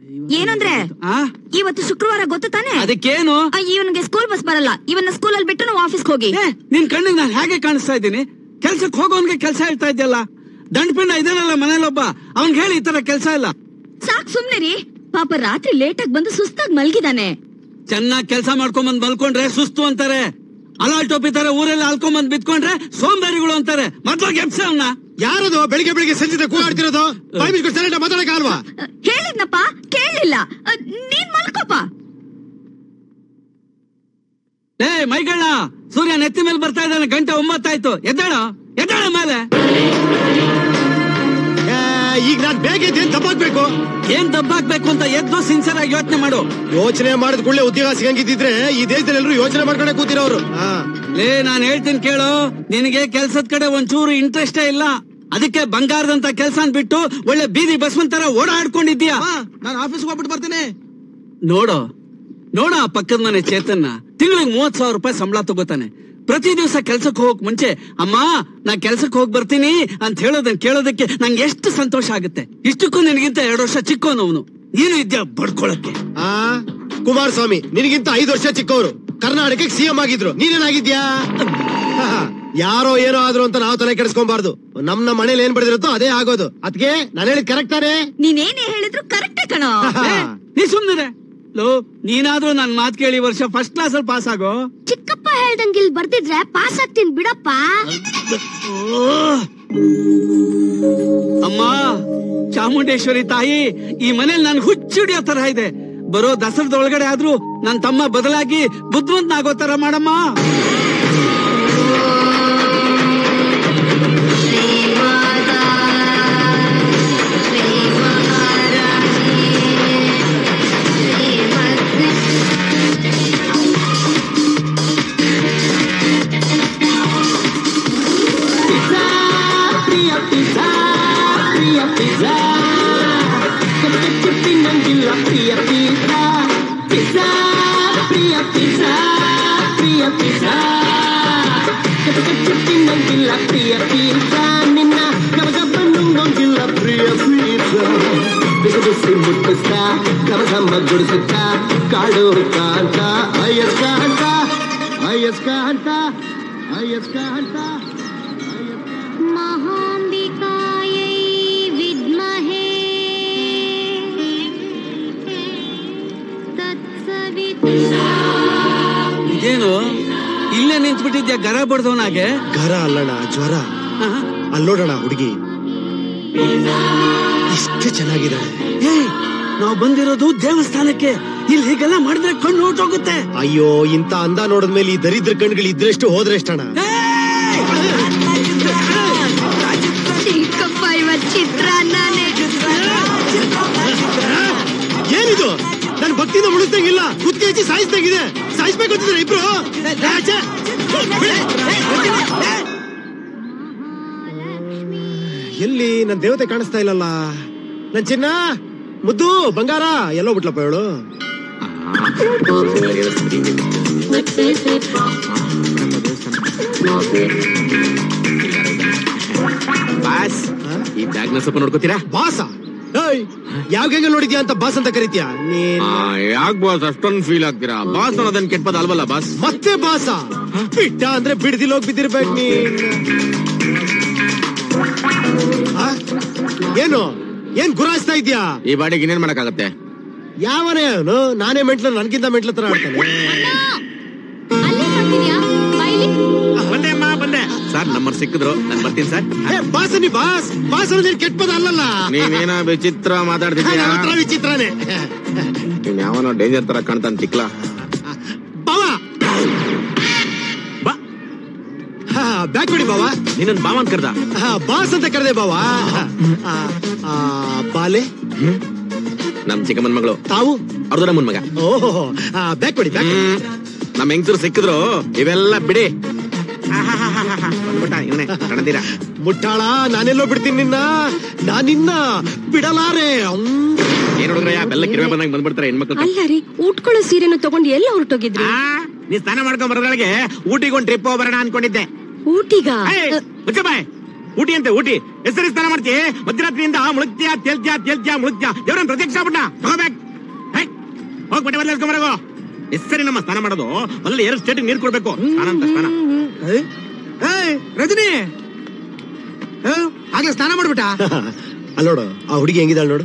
ಏನಂದ್ರೆ ಆ ಇವತ್ತು ಶುಕ್ರವಾರ ಗೊತ್ತು ತಾನೆ ಅದಕ್ಕೇನು ಇವನಿಗೆ ಸ್ಕೂಲ್ ಬಸ್ ಬರಲ್ಲ ಇವನ್ನ ಸ್ಕೂಲಲ್ಲಿ ಬಿಟ್ಟು ನಾವು ಆಫೀಸ್ಗೆ ಹೋಗಿ ಏ ನಿನ್ ಕಣ್ಣಿಗೆ ನಾನು ಹೇಗೆ ಕಾಣಿಸ್ತಾ ಇದ್ದೀನಿ ಕೆಲ್ಸಕ್ಕೆ ಹೋಗೋನ್ಗೆ ಕೆಲಸ ಹೇಳ್ತಾ ಇದ್ಯಲ್ಲ ದಂಡಪಿಂಡ ಇದಾನಲ್ಲ ಮನೇಲೊಬ್ಬ ಅವ್ನ್ಗೆ ಹೇಳಿ ಈ ತರ ಕೆಲಸ ಇಲ್ಲ ಸಾಕ್ ಸುಮ್ನೆ ರೀ ಪಾಪ ರಾತ್ರಿ ಲೇಟ್ ಆಗಿ ಬಂದು ಸುಸ್ತಾಗಿ ಮಲ್ಗಿದಾನೆ ಚೆನ್ನಾಗಿ ಕೆಲಸ ಮಾಡ್ಕೊಂಬಂದ್ ಮಲ್ಕೊಂಡ್ರೆ ಸುಸ್ತು ಅಂತಾರೆ ಅಲಾಲ್ ಟೋಪಿ ತರ ಊರೆಲ್ಲ ಅಲ್ಕೊಂಬಂದ್ ಬಿತ್ಕೊಂಡ್ರೆ ಸೋಂಬೇರಿಗಳು ಅಂತಾರೆ ಮೊದ್ಲು ಗೆಪ್ಸ ಅವನ್ನ ಯಾರದು ಬೆಳಿಗ್ಗೆ ಬೆಳಿಗ್ಗೆ ಸಂಜೆ ಕೂಗಾಡ್ತಿರೋದು ಬಾಯ್ ಬಿಸ್ಕೊಂಡು ಸರಿಯಾಗಿ ಮಾತಾಡಕ ಅಲ್ವಾ ಅ, ಹೇಳಿದ್ನಪ್ಪ ಕೇಳಲಿಲ್ಲ ಅ, ನೀನ್ ಮಲ್ಕೋಪ ಏ ಮೈಗಳ್ಳ ಸೂರ್ಯ ನೆತ್ತಿ ಮೇಲೆ ಬರ್ತಾ ಇದ್ದಾನೆ ಗಂಟೆ ಒಂಬತ್ತಾಯ್ತು ಎದ್ದಾಳ ಎದ್ದಾಳ ಮೇಲೆ ಏ, ಈಗ ನಾನ್ ಬೇಗ ಎದ್ದೇನ್ ತಪ್ಪಾಗ್ಬೇಕು ಏನ್ ದಬ್ಬಾಕ್ಬೇಕು ಅಂತ ಎದ್ದು ಸಿನ್ಸಿಯರ್ ಆಗಿ ಯೋಚನೆ ಮಾಡು ಯೋಚನೆ ಮಾಡಿದ ಕೂಡಲೇ ಉದ್ಯೋಗ ಸಿಗಂಗಿದ್ದಿದ್ರೆ ಈ ದೇಶದಲ್ಲಿ ಎಲ್ಲರೂ ಯೋಚನೆ ಮಾಡ್ಕೊಂಡೆ ಕೂತಿರೋರು ಹಾ. ಲೇ ನಾನ್ ಹೇಳ್ತೀನಿ ಕೇಳು ನಿನಗೆ ಕೆಲ್ಸದ ಕಡೆ ಒಂಚೂರು ಇಂಟ್ರೆಸ್ಟೇ ಇಲ್ಲ ಅದಕ್ಕೆ ಬಂಗಾರದಂತ ಕೆಲ್ಸ ಬಿಟ್ಟು ಒಳ್ಳೆ ಬೀದಿ ಬಸ್ಮನ್ ತರ ಓಡಾಡ್ಕೊಂಡಿದ್ಯಾ ನಾನು ಆಫೀಸ್ಗೆ ಹೋಗ್ಬಿಟ್ಟು ಬರ್ತೀನಿ ನೋಡು ನೋಡ ಆ ಪಕ್ಕದ ಮನೆ ಚೇತನ್ನ ತಿಂಗಳಿಗೆ ಮೂವತ್ ಸಾವಿರ ರೂಪಾಯಿ ಸಂಬಳ ತಗೋತಾನೆ ಪ್ರತಿ ದಿವಸ ಕೆಲ್ಸಕ್ಕೆ ಹೋಗಕ್ ಮುಂಚೆ ಅಮ್ಮ ನಾ ಕೆಲ್ಸಕ್ಕೆ ಹೋಗಿ ಬರ್ತೀನಿ ಅಂತ ಹೇಳೋದನ್ನ ಕೇಳೋದಕ್ಕೆ ನಂಗೆ ಎಷ್ಟು ಸಂತೋಷ ಆಗುತ್ತೆ ಇಷ್ಟಕ್ಕೂ ನಿನಗಿಂತ ಎರಡು ವರ್ಷ ಚಿಕ್ಕೋನು ಅವನು ನೀನು ಇದ್ಯಾ ಬಡ್ಕೊಳಕ್ಕೆ ಆ ಕುಮಾರಸ್ವಾಮಿ ನಿನಗಿಂತ ಐದು ವರ್ಷ ಚಿಕ್ಕವರು ಕರ್ನಾಟಕಕ್ಕೆ ಸಿಎಂ ಆಗಿದ್ರು ನೀನೇನಾಗಿದ್ಯಾ ಹಾ, ಯಾರೋ ಏನೋ ಆದ್ರು ಅಂತ ನಾವು ತಲೆ ಕೆಡಿಸ್ಕೊಂಬಾರ್ದು ನಮ್ ನಮ್ಮ ಮನೇಲಿ ಏನ್ ಬಡಿದಿರುತ್ತೋ ಅದೇ ಆಗೋದು ಅದ್ಕೆ ನಾನು ಹೇಳಿದ್ ಕರೆಕ್ಟ್ ತಾನೇ ನೀನೇನೇ ಹೇಳಿದ್ರು ಕರೆಕ್ಟೇ ಕಣೋ ಏ, ನೀ ಸುಮ್ನಿರೆ ಲೋ ನೀನಾದ್ರೂ ನನ್ ಮಾತ್ ಕೇಳಿ ಈ ವರ್ಷ ಫಸ್ಟ್ ಕ್ಲಾಸ್ ಅಲ್ಲಿ ಪಾಸ್ ಆಗೋ ಚಿಕ್ಕಪ್ಪ ಹೇಳ್ದಂಗ್ ಇಲ್ಲಿ ಬರ್ದಿದ್ರೆ ಪಾಸ್ ಆಗ್ತೀನಿ ಬಿಡಪ್ಪ ಅಮ್ಮ ಚಾಮುಂಡೇಶ್ವರಿ ತಾಯಿ ಈ ಮನೇಲಿ ನನ್ ಹುಚ್ಚಿಡಿಯೋ ತರ ಇದೆ ಬರೋ ದಸರದ ಒಳಗಡೆ ಆದ್ರೂ ನನ್ ತಮ್ಮ ಬದಲಾಗಿ ಬುದ್ಧಿವಂತನಾಗೋ ತರ ಮಾಡಮ್ಮ ಕಾಡು ಕಾಂತ ಅಯ್ಯಸ್ಕ ಅಂತ ಅಯ್ಯಸ್ಕ ಅಂತ ಅಯ್ಯಸ್ಕ ಅಂತ ಮಹಾಂಬಿಕಾಯೈ ವಿದ್ಮಹೇ ತತ್ಸವಿತುರ್ ಇದೇನು ಇಲ್ಲೇ ನಿಂತ್ಬಿಟ್ಟಿದ್ಯಾ ಗರ ಬಡ್ದವನಾಗೆ ಗರ ಅಲ್ಲಣ್ಣ ಜ್ವರ ಅಲ್ಲೋಡಣ ಹುಡುಗಿ ಇಷ್ಟು ಚೆನ್ನಾಗಿದ್ದಾಳೆ ಏಯ್ ನಾವ್ ಬಂದಿರೋದು ದೇವಸ್ಥಾನಕ್ಕೆ ಇಲ್ಲಿ ಹೀಗೆಲ್ಲ ಮಾಡಿದ್ರೆ ಕಣ್ಣು ಹೊರ್ಟೋಗುತ್ತೆ ಅಯ್ಯೋ ಇಂತ ಅಂದ ನೋಡಿದ್ಮೇಲೆ ಈ ದರಿದ್ರ ಕಣ್ಗಳು ಇದ್ರೆಷ್ಟು ಹೋದ್ರೆಷ್ಟಣ್ಣ ಚಿಕ್ಕಪ್ಪ ಇವತ್ ಚಿತ್ರಾನ್ನನೇ ಏನಿದು ನನ್ ಭಕ್ತಿನ ಉಳಿಸ್ದಂಗಿಲ್ಲ ಕುತ್ತಿಗೆ ಹಚ್ಚಿ ಸಾಯಿಸ್ದಂಗಿದೆ ಸಾಯಿಸ್ಬೇಕು ಅಂತಿದ್ರೆ ಇಬ್ರು ರಾಜ ಎಲ್ಲಿ ನನ್ ದೇವತೆ ಕಾಣಿಸ್ತಾ ಇಲ್ಲಲ್ಲ ನನ್ ಚಿನ್ನ ಮುದ್ದು ಬಂಗಾರ ಎಲ್ಲೋ ಬಿಟ್ಲಪ್ಪ ಹೇಳು ಬಾಸ್ ಈ ಬ್ಯಾಗ್ ನ ಸ್ವಲ್ಪ ನೋಡ್ಕೋತೀರಾ ಬಾಸ ಏಯ್ ಯಾವ ಗಂಗಲ್ ನೋಡಿದ್ಯಾ ಅಂತ ಬಾಸ್ ಅಂತ ಕರಿತೀಯ ನೀನ್ ಯಾಕ್ ಬಾಸ್ ಅಷ್ಟೊಂದು ಫೀಲ್ ಆಗ್ತೀರಾ ಬಾಸ್ ಅನ್ನೋದನ್ ಕೆಟ್ಪದ ಅಲ್ವಲ್ಲ ಬಾಸ್ ಮತ್ತೆ ಬಾಸ ಬಿಟ್ಟ ಅಂದ್ರೆ ಬಿಡ್ದಿಲ್ ಹೋಗಿ ಬಿದ್ದಿರ್ಬೇಕು ನೀನ್ ಆ? ಏನು ಏನ್ ಗುರಾಯಿಸ್ತಾ ಇದ್ಯಾ ಈ ಬಾಡಿಗೆ ಇನ್ನೇನ್ ಮಾಡಕ್ಕಾಗತ್ತೆ ಯಾವನೇ ಅವನು ನಾನೇ ಮೆಂಟ್ಲ ನನ್ಗಿಂತ ಮೆಂಟ್ಲ ತರ ಆಡ್ತಾನೆ ಅಲ್ಲೇ ಬರ್ತಿದ್ಯಾ ಬೈಲಿ ಬಂದೆ ಅಮ್ಮ ಬಂದೆ ಸರ್ ನಂಬರ್ ಸಿಕ್ಕಿದ್ರು ನಾನ್ ಬರ್ತೀನಿ ಸರ್ ಏ, ಬಾಸ ನೀ ಬಾಸ್ ಬಾಸ್ ಅನ್ನೋದೇನ್ ಕೆಟ್ಟ ಪದ ಅಲ್ಲಲ್ಲ ನೀವೇನ ವಿಚಿತ್ರ ಮಾತಾಡ್ತಿದ್ದೀರಾ ನನ್ನ ಹತ್ರ ವಿಚಿತ್ರನೇ ನೀನ್ ಯಾವನೋ ಡೇಂಜರ್ ತರ ಕಾಣ್ತಾನ ತಿಕ್ಲಾ ಬಾವ ಬಾ ಹಾ, ಬ್ಯಾಗ್ ಬಿಡಿ ಬಾವ ನೀನನ್ ಬಾವನ್ ಕರ್ದ ಹಾ, ಬಾಸ್ ಅಂತ ಕರೆದೆ ಬಾವ ಆ, ಆ, ಬಾಲೆ ನಮ್ ಚಿಕ್ಕಮ್ಮನ್ ಮಗಳು ತಾವು ಅವ್ರ ನಮ್ಮನ್ ಮಗ ಓಹೋ ಬ್ಯಾಗ್ ಕೊಡಿ ಬ್ಯಾಗ್ ಕೊಡಿ. ಹ್ಮ್ ನಮ್ ಹೆಂಗಸರು ಸಿಕ್ಕಿದ್ರು ಇವೆಲ್ಲ ಬಿಡಿ ಬಂದ್ಬಿಟ್ಟ ಇವನೇ ಕಣದಿರಾ ಮುಟ್ಟಾಳ ನಾನೆಲ್ಲೋ ಬಿಡ್ತೀನಿ ನಿನ್ನ ನಾನಿನ್ನ ಬಿಡಲಾರೆ ಅವ್ನ್. ಏನ್ ಹುಡುಗ್ರಯ್ಯ ಬೆಲ್ಲ ಕಿರುವೆ ಬಂದಂಗ್ ಬಂದ್ಬಿಡ್ತಾರೆ ಹೆಣ್ಮಕ್ಳು ಅಲ್ಲ ರೀ ಉಟ್ಕೊಳ್ಳೋ ಸೀರೆನ ತಗೊಂಡು ಎಲ್ಲ ಹೊರಟೋಗಿದ್ರಿ ಆ, ನೀ ಸ್ನಾನ ಮಾಡ್ಕೊಂಡ್ ಬರೋದ್ರೊಳಗೆ ಊಟಿಗೆ ಒಂದ್ ಟ್ರಿಪ್ ಬರೋಣ ಅನ್ಕೊಂಡಿದ್ದೆ ಊಟಿಗ ಏಯ್, ಮುಚ್ಚ ಬಾಯ್ ಊಟಿ ಅಂತೆ ಊಟಿ ಹೆಸರು ಸ್ನಾನ ಮಾಡ್ತಿ ಮಧ್ಯರಾತ್ರಿಯಿಂದ ಮುಳುಗ್ತೀಯಾ ತೇಲ್ತ್ಯಾ ತೇಲ್ತ್ಯಾ ಮುಳುಗ್ತ್ಯಾ ದೇವ್ರನ್ ಪ್ರತ್ಯಕ್ಷ ಆಗ್ಬಿಟ್ಟ ತಗೋಬೇಕು ಹೋಗ್ ಬಟ್ಟೆ ಬದಲಾಯಿಸ್ಕೊಂಬರಗೋ ಹೆಸರಿ ನಮ್ಮ ಸ್ನಾನ ಮಾಡೋದು ಮೊದಲು ಎರಡು ಸ್ಟೇಟ್ ನೀರ್ ಕೊಡ್ಬೇಕು ಸ್ನಾನ ಅಂತ ಸ್ನಾನ ಏಯ್, ಏಯ್, ರಜನಿ ಏ, ಆಗ್ಲೇ ಸ್ನಾನ ಮಾಡ್ಬಿಟ್ಟ ಅಲ್ಲೋಡು ಆ ಹುಡುಗಿ ಹೆಂಗಿದಾಳ ನೋಡು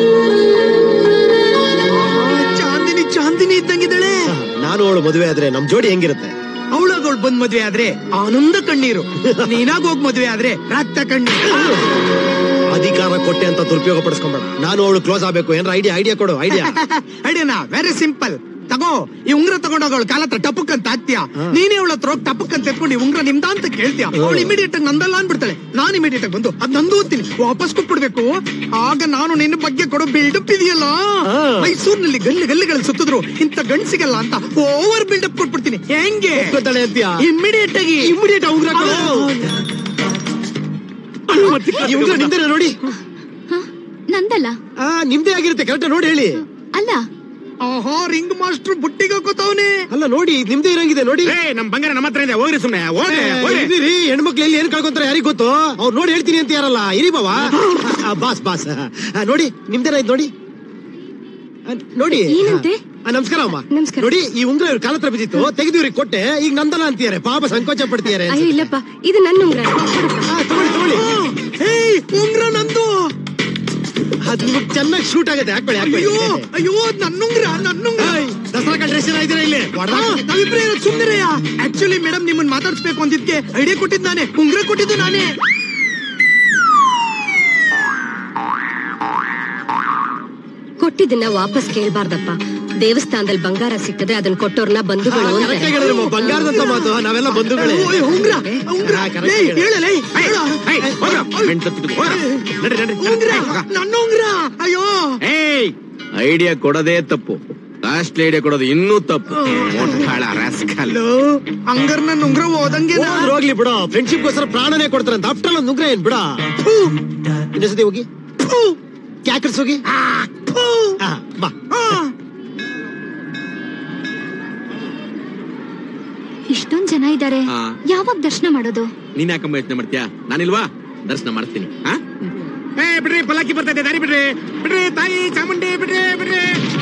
ಚಾಂದಿನಿ ಚಾಂದಿನಿ ಇದ್ದಂಗಿದ್ದಾಳೆ ನಾನು ಅವಳು ಮದುವೆ ಆದ್ರೆ ನಮ್ ಜೋಡಿ ಹೆಂಗಿರುತ್ತೆ ಅವಳಾಗ ಅವಳು ಬಂದ್ ಮದ್ವೆ ಆದ್ರೆ ಆನಂದ ಕಣ್ಣೀರು ನೀನಾಗ ಹೋಗ್ ಮದ್ವೆ ಆದ್ರೆ ರಕ್ತ ಕಣ್ಣೀರು ಅಧಿಕಾರ ಕೊಟ್ಟೆ ಅಂತ ದುರುಪಯೋಗ ಪಡಿಸ್ಕೊಂಬೇಡ ನಾನು ಅವಳು ಕ್ಲೋಸ್ ಆಗ್ಬೇಕು ಏನಾರ ಐಡಿಯಾ ಐಡಿಯಾ ಕೊಡು ಐಡಿಯಾ ಐಡಿಯಾನ ವೆರಿ ಸಿಂಪಲ್ ತಗೋ ಈ ಉಂಗ್ರ ತಗೊಂಡೋಗ ಅವಳ ಕಾಲ ಹತ್ರ ಟಪಕ್ ಅಂತ ಹಾಕ್ತೀಯ ನೀನೇ ಅವಳ ಹತ್ರ ಹೋಗಿ ಟಪಕ್ ಅಂತ ಎತ್ಕೊಂಡು ಈ ಉಂಗ್ರ ನಿಮ್ದ ಅಂತ ಕೇಳ್ತೀಯ ಅವಳು ಇಮಿಡಿಯೇಟ್ ಆಗಿ ನಂದಲ್ಲ ಅನ್ಬಿಡ್ತಾಳೆ ನಾನು ಇಮಿಡಿಯೇಟ್ ಆಗಿ ಬಂದು ಅದ್ ನಂದು ಓದ್ತೀನಿ ವಾಪಸ್ ಕೊಟ್ಬಿಡ್ಬೇಕು ಆಗ ನಾನು ನಿನ್ನ ಬಗ್ಗೆ ಕೊಡೋ ಬಿಲ್ಡಪ್ ಇದೆಯಲ್ಲ ಮೈಸೂರಿನಲ್ಲಿ ಗಲ್ಲಿ ಗಲ್ಲಿಗಳಲ್ಲಿ ಸುತ್ತಿದ್ರು ಇಂಥ ಗಂಡ್ಸಿಗಲ್ಲ ಅಂತ ಓವರ್ ಬಿಲ್ಡಪ್ ಕೊಟ್ಬಿಡ್ತೀನಿ ಹೆಂಗೆ ಒಪ್ಕೊತಾಳೆ ಅಂತೀಯ ಇಮಿಡಿಯೇಟ್ ಆಗಿ ಇಮಿಡಿಯೇಟ್ ಉಂಗ್ರ ಕೊಡು ಈ ಉಂಗ್ರ ನಿಮ್ದೇನಾ ನೋಡಿ ಹ? ನಂದಲ್ಲ ಆ ನಿಮ್ದೇ ಆಗಿರುತ್ತೆ ಕರೆಕ್ಟ್ ನೋಡಿ ಹೇಳಿ ಅಲ್ಲ ಆಹಾ ರಿಂಗ್ ಮಾಸ್ಟರ್ ಬುಟ್ಟಿಗೆ ಹಾಕೋತಾವನೆ ಅಲ್ಲ ನೋಡಿ ಇದ್ ನಿಮ್ದೇ ಇರಂಗಿದೆ ನೋಡಿ ಏ ನಮ್ ಬಂಗಾರ ನಮ್ಮ ಹತ್ರ ಇದೆ ಹೋಗ್ರಿ ಸುಮ್ನೆ ಹೋಗ್ರಿ ಹೋಗ್ರಿ ಇದಿರಿ ಹೆಣ್ಮಕ್ಳು ಎಲ್ಲಿ ಏನ್ ಕಳ್ಕೊಂತಾರೆ ಯಾರಿಗ್ ಗೊತ್ತು ಅವ್ರು ನೋಡಿ ಹೇಳ್ತೀನಿ ಅಂತ ಯಾರಲ್ಲ ಇರಿ ಬಾವ ಆ, ಬಾಸ್ ಬಾಸ್ ಆ, ನೋಡಿ ನಿಮ್ದೇನ ಇದು ನೋಡಿ ಆ, ನೋಡಿ ಏನಂತೆ? ಆ, ನಮಸ್ಕಾರ ಅಮ್ಮ ನಮಸ್ಕಾರ. ನೋಡಿ ಈ ಉಂಗ್ರ ಇವ್ರ ಕಾಲ ಹತ್ರ ಬಿದ್ದಿತ್ತು ತೆಗೆದು ಇವ್ರಿಗೆ ಕೊಟ್ಟೆ ಈಗ ನಂದಲ್ಲ ಅಂತೀಯಾರೆ ಪಾಪ ಸಂಕೋಚ ಪಡ್ತೀಯಾರೆ ಅಯ್ಯೋ ಇಲ್ಲಪ್ಪ ಇದು ನನ್ನ ಉಂಗ್ರ ಆ, ತಗೊಳ್ಳಿ ತಗೊಳ್ಳಿ ಏಯ್ ಉಂಗ್ರ ನಂದು ಅದ್ ನಿಮಗ್ ಚೆನ್ನಾಗಿ ಶೂಟ್ ಆಗುತ್ತೆ ಹಾಕೊಳ್ಳಿ ಅಯ್ಯೋ ಹಾಕೊಳ್ಳಿ ಅಯ್ಯೋ ನನ್ನುಂಗ್ರ ನನ್ನುಂಗ್ರ ಏಯ್, ದಸರಾ ಕಂಡ್ರೆಸ್ ಇದೀರಾ ಇಲ್ಲಿ ಹೊಡ್ದ ಆ, ನಾವಿಬ್ರೇ ಇರೋದ್ ಸುಮ್ನಿರಯ್ಯ ಆಕ್ಚುಲಿ ಮೇಡಮ್ ನಿಮ್ಮನ್ನ ಮಾತಾಡ್ಸ್ಬೇಕು ಅಂದಿದ್ಕೆ ಐಡಿಯಾ ಕೊಟ್ಟಿದ್ ನಾನೇ ಉಂಗ್ರ ಕೊಟ್ಟಿದ್ದು ನಾನೇ ಕೊಟ್ಟಿದ್ದನ್ನ ವಾಪಸ್ ಕೇಳ್ಬಾರ್ದಪ್ಪ ದೇವಸ್ಥಾನದಲ್ಲಿ ಬಂಗಾರ ಸಿಕ್ಕಿದ್ರೆ ಅದನ್ನ ಕೊಟ್ಟೋರ್ನ ಬಂಧುಗಳು correct ಆಗಿ ಹೇಳಿದ್ರಿ ಅಮ್ಮ, ಬಂಗಾರದಂತ ಮಾತು ನಾವೆಲ್ಲ ಬಂಧುಗಳೇ ಓಯ್, ಉಂಗ್ರ ಉಂಗ್ರ ಹಾ, correct ಏಯ್, ಆಗಿ ಹೇಳಲೇ ಏಯ್, ಏಯ್, ಹೋಗ್ರ. ಹೆಣ್ ತಪ್ಪಿದ್ದು, ಹೋಗ್ರ. ನಡ್ರಿ, ನಡ್ರಿ, ಉಂಗ್ರ ನಡ್ರಿ. ನನ್ನ ಉಂಗ್ರ ಅಯ್ಯೋ ಏಯ್ ಐಡಿಯಾ ಕೊಡೋದೇ ತಪ್ಪು ಕಾಸ್ಟ್ಲಿ ಐಡಿಯಾ ಕೊಡೋದು ಇನ್ನೂ ತಪ್ಪು ಮೊಟ್ಟಾಳ rascal. ಹಲೋ ಹಂಗಾರ ನನ್ನ ಉಂಗ್ರ ಓದಂಗೆ ಹೋದ್ರು ಹೋಗ್ಲಿ ಬಿಡ ಫ್ರೆಂಡ್ಶಿಪ್ ಗೋಸ್ಕರ ಪ್ರಾಣನೇ ಕೊಡ್ತಾರಂತ ಆಫ್ಟರ್ ಒಂದು ಉಂಗ್ರ ಏನ್ ಬಿಡ ಇನ್ನೊಂದ್ಸತಿ ಹೋಗಿ ಕ್ಯಾಕರ್ಸ್ ಹೋಗಿ ಆ, ಬಾ ಇಷ್ಟೊಂದ್ ಜನ ಇದ್ದಾರೆ ಆ. ಯಾವಾಗ ದರ್ಶನ ಮಾಡೋದು ನೀನ್ ಯಾಕಮ್ಮ ಯೋಚನೆ ಮಾಡ್ತೀಯಾ ನಾನಿಲ್ವಾ ದರ್ಶನ ಮಾಡ್ತೀನಿ ಆ? ಏ ಬಿಡ್ರಿ ಪಲ್ಲಕ್ಕಿ ಬರ್ತೈತೆ ದಾರಿ ಬಿಡ್ರಿ ಬಿಡ್ರಿ ತಾಯಿ ಚಾಮುಂಡಿ ಬಿಡ್ರಿ ಬಿಡ್ರಿ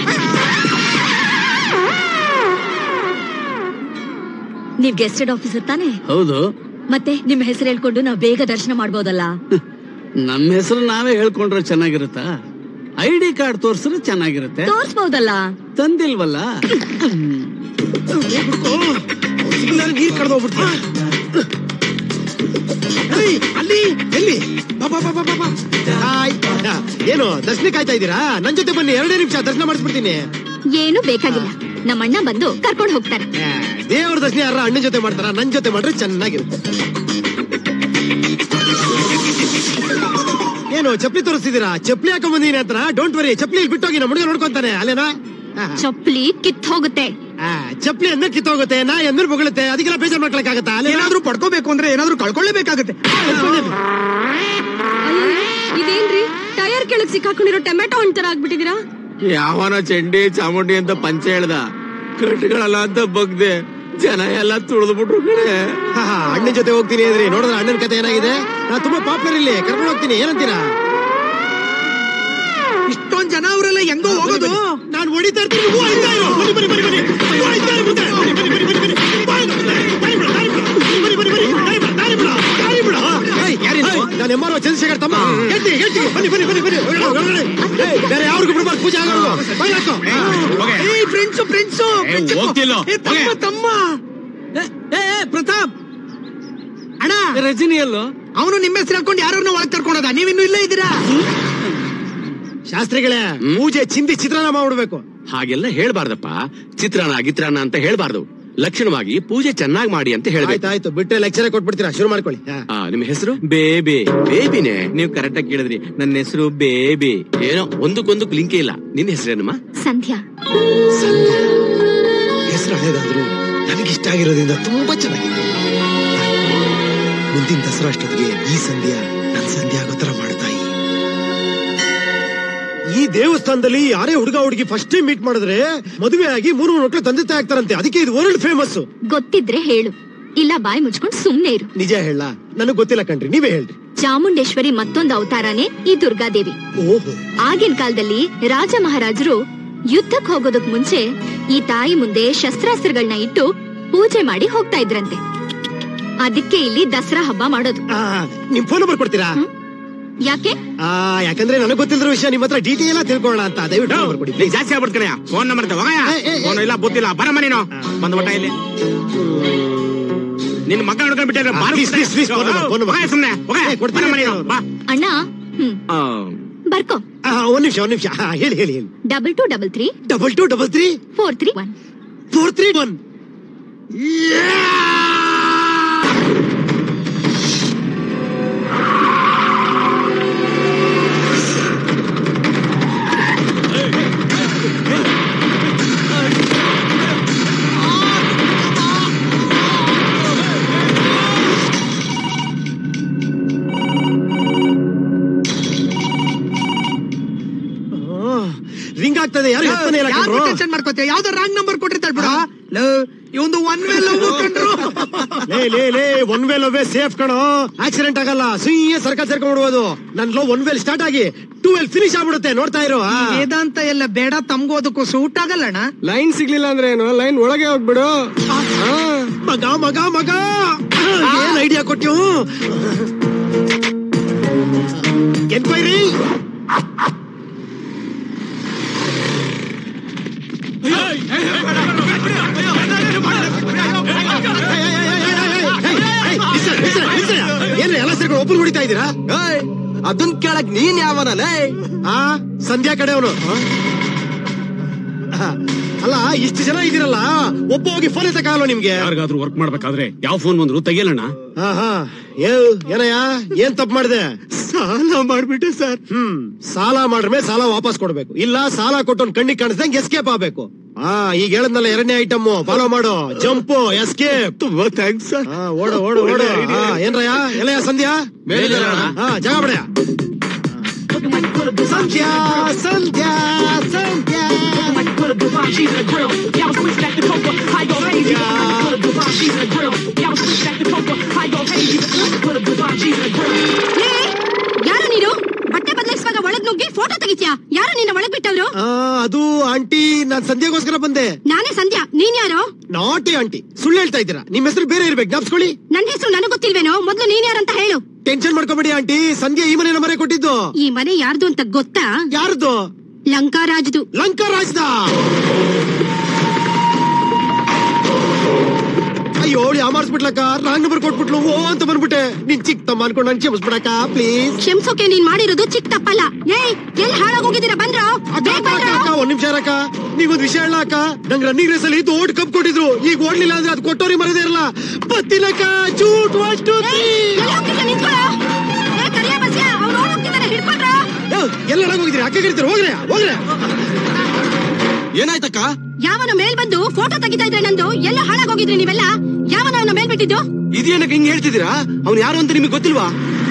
ನೀವ್ ಗೆಸ್ಟೆಡ್ ಆಫೀಸರ್ ತಾನೇ ಹೌದು ಮತ್ತೆ ನಿಮ್ ಹೆಸರು ಹೇಳ್ಕೊಂಡು ನಾವ್ ಬೇಗ ದರ್ಶನ ಮಾಡ್ಬೋದಲ್ಲ ನಮ್ಮ ಹೆಸರು ನಾವೇ ಹೇಳ್ಕೊಂಡ್ರೆ ಚೆನ್ನಾಗಿರುತ್ತಾ ಐ ಡಿ ಕಾರ್ಡ್ ತೋರ್ಸಿದ್ರೆ ಚೆನ್ನಾಗಿರುತ್ತೆ ತೋರ್ಸ್ಬೋದಲ್ಲ ತಂದಿಲ್ವಲ್ಲ ನೀರ್ ಕಡ್ದು ಹೋಗ್ಬಿಡ್ತೀಯ ಏಯ್, ಅಲ್ಲಿ ಎಲ್ಲಿ ಬಾ ಬಾ ಬಾ ಬಾ ಬಾ, ಬಾ ಹಾಯ್. ಆ, ಏನು ದರ್ಶನ ಕಾಯ್ತಾ ಇದ್ದೀರಾ ನನ್ ಜೊತೆ ಬನ್ನಿ ಎರಡೇ ನಿಮಿಷ ದರ್ಶನ ಮಾಡಿಸ್ಬಿಡ್ತೀನಿ ಏನು ಬೇಕಾಗಿಲ್ಲ ನಮ್ಮಣ್ಣ ಬಂದು ಕರ್ಕೊಂಡು ಹೋಗ್ತಾರೆ ಆ, ದೇವ್ರ ದರ್ಶನ ಯಾರ ಅಣ್ಣನ ಜೊತೆ ಮಾಡ್ತಾರ ನನ್ ಜೊತೆ ಮಾಡ್ರೆ ಚೆನ್ನಾಗಿರುತ್ತೆ ಏನು ಚಪ್ಲಿ ತೋರಿಸ್ತಿದ್ದೀರಾ ಚಪ್ಲಿ ಹಾಕೊಂಡ್ ಬಂದೀನಿ ಅಂತ ಡೋಂಟ್ ವರಿ ಚಪ್ಲಿ ಇಲ್ಲಿ ಬಿಟ್ಟೋಗಿ ನಮ್ಮ ಹುಡುಗ ನೋಡ್ಕೊಂತಾನೆ ಅಲ್ಲೇನಾ ಆ, ಚಪ್ಪಲಿ ಕಿತ್ ಹೋಗುತ್ತೆ ಆ, ಚಪ್ಲಿ ಅಂದ್ರೆ ಕಿತ್ತೋಗುತ್ತೆ ನಾ ಎಂದ್ರೆ ಬೊಗಳುತ್ತೆ ಅದಕ್ಕೆಲ್ಲ ಬೇಜಾರ್ ಮಾಡ್ಕೊಳಕ್ಕಾಗತ್ತಾ ಅಲ್ಲೇನಾ ಏನಾದ್ರೂ ಪಡ್ಕೋಬೇಕು ಅಂದ್ರೆ ಏನಾದ್ರೂ ಕಳ್ಕೊಳ್ಳೇಬೇಕಾಗತ್ತೆ ಇದೇನ್ರಿ ಟೈರ್ ಕೆಳಗ್ ಸಿಕ್ಕಾಕೊಂಡಿರೋ ಟೊಮೆಟೊ ಹಣ್ಣ್ ತರ ಆಗ್ಬಿಟ್ಟಿದೀರಾ ಯಾವನ ಚಂಡಿ ಚಾಮುಂಡಿ ಅಂತ ಪಂಚ ಹೇಳ್ದ ಕಟ್ಗಳಲ್ಲ ಅಂತ ಬಗ್ದೆ ಜನ ಎಲ್ಲ ತುಳಿದು ಬಿಟ್ರು ಕಡೆ ಅಣ್ಣನ ಜೊತೆ ಹೋಗ್ತೀನಿ ಅಂದ್ರಿ ನೋಡಿದ್ರೆ ಅಣ್ಣನ ಕತೆ ಏನಾಗಿದೆ ನಾ ತುಂಬಾ ಪಾಪ್ಯುಲರ್ ಇಲ್ಲಿ ಕರ್ಕೊಂಡು ಹೋಗ್ತೀನಿ ಏನಂತೀರಾ ಇಷ್ಟೊಂದ್ ಜನ ಅವರೆಲ್ಲ ಹೆಂಗೋ ಹೋಗೋದು ನಾನು ಹೊಡಿತಾ ಇರ್ತೀನಿ ನೀವು ಹೊಡಿತಾ ಇರು. ಬನ್ನಿ, ಬನ್ನಿ, ಬನ್ನಿ, ಬನ್ನಿ. ಅಯ್ಯೋ, ಹೊಡಿತಾ ಇರು, ಬಿಡ್ತಾ ಇರು. ಬನ್ನಿ, ಬನ್ನಿ, ಬನ್ನಿ, ಬನ್ನಿ, ಬನ್ನಿ. ಬಾಯ್ ಬಿಡು, ದಾರಿ ಬಿಡು, ದಾರಿ ಬಿಡು. ಬನ್ನಿ, ಬನ್ನಿ, ಬನ್ನಿ. ದಾರಿ ಬಿಡು, ದಾರಿ ಬಿಡು, ದಾರಿ ಬಿಡು. ಏಯ್, ಏಯ್, ನಾನು ಎಂ ಆರ್ ಚಂದ್ರಶೇಖರ್ ತಮ್ಮ ಹೇಳ್ತಿ ಹೇಳ್ತಿ ಬನ್ನಿ ಬನ್ನಿ ಬನ್ನಿ ಬನ್ನಿ ಹೊರಗಡೆ, ಹೊರಗಡೆ. ಏಯ್, ಬೇರೆ ಯಾರಿಗೂ ಬಿಡಬಾರ್ದು ಪೂಜೆ ಆಗೋದು ಬಾಯ್ ಹಾಕೋ ಏಯ್ ಫ್ರೆಂಡ್ಸ್ ಫ್ರೆಂಡ್ಸ್ ಹೋಗ್ತಿಲ್ಲೋ? ತಮ್ಮ ತಮ್ಮ ಏ, ಏ, ಏ, ಪ್ರತಾಪ್ ಅಣ್ಣ ರಜನಿಯಲ್ಲೋ ಅವನು ನಿಮ್ಮ ಹೆಸರು ಹಾಕೊಂಡು ಯಾರನ್ನ ಒಳಗ್ ಕರ್ಕೊಂಡೋದ ನೀವಿನ್ನು ಇಲ್ಲೇ ಇದ್ದೀರಾ ಶಾಸ್ತ್ರಿಗಳೇ ಪೂಜೆ ಚಿಂದಿ ಚಿತ್ರಾನ್ನ ಮಾಡ್ಬಿಡ್ಬೇಕು ಹಾಗೆಲ್ಲ ಹೇಳ್ಬಾರ್ದಪ್ಪ ಚಿತ್ರಾನ್ನ ಗಿತ್ರಾನ್ನ ಅಂತ ಹೇಳ್ಬಾರ್ದು ಲಕ್ಷಣವಾಗಿ ಪೂಜೆ ಚೆನ್ನಾಗಿ ಮಾಡಿ ಅಂತ ಹೇಳ್ಬೇಕು ಆಯ್ತು ಆಯ್ತು ಬಿಟ್ಟರೆ ಲೆಕ್ಚರ್ ಕೊಟ್ಬಿಡ್ತೀರಾ ಶುರು ಮಾಡ್ಕೊಳ್ಳಿ ಹಾ. ಆ, ನಿಮ್ಮ ಹೆಸರು ಬೇಬಿ ಬೇಬಿನೇ ನೀವು ಕರೆಕ್ಟ್ ಆಗಿ ಕೇಳಿದ್ರಿ ನನ್ನ ಹೆಸರು ಬೇಬಿ ಏನೋ ಒಂದಕ್ಕೊಂದಕ್ಕೆ ಲಿಂಕೇ ಇಲ್ಲ ನಿನ್ನ ಹೆಸರೇನಮ್ಮ ಸಂಧ್ಯಾ ಸಂಧ್ಯಾ ಹೆಸರು ಹಳೇದಾದ್ರು ನನಗಿಷ್ಟ ಆಗಿರೋದ್ರಿಂದ ತುಂಬಾ ಚೆನ್ನಾಗಿದೆ ಮುಂದಿನ ದಸರಾ ಅಷ್ಟೊತ್ತಿಗೆ ಈ ಸಂಧ್ಯಾ ನನ್ನ ಸಂಧ್ಯಾ ಆಗೋ ತರ ಮಾಡ್ತಾಯಿ ಈ ದೇವಸ್ಥಾನದಲ್ಲಿ ಯಾರೇ ಹುಡುಗ ಹುಡುಗಿ ಫಸ್ಟ್ ಟೈಮ್ ಮೀಟ್ ಮಾಡಿದ್ರೆ ಮದುವೆ ಆಗಿ ಮೂರು ಮೂರು ಮಕ್ಕಳು ತಂದೆ ತಾಯಿ ಆಗ್ತಾರಂತೆ ಅದಕ್ಕೆ ಇದು ವರ್ಲ್ಡ್ ಫೇಮಸ್ ಗೊತ್ತಿದ್ರೆ ಹೇಳು ಇಲ್ಲ ಬಾಯ್ ಮುಚ್ಕೊಂಡು ಸುಮ್ನೆ ಇರು ನಿಜ ಹೇಳ ನನಗ್ ಗೊತ್ತಿಲ್ಲ ಕಣ್ರಿ ನೀವೇ ಹೇಳ್ರಿ ಚಾಮುಂಡೇಶ್ವರಿ ಮತ್ತೊಂದು ಅವತಾರನೇ ಈ ದುರ್ಗಾದೇವಿ ಓಹೋ ಆಗಿನ ಕಾಲದಲ್ಲಿ ರಾಜ ಮಹಾರಾಜರು ಯುದ್ಧಕ್ ಹೋಗೋದಕ್ ಮುಂಚೆ ಈ ತಾಯಿ ಮುಂದೆ ಶಸ್ತ್ರಾಸ್ತ್ರಗಳನ್ನ ಇಟ್ಟು ಪೂಜೆ ಮಾಡಿ ಹೋಗ್ತಾ ಇದ್ರಂತೆ ಅದಕ್ಕೆ ಇಲ್ಲಿ ದಸರಾ ಹಬ್ಬ ಮಾಡೋದು ಆ, ನಿಮ್ ಫೋನ್ ನಂಬರ್ ಕೊಡ್ತೀರಾ ಯಾಕೆ ಆ ಯಾಕಂದ್ರೆ ನನಗೆ ಗೊತ್ತಿಲ್ದಿರೋ ವಿಷಯ ನಿಮ್ಮ ಹತ್ರ ಡೀಟೇಲ್ ತಿಳ್ಕೊಳ್ಳೋಣ ಅಂತ ದಯವಿಟ್ಟು ನಂಬರ್ ಕೊಡಿ ನೀನ್ ಜಾಸ್ತಿ ಆಗ್ಬಿಡ್ತ ಕಣಯ್ಯ ಫೋನ್ ನಂಬರ್ ಹೋಗಯ್ಯ ಏ, ಏ, ಏ. ಫೋನ್ ಇಲ್ಲ ಬುದ್ಧಿಲ್ಲ ಬರಮ್ಮ ನೀನು ಬಂದ್ಬಿಟ್ಟ ಇಲ್ಲಿ ನಿನ್ ಮಗ ನೋಡ್ಕೊಂಡ್ ಬಿಟ್ಟಿದ್ರೆ ಆ, ಬಾರಿ please, please, please, phone number, phone number. ಸುಮ್ನೆ ಹೋಗಯ್ಯ ಏ, ಕೊಡ್ತೀನಿ, ಬರಮ್ಮ ನೀನು ಬಾ ಅಣ್ಣ ಹ್ಮ್ ಆ, ಬರ್ಕೋ ಆ, ಒಂದ್ ನಿಮಿಷ ಒಂದ್ ನಿಮಿಷ ಆ, ಹೇಳಿ ಹೇಳಿ ಹೇಳಿ double two double three double two double three four three one four three one ring ಆಗ್ತದೆ ಯಾರು ಎತ್ತನೇ ಇಲ್ಲ ಕಣ್ರೋ. ಟೆನ್ಷನ್ ಮಾಡ್ಕೋತೀಯ ಯಾವ್ದೋ ರಾಂಗ್ ನಂಬರ್ ಕೊಟ್ಟಿರ್ತಾಳ ಬಿಡ ಇವಂದು ಒನ್ ವೇ ಲವ್ ಕಂಡ್ರು ಲೇ ಲೇ ಲೇ ಒನ್ ವೇಲ್ ಒವ್ವೇ ಸೇಫ್ ಕಣೋ ಆಕ್ಸಿಡೆಂಟ್ ಆಗಲ್ಲ ಸುಯ್ಯ ಸರ್ಕಲ್ ಸೇರ್ಕೊಂಡ್ಬಿಡ್ಬೋದು ನನ್ ಲೋ ಒನ್ ವೇಲ್ ಸ್ಟಾರ್ಟ್ ಆಗಿ ಟೂ ವೇಲ್ ಫಿನಿಶ್ ಆಗ್ಬಿಡುತ್ತೆ ನೋಡ್ತಾ ಇರೋ ಈ ವೇದಾಂತ ಎಲ್ಲ ಬೇಡ ತಮ್ಗೂ ಅದಕ್ಕೂ ಸೂಟ್ ಆಗಲ್ಲಣ್ಣ ಲೈನ್ ಸಿಗ್ಲಿಲ್ಲ ಅಂದ್ರೆ ಏನು ಲೈನ್ ಒಳಗೆ ಹೋಗ್ಬಿಡು ಮಗ ಮಗ ಮಗ ಏನ್ ಐಡಿಯಾ ಕೊಟ್ಟು ಎನ್ಕ್ವೈರಿ ಏನ್ರಿ ಎಲ್ಲ ಸೇರ್ಕೊಂಡು ಒಬ್ಬರು ಹೊಡಿತಾ ಇದ್ದೀರಾ ಅದನ್ ಕೇಳಕ್ ನೀನ್ ಯಾವನಲ್ಲೇ ಆ ಸಂಧ್ಯಾ ಕಡೆ ಅವನು ಅಲ್ಲ ಇಷ್ಟು ಜನ ಇದ್ದೀರಲ್ಲ ಒಬ್ಬ ಹೋಗಿ ಫೋನ್ ಎತ್ತಕ್ಕಾಗಲ್ಲ ನಿಮ್ಗೆ ಯಾರಿಗಾದ್ರೂ ವರ್ಕ್ ಮಾಡ್ಬೇಕಾದ್ರೆ ಯಾವ ಫೋನ್ ಬಂದ್ರು ತೆಗಿಯಲ್ಲಣ್ಣ ಹಾ ಹಾ ಏ ಏನಯ್ಯ ಏನ್ ತಪ್ಪು ಮಾಡಿದೆ ಸಾಲ ಮಾಡ್ಬಿಟ್ಟೆ ಸರ್ ಹ್ಮ್ ಸಾಲ ಮಾಡ್ರೆ ಸಾಲ ವಾಪಸ್ ಕೊಡ್ಬೇಕು ಇಲ್ಲ ಸಾಲ ಕೊಟ್ಟು ಕಣ್ಣಿಗೆ ಕಾಣಿಸ್ದಂಗೆ ಎಸ್ಕೇಪ್ ಆಗ್ಬೇಕು ಹಾ ಈಗ ಹೇಳದ್ನಲ್ಲ ಎರಡನೇ ಐಟಮ್ ಫಾಲೋ ಮಾಡು ಜಂಪು ಎಸ್ಕೇಪ್ ತುಂಬಾ ಥ್ಯಾಂಕ್ಸ್ ಸರ್ ಓಡು ಓಡು ಓಡು ಹಾ, ಏನ್ರಯ್ಯ ಎಲ್ಲಯ್ಯ ಸಂಧ್ಯಾ ಹಾ ಜಾಗ ಬಿಡ ಸಂಧ್ಯಾ ಸಂಧ್ಯಾ ಸಂಧ್ಯಾ ಯಾರು ನೀನು ಬಟ್ಟೆ ಬದಲಾಯಿಸುವಾಗ ಒಳಗ್ ನುಗ್ಗಿ ಫೋಟೋ ತೆಗಿತ್ಯಾ ಯಾರು ನಿನ್ನ ಒಳಗ್ ಬಿಟ್ಟವ್ರು ಆ, ಅದು ಆಂಟಿ ನಾನ್ ಸಂಧ್ಯಾಗೋಸ್ಕರ ಬಂದೆ ನಾನೇ ಸಂಧ್ಯಾ ನೀನ್ ಯಾರು ನಾಟಿ ಆಂಟಿ ಸುಳ್ಳು ಹೇಳ್ತಾ ಇದ್ದೀರಾ ನಿಮ್ ಹೆಸರು ಬೇರೆ ಇರ್ಬೇಕು ಜ್ಞಾಪಿಸ್ಕೊಳ್ಳಿ ನನ್ ಹೆಸರು ನನಗ್ ಗೊತ್ತಿಲ್ವೇನೋ ಮೊದ್ಲು ನೀನ್ ಯಾರಂತ ಹೇಳು ಟೆನ್ಷನ್ ಮಾಡ್ಕೊಬೇಡಿ ಆಂಟಿ ಸಂಧ್ಯಾ ಈ ಮನೆ ಮರೆ ಕೊಟ್ಟಿದ್ದು ಈ ಮನೆ ಯಾರ್ದು ಅಂತ ಗೊತ್ತಾ ಯಾರ್ದು ಲಂಕಾರಾಜ್ದು ಲಂಕಾ ರಾಜ್ದ ಅಯ್ಯೋ ಯಾಮಾರ್ಸ್ಬಿಟ್ಲಕ್ಕ ರಾಂಗ್ ನಂಬರ್ ಕೊಟ್ಬಿಟ್ಲು ಓ ಅಂತ ಬಂದ್ಬಿಟ್ಟೆ ನಿನ್ ಚಿಕ್ಕ ತಮ್ಮ ಅನ್ಕೊಂಡು ನನ್ ಕ್ಷಮಿಸ್ಬಿಡಕ್ಕ ಪ್ಲೀಸ್ ಕ್ಷಮಿಸೋಕೆ ನೀನ್ ಮಾಡಿರೋದು ಚಿಕ್ಕ ತಪ್ಪಲ್ಲ ಏಯ್ ಎಲ್ಲಿ ಹಾಳಾಗೋಗಿದ್ದೀರಾ ಬಂದ್ರೋ ಬೇಗ ಬಂದ್ರೋ ಒಂದ್ ನಿಮಿಷ ಇರಕ್ಕ ನೀವೊಂದ್ ವಿಷಯ ಹೇಳ ಅಕ್ಕ ನಂಗ್ ರನ್ನಿಂಗ್ ರೇಸ್ ಅಲ್ಲಿ ದೊಡ್ಡ ಕಪ್ ಕೊಟ್ಟಿದ್ರು ಈಗ ಓಡ್ಲಿಲ್ಲ ಅಂದ್ರೆ ಅದು ಕೊಟ್ಟೋರಿ ಮರದೇ ಇರಲ್ಲ ಬತ್ತಿನಕ್ಕ ಚೂಟ್ ಒನ್ ಟು ಎಲ್ಲಿ ಹೋಗ್ತಿದ್ಯಾ ನಿಂತ್ಕೊಳ್ಳೋ ಏ ಕರಿಯ ಬಸ್ಯ ಅವ್ರು ಓಡೋಗ್ತಿದ್ದಾರೆ ಹಿಡ್ಕೊಂಡ್ರೋ ಎಲ್ಲ ಹೋಗಿದ್ರಿ ಅಕ್ಕ ಕರಿತೀರ ಹೋಗ್ರೆ ಹೋಗ್ರೆ ಏನಾಯ್ತಕ್ಕ ಯಾವನ ಮೇಲ್ ಬಂದು ಫೋಟೋ ತೆಗಿತಾ ಇದ್ರೆ ನಂದು ಎಲ್ಲ ಹಾಳಾಗೋಗಿದ್ರಿ ನೀವೆಲ್ಲ ಯಾವನ ಅವನ ಮೇಲ್ ಬಿಟ್ಟಿದ್ದು ಇದೇನಕ್ಕೆ ಹಿಂಗ್ ಹೇಳ್ತಿದ್ದೀರಾ ಅವ್ನು ಯಾರು ಅಂತ ನಿಮಗೆ ಗೊತ್ತಿಲ್ವಾ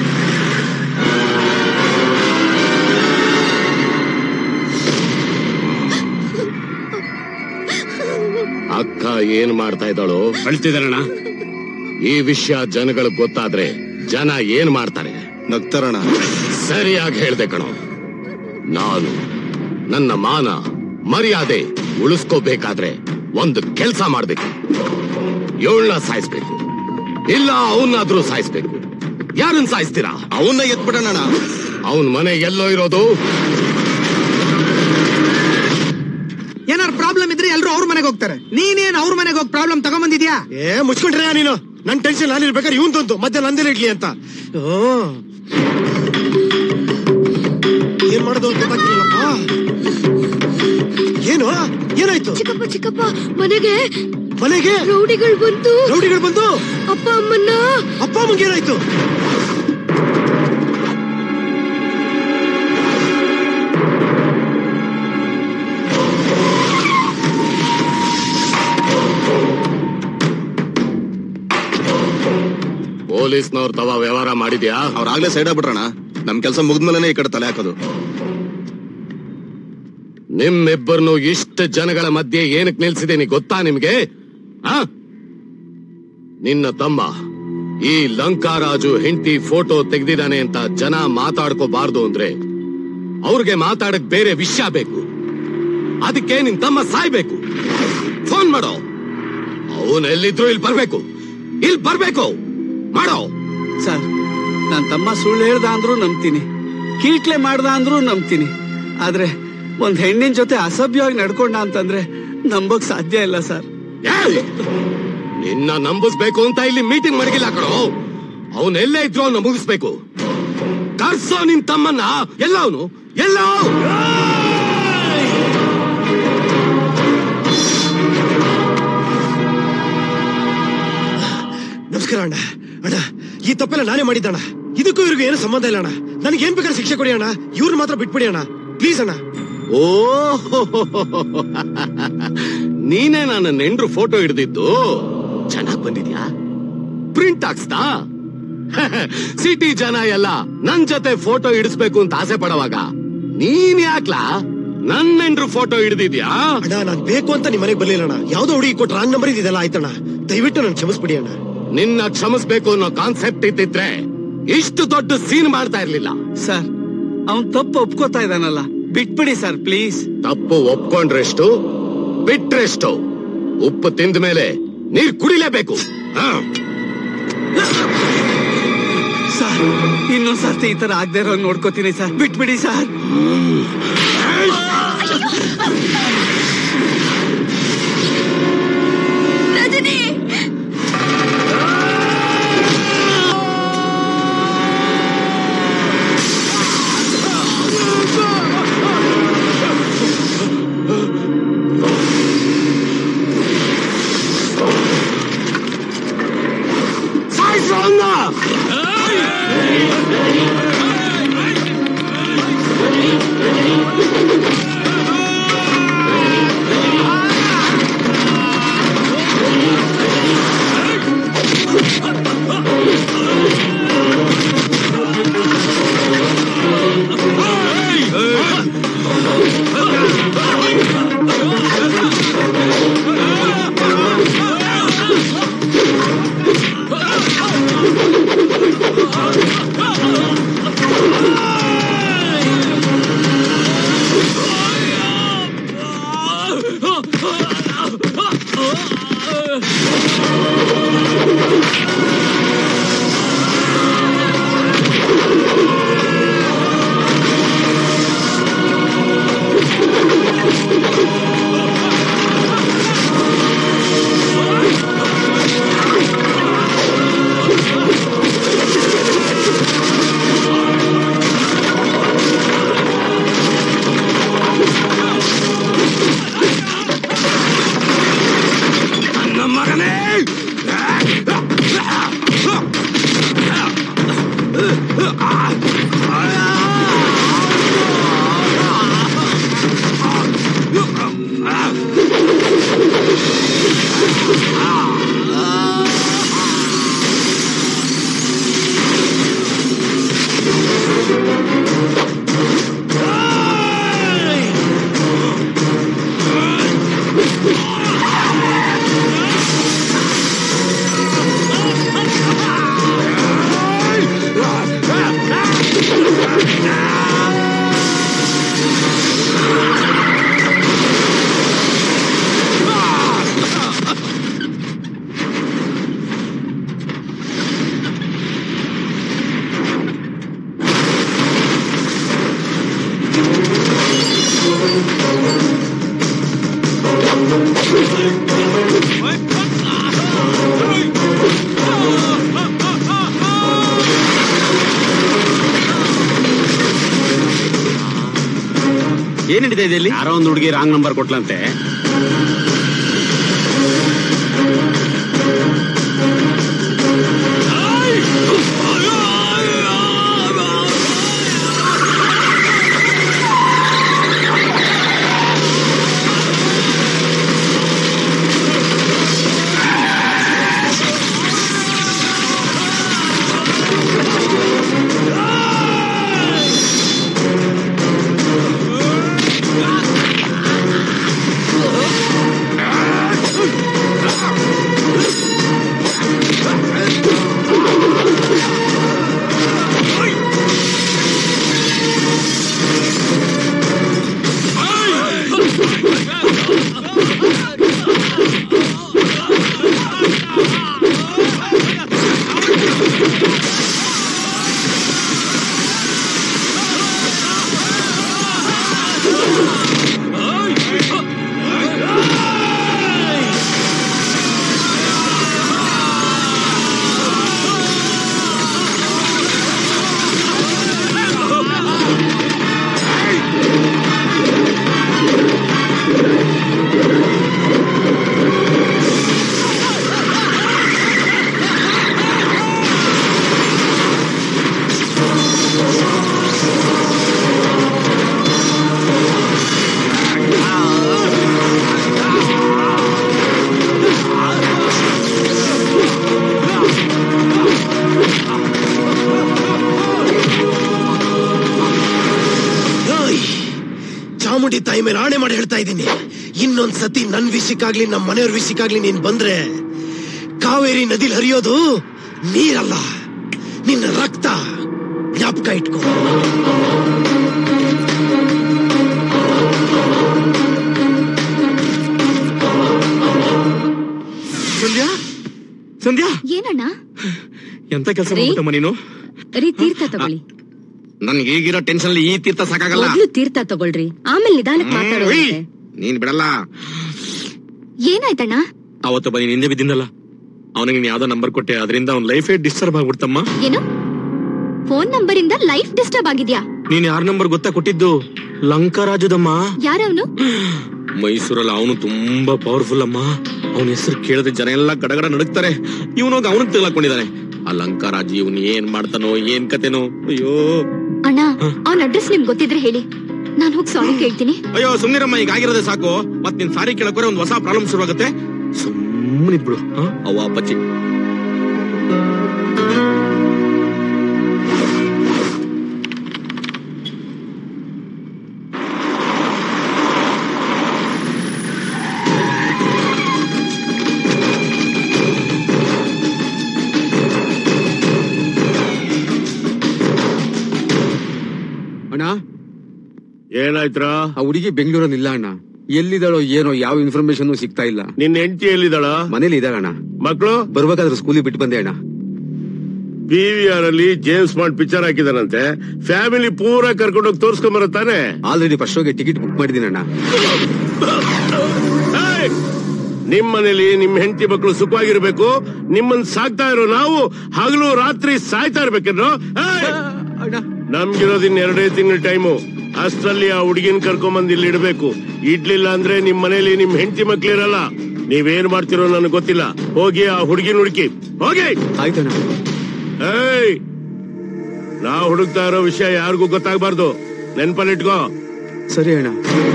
ಅಕ್ಕ ಏನ್ ಮಾಡ್ತಾ ಇದ್ದಾಳು ಅಳ್ತಿದಾರಣ್ಣ ಈ ವಿಷಯ ಜನಗಳಿಗೆ ಗೊತ್ತಾದ್ರೆ ಜನ ಏನ್ ಮಾಡ್ತಾರೆ ನಗ್ತಾರಣ ಸರಿಯಾಗಿ ಹೇಳ್ದೆ ಕಣೋ ನಾನು ನನ್ನ ಮಾನ ಮರ್ಯಾದೆ ಉಳಿಸ್ಕೋಬೇಕಾದ್ರೆ ಒಂದು ಕೆಲಸ ಮಾಡ್ಬೇಕು ಇವಳನ್ನ ಸಾಯಿಸ್ಬೇಕು ಇಲ್ಲ ಅವನ್ನಾದ್ರೂ ಸಾಯಿಸ್ಬೇಕು ಯಾರನ್ನ ಸಾಯಿಸ್ತೀರಾ ಅವನ್ನ ಎತ್ಬಿಡೋಣ ಅವನ್ ಮನೆ ಎಲ್ಲೋ ಇರೋದು ಏನಾರು ಪ್ರಾಬ್ಲಮ್ ಇದ್ರೆ ಎಲ್ರು ಅವ್ರ ಮನೆಗೆ ಹೋಗ್ತಾರೆ ನೀನೇನ್ ಅವ್ರ ಮನೆಗೆ ಹೋಗಿ ಪ್ರಾಬ್ಲಮ್ ತಗೊಂಬಂದಿದ್ಯಾ ಏ ಮುಚ್ಕೊಂಡ್ರೆ ನೀನು ನನ್ ಟೆನ್ಷನ್ ನಾನು ಇರ್ಬೇಕಾದ್ರೆ ಇವನ್ ತಂತು ಮಧ್ಯ ನಂದೇನೆ ಇಡ್ಲಿ ಅಂತ ಓ. ಏನ್ ಮಾಡೋದು ಅಂತ ಗೊತ್ತಾಗ್ತಿಲ್ಲಪ್ಪ ಏನು ಏನಾಯ್ತು ಚಿಕ್ಕಪ್ಪ ಚಿಕ್ಕಪ್ಪ ಮನೆಗೆ ಮನೆಗೆ ರೌಡಿಗಳು ಬಂದು ರೌಡಿಗಳು ಬಂದು ಅಪ್ಪ ಅಮ್ಮನ್ನ ಅಪ್ಪ ಅಮ್ಮಂಗೆ ಏನಾಯ್ತು ಪೊಲೀಸ್ನವ್ರ ತವ ವ್ಯವಹಾರ ಮಾಡಿದ್ಯಾ ಅವ್ರಾಗ್ಲೇ ಸೈಡ್ ಆಗ್ಬಿಟ್ರಣ ನಮ್ ಕೆಲಸ ಮುಗಿದ್ಮೇಲೆ ಈ ಕಡೆ ತಲೆ ಹಾಕೋದು ನಿಮ್ಮಿಬ್ಬರನ್ನು ಇಷ್ಟು ಜನಗಳ ಮಧ್ಯೆ ಏನಕ್ಕೆ ನಿಲ್ಸಿದ್ದೀನಿ ಗೊತ್ತಾ ನಿಮ್ಗೆ ಆ? ನಿನ್ನ ತಮ್ಮ ಈ ಲಂಕಾರಾಜು ಹೆಂಡತಿ ಫೋಟೋ ತೆಗ್ದಿದ್ದಾನೆ ಅಂತ ಜನ ಮಾತಾಡ್ಕೋಬಾರ್ದು ಅಂದ್ರೆ ಅವ್ರಿಗೆ ಮಾತಾಡಕ್ ಬೇರೆ ವಿಷಯ ಬೇಕು ಅದಕ್ಕೆ ನಿನ್ ತಮ್ಮ ಸಾಯ್ಬೇಕು ಫೋನ್ ಮಾಡೋ ಅವನ್ ಎಲ್ಲಿದ್ರು ಇಲ್ಲಿ ಬರ್ಬೇಕು ಇಲ್ಲಿ ಬರ್ಬೇಕು ಮಾಡೋ ಸರ್ ನನ್ ತಮ್ಮ ಸುಳ್ಳು ಹೇಳ್ದ ಅಂದ್ರೂ ನಂಬ್ತೀನಿ ಕೀಟ್ಲೆ ಮಾಡ್ದ ಅಂದ್ರೂ ನಂಬ್ತೀನಿ ಆದ್ರೆ ಒಂದ್ ಹೆಣ್ಣಿನ ಜೊತೆ ಅಸಭ್ಯವಾಗಿ ನಡ್ಕೊಂಡ ಅಂತಂದ್ರೆ ನಂಬೋಕ್ ಸಾಧ್ಯ ಇಲ್ಲ ಸರ್ ಏಯ್! ನಿನ್ನ ನಂಬಿಸ್ಬೇಕು ಅಂತ ಇಲ್ಲಿ ಮೀಟಿಂಗ್ ಮಡಗಿಲ್ಲ ಕಣೋ ಅವನ್ ಎಲ್ಲೇ ಇದ್ರು ಅವನ್ನ ಮುಗಿಸ್ಬೇಕು ಕರ್ಸೋ ನಿನ್ ತಮ್ಮನ್ನ ಎಲ್ಲ ಅವನು ಎಲ್ಲ ನಮಸ್ಕಾರ ಅಣ್ಣ ಅಣ್ಣ ಈ ತಪ್ಪೆಲ್ಲ ನಾನೇ ಮಾಡಿದ್ದಣ್ಣ ಇದಕ್ಕೂ ಇವ್ರಿಗೂ ಏನು ಸಂಬಂಧ ಇಲ್ಲ ಅಣ್ಣ ನನಗೆ ಏನ್ ಬೇಕಾದ್ರೆ ಶಿಕ್ಷೆ ಕೊಡಿ ಅಣ್ಣ ಇವ್ರು ಮಾತ್ರ ಬಿಟ್ಬಿಡಿ ಅಣ್ಣ ಪ್ಲೀಸ್ ಅಣ್ಣ ಓ ನೀನೇ ನನ್ನ ನೆಂಡ್ರು ಫೋಟೋ ಹಿಡ್ದಿದ್ದು ಚೆನ್ನಾಗ್ ಬಂದಿದ್ಯಾ ಪ್ರಿಂಟ್ ಹಾಕ್ಸ್ತಾ ಸಿಟಿ ಜನ ಎಲ್ಲ ನನ್ ಜೊತೆ ಫೋಟೋ ಹಿಡಿಸ್ಬೇಕು ಅಂತ ಆಸೆ ಪಡವಾಗ ನೀನ್ ಯಾಕ್ಲಾ ನನ್ ನೆಂಡ್ರು ಫೋಟೋ ಹಿಡ್ದಿದ್ಯಾ ಅಣ್ಣ ನಾನ್ ಬೇಕು ಅಂತ ನಿಮ್ ಮನೆಗೆ ಬರ್ಲಿಲ್ಲ ಅಣ್ಣ ಯಾವ್ದೋ ಹುಡುಗಿ ಕೊಟ್ಟು ರಾಂಗ್ ನಂಬರ್ ಇದೆಲ್ಲ ಆಯ್ತಣ್ಣ ದಯವಿಟ್ಟು ನನ್ ಕ್ಷಮಿಸ್ಬಿಡಿ ಅಣ್ಣ ನಿನ್ನ ಕ್ಷಮಿಸ್ಬೇಕು ಅನ್ನೋ ಕಾನ್ಸೆಪ್ಟ್ ಇದ್ದಿದ್ರೆ ಇಷ್ಟು ದೊಡ್ಡ ಸೀನ್ ಮಾಡ್ತಾ ಇರ್ಲಿಲ್ಲ ಸರ್ ಅವನ್ ತಪ್ಪು ಒಪ್ಕೋತಾ ಇದ್ದಾನಲ್ಲ ಬಿಟ್ಬಿಡಿ ಸರ್ ಪ್ಲೀಸ್ ತಪ್ಪು ಒಪ್ಕೊಂಡ್ರೆಷ್ಟು ಬಿಟ್ರೆಷ್ಟು ಉಪ್ಪು ತಿಂದ ಮೇಲೆ ನೀರ್ ಕುಡಿಲೇಬೇಕು ಹಾ ಸರ್ ಇನ್ನೊಂದ್ ಸರ್ತಿ ಈ ತರ ಆಗದೆ ಇರೋ ನೋಡ್ಕೋತೀನಿ ಸರ್ ಬಿಟ್ಬಿಡಿ ಸರ್ ರಜನಿ ಸಾಯ್ಸು ಅವ್ನ! ನನ್ನ ಮಗನೇ ಏನ್ ನಡೀತಾ ಇದೆ ಇಲ್ಲಿ ಯಾರೋ ಒಂದು ಹುಡುಗಿ ರಾಂಗ್ ನಂಬರ್ ಕೊಟ್ಲಂತೆ ಆ ಇನ್ನೊಂದ್ ಸತಿ ನನ್ ವಿಷಯಕ್ಕಾಗ್ಲಿ ನಮ್ ಮನೆಯವ್ರ ವಿಷಯಕ್ಕಾಗ್ಲಿ ನೀನ್ ಬಂದ್ರೆ ಕಾವೇರಿ ನದಿಲ್ ಹರಿಯೋದು ನೀರಲ್ಲ ನಿನ್ನ ರಕ್ತ ಜ್ಞಾಪಕ ಇಟ್ಕೋ ಸಂಧ್ಯಾ ಸಂಧ್ಯಾ ಏನಣ್ಣ ಎಂತ ಕೆಲಸ ರೀ? ಮಾಡ್ಬಿಟ್ಟಮ್ಮ ನೀನು ರೀ ತೀರ್ಥ ತಗೊಳ್ಳಿ ನನ್ಗೆ ಈಗಿರೋ ಟೆನ್ಷನ್ ಈ ತೀರ್ಥ ಸಾಕಾಗಲ್ಲ ಮೊದ್ಲು ತೀರ್ಥ ತಗೊಳ್ರಿ ಆಮೇಲೆ ನಿಧಾನಕ್ಕೆ ಮಾತಾಡೋಣ ಉಯ್, ನೀನ್ ಬಿಡಲ್ಲ ಏನಾಯ್ತಣ್ಣ ಅವತ್ತು ಬನ್ನಿ ನಿಂದೆ ಬಿದ್ದಿದ್ದಲ್ಲ ಅವನಿಗೆ ನೀನ್ ಯಾವ್ದೋ ನಂಬರ್ ಕೊಟ್ಟೆ ಅದರಿಂದ ಅವ್ನ ಲೈಫೇ ಡಿಸ್ಟರ್ಬ್ ಆಗ್ಬಿಡ್ತಮ್ಮ ಏನು ಫೋನ್ ನಂಬರ್ ಇಂದ ಲೈಫ್ ಡಿಸ್ಟರ್ಬ್ ಆಗಿದ್ಯಾ ನೀನ್ ಯಾರ ನಂಬರ್ ಗೊತ್ತಾ ಕೊಟ್ಟಿದ್ದು ಲಂಕರಾಜದಮ್ಮ ಯಾರವನು ಮೈಸೂರಲ್ಲಿ ಅವನು ತುಂಬಾ ಪವರ್ಫುಲ್ ಅಮ್ಮ ಅವನ ಹೆಸರು ಕೇಳಿದ್ರೆ ಜನ ಎಲ್ಲ ಗಡಗಡ ನಡುಕ್ತಾರೆ ಇವನೋಗ ಅವನಿಗೆ ತೆಗ್ಲಾಕೊಂಡಿದ್ದಾನೆ ಆ ಲಂಕಾರಾಜ್ ಇವನ್ ಏನ್ ಮಾಡ್ತಾನೋ ಏನ್ ಕತೆನೋ ಅಯ್ಯೋ ಅಣ್ಣ ಅವನ ಅಡ್ರೆಸ್ ನಿಮ್ಗೆ ಗೊತ್ತಿದ್ರೆ ಹೇಳಿ ನಾನು ಹೋಗಿ ಸಾರಿ ಕೇಳ್ತೀನಿ ಅಯ್ಯೋ ಸುಮ್ನಿರಮ್ಮ ಈಗ ಆಗಿರೋದೇ ಸಾಕು ಮತ್ ನಿನ್ ಸಾರಿ ಕೇಳಕೋರೆ ಒಂದ್ ಹೊಸ ಪ್ರಾಬ್ಲಮ್ ಶುರುವಾಗುತ್ತೆ ಸುಮ್ಮನಿದ್ಬಿಡು ಅವ್ವ ಅಪ್ಪಚ್ಚಿ ಅಣ್ಣ ಏನಾಯ್ತ್ರ ಆ ಹುಡುಗಿ ಬೆಂಗಳೂರಲ್ಲಿ ಇಲ್ಲ ಅಣ್ಣ ಎಲ್ಲಿದ್ದಾಳೋ ಏನೋ ಯಾವ ಇನ್ಫಾರ್ಮೇಶನ್ ಸಿಗ್ತಾ ಇಲ್ಲ ನಿನ್ನ ಹೆಂಡತಿ ಎಲ್ಲಿದ್ದಾಳ ಮನೇಲಿ ಇದ್ದಾಳ ಅಣ್ಣ ಮಕ್ಕಳು ಬರ್ಬೇಕಾದ್ರೆ ಸ್ಕೂಲಿಗೆ ಬಿಟ್ಟು ಬಂದೆ ಅಣ್ಣ ಪಿ ವಿ ಆರ್ ಅಲ್ಲಿ ಜೇಮ್ಸ್ ಬಾಂಡ್ ಪಿಕ್ಚರ್ ಹಾಕಿದಾನಂತೆ ಫ್ಯಾಮಿಲಿ ಪೂರ ಕರ್ಕೊಂಡೋಗಿ ತೋರ್ಸ್ಕೊಂಡ್ ಬರುತ್ತಾನೆ ಆಲ್ರೆಡಿ ಫಸ್ಟ್ ಶೋಗೆ ಟಿಕೆಟ್ ಬುಕ್ ಮಾಡಿದೀನಿ ಅಣ್ಣ ನಿಮ್ ಮನೇಲಿ ನಿಮ್ ಹೆಂಡತಿ ಮಕ್ಕಳು ಸುಖವಾಗಿರ್ಬೇಕು ನಿಮ್ಮನ್ ಸಾಕ್ತಾ ಇರೋ ನಾವು ಹಗಲು ರಾತ್ರಿ ಸಾಯ್ತಾ ಇರ್ಬೇಕೇನೋ ಏಯ್! ನಮ್ಗಿರೋದ್ ಇನ್ ಎರಡೇ ತಿಂಗಳ ಟೈಮು ಅಷ್ಟ್ರಲ್ಲಿ ಆ ಹುಡುಗಿನ ಕರ್ಕೊಂಬಂದ್ ಇಲ್ಲಿ ಇಡ್ಬೇಕು ಇಡ್ಲಿಲ್ಲ ಅಂದ್ರೆ ನಿಮ್ ಮನೇಲಿ ನಿಮ್ ಹೆಂಡತಿ ಮಕ್ಳಿರಲ್ಲ ನೀವೇನ್ ಮಾಡ್ತಿರೋ ನನಗೆ ಗೊತ್ತಿಲ್ಲ ಹೋಗಿ ಆ ಹುಡುಗಿನ ಹುಡುಕಿ ಹೋಗಿ ಆಯ್ತಣ್ಣ ಏಯ್ ನಾ ಹುಡುಕ್ತಾ ಇರೋ ವಿಷಯ ಯಾರಿಗೂ ಗೊತ್ತಾಗ್ಬಾರ್ದು ನೆನ್ಪಲ್ಲಿಟ್ಕೋ ಸರಿ ಅಣ್ಣ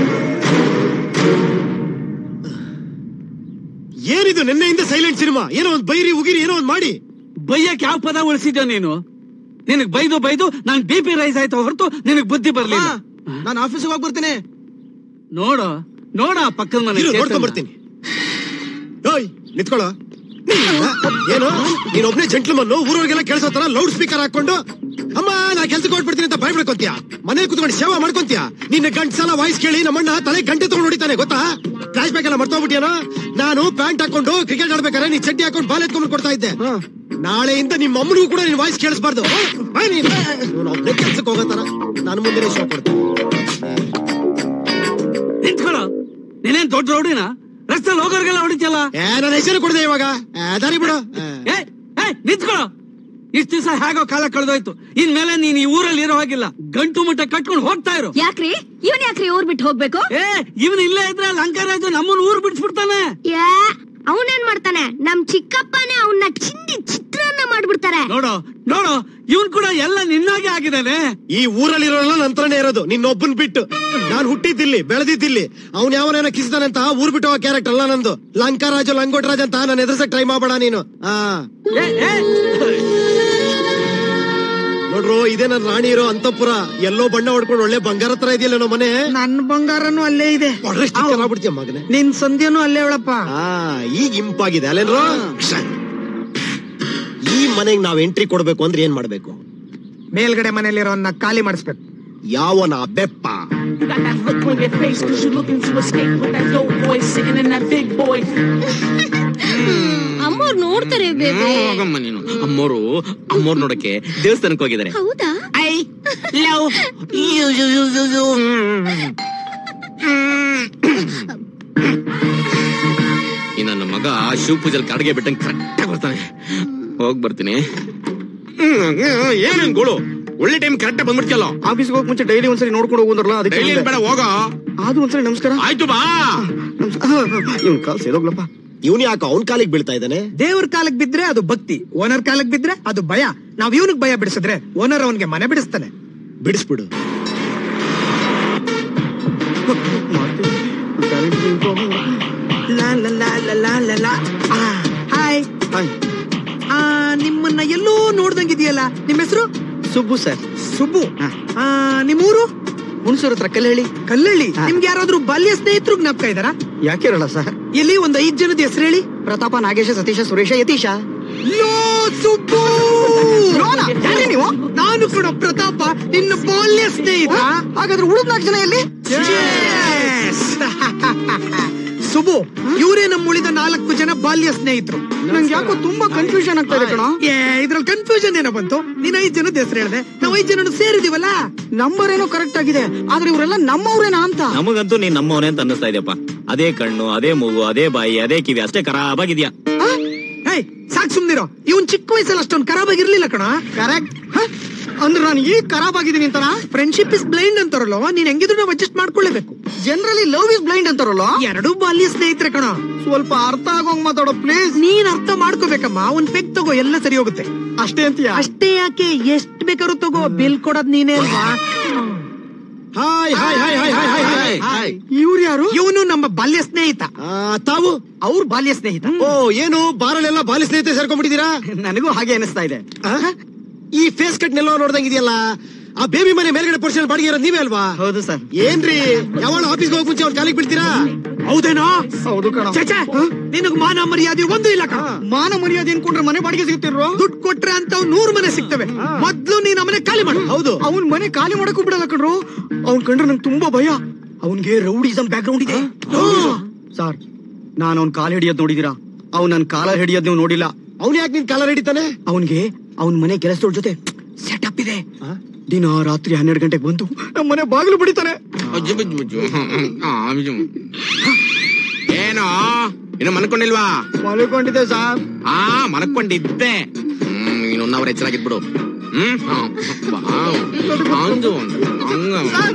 ಏನಿದು ನಿನ್ನೆಯಿಂದ ಸೈಲೆಂಟ್ ಸಿನಿಮಾ ಏನೋ ಒಂದ್ ಬೈರಿ ಉಗಿರಿ ಏನೋ ಒಂದ್ ಮಾಡಿ ಬೈಯಕ್ ಯಾವ ಪದ ಉಳಿಸಿದ್ಯೋ ನೀನು ನಿನಗ್ ಬೈದು ಬೈದು ನಾನ್ ಬಿ ಪಿ ರೈಸ್ ಆಯ್ತು ಹೊರತು ನಿನಗ್ ಬುದ್ಧಿ ಬರ್ಲಿಲ್ಲ ನಾನು ಆಫೀಸಿಗೆ ಹೋಗಿ ಬರ್ತೀನಿ ನೋಡು ನೋಡ ಆ ಪಕ್ಕದ ಮನೆ ಇರು, ಚೇತನ್ನ. ನೋಡ್ಕೊಂಡ್ ಬರ್ತೀನಿ ಓಯ್ ನಿತ್ಕೊಳ್ಳೋ ಏನು ನೀನ್ ಒಬ್ನೇ ಜಂಟ್ಲಮನ್ನು ಊರವ್ರಿಗೆಲ್ಲ ಕೇಳಿಸೋ ತರ ಲೌಡ್ ಸ್ಪೀಕರ್ ಹಾಕೊಂಡು ಅಮ್ಮ ನಾ ಕೆಲ್ಸಕ್ಕೆ ಹೊಟ್ಬಿಡ್ತೀನಿ ಅಂತ ಬಾಯ್ ಬಿಡ್ಕೊಂತೀಯ ಮನೇಲಿ ಕುತ್ಕೊಂಡು ಸೇವಾ ಮಾಡ್ಕೊಂತೀಯ ನಿನ್ನ ಗಂಟ್ ಸಲ ವಾಯ್ಸ್ ಕೇಳಿ ನಮ್ಮಣ್ಣ ತಲೆ ಗಂಟೆ ತಗೊಂಡು ಹೊಡಿತಾನೆ ಗೊತ್ತಾ ಫ್ಲಾಶ್ ಬ್ಯಾಕ್ ಎಲ್ಲ ಮರ್ತೋಗ್ಬಿಟ್ಟಿಯೇನೋ ನಾನು ಪ್ಯಾಂಟ್ ಹಾಕೊಂಡು ಕ್ರಿಕೆಟ್ ಆಡ್ಬೇಕಾದ್ರೆ ನೀ ಚಡ್ಡಿ ಹಾಕೊಂಡು ಬಾಲ್ ಎತ್ಕೊಂಡ್ ಕೊಡ್ತಾ ಇದ್ದೆ ನಾಳೆಯಿಂದ ನಿಮ್ಮ ಅಮ್ಮನಿಗೂ ಕೂಡ ನಿನ್ ವಾಯ್ಸ್ ಕೇಳಿಸ್ಬಾರ್ದು ಬಾಯ್ ನೀನು ಇವ್ನು ಒಬ್ನೇ ಕೆಲ್ಸಕ್ಕೆ ಹೋಗೋ ತರ ನಾನು ಮುಂದೆ ಶೋ ಕೊಡ್ತೀನಿ ನಿಂತ್ಕೊಳ್ಳೋ ನೀನೇನ್ ದೊಡ್ಡ ರೌಡಿನ ರಸ್ತೆಯಲ್ಲಿ ಹೋಗೋರ್ಗೆಲ್ಲ ಹೊಡಿತಿಯಲ್ಲ ಏ ನನ್ನ ಹೆಸರು ಕೊಡದೆ ಇವಾಗ ಏ, ದಾರಿ ಬಿಡು ಏ. ಏ ಏ, ನಿಂತ್ಕೊಳ್ಳೋ ಇಷ್ಟ ದಿವಸ ಹೇಗೋ ಕಾಲ ಕಳೆದೋಯ್ತು ಇನ್ಮೇಲೆ ನೀನ್ ಈ ಊರಲ್ಲಿ ಇರೋ ಹಾಗಿಲ್ಲ ಗಂಟು ಮುಟ್ಟ ಕಟ್ಕೊಂಡು ಹೋಗ್ತಾ ಇರು ಯಾಕ್ರಿ ಇವನ್ ಯಾಕ್ರಿ ಊರ್ ಬಿಟ್ಟು ಹೋಗ್ಬೇಕು ಏ ಇವನ್ ಇಲ್ಲೇ ಇದ್ರೆ ಲಂಕಾರಾಜು ನಮ್ಮನ್ನ ಊರ್ ಬಿಡ್ಸ್ಬಿಡ್ತಾನೆ ಅವನೇನ್ ಮಾಡ್ತಾನೆ ನಮ್ ಚಿಕ್ಕಪ್ಪನೇ ಅವನ್ನ ಚಿಂದಿ ಚಿತ್ರಾನ್ನ ಮಾಡ್ಬಿಡ್ತಾರೆ ನೋಡು ನೋಡು ಇವನ್ ಕೂಡ ಎಲ್ಲ ನಿನ್ನಾಗೆ ಆಗಿದ್ದಾನೆ ಈ ಊರಲ್ಲಿರೋಲ್ಲ ನಂತರನೇ ಇರೋದು ನಿನ್ನೊಬ್ಬನ್ ಬಿಟ್ಟು ನಾನ್ ಹುಟ್ಟಿದ್ದಿಲ್ಲಿ ಬೆಳೆದಿದ್ದಿಲ್ಲಿ ಅವ್ನ್ ಯಾವನೇನ ಕಿಸ್ದಾನೆ ಅಂತ ಊರ್ ಬಿಟ್ಟು ಹೋಗೋ ಕ್ಯಾರೆಕ್ಟರ್ ಅಲ್ಲ ನಂದು ಲಂಕಾರಾಜು ಲಂಗೋಟರಾಜ್ ಅಂತ ನಾನು ಎದುರ್ಸಕ್ ಟ್ರೈ ಮಾಡಬೇಡ ನೀನು ಆ ಏ, ಏ, ನೋಡ್ರು ಇದೇ ನನ್ ರಾಣಿ ಇರೋ ಅಂತಪುರ ಎಲ್ಲೋ ಬಣ್ಣ ಹೊಡ್ಕೊಂಡು ಒಳ್ಳೆ ಬಂಗಾರ ತರ ಇದೆಯಲ್ಲ ನಮ್ಮ ಮನೆ ನನ್ನ ಬಂಗಾರನು ಅಲ್ಲೇ ಇದೆ ಆಗ್ಬಿಡ್ತೀಯ ಮಗನೇ ನಿನ್ ಸಂಧ್ಯನು ಅಲ್ಲೇ ಅವಳಪ್ಪ ಆ ಈಗ ಇಂಪಾಗಿದೆ ಅಲ್ಲೇನ್ರೋ ಈ ಮನೆಗ್ ನಾವ್ ಎಂಟ್ರಿ ಕೊಡ್ಬೇಕು ಅಂದ್ರೆ ಏನ್ ಮಾಡ್ಬೇಕು ಮೇಲ್ಗಡೆ ಮನೇಲಿರೋನ್ನ ಖಾಲಿ ಮಾಡಿಸ್ಬೇಕು ಯಾವನ ಬೆಪ್ಪ You got that look on your face cause you looking to escape with that dope boy sitting in that big boy. ಅಮ್ಮವ್ರು ನೋಡ್ತಾರೆ ಬೇಬಿ ಹೋಗಮ್ಮ ನೀನು ಅಮ್ಮೋರು ಅಮ್ಮೋರ್ ನೋಡಕ್ಕೆ ದೇವಸ್ಥಾನಕ್ಕೆ ಹೋಗಿದ್ದಾರೆ ಹೌದಾ I love you you you you you ಈ ನನ್ನ ಮಗ ಶಿವ ಪೂಜಲ್ ಕಡೆಗೆ ಬಿಟ್ಟಂಗೆ ಕರೆಕ್ಟ್ ಬರ್ತಾನೆ ಹೋಗ್ ಬರ್ತೀನಿ ಏನೇನ್ ಗೋಳು ಒಳ್ಳೆ ಟೈಮ್ ಕರೆಕ್ಟ್ ಬಂದ್ಬಿಡ್ತಿಯಲ್ಲ ಆಫೀಸ್ಗೆ ಹೋಗಿ ಮುಂಚೆ ಡೈಲಿ ಒಂದ್ಸರಿ ನೋಡ್ಕೊಂಡು ಹೋಗೋದ್ರಲ್ಲ ಅದಕ್ಕೆ ಡೈಲಿ ಬೇಡ ಹೋಗ ಅದು ಒಂದ್ಸರಿ ನಮಸ್ಕಾರ ಆಯ್ತು ಬಾ ಇವ್ನ್ ಕಾಲ್ ಸೇರೋಗ್ಲಪ್ಪ ಇವನ್ ಯಾಕೆ ಅವನ್ ಕಾಲಿಗೆ ಬೀಳ್ತಾ ಇದ್ದಾನೆ ದೇವ್ರ ಕಾಲಕ್ ಬಿದ್ರೆ ಅದು ಭಕ್ತಿ ಓನರ್ ಕಾಲಕ್ ಬಿದ್ರೆ ಅದು ಭಯ ನಾವ್ ಇವನಿಗೆ ಭಯ ಬಿಡಿಸಿದ್ರೆ ಓನರ್ ಅವನ್ಗೆ ಮನೆ ಬಿಡಿಸ್ತಾನೆ ಬಿಡಿಸ್ಬಿಡು ಹಾಯ್ ಆ, ನಿಮ್ಮನ್ನ ಎಲ್ಲೋ ನೋಡ್ದಂಗಿದೆಯಲ್ಲ ನಿಮ್ಮ ಹೆಸರು ಸುಬ್ಬು ಸರ್ ಸುಬ್ಬು ಆ, ನಿಮ್ಮೂರು ಹುಣಸೂರ್ ಹತ್ರ ಕಲ್ಲಳ್ಳಿ ಕಲ್ಲಳ್ಳಿ ನಿಮ್ಗೆ ಯಾರಾದ್ರೂ ಬಾಲ್ಯ ಸ್ನೇಹಿತರು ಜ್ಞಾಪಕ ಇದಾರಾ ಯಾಕಿರಲ್ಲ ಸರ್ ಇಲ್ಲಿ ಒಂದ್ ಐದ್ ಜನದ ಹೆಸರು ಹೇಳಿ ಪ್ರತಾಪ ನಾಗೇಶ ಸತೀಶ ಸುರೇಶ ಯತೀಶ ಲೋ ಸುಬ್ಬು ನೀವು ನಾನು ಕೂಡ ಪ್ರತಾಪ ನಿನ್ನ ಬಾಲ್ಯ ಸ್ನೇಹಿತ ಹಾಗಾದ್ರೆ ಉಳಿದ ನಾಲ್ಕು ಜನ ಎಲ್ಲಿ Yes! ಸುಬು ಇವರೇ ನಮ್ಮ ಉಳಿದ ನಾಲ್ಕು ಜನ ಬಾಲ್ಯ ಸ್ನೇಹಿತರು ನಂಗೆ ಯಾಕೋ ತುಂಬಾ ಕನ್ಫ್ಯೂಷನ್ ಆಗ್ತಾ ಇದೆ ಕಣ ಏ ಇದ್ರಲ್ಲಿ ಕನ್ಫ್ಯೂಷನ್ ಏನೋ ಬಂತು ನೀನ್ ಐದ್ ಜನದ ಹೆಸರು ಹೇಳ್ದೆ ನಾವ್ ಐದ್ ಜನ ಸೇರಿದೀವಲ್ಲ ನಂಬರ್ ಏನೋ ಕರೆಕ್ಟ್ ಆಗಿದೆ ಆದ್ರೆ ಇವರೆಲ್ಲ ನಮ್ಮವ್ರೇನಾ ಅಂತ ನಮಗಂತೂ ನೀನ್ ನಮ್ಮವನೇ ಅಂತ ಅನ್ನಿಸ್ತಾ ಇದೆಯಪ್ಪ ಅದೇ ಕಣ್ಣು ಅದೇ ಮೂಗು ಅದೇ ಬಾಯಿ ಅದೇ ಕಿವಿ ಅಷ್ಟೇ ಖರಾಬಾಗಿದ್ಯಾ ಏಯ್ ಸಾಕ್ ಸುಮ್ನಿರೋ ಇವನ್ ಚಿಕ್ಕ ವಯಸ್ಸಲ್ಲಿ ಅಷ್ಟೊಂದು ಖರಾಬ್ ಆಗಿರ್ಲಿಲ್ಲ ಕಣ ಕರೆಕ್ಟ್ ಅಂದ್ರೆ ನಾನು ಈಗ ಖರಾಬ್ ಆಗಿದ್ದೀನಿ ಅಂತನಾ ಫ್ರೆಂಡ್ಶಿಪ್ ಇಸ್ ಬ್ಲೈಂಡ್ ಅಂತಾರಲ್ಲ ನೀನ್ ಹೆಂಗಿದ್ರು ನಾವು ಅಡ್ಜಸ್ಟ್ ಮಾಡ್ಕೊಳ್ಳೇಬೇಕು ಜನರಲಿ ಲವ್ ಇಸ್ ಬ್ಲೈಂಡ್ ಅಂತಾರಲ್ಲ ಎರಡೂ ಬಾಲ್ಯ ಸ್ನೇಹಿತರೆ ಕಣ ಸ್ವಲ್ಪ ಅರ್ಥ ಆಗೋಂಗ್ ಮಾತಾಡೋ ಪ್ಲೀಸ್ ನೀನ್ ಅರ್ಥ ಮಾಡ್ಕೋಬೇಕಮ್ಮ ಒಂದ್ ಪೆಗ್ ತಗೋ ಎಲ್ಲ ಸರಿ ಹೋಗುತ್ತೆ ಅಷ್ಟೇ ಅಂತೀಯ ಅಷ್ಟೇ ಯಾಕೆ ಎಷ್ಟ್ ಬೇಕಾದ್ರೂ ತಗೋ ಬಿಲ್ ಕೊಡೋದ್ ನೀನೇ ಅಲ್ವಾ hi hi hi hi hi hi hi hi ಇವ್ರು ಯಾರು ಇವನು ನಮ್ಮ ಬಾಲ್ಯ ಸ್ನೇಹಿತ ಆ, ತಾವು ಅವ್ರ ಬಾಲ್ಯ ಸ್ನೇಹಿತ ಓ ಏನು ಬಾರಲ್ಲೆಲ್ಲ ಬಾಲ್ಯ ಸ್ನೇಹಿತರೆ ಸೇರ್ಕೊಂಡ್ಬಿಟ್ಟಿದ್ದೀರಾ ನನಗೂ ಹಾಗೆ ಅನಿಸ್ತಾ ಇದೆ ಆ? ಈ ಫೇಸ್ ಕಟ್ ನೆಲ್ಲ ನೋಡ್ದಂಗಿದೆಯಲ್ಲ ಆ ಬೇಬಿ ಮನೆ ಮೇಲ್ಗಡೆ ಪರ್ಸನ್ ಬಾಡಿಗೆ ಇರೋದು ನೀವೇ ಅಲ್ವಾ ಹೌದು ಸರ್ ಏನ್ರಿ ಯಾವಾಗ ಆಫೀಸ್ಗೆ ಹೋಗ್ ಮುಂಚೆ ಅವ್ನ ಕಾಲಿಗೆ ಬೀಳ್ತೀರಾ ಹೌದೇನೋ ಹೌದು ಕಣ ಛೆ, ಛೆ, ನಿನಗ್ ಮಾನ ಮರ್ಯಾದೆ ಒಂದು ಇಲ್ಲ ಕಣ ಮಾನ ಮರ್ಯಾದೆ ಅನ್ಕೊಂಡ್ರೆ ಮನೆ ಬಾಡಿಗೆ ಸಿಗ್ತಿರೋ ದುಡ್ಡು ಕೊಟ್ರೆ ಅಂತ ನೂರ್ ಮನೆ ಸಿಗ್ತವೆ ಮೊದ್ಲು ನೀನ್ ಮನೆ ಖಾಲಿ ಮಾಡು ಹೌದು ಅವನ್ ಮನೆ ಖಾಲಿ ಮಾಡಕ್ಕೂ ಬಿಡಲ್ಲ ಕಣ್ರು ಅವ್ನ್ ಕಂಡ್ರೆ ನಂಗೆ ತುಂಬಾ ಭಯ ಅವನ್ಗೆ ರೌಡಿಸಮ್ ಬ್ಯಾಕ್ ಗ್ರೌಂಡ್ ಇದೆ ಸರ್ ನಾನ್ ಅವ್ನ್ ಕಾಲ್ ಹಿಡಿಯೋದ್ ನೋಡಿದೀರಾ ಅವ್ನ್ ನನ್ ಕಾಲ ಹಿಡಿಯೋದ್ ನೀವು ನೋಡಿಲ್ಲ ಅವ್ನು ಯಾಕೆ ನಿನ್ ಕಾಲರ್ ಹಿಡಿತಾನೆ ಅವನ್ಗೆ ಅವನ್ ಮನೆ ಕೆಲಸದವ್ರ ಜೊತೆ ಸೆಟಪ್ ಇದೆ ದಿನ ರಾತ್ರಿ ಹನ್ನೆರಡು ಗಂಟೆಗೆ ಬಂದು ನಮ್ಮ ಮನೆ ಬಾಗಿಲು ಬಿಡಿತಾನೆ ಏನೋ ಇನ್ನು ಮನ್ಕೊಂಡಿಲ್ವಾ ಮಲ್ಕೊಂಡಿದೆ ಸರ್ ಆ ಮನ್ಕೊಂಡಿದ್ದೆ ಹ್ಮ್ ಇನ್ನೊಂದು ಅವ್ರ ಎಚ್ಚರಾಗಿದ್ಬಿಡು ಹ್ಮ್ ಹಾ. ಬಾ. ಅಂದು ಹಂಗ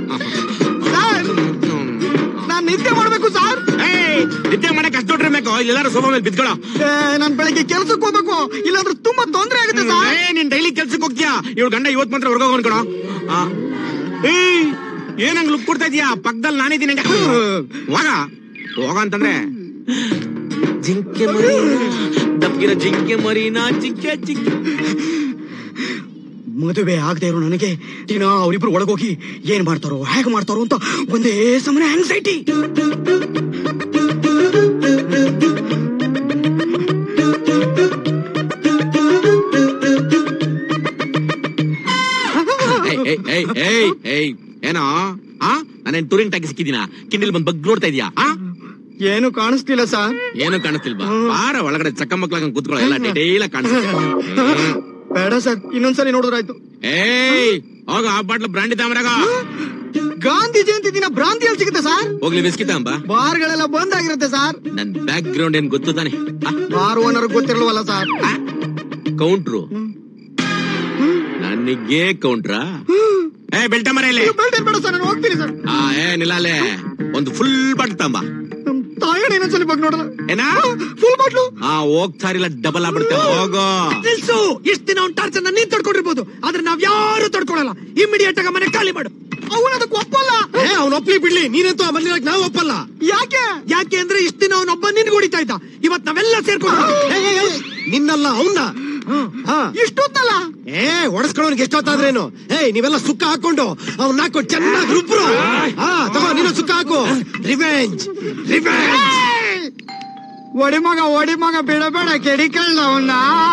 ನಾನ್ ನಿದ್ದೆ ಮಾಡ್ಬೇಕು ಸರ್ ಏಯ್ ನಿದ್ದೆ ಮಾಡಕ್ ಅಷ್ಟು ಬೇಕು ಇಲ್ಲೆಲ್ಲಾರು ಸೋಫಾ ಮೇಲೆ ಬಿದ್ಕೊಳ್ಳೋ ನಾನ್ ಬೆಳಿಗ್ಗೆ ಕೆಲ್ಸಕ್ಕೆ ಹೋಗ್ಬೇಕು ಇಲ್ಲಾಂದ್ರೆ ತುಂಬಾ ತೊಂದ್ರೆ ಆಗುತ್ತೆ ಸರ್ ಏ ನೀನ್ ಡೈಲಿ ಕೆಲ್ಸಕ್ಕೆ ಹೋಗ್ತೀಯಾ ಇವಳು ಗಂಡ ಇವತ್ ಮಾತ್ರ ಹೊರಗೋಗ ಅನ್ಕೊಣ ಏಯ್ ಏನಂಗ್ ಲುಕ್ ಕೊಡ್ತಾ ಇದೀಯಾ ಪಕ್ಕದಲ್ಲಿ ನಾನಿದ್ದೀನಿ ಹೋಗ ಹೋಗ ಅಂತಂದ್ರೆ ಜಿಂಕೆ ಮರಿ ದಪ್ಪಿರೋ ಜಿಂಕೆ ಮರಿನಾ ಜಿಂಕೆ ಜಿಂಕೆ ಮದುವೆ ಆಗದೆ ಇರೋ ನನಗೆ ದಿನ ಅವರಿಬ್ರು ಒಳಗೋಗಿ ಏನ್ ಮಾಡ್ತಾರೋ ಹೇಗ್ ಮಾಡ್ತಾರೋ ಅಂತ ಒಂದೇ ಸಮನೆ ಆಂಗ್ಸೈಟಿ ಏಯ್, ಏಯ್, ಏಯ್, ಏಯ್, ಏಯ್, ಏನೋ ಆ ನಾನೇನ್ ಟೂರಿಂಗ್ ಟ್ಯಾಗಿ ಸಿಕ್ಕಿದೀನ ಕಿಂಡಿಲ್ ಬಂದ್ ಬಗ್ ನೋಡ್ತಾ ಇದೀಯಾ ಆ ಏನು ಕಾಣಿಸ್ತಿಲ್ಲ ಸರ್ ಏನು ಕಾಣಿಸ್ತಿಲ್ವಾ ಬಾರ ಒಳಗಡೆ ಚಕ್ಕ ಮಕ್ಳಾಗ ಕೂತ್ಕೊಳ್ಳೋ ಎಲ್ಲ ಡೀಟೇಲ್ ಕಾಣಿಸುತ್ತೆ ಹ್ಮ್. ಬೇಡ ಸರ್ ಇನ್ನೊಂದ್ಸಲಿ ನೋಡಿದ್ರಾಯ್ತು ಏಯ್ ಹೋಗ ಆ ಬಾಟ್ಲು ಬ್ರಾಂಡಿ ತಾಮ್ರಾಗ ಗಾಂಧಿ ಜಯಂತಿ ದಿನ ಭ್ರಾಂತಿಯಲ್ಲಿ ಸಿಗುತ್ತೆ ಸರ್ ಹೋಗ್ಲಿ ಬಿಸ್ಕಿತ ಅಂಬ ಬಾರ್ಗಳೆಲ್ಲ ಬಂದ್ ಆಗಿರುತ್ತೆ ಸರ್ ನನ್ ಬ್ಯಾಕ್ ಗ್ರೌಂಡ್ ಏನ್ ಗೊತ್ತು ತಾನೆ ಬಾರ್ ಓನರ್ ಗೊತ್ತಿರಲ್ವಲ್ಲ ಸರ್ ಕೌಂಟ್ರು ನನಗೆ ಕೌಂಟ್ರಾ ಏ ಬೆಲ್ಟ ಮರ ಇಲ್ಲಿ ಬೇಡ ಸರ್ ನಾನು ಹೋಗ್ತೀನಿ ಸರ್ ಆ ಏನಿಲ್ಲ ಅಲ್ಲೇ ಒಂದು ಫುಲ್ ಬಾಟ್ಲ್ ತಂಬ ನಮ್ ತಾಯಣ್ಣ ಇನ್ನೊಂದ್ಸಲಿ ಬಗ್ಗೆ ನೋಡಲ್ಲ ಏನಾ ಫುಲ್ ಬಾಟ್ಲು ಆ ಹೋಗ್ತಾ ಇರಲಿಲ್ಲ ಡಬಲ್ ಆಗ್ಬಿಡುತ್ತೆ ಹೋಗೋ ನಿಲ್ಸು ಇಷ್ಟ ದಿನ ಅವ್ನ್ ಟಾರ್ಚರ್ ನೀನ್ ತಡ್ಕೊಂಡಿರ್ಬೋದು ಆದ್ರೆ ನಾವ್ ಯಾರು ತಡ್ಕೊಳಲ್ಲ ಇಮಿಡಿಯೇಟ್ ಆಗ ಮನೆ ಖಾಲಿ ಮಾಡು ಅವನ ಅದಕ್ಕೆ ಒಪ್ಪಲ್ಲ ಏ ಅವ್ನ ಒಪ್ಲಿ ಬಿಡ್ಲಿ ನೀನಂತೂ ಆ ಮನೆ ನಾವು ಒಪ್ಪಲ್ಲ ಯಾಕೆ ಯಾಕೆ ಅಂದ್ರೆ ಇಷ್ಟ ದಿನ ಅವನೊಬ್ಬ ನಿನ್ ಹೊಡಿತಾ ಇದ್ದ ಇವತ್ ನಾವೆಲ್ಲ ಸೇರ್ಕೊಂಡು ಏ, ಏ, ಏ, ನಿನ್ನಲ್ಲ ಅವನ್ನ ಇಷ್ಟೊತ್ತಲ್ಲ ಏ ಒಡಸ್ಕೊಳ್ಳೋನ್ಗೆ ಎಷ್ಟೊತ್ತಾದ್ರೇನು ಏಯ್ ನೀವೆಲ್ಲ ಸುಕ್ಕ ಹಾಕೊಂಡು ಅವ್ನ ಹಾಕೊಂಡು ಚೆನ್ನಾಗಿ ರುಬ್ರು ಹಾ ತಗೋ ನೀನು ಸುಕ್ಕ ಹಾಕು ರಿವೆಂಜ್ ರಿವೆಂಜ್ ಒಡಿ ಮಗ ಒಡಿ ಮಗ ಬಿಡಬೇಡ ಕೆಡಿಕಳ್ಳ ಅವನ್ನ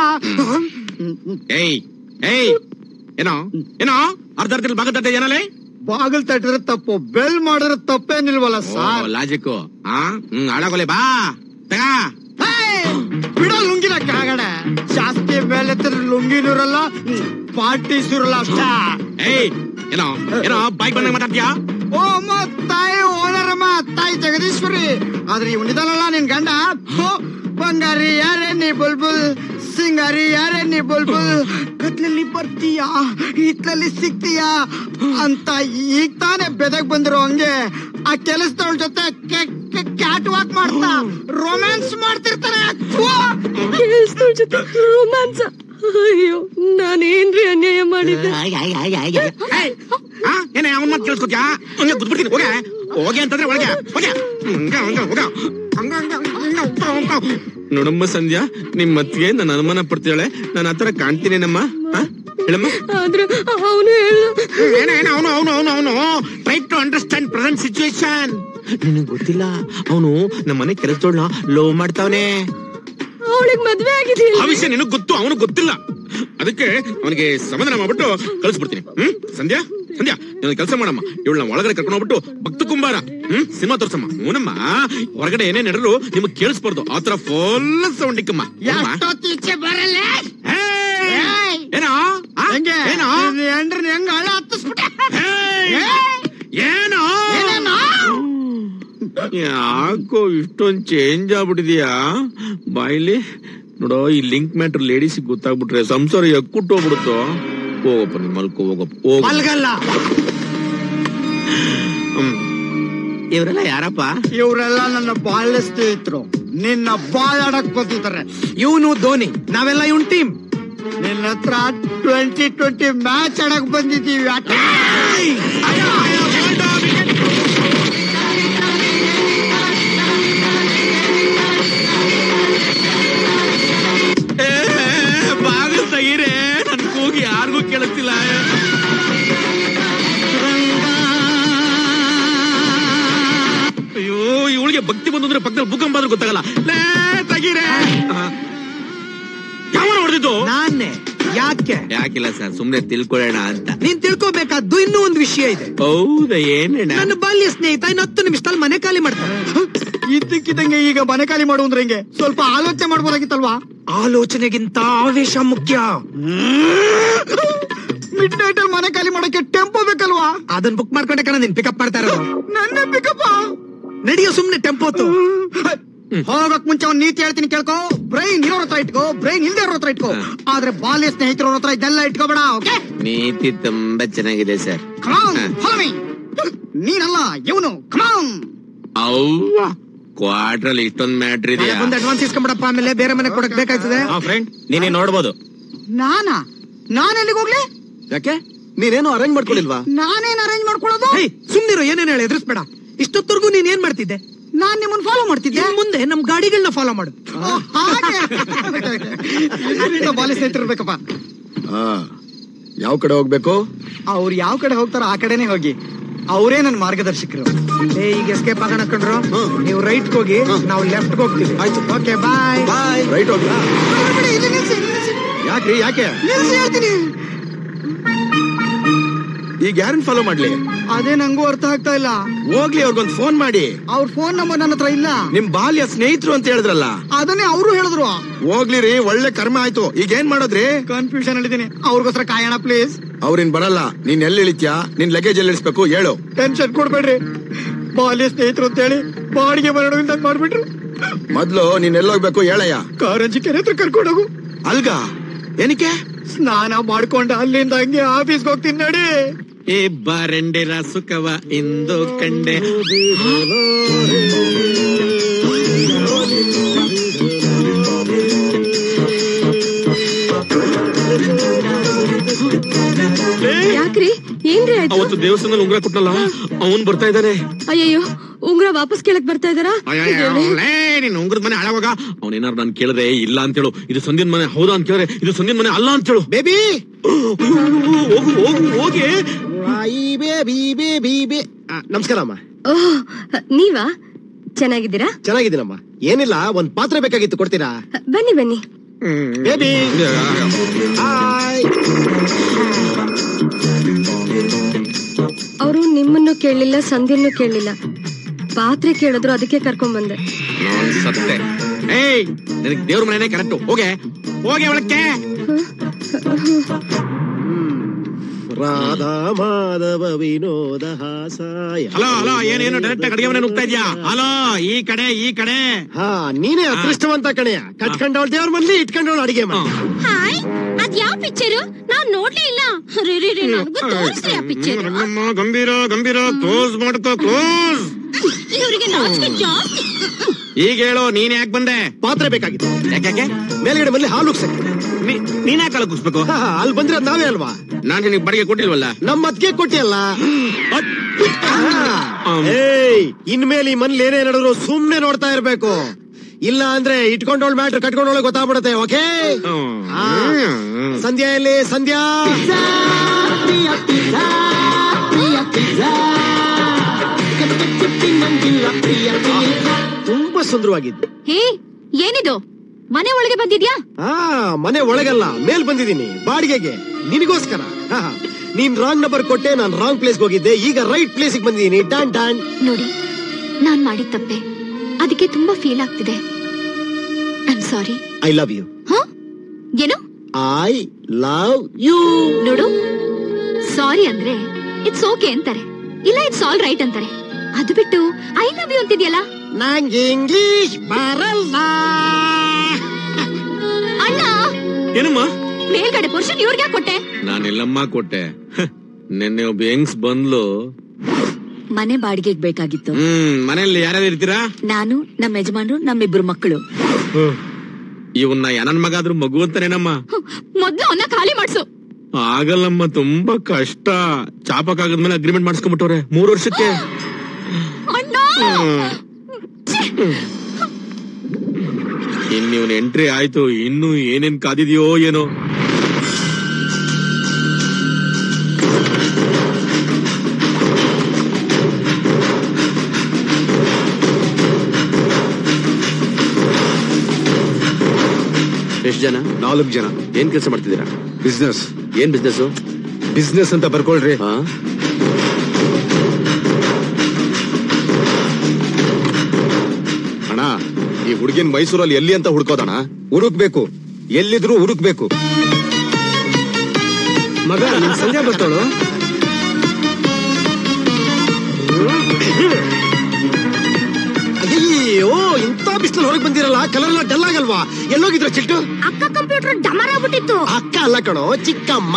ಏಯ್ ಏಯ್ ಏನೋ ಏನೋ ಅರ್ಧ ಅರ್ಧ ಭಾಗದ ಏನಲ್ಲೇ ಬಾಗಿಲ್ ತಟ್ಟಿದ್ರೆ ತಪ್ಪು ಬೆಲ್ ಮಾಡಿದ್ರೆ ತಪ್ಪೇನಿಲ್ವಲ್ಲ ಸರ್ ಲಾಜಿಕ್ಕು ಹಾ ಹ್ಮ್ ಹಾಳಾಗೋಲೆ ಬಾ ತಗ ಬಿಡ ಲುಂಗಿನ ಕಾಗಡೆ ಜಾಸ್ತಿ ಮೇಲೆ ಲುಂಗಿನೂರಲ್ಲ ಪಾರ್ಟಿ ಸುರಲ್ಲ ಅಷ್ಟ ಏಯ್ ಏನೋ ಏನೋ ಬೈಕ್ ಬಂದಾಗ ಮಾತಾಡ್ತೀಯಾ ಓ ಅಮ್ಮ ತಾಯಿ ಓನರಮ್ಮ ತಾಯಿ ಜಗದೀಶ್ವರಿ ಆದ್ರೆ ಇವನಿದಲ್ಲ ನಿನ್ ಗಂಡ ಥು, ಬಂಗಾರಿ ಯಾರೇ ನೀ ಬುಲ್ಬುಲ್ ಸಿಂಗಾರಿ ಯಾರೇ ನೀ ಬುಲ್ಬುಲ್ ಕತ್ಲಲ್ಲಿ ಬರ್ತೀಯಾ ಹಿತ್ಲಲ್ಲಿ ಸಿಗ್ತೀಯಾ ಅಂತ ಈಗ ತಾನೇ ಬೆದಕ್ ಬಂದಿರೋ ಹಂಗೆ ಆ ಕೆಲಸದವಳ ಜೊತೆ ಕ್ಯಾಟ್ ವಾಕ್ ಮಾಡ್ತಾ ರೊಮ್ಯಾನ್ಸ್ ಮಾಡ್ತಿರ್ತಾನೆ ಥು. ಕೆಲ್ಸದವ್ರ ಜೊತೆ ರೊಮ್ಯಾನ್ಸ್ ಅಯ್ಯೋ ನಾನೇನ್ರಿ ಅನ್ಯಾಯ ಮಾಡಿದ್ದೆ ಏಯ್, ಆ, ಏನೇ ಅವನ್ ಮಾತು ಕೇಳಿಸ್ಕೊತ್ಯಾ ಹಂಗೆ ಗುದ್ಬಿಡ್ತೀನಿ ಹೋಗೆ ಹೋಗೆ ಅಂತಂದ್ರೆ ಒಳಗೆ ಹೋಗೆ ಹಂಗ ಹಂಗ ಹೋಗ ಹಂಗ ಹಂಗ ಹಂಗ ಹಂಗ, ಹಂಗ. ನೋಡಮ್ಮ ಸಂಧ್ಯಾ ನಿಮ್ ಮತ್ತಿಗೆ ನಾನು ಅನುಮಾನ ಪಡ್ತಿದ್ದಾಳೆ ನಾನು ಆತರ ಕಾಣ್ತೀನಿ ನಮ್ಮ ಹೇಳಮ್ಮ ಆದ್ರೆ ಅವನು ಹೇಳ ಏನೇನು ಅವನು ಅವನು ಅವನು ಅವನು try to understand present situation ನಿನಗೆ ಗೊತ್ತಿಲ್ಲ ಅವನು ನಮ್ಮ ಮನೆ ಕೆಲಸದೋಳ್ನ ಲೋ ಮಾಡ್ತಾವನೆ ಅವಳಿಗೆ ಮದ್ವೆ ಆಗಿದೆಯಲ್ಲ ಆ ವಿಷಯ ನಿನಗ್ ಗೊತ್ತು ಅವನು ಗೊತ್ತಿಲ್ಲ ಅದಕ್ಕೆ ಅವನಿಗೆ ಸಮಾಧಾನ ಮಾಡ್ಬಿಟ್ಟು ಕಳಿಸ್ಬಿಡ್ತೀನಿ ಹ್ಮ್ ಸಂಧ್ಯಾ ಸಂಧ್ಯಾ ನೀನು ಕೆಲಸ ಮಾಡಮ್ಮ ಇವಳನ್ನ ಒಳಗಡೆ ಕರ್ಕೊಂಡು ಹೋಗ್ಬಿಟ್ಟು ಭಕ್ತ ಕುಂಬಾರ ಹ್ಮ್ ಸಿನಿಮಾ ತೋರ್ಸಮ್ಮ ಹೂನಮ್ಮ ಹೊರಗಡೆ ಏನೇ ನಡೆದ್ರು ನಿಮಗ್ ಕೇಳಿಸ್ಬಾರ್ದು ಆತರ ಫುಲ್ ಸೌಂಡ್ ಇಕ್ಕಮ್ಮ ಎಷ್ಟೊತ್ತೀಚೆ ಬರಲ್ಲ ಏನೋ ಆ? ಹೆಂಗೆ ಏನೋ ಎಂಡ್ರನ್ ಹೆಂಗ ಹಳ ಹತ್ತಿಸ್ಬಿಟ್ಟೆ ಏನೋ ಯಾಕೋ ಇಷ್ಟೊಂದ್ ಚೇಂಜ್ ಆಗ್ಬಿಟ್ಟಿದ್ಯಾ ಬಾಯ್ಲಿ ನೋಡೋ ಈ ಲಿಂಕ್ ಮ್ಯಾಟ್ರ್ ಲೇಡೀಸ್ ಗೊತ್ತಾಗ್ಬಿಟ್ರೆ ಸಂಸಾರ ಎಕ್ಕುಟ್ಟು ಹೋಗ್ಬಿಡುತ್ತೋ ಹೋಗಪ್ಪ ನಿಮ್ ಮಲ್ಕೋ ಹೋಗಪ್ಪ ಹೋಗ ಮಲ್ಗಲ್ಲ ಇವರೆಲ್ಲ ಯಾರಪ್ಪ ಇವರೆಲ್ಲ ನನ್ನ ಬಾಳ್ಯ ಸ್ನೇಹಿತರು ನಿನ್ನ ಬಾಳಾಡಕ್ ಬಂದಿದ್ದಾರೆ ಇವನು ಧೋನಿ ನಾವೆಲ್ಲ ಇವನ್ ಟೀಮ್ ನಿನ್ನ ಹತ್ರ ಟ್ವೆಂಟಿ ಟ್ವೆಂಟಿ ಮ್ಯಾಚ್ ಆಡಕ್ ಬಂದಿದ್ದೀವಿ ಆಟ ಬಾಗಿಲು ತೆಗೀರೆ ನನ್ ಕೂಗಿ ಯಾರಿಗೂ ಕೇಳಿಸ್ತಿಲ್ಲ ಅಯ್ಯೋ ಇವಳಿಗೆ ಭಕ್ತಿ ಬಂದು ಅಂದ್ರೆ ಪಕ್ಕದಲ್ಲಿ ಭೂಕಂಪ ಆದ್ರೂ ಗೊತ್ತಾಗಲ್ಲ ಲೇ ತೆಗೀರೆ ಯಾವ ಹೊಡೆದಿದ್ದು ನಾನೇ ಯಾಕೆ ಯಾಕಿಲ್ಲ ಸರ್ ಸುಮ್ನೆ ತಿಳ್ಕೊಳ್ಳೋಣ ಅಂತ ನೀನ್ ತಿಳ್ಕೊಬೇಕಾದ್ದು ಇನ್ನೂ ಒಂದು ವಿಷಯ ಇದೆ ಹೌದಾ ಏನೇಣ ನನ್ನ ಬಾಲ್ಯ ಸ್ನೇಹಿತ ಇನ್ನು ಹತ್ತು ನಿಮಿಷದಲ್ಲಿ ಮನೆ ಖಾಲಿ ಮಾಡ್ತಾನೆ ಇದ್ದಕ್ಕಿದ್ದಂಗೆ ಈಗ ಮನೆ ಖಾಲಿ ಮಾಡು ಅಂದ್ರೆ ಹೆಂಗೆ ಸ್ವಲ್ಪ ಆಲೋಚನೆ ಮಾಡ್ಬೋದಾಗಿತ್ತಲ್ವಾ ಆಲೋಚನೆಗಿಂತ ಆವೇಶ ಮುಖ್ಯ ಮಿಡ್ ನೈಟ್ ಅಲ್ಲಿ ಮನೆ ಖಾಲಿ ಮಾಡಕ್ಕೆ ಟೆಂಪೋ ಬೇಕಲ್ವಾ ಅದನ್ನ ಬುಕ್ ಮಾಡ್ಕೊಂಡೆ ಕಣ ನೀನ್ ಪಿಕಪ್ ಮಾಡ್ತಾ ಇರೋದು ನನ್ನ ಪಿಕಪ್ಪ ನಡಿಯೋ ಸುಮ್ನೆ ಟೆಂಪೋತು ಹೋಗಕ್ ಮುಂಚೆ ಒಂದ್ ನೀತಿ ಹೇಳ್ತೀನಿ ಕೇಳ್ಕೊ ಬ್ರೈನ್ ಇರೋರ್ ಹತ್ರ ಇಟ್ಕೋ ಬ್ರೈನ್ ಇಲ್ದೇ ಇರೋ ಹತ್ರ ಇಟ್ಕೋ ಆದ್ರೆ ಬಾಲ್ಯ ಸ್ನೇಹಿತರ ಹತ್ರ ಇದೆಲ್ಲ ಇಟ್ಕೋಬೇಡ ಓಕೆ ನೀತಿ ತುಂಬಾ ಚೆನ್ನಾಗಿದೆ ಸರ್ ಕಮಾನ್ ಫಾಲೋ ಮೀ ನೀನಲ್ಲ ಇವನು ಕಮಾನ್ ಅವ್ವ ಕ್ವಾರ್ಟ್ರಲ್ಲಿ ಇಷ್ಟೊಂದ್ ಮ್ಯಾಟ್ರ್ ಇದೆಯಾ ಒಂದು ಅಡ್ವಾನ್ಸ್ ಇಸ್ಕೊಂಬಿಡಪ್ಪ ಆಮೇಲೆ ಬೇರೆ ಮನೆ ಕೊಡಕ್ ಬೇಕಾಯ್ತದೆ ಫ್ರೆಂಡ್ ನೀನೇ ನೋಡ್ಬೋದು ನಾನಾ ನಾನ್ ಎಲ್ಲಿಗೆ ಹೋಗ್ಲಿ ಯಾಕೆ ನೀನೇನು ಅರೇಂಜ್ ಮಾಡ್ಕೊಳ್ಳಿಲ್ವಾ ನಾನೇನ್ ಅರೇಂಜ್ ಮಾಡ್ಕೊಳ್ಳೋದು ಹೇ ಸುಮ್ನಿರು ಏನೇನ್ ಹೇಳಿ ಎದುರಿಸ್ಬೇಡ ಇಷ್ಟೊತ್ತರ್ಗು ನೀನ್ ಏನ್ ಮಾಡ್ತಿದ್ದೆ ನಾನ್ ನಿಮ್ಮನ್ನ ಫಾಲೋ ಮಾಡ್ತಿದ್ದೆ ಇನ್ ಮುಂದೆ ನಮ್ ಗಾಡಿಗಳನ್ನ ಫಾಲೋ ಮಾಡು ಓ, ಹಾಗೆ ಇದರಿಂದ ಬಾಲ್ಯ ಸ್ನೇಹಿತರು ಇರ್ಬೇಕಪ್ಪ ಹಾ ಯಾವ ಕಡೆ ಹೋಗ್ಬೇಕು ಅವ್ರು ಯಾವ ಕಡೆ ಹೋಗ್ತಾರೋ ಆ ಕಡೆನೆ ಹೋಗಿ ಅವರೇ ನನ್ನ ಮಾರ್ಗದರ್ಶಕರು ಏ ಈಗ ಎಸ್ಕೇಪ್ ಆಗೋಣ ಕಣ್ರು ನೀವು ರೈಟ್ ಹೋಗಿ ನಾವು ಲೆಫ್ಟ್ ಹೋಗ್ತೀವಿ ಆಯ್ತು ಓಕೆ ಬಾಯ್ ಬಾಯ್ ರೈಟ್ ಹೋಗ್ಲಾ ಯಾಕ್ರಿ ಯಾಕೆ ಹೇಳ್ತೀನಿ ಈಗ ಯಾರನ್ನ ಫಾಲೋ ಮಾಡ್ಲಿ ಅದೇ ನಂಗೂ ಅರ್ಥ ಆಗ್ತಾ ಇಲ್ಲ ಹೋಗ್ಲಿ ಅವ್ರಿಗೊಂದು ಫೋನ್ ಮಾಡಿ ಅವ್ರ ಫೋನ್ ನಂಬರ್ ನನ್ನ ಹತ್ರ ಇಲ್ಲ ನಿಮ್ ಬಾಲ್ಯ ಸ್ನೇಹಿತರು ಅಂತ ಹೇಳಿದ್ರಲ್ಲ ಅದನ್ನೇ ಅವರು ಹೇಳಿದ್ರು ಹೋಗ್ಲಿ ರೀ ಒಳ್ಳೆ ಕರ್ಮ ಆಯ್ತು ಈಗ ಏನ್ ಮಾಡೋದ್ರಿ ಕನ್ಫ್ಯೂಷನ್ ಹೇಳಿದ್ದೀನಿ ಅವ್ರಿಗೋಸ್ಕರ ಕಾಯೋಣ ಪ್ಲೀಸ್ ಅವ್ರಿನ್ ಬರಲ್ಲ ನೀನ್ ಎಲ್ಲಿ ಇಳಿತ್ಯಾ ನಿನ್ ಲಗೇಜ್ ಎಲ್ಲಿ ಇಳಿಸ್ಬೇಕು ಹೇಳು ಟೆನ್ಷನ್ ಕೊಡ್ಬೇಡ್ರಿ ಬಾಲ್ಯ ಸ್ನೇಹಿತರು ಅಂತ ಹೇಳಿ ಬಾಡಿಗೆ ಬರೋಣ ಮಾಡ್ಬಿಟ್ರು ಮೊದ್ಲು ನೀನ್ ಎಲ್ಲಿ ಹೋಗ್ಬೇಕು ಹೇಳಯ್ಯ ಕಾರಂಜಿ ಕೆರೆ ಹತ್ರ ಕರ್ಕೊಂಡೋಗು ಅಲ್ಗ ಏನಕ್ಕೆ ಸ್ನಾನ ಮಾಡ್ಕೊಂಡು ಅಲ್ಲಿಂದ ಹಂಗೆ ಆಫೀಸ್ಗೆ ಹೋಗ್ತೀನಿ ನೋಡಿ ಏ ಬಾರೆಂಡೆರ ಸುಖವ ಇಂದು ಕಂಡೆ ಯಾಕ್ರಿ ಏನ್ರಿ ಆಯ್ತು ಅವತ್ತು ದೇವಸ್ಥಾನದಲ್ಲಿ ಉಂಗ್ರ ಕೊಟ್ನಲ್ಲ ಅವನ್ ಬರ್ತಾ ಇದ್ದಾನೆ ಅಯ್ಯಯ್ಯೋ ಉಂಗ್ರ ವಾಪಸ್ ಕೇಳಕ್ ಬರ್ತಾ ಇದಾರಾ ನೀನ್ ಉಂಗ್ರದ ಮನೆ ಹಾಳಾವಾಗ ಅವನೇನಾರು ನಾನು ಕೇಳಿದ್ರೆ ಇಲ್ಲ ಅಂತೇಳು ಇದು ಸಂಧ್ಯನ್ ಮನೆ ಹೌದಾ ಅಂತ ಕೇಳಿದ್ರೆ ಇದು ಸಂಧ್ಯನ್ ಮನೆ ಅಲ್ಲ ಅಂತೇಳು ಬೇಬಿ ಹೋಗು ಹೋಗು ಹೋಗಿ ನಮಸ್ಕಾರ ಅಮ್ಮ ಓಹ್ ನೀವಾ ಚೆನ್ನಾಗಿದ್ದೀರಾ ಚೆನ್ನಾಗಿದ್ದೀನಮ್ಮ ಏನಿಲ್ಲ ಒಂದ್ ಪಾತ್ರೆ ಬೇಕಾಗಿತ್ತು ಕೊಡ್ತೀರಾ ಬನ್ನಿ ಬನ್ನಿ ಬೇಬಿ ಹಾಯ್ ಅವರು ನಿಮ್ಮನ್ನು ಕೇಳಲಿಲ್ಲ ಸಂಧ್ಯನ್ನು ಕೇಳಲಿಲ್ಲ ಪಾತ್ರೆ ಕೇಳಿದ್ರು ಅದಕ್ಕೆ ಕರ್ಕೊಂಡ್ ಬಂದೆ ನಾನ್ ಸತ್ತೆ ಏಯ್ ನಿನಗೆ ದೇವ್ರ ಮನೆನೇ ಕರೆಕ್ಟು ಹೋಗೆ ಹೋಗೆ ಒಳಕ್ಕೆ ರಾಧಾ ಮಾಧವ ವಿನೋದ ಹಾಸಾಯ ಹಲೋ ಹಲೋ ಏನೇನು ಡೈರೆಕ್ಟ್ ಅಡಿಗೆ ಮನೆ ನುಗ್ತಾ ಇದ್ಯಾ ಹಲೋ ಈ ಕಡೆ ಈ ಕಡೆ ಹಾ ನೀನೇ ಅದೃಷ್ಟವಂತ ಕಣೆಯ ಕಟ್ಕೊಂಡವಳ ದೇವ್ರ ಮನ್ಲಿ ಇಟ್ಕೊಂಡವಳ ಅಡಿಗೆ ಮಾಡಿ ಹಾಯ್ ಅದ್ ಯಾವ ಪಿಕ್ಚರ್ ನಾನ್ ನೋಡ್ಲೇ ಇಲ್ಲ ರೀ ರೀ ರೀ ನನಗೂ ತೋರಿಸ್ರಿ ಆ ಪಿಕ್ಚರ್ ರಂಗಮ್ಮ ಗಂಭೀರ ಗಂಭೀರ ಕ್ಲೋಸ್ ಮಾಡ್ಕೋ ಕ್ಲೋಸ್ ಇವ್ರಿಗೆ ನಾಚಿಕೆ ಜಾಸ್ತಿ ಈಗ ಹೇಳು ನೀನ್ ಯಾಕೆ ಬಂದೆ ಪಾತ್ರೆ ಬೇಕಾಗಿತ್ತು ಯಾಕೆ ಮೇಲ್ಗಡೆ ಮಲ್ಲಿ ಹಾಲು ಉಗ್ಸಕ್ಕೆ ನೀನ್ ಯಾಕೆ ಕಲಕಿಸ್ಬೇಕು ಹಾ, ಅಲ್ಲಿ ಬಂದ್ರೆ ಅದ್ ನಾವೇ ಅಲ್ವಾ ನಾನ್ ನಿನಗೆ ಬಾಡಿಗೆ ಕೊಟ್ಟಿಲ್ವಲ್ಲ ನಮ್ಮ ಅದ್ಕೆ ಕೊಟ್ಟಿಯಲ್ಲ ಏಯ್ ಇನ್ಮೇಲೆ ಈ ಮನ್ಲಿ ಏನೇ ನಡೆದ್ರು ಸುಮ್ನೆ ನೋಡ್ತಾ ಇರ್ಬೇಕು ಇಲ್ಲ ಅಂದ್ರೆ ಇಟ್ಕೊಂಡೋಳ್ ಮ್ಯಾಟ್ರ್ ಕಟ್ಕೊಂಡೋಳ ಗೊತ್ತಾಗ್ಬಿಡುತ್ತೆ ಓಕೆ ಸಂಧ್ಯಾ ಎಲ್ಲಿ ಸಂಧ್ಯಾ ತುಂಬಾ ಸುಂದರವಾಗಿದ್ದು ಹೇ ಏನಿದು ಮನೆ ಒಳಗೆ ಬಂದಿದ್ಯಾ ಆ ಮನೆ ಒಳಗಲ್ಲ ಮೇಲ್ ಬಂದಿದ್ದೀನಿ ಬಾಡಿಗೆಗೆ ನಿನಗೋಸ್ಕರ ಹಾ, ಹಾ. ನೀನ್ ರಾಂಗ್ ನಂಬರ್ ಕೊಟ್ಟೆ ನಾನು ರಾಂಗ್ ಪ್ಲೇಸ್ ಹೋಗಿದ್ದೆ ಈಗ ರೈಟ್ ಪ್ಲೇಸ್ ಬಂದಿದ್ದೀನಿ ಡಾನ್ ಡಾನ್ ನೋಡಿ ನಾನ್ ಮಾಡಿದ ತಪ್ಪೆ ಅದಕ್ಕೆ ತುಂಬಾ ಫೀಲ್ ಆಗ್ತಿದೆ I'm sorry I love you ಏನು ಐ ಲವ್ ಯು ನೋಡು ಸಾರಿ ಅಂದ್ರೆ ಇಟ್ಸ್ ಓಕೆ ಅಂತಾರೆ ಇಲ್ಲ ಇಟ್ಸ್ ಆಲ್ ರೈಟ್ ಅಂತಾರೆ ಅದು ಬಿಟ್ಟು ಐ ಲವ್ ಯು ಅಂತಿದ್ಯಲ್ಲ ನಂಗೆ ಇಂಗ್ಲಿಷ್ ಬರಲ್ಲ ಅಣ್ಣ ಏನಮ್ಮ ಮೇಲ್ಗಡೆ ಪುರುಷನ್ ಇವ್ರಿಗೆ ಕೊಟ್ಟೆ ನಾನೆಲ್ಲಮ್ಮ ಕೊಟ್ಟೆ ಹ, ನೆನ್ನೆ ಒಬ್ಬ ಹೆಂಗ್ಸ್ ಬಂದ್ಲು ಮನೆ ಬಾಡಿಗೆಗೆ ಬೇಕಾಗಿತ್ತು ಹ್ಮ್ ಮನೇಲಿ ಯಾರ್ಯಾರು ಇರ್ತೀರಾ ನಾನು ನಮ್ಮ ಯಜಮಾನ್ರು ನಮ್ಮಿಬ್ರು ಮಕ್ಕಳು ಇವನ್ನ ಯಾನನ್ ಮಗ ಆದ್ರೂ ಮಗು ಅಂತಾನೇನಮ್ಮ ಮೊದ್ಲು ಅವನ್ನ ಖಾಲಿ ಮಾಡ್ಸು ಆಗಲ್ಲಮ್ಮ ತುಂಬಾ ಕಷ್ಟ ಚಾಪಕ್ ಆಗದ್ಮೇಲೆ ಅಗ್ರಿಮೆಂಟ್ ಮಾಡಿಸ್ಕೊಂಡ್ಬಿಟ್ಟವ್ರೆ ಮೂರ್ ವರ್ಷಕ್ಕೆ ಅಣ್ಣ ಇನ್ ಇವನ್ ಎಂಟ್ರಿ ಆಯ್ತು ಇನ್ನು ಏನೇನ್ ಕಾದಿದ್ಯೋ ಏನೋ ಎಷ್ಟು ಜನ ನಾಲ್ಕು ಜನ ಏನ್ ಕೆಲಸ ಮಾಡ್ತಿದ್ದೀರಾ ಬಿಸ್ನೆಸ್ ಏನ್ ಬಿಸ್ನೆಸ್ ಬಿಸ್ನೆಸ್ ಅಂತ ಬರ್ಕೊಳ್ರಿ ಅಣ್ಣ ಈ ಹುಡುಗಿನ ಮೈಸೂರಲ್ಲಿ ಎಲ್ಲಿ ಅಂತ ಹುಡ್ಕೋದಣ್ಣ ಹುಡುಕ್ಬೇಕು ಎಲ್ಲಿದ್ರು ಹುಡುಕ್ಬೇಕು ಮಗ ನಿನ್ ಸಂಜೆ ಬರ್ತಾಳು ಅಯ್ಯೋ ಇಂಥ ಬಿಸಿಲು ಹೊರಗೆ ಬಂದಿರಲ್ಲ ಕಲರ್ ಎಲ್ಲ ಡಲ್ ಆಗಲ್ವಾ ಎಲ್ಲೋಗಿದ್ರ ಚಿಟ್ಟು ಅಕ್ಕ ಕಂಪ್ಯೂಟರ್ ಡಮರ್ ಆಗ್ಬಿಟ್ಟಿತ್ತು ಅಕ್ಕ ಅಲ್ಲ ಕಣೋ ಚಿಕ್ಕಮ್ಮ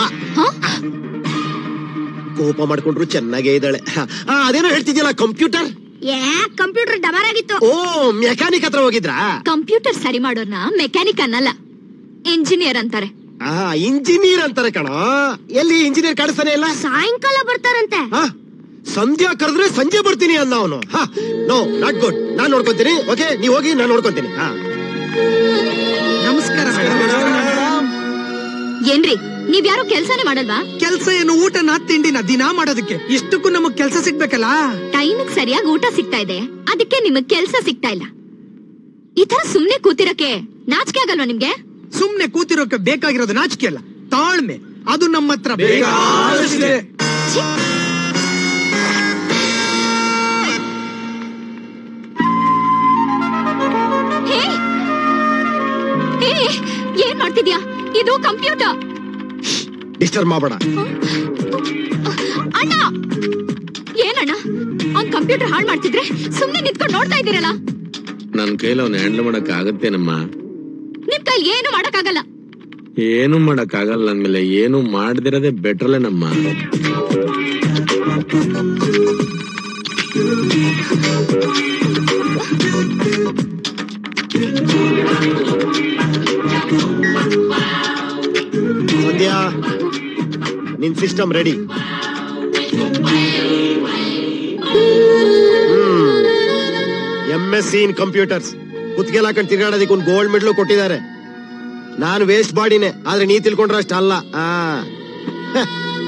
ಕೋಪ ಮಾಡ್ಕೊಂಡ್ರು ಚೆನ್ನಾಗೇ ಇದ್ದಾಳೆ ಆ, ಅದೇನೋ ಹೇಳ್ತಿದ್ಯಲ್ಲ ಕಂಪ್ಯೂಟರ್ ಏ ಕಂಪ್ಯೂಟರ್ ಡಮರ್ ಆಗಿತ್ತು ಓ ಮೆಕ್ಯಾನಿಕ್ ಹತ್ರ ಹೋಗಿದ್ರಾ ಕಂಪ್ಯೂಟರ್ ಸರಿ ಮಾಡೋರ್ನ ಮೆಕ್ಯಾನಿಕ್ ಅನ್ನಲ್ಲ ಇಂಜಿನಿಯರ್ ಅಂತಾರೆ ಆ ಇಂಜಿನಿಯರ್ ಅಂತಾರೆ ಕಣೋ ಎಲ್ಲಿ ಇಂಜಿನಿಯರ್ ಕಾಣಿಸ್ತಾನೆ ಇಲ್ಲ ಸಾಯಂಕಾಲ ಬರ್ತಾರಂತೆ ಆ, ಸಂಧ್ಯಾ ಕರೆದ್ರೆ ಸಂಜೆ ಬರ್ತೀನಿ ಅಂದ ಅವನು ನೋ ನಾಟ್ ಗುಡ್ ನಾನ್ ನೋಡ್ಕೊಂತೀನಿ ಓಕೆ ನೀವ್ ಹೋಗಿ ನಾನ್ ನೋಡ್ಕೊಂತೀನಿ ಹಾ ನಮಸ್ಕಾರ ಏನ್ರಿ ನೀವ್ ಯಾರು ಕೆಲ್ಸನೇ ಮಾಡಲ್ವಾ ಕೆಲ್ಸ ಏನು ಊಟನ ತಿಂಡಿನ ದಿನ ಮಾಡೋದಕ್ಕೆ ಇಷ್ಟಕ್ಕೂ ನಮಗ್ ಕೆಲ್ಸ ಸಿಗ್ಬೇಕಲ್ಲ ಟೈಮಿಗ್ ಸರಿಯಾಗಿ ಊಟ ಸಿಗ್ತಾ ಇದೆ ಅದಕ್ಕೆ ನಿಮಗ್ ಕೆಲ್ಸ ಸಿಗ್ತಾ ಇಲ್ಲ ಈ ತರ ಸುಮ್ನೆ ಕೂತಿರಕ್ಕೆ ನಾಚಿಕೆ ಆಗಲ್ವಾ ನಿಮ್ಗೆ ಸುಮ್ನೆ ಕೂತಿರೋಕೆ ಬೇಕಾಗಿರೋದು ನಾಚಿಕೆ ಅಲ್ಲ ತಾಳ್ಮೆ ಅದು ನಮ್ಮ ಹತ್ರ ಬೇಕಾದಷ್ಟಿದೆ. ಹೇ ಹೇ ಏನ್ ಮಾಡ್ತಿದ್ಯಾ ಇದು ಕಂಪ್ಯೂಟರ್ ಡಿಸ್ಟರ್ಬ್ ಮಾಡಬೇಡ ಅಣ್ಣ ಏನಣ್ಣ ಅವ್ನ್ ಕಂಪ್ಯೂಟರ್ ಹಾಳ್ ಮಾಡ್ತಿದ್ರೆ ಸುಮ್ನೆ ನಿಂತ್ಕೊಂಡು ನೋಡ್ತಾ ಇದ್ದೀರಲ್ಲ ನನ್ ಕೈಲಿ ಅವ್ನ ಹ್ಯಾಂಡಲ್ ಮಾಡಕ್ ಆಗತ್ತೇನಮ್ಮ ನಿಮ್ ಕೈಲಿ ಏನು ಮಾಡಕ್ಕಾಗಲ್ಲ ಏನು ಮಾಡಕ್ ಆಗಲ್ಲ ಅಂದ್ಮೇಲೆ ಏನು ಮಾಡದಿರೋದೇ ಬೆಟ್ರಲ್ಲೇನಮ್ಮ ಸಂಧ್ಯಾ ನಿನ್ system ready M S C in computers ಕುತ್ಗೆಲ್ ಹಾಕೊಂಡು ತಿರ್ಗಾಡೋದಕ್ಕೆ ಒಂದು ಗೋಲ್ಡ್ ಮೆಡಲ್ ಕೊಟ್ಟಿದ್ದಾರೆ ನಾನು ವೇಸ್ಟ್ ಬಾಡಿನೇ ಆದ್ರೆ ನೀ ತಿಳ್ಕೊಂಡ್ರೆ ಅಷ್ಟ ಅಲ್ಲ ಆ ಹ.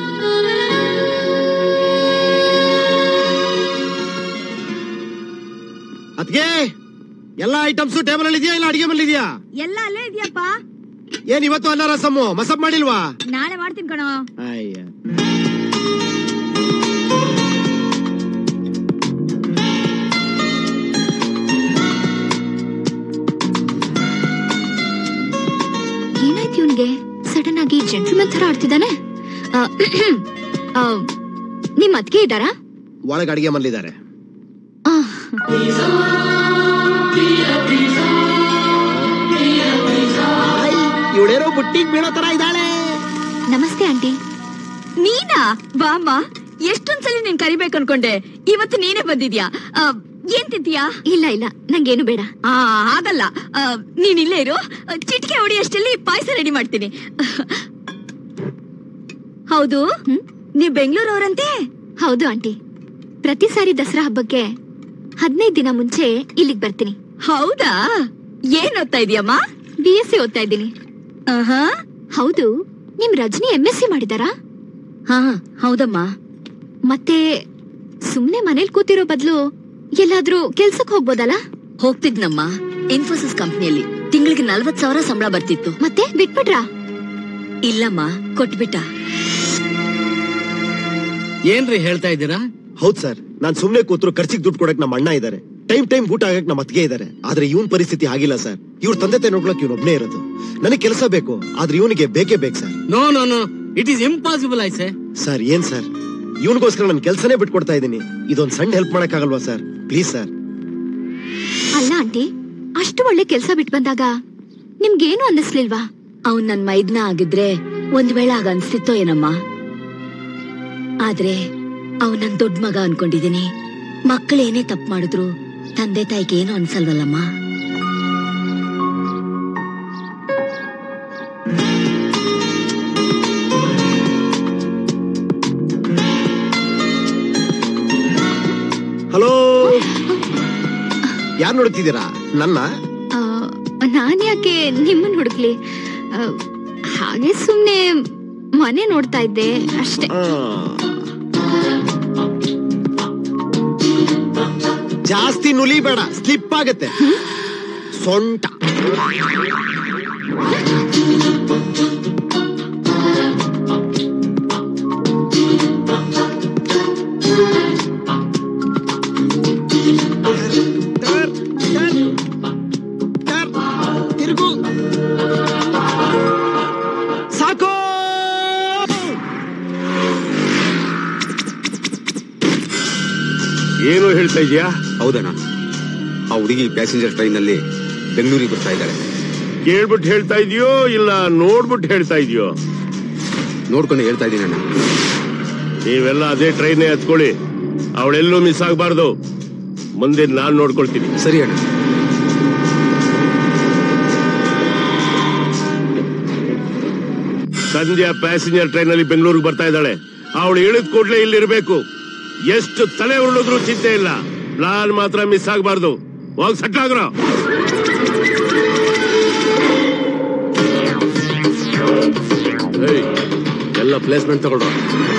ಅದ್ಗೆ ಎಲ್ಲಾ ಐಟಮ್ಸ್ ಟೇಬಲ್ ಅಲ್ಲಿ ಇದೆಯಾ ಇಲ್ಲ ಅಡಿಗೆ ಮನೇಲಿ ಇದೆಯಾ ಎಲ್ಲ ಅಲ್ಲೇ ಇದೆಯಪ್ಪ ಏನ್ ಇವತ್ತು ಅನ್ನ ರಸಮ್ಮು ಮಸಬ್ ಮಾಡಿಲ್ವಾ ನಾಳೆ ಮಾಡ್ತೀನಿ ಕಣೋ ಅಯ್ಯ ಏನಾಯ್ತು ಇವನ್ಗೆ ಸಡನ್ ಆಗಿ ಜೆಂಟ್ಲ್ಮನ್ ತರ ಆಡ್ತಿದ್ದಾನೆ ಆ, ಆ, ನಿಮ್ ಅದ್ಕೆ ಇದ್ದಾರಾ ಒಳಗ್ ಅಡಿಗೆ ಮನೇಲಿದ್ದಾರೆ ಇವಳೇನೋ ಬುಟ್ಟಿಗ್ ಬೀಳೋ ತರ ಇದ್ದಾಳೆ ನಮಸ್ತೆ ಆಂಟಿ ನೀನಾ ಬಾಮ್ಮ ಎಷ್ಟೊಂದ್ಸಲಿ ನೀನ್ ಕರಿಬೇಕು ಅನ್ಕೊಂಡೆ ಇವತ್ತು ನೀನೇ ಬಂದಿದ್ಯಾ ಆ, ಏನ್ ತಿಂತೀಯಾ ಇಲ್ಲ ಇಲ್ಲ ನಂಗೇನು ಬೇಡ ಆ ಆಗಲ್ಲ ಆ, ನೀನ್ ಇಲ್ಲೇ ಇರು ಚಿಟಿಕೆ ಹೊಡಿ ಅಷ್ಟಲ್ಲಿ ಪಾಯಸ ರೆಡಿ ಮಾಡ್ತೀನಿ ಹೌದು ನೀವ್ ಬೆಂಗಳೂರವ್ರಂತೆ ಹೌದು ಆಂಟಿ ಪ್ರತಿ ಸಾರಿ ದಸರಾ ಹಬ್ಬಕ್ಕೆ ಹದಿನೈದು ದಿನ ಮುಂಚೆ ಇಲ್ಲಿಗೆ ಬರ್ತೀನಿ ಹೌದಾ ಏನ್ ಓದ್ತಾ ಇದೀಯಮ್ಮ ಬಿ ಎಸ್ ಸಿ ಓದ್ತಾ ಇದ್ದೀನಿ ಆಹಾ ಹೌದು ನಿಮ್ ರಜನಿ ಎಂ ಎಸ್ ಸಿ ಮಾಡಿದಾರಾ ಹಾ ಹೌದಮ್ಮ ಮತ್ತೆ ಸುಮ್ನೆ ಮನೇಲಿ ಕೂತಿರೋ ಬದಲು ಎಲ್ಲಾದ್ರೂ ಕೆಲ್ಸಕ್ ಹೋಗ್ಬೋದಲ್ಲ ಹೋಗ್ತಿದ್ನಮ್ಮ ಇನ್ಫೋಸಿಸ್ ಕಂಪ್ನಿಯಲ್ಲಿ ತಿಂಗಳಿಗೆ ನಲ್ವತ್ ಸಾವಿರ ಸಂಬಳ ಬರ್ತಿತ್ತು ಮತ್ತೆ ಬಿಟ್ಬಿಟ್ರಾ ಇಲ್ಲಮ್ಮ ಕೊಟ್ಬಿಟ್ಟ ಏನ್ರಿ ಹೇಳ್ತಾ ಇದ್ದೀರಾ ಹೌದ್ ಸರ್ ನಾನ್ ಸುಮ್ನೆ ಕೂತ್ರು ಖರ್ಚಿಗೆ ದುಡ್ಡು ಕೊಡಕ್ ನಮ್ಮ ಅಣ್ಣ ಇದಾರೆ ಟೈಮ್ ಟೈಮ್ ಊಟ ಆಗಕ್ ನಮ್ಮ ಅತ್ತಿಗೆ ಇದಾರೆ ಆದ್ರೆ ಇವನ್ ಪರಿಸ್ಥಿತಿ ಆಗಿಲ್ಲ ಸರ್ ಇವ್ರ ತಂದೆ ತಾಯಿ ನೋಡ್ಕೊಳಕ್ ಇವನ್ ಒಬ್ನೇ ಇರೋದು ನನಗೆ ಕೆಲಸ ಬೇಕು ಆದ್ರೆ ಇವನಿಗೆ ಬೇಕೇ ಬೇಕು sir no no no it is impossible ಆಯ್ಸೆ ಸರ್ ಏನ್ ಸರ್ ಇವನಿಗೋಸ್ಕರ ನಾನು ಕೆಲಸನೇ ಬಿಟ್ಕೊಡ್ತಾ ಇದ್ದೀನಿ ಇದೊಂದ್ ಸಣ್ಣ ಹೆಲ್ಪ್ ಮಾಡಕ್ಕಾಗಲ್ವಾ ಸರ್ ಪ್ಲೀಸ್ ಸರ್ ಅಲ್ಲ ಆಂಟಿ ಅಷ್ಟು ಒಳ್ಳೆ ಕೆಲ್ಸ ಬಿಟ್ ಬಂದಾಗ ನಿಮ್ಗೇನು ಅನ್ನಿಸ್ಲಿಲ್ವಾ ಅವ್ನ್ ನನ್ ಮೈದ್ನ ಆಗಿದ್ರೆ ಒಂದ್ ವೇಳೆ ಆಗ ಅನ್ಸ್ತಿತ್ತೋ ಏನಮ್ಮ ಆದ್ರೆ ಅವ್ನ್ ನನ್ ದೊಡ್ಡ ಮಗ ಅನ್ಕೊಂಡಿದೀನಿ ಮಕ್ಕಳೇನೇ ತಪ್ಪು ಮಾಡಿದ್ರು ತಂದೆ ತಾಯಿಗೆ ಏನು ಅನ್ಸಲ್ವಲ್ಲಮ್ಮ ಹಲೋ ಯಾರ್ ನೋಡ್ತಿದ್ದೀರಾ ನನ್ನ ಆ, ನಾನ್ ಯಾಕೆ ನಿಮ್ಮನ್ ಹುಡುಕ್ಲಿ ಆ, ಹಾಗೆ ಸುಮ್ನೆ ಮನೆ ನೋಡ್ತಾ ಇದ್ದೆ ಅಷ್ಟೇ ಜಾಸ್ತಿ ನುಲಿ ಬೇಡ ಸ್ಲಿಪ್ ಆಗತ್ತೆ ಸೊಂಟ ತಿರುಗು ಸಾಕು ಏನು ಹೇಳ್ತಾ ಇದೀಯಾ ಹೌದಣ್ಣ ಆ ಹುಡುಗಿ ಪ್ಯಾಸೆಂಜರ್ ಟ್ರೈನ್ ನಲ್ಲಿ ಬೆಂಗಳೂರಿಗೆ ಬರ್ತಾ ಇದ್ದಾಳೆ ಕೇಳ್ಬಿಟ್ಟು ಹೇಳ್ತಾ ಇದೆಯೋ ಇಲ್ಲ ನೋಡ್ಬಿಟ್ಟು ಹೇಳ್ತಾ ಇದೆಯೋ ನೋಡ್ಕೊಂಡು ಹೇಳ್ತಾ ಇದ್ದೀನಿ ಅಣ್ಣ ನೀವೆಲ್ಲ ಅದೇ ಟ್ರೈನ್ ಹತ್ಕೊಳ್ಳಿ ಅವಳೆಲ್ಲೂ ಮಿಸ್ ಆಗಬಾರ್ದು ಮುಂದೆ ನಾನ್ ನೋಡ್ಕೊಳ್ತೀನಿ ಸರಿ ಅಣ್ಣ ಸಂಧ್ಯಾ ಪ್ಯಾಸೆಂಜರ್ ಟ್ರೈನ್ ಅಲ್ಲಿ ಬೆಂಗಳೂರಿಗೆ ಬರ್ತಾ ಇದ್ದಾಳೆ ಅವಳು ಇಳಿದ ಕೂಡ್ಲೆ ಇಲ್ಲಿ ಇರಬೇಕು ಎಷ್ಟು ತಲೆ ಉರುಳಿದ್ರು ಚಿಂತೆ ಇಲ್ಲ ಪ್ಲಾನ್ ಮಾತ್ರ ಮಿಸ್ ಆಗಬಾರ್ದು ಹೋಗಿ ಸೆಟ್ ಆಗ್ರ ಎಲ್ಲ ಪ್ಲೇಸ್ಮೆಂಟ್ ತಗೊಳ್ರ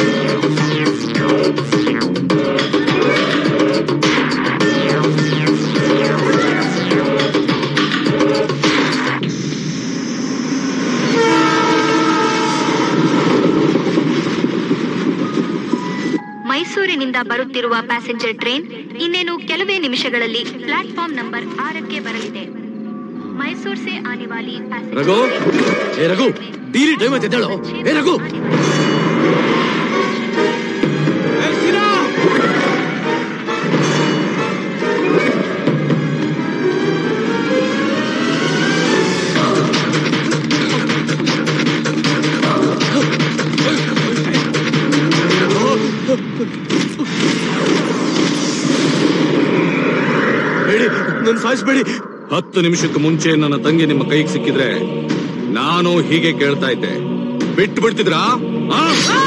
ಮೈಸೂರಿನಿಂದ ಬರುತ್ತಿರುವ ಪ್ಯಾಸೆಂಜರ್ ಟ್ರೈನ್ ಇನ್ನೇನು ಕೆಲವೇ ನಿಮಿಷಗಳಲ್ಲಿ ಪ್ಲಾಟ್ಫಾರ್ಮ್ ನಂಬರ್ ಆರಕ್ಕೆ ಬರಲಿದೆ ಮೈಸೂರು ಸೆ ಆನೆ ವಾಲಿ ರಘು ಏ ರಘು ಡೀರಿ ಟೈಮ್ ಐತೆ ಎದ್ದೇಳು. ಏ ರಘು ಬೇಡಿ ನನ್ ಸಾಯಿಸ್ಬೇಡಿ ಹತ್ತು ನಿಮಿಷಕ್ಕೆ ಮುಂಚೆ ನನ್ನ ತಂಗಿ ನಿಮ್ಮ ಕೈಗೆ ಸಿಕ್ಕಿದ್ರೆ ನಾನು ಹೀಗೆ ಕೇಳ್ತಾ ಇದ್ದೆ ಬಿಟ್ಟು ಬಿಡ್ತಿದ್ರಾ ಆ?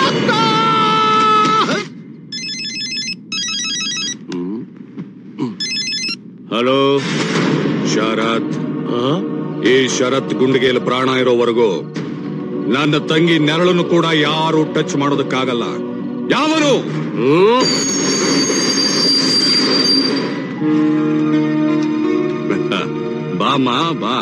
ಹಲೋ ಶರತ್ ಈ ಶರತ್ ಗುಂಡಿಗೆಯಲ್ಲಿ ಪ್ರಾಣ ಇರೋವರೆಗೂ ನನ್ನ ತಂಗಿ ನೆರಳನ್ನು ಕೂಡ ಯಾರು ಟಚ್ ಮಾಡೋದಕ್ಕಾಗಲ್ಲ ಯಾವನು ಬಾಮ್ಮ ಬಾ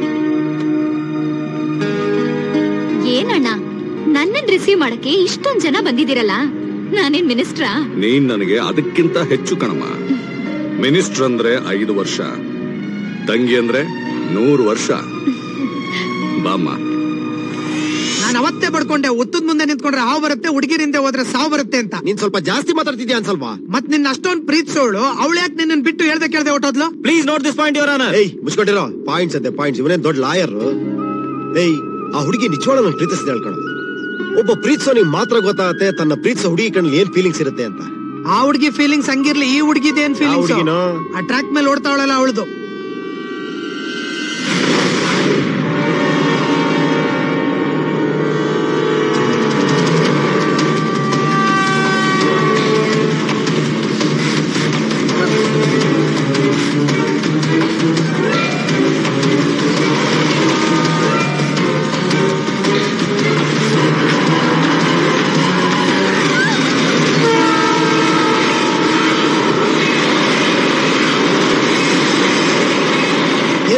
ಏನಣ್ಣ ನನ್ನನ್ ರಿಸೀವ್ ಮಾಡಕ್ಕೆ ಇಷ್ಟೊಂದ್ ಜನ ಬಂದಿದ್ದೀರಲ್ಲ ನಾನೇನ್ ಮಿನಿಸ್ಟ್ರಾ ನೀನ್ ನನಗೆ ಅದಕ್ಕಿಂತ ಹೆಚ್ಚು ಕಣಮ್ಮ ಮಿನಿಸ್ಟರ್ ಅಂದ್ರೆ ಐದು ವರ್ಷ ತಂಗಿ ಅಂದ್ರೆ ನೂರು ವರ್ಷ ಬಾಮ್ಮ ನಾನು ಅವತ್ತೇ ಬಡ್ಕೊಂಡೆ ಉತ್ತದ ಮುಂದೆ ನಿಂತ್ಕೊಂಡ್ರೆ ಹಾವು ಬರುತ್ತೆ ಹುಡುಗಿರಿಂದ ಹೋದ್ರೆ ಸಾವು ಬರುತ್ತೆ ಅಂತ ನೀನ್ ಸ್ವಲ್ಪ ಜಾಸ್ತಿ ಮಾತಾಡ್ತಿದ್ಯಾ ಅನ್ಸಲ್ವಾ ಮತ್ ನಿನ್ನ ಅಷ್ಟೊಂದ್ ಪ್ರೀತಿಸೋಳು ಅವಳು ಯಾಕೆ ನಿನ್ನ ಬಿಟ್ಟು ಹೇಳ್ದೆ ಕೇಳ್ದೆ ಹೊಟ್ಟೋದ್ಲು please note this point your honour ಏಯ್ ಮುಚ್ಕೊಂಡಿರೋ ಪಾಯಿಂಟ್ಸ್ ಅಂತೆ ಪಾಯಿಂಟ್ಸ್ ಇವನೇ ದೊಡ್ಡ ಲಾಯರ್ ಏಯ್ ಆ ಹುಡುಗಿ ನಿಜವಾಳ ನಾನು ಪ್ರೀತಿಸಿದ ಹೇಳ್ಕೊಳ ಒಬ್ಬ ಪ್ರೀತಿಸೋನಿಗೆ ಮಾತ್ರ ಗೊತ್ತಾಗತ್ತೆ ತನ್ನ ಪ್ರೀತಿಸೋ ಹುಡುಗಿ ಕಣ್ಣಲ್ಲಿ ಏನ್ ಫೀಲಿಂಗ್ಸ್ ಇರುತ್ತೆ ಅಂತ ಆ ಹುಡುಗಿ ಫೀಲಿಂಗ್ಸ್ ಹಂಗಿರ್ಲಿ ಈ ಹುಡುಗಿದ ಏನ್ ಫೀಲಿಂಗ್ಸ್ ಹುಡ್ಗಿನೋ? ಆ ಟ್ರ್ಯಾಕ್ ಮೇಲೆ ಓಡ್ತಾವಳಲ್ಲ ಅವಳದು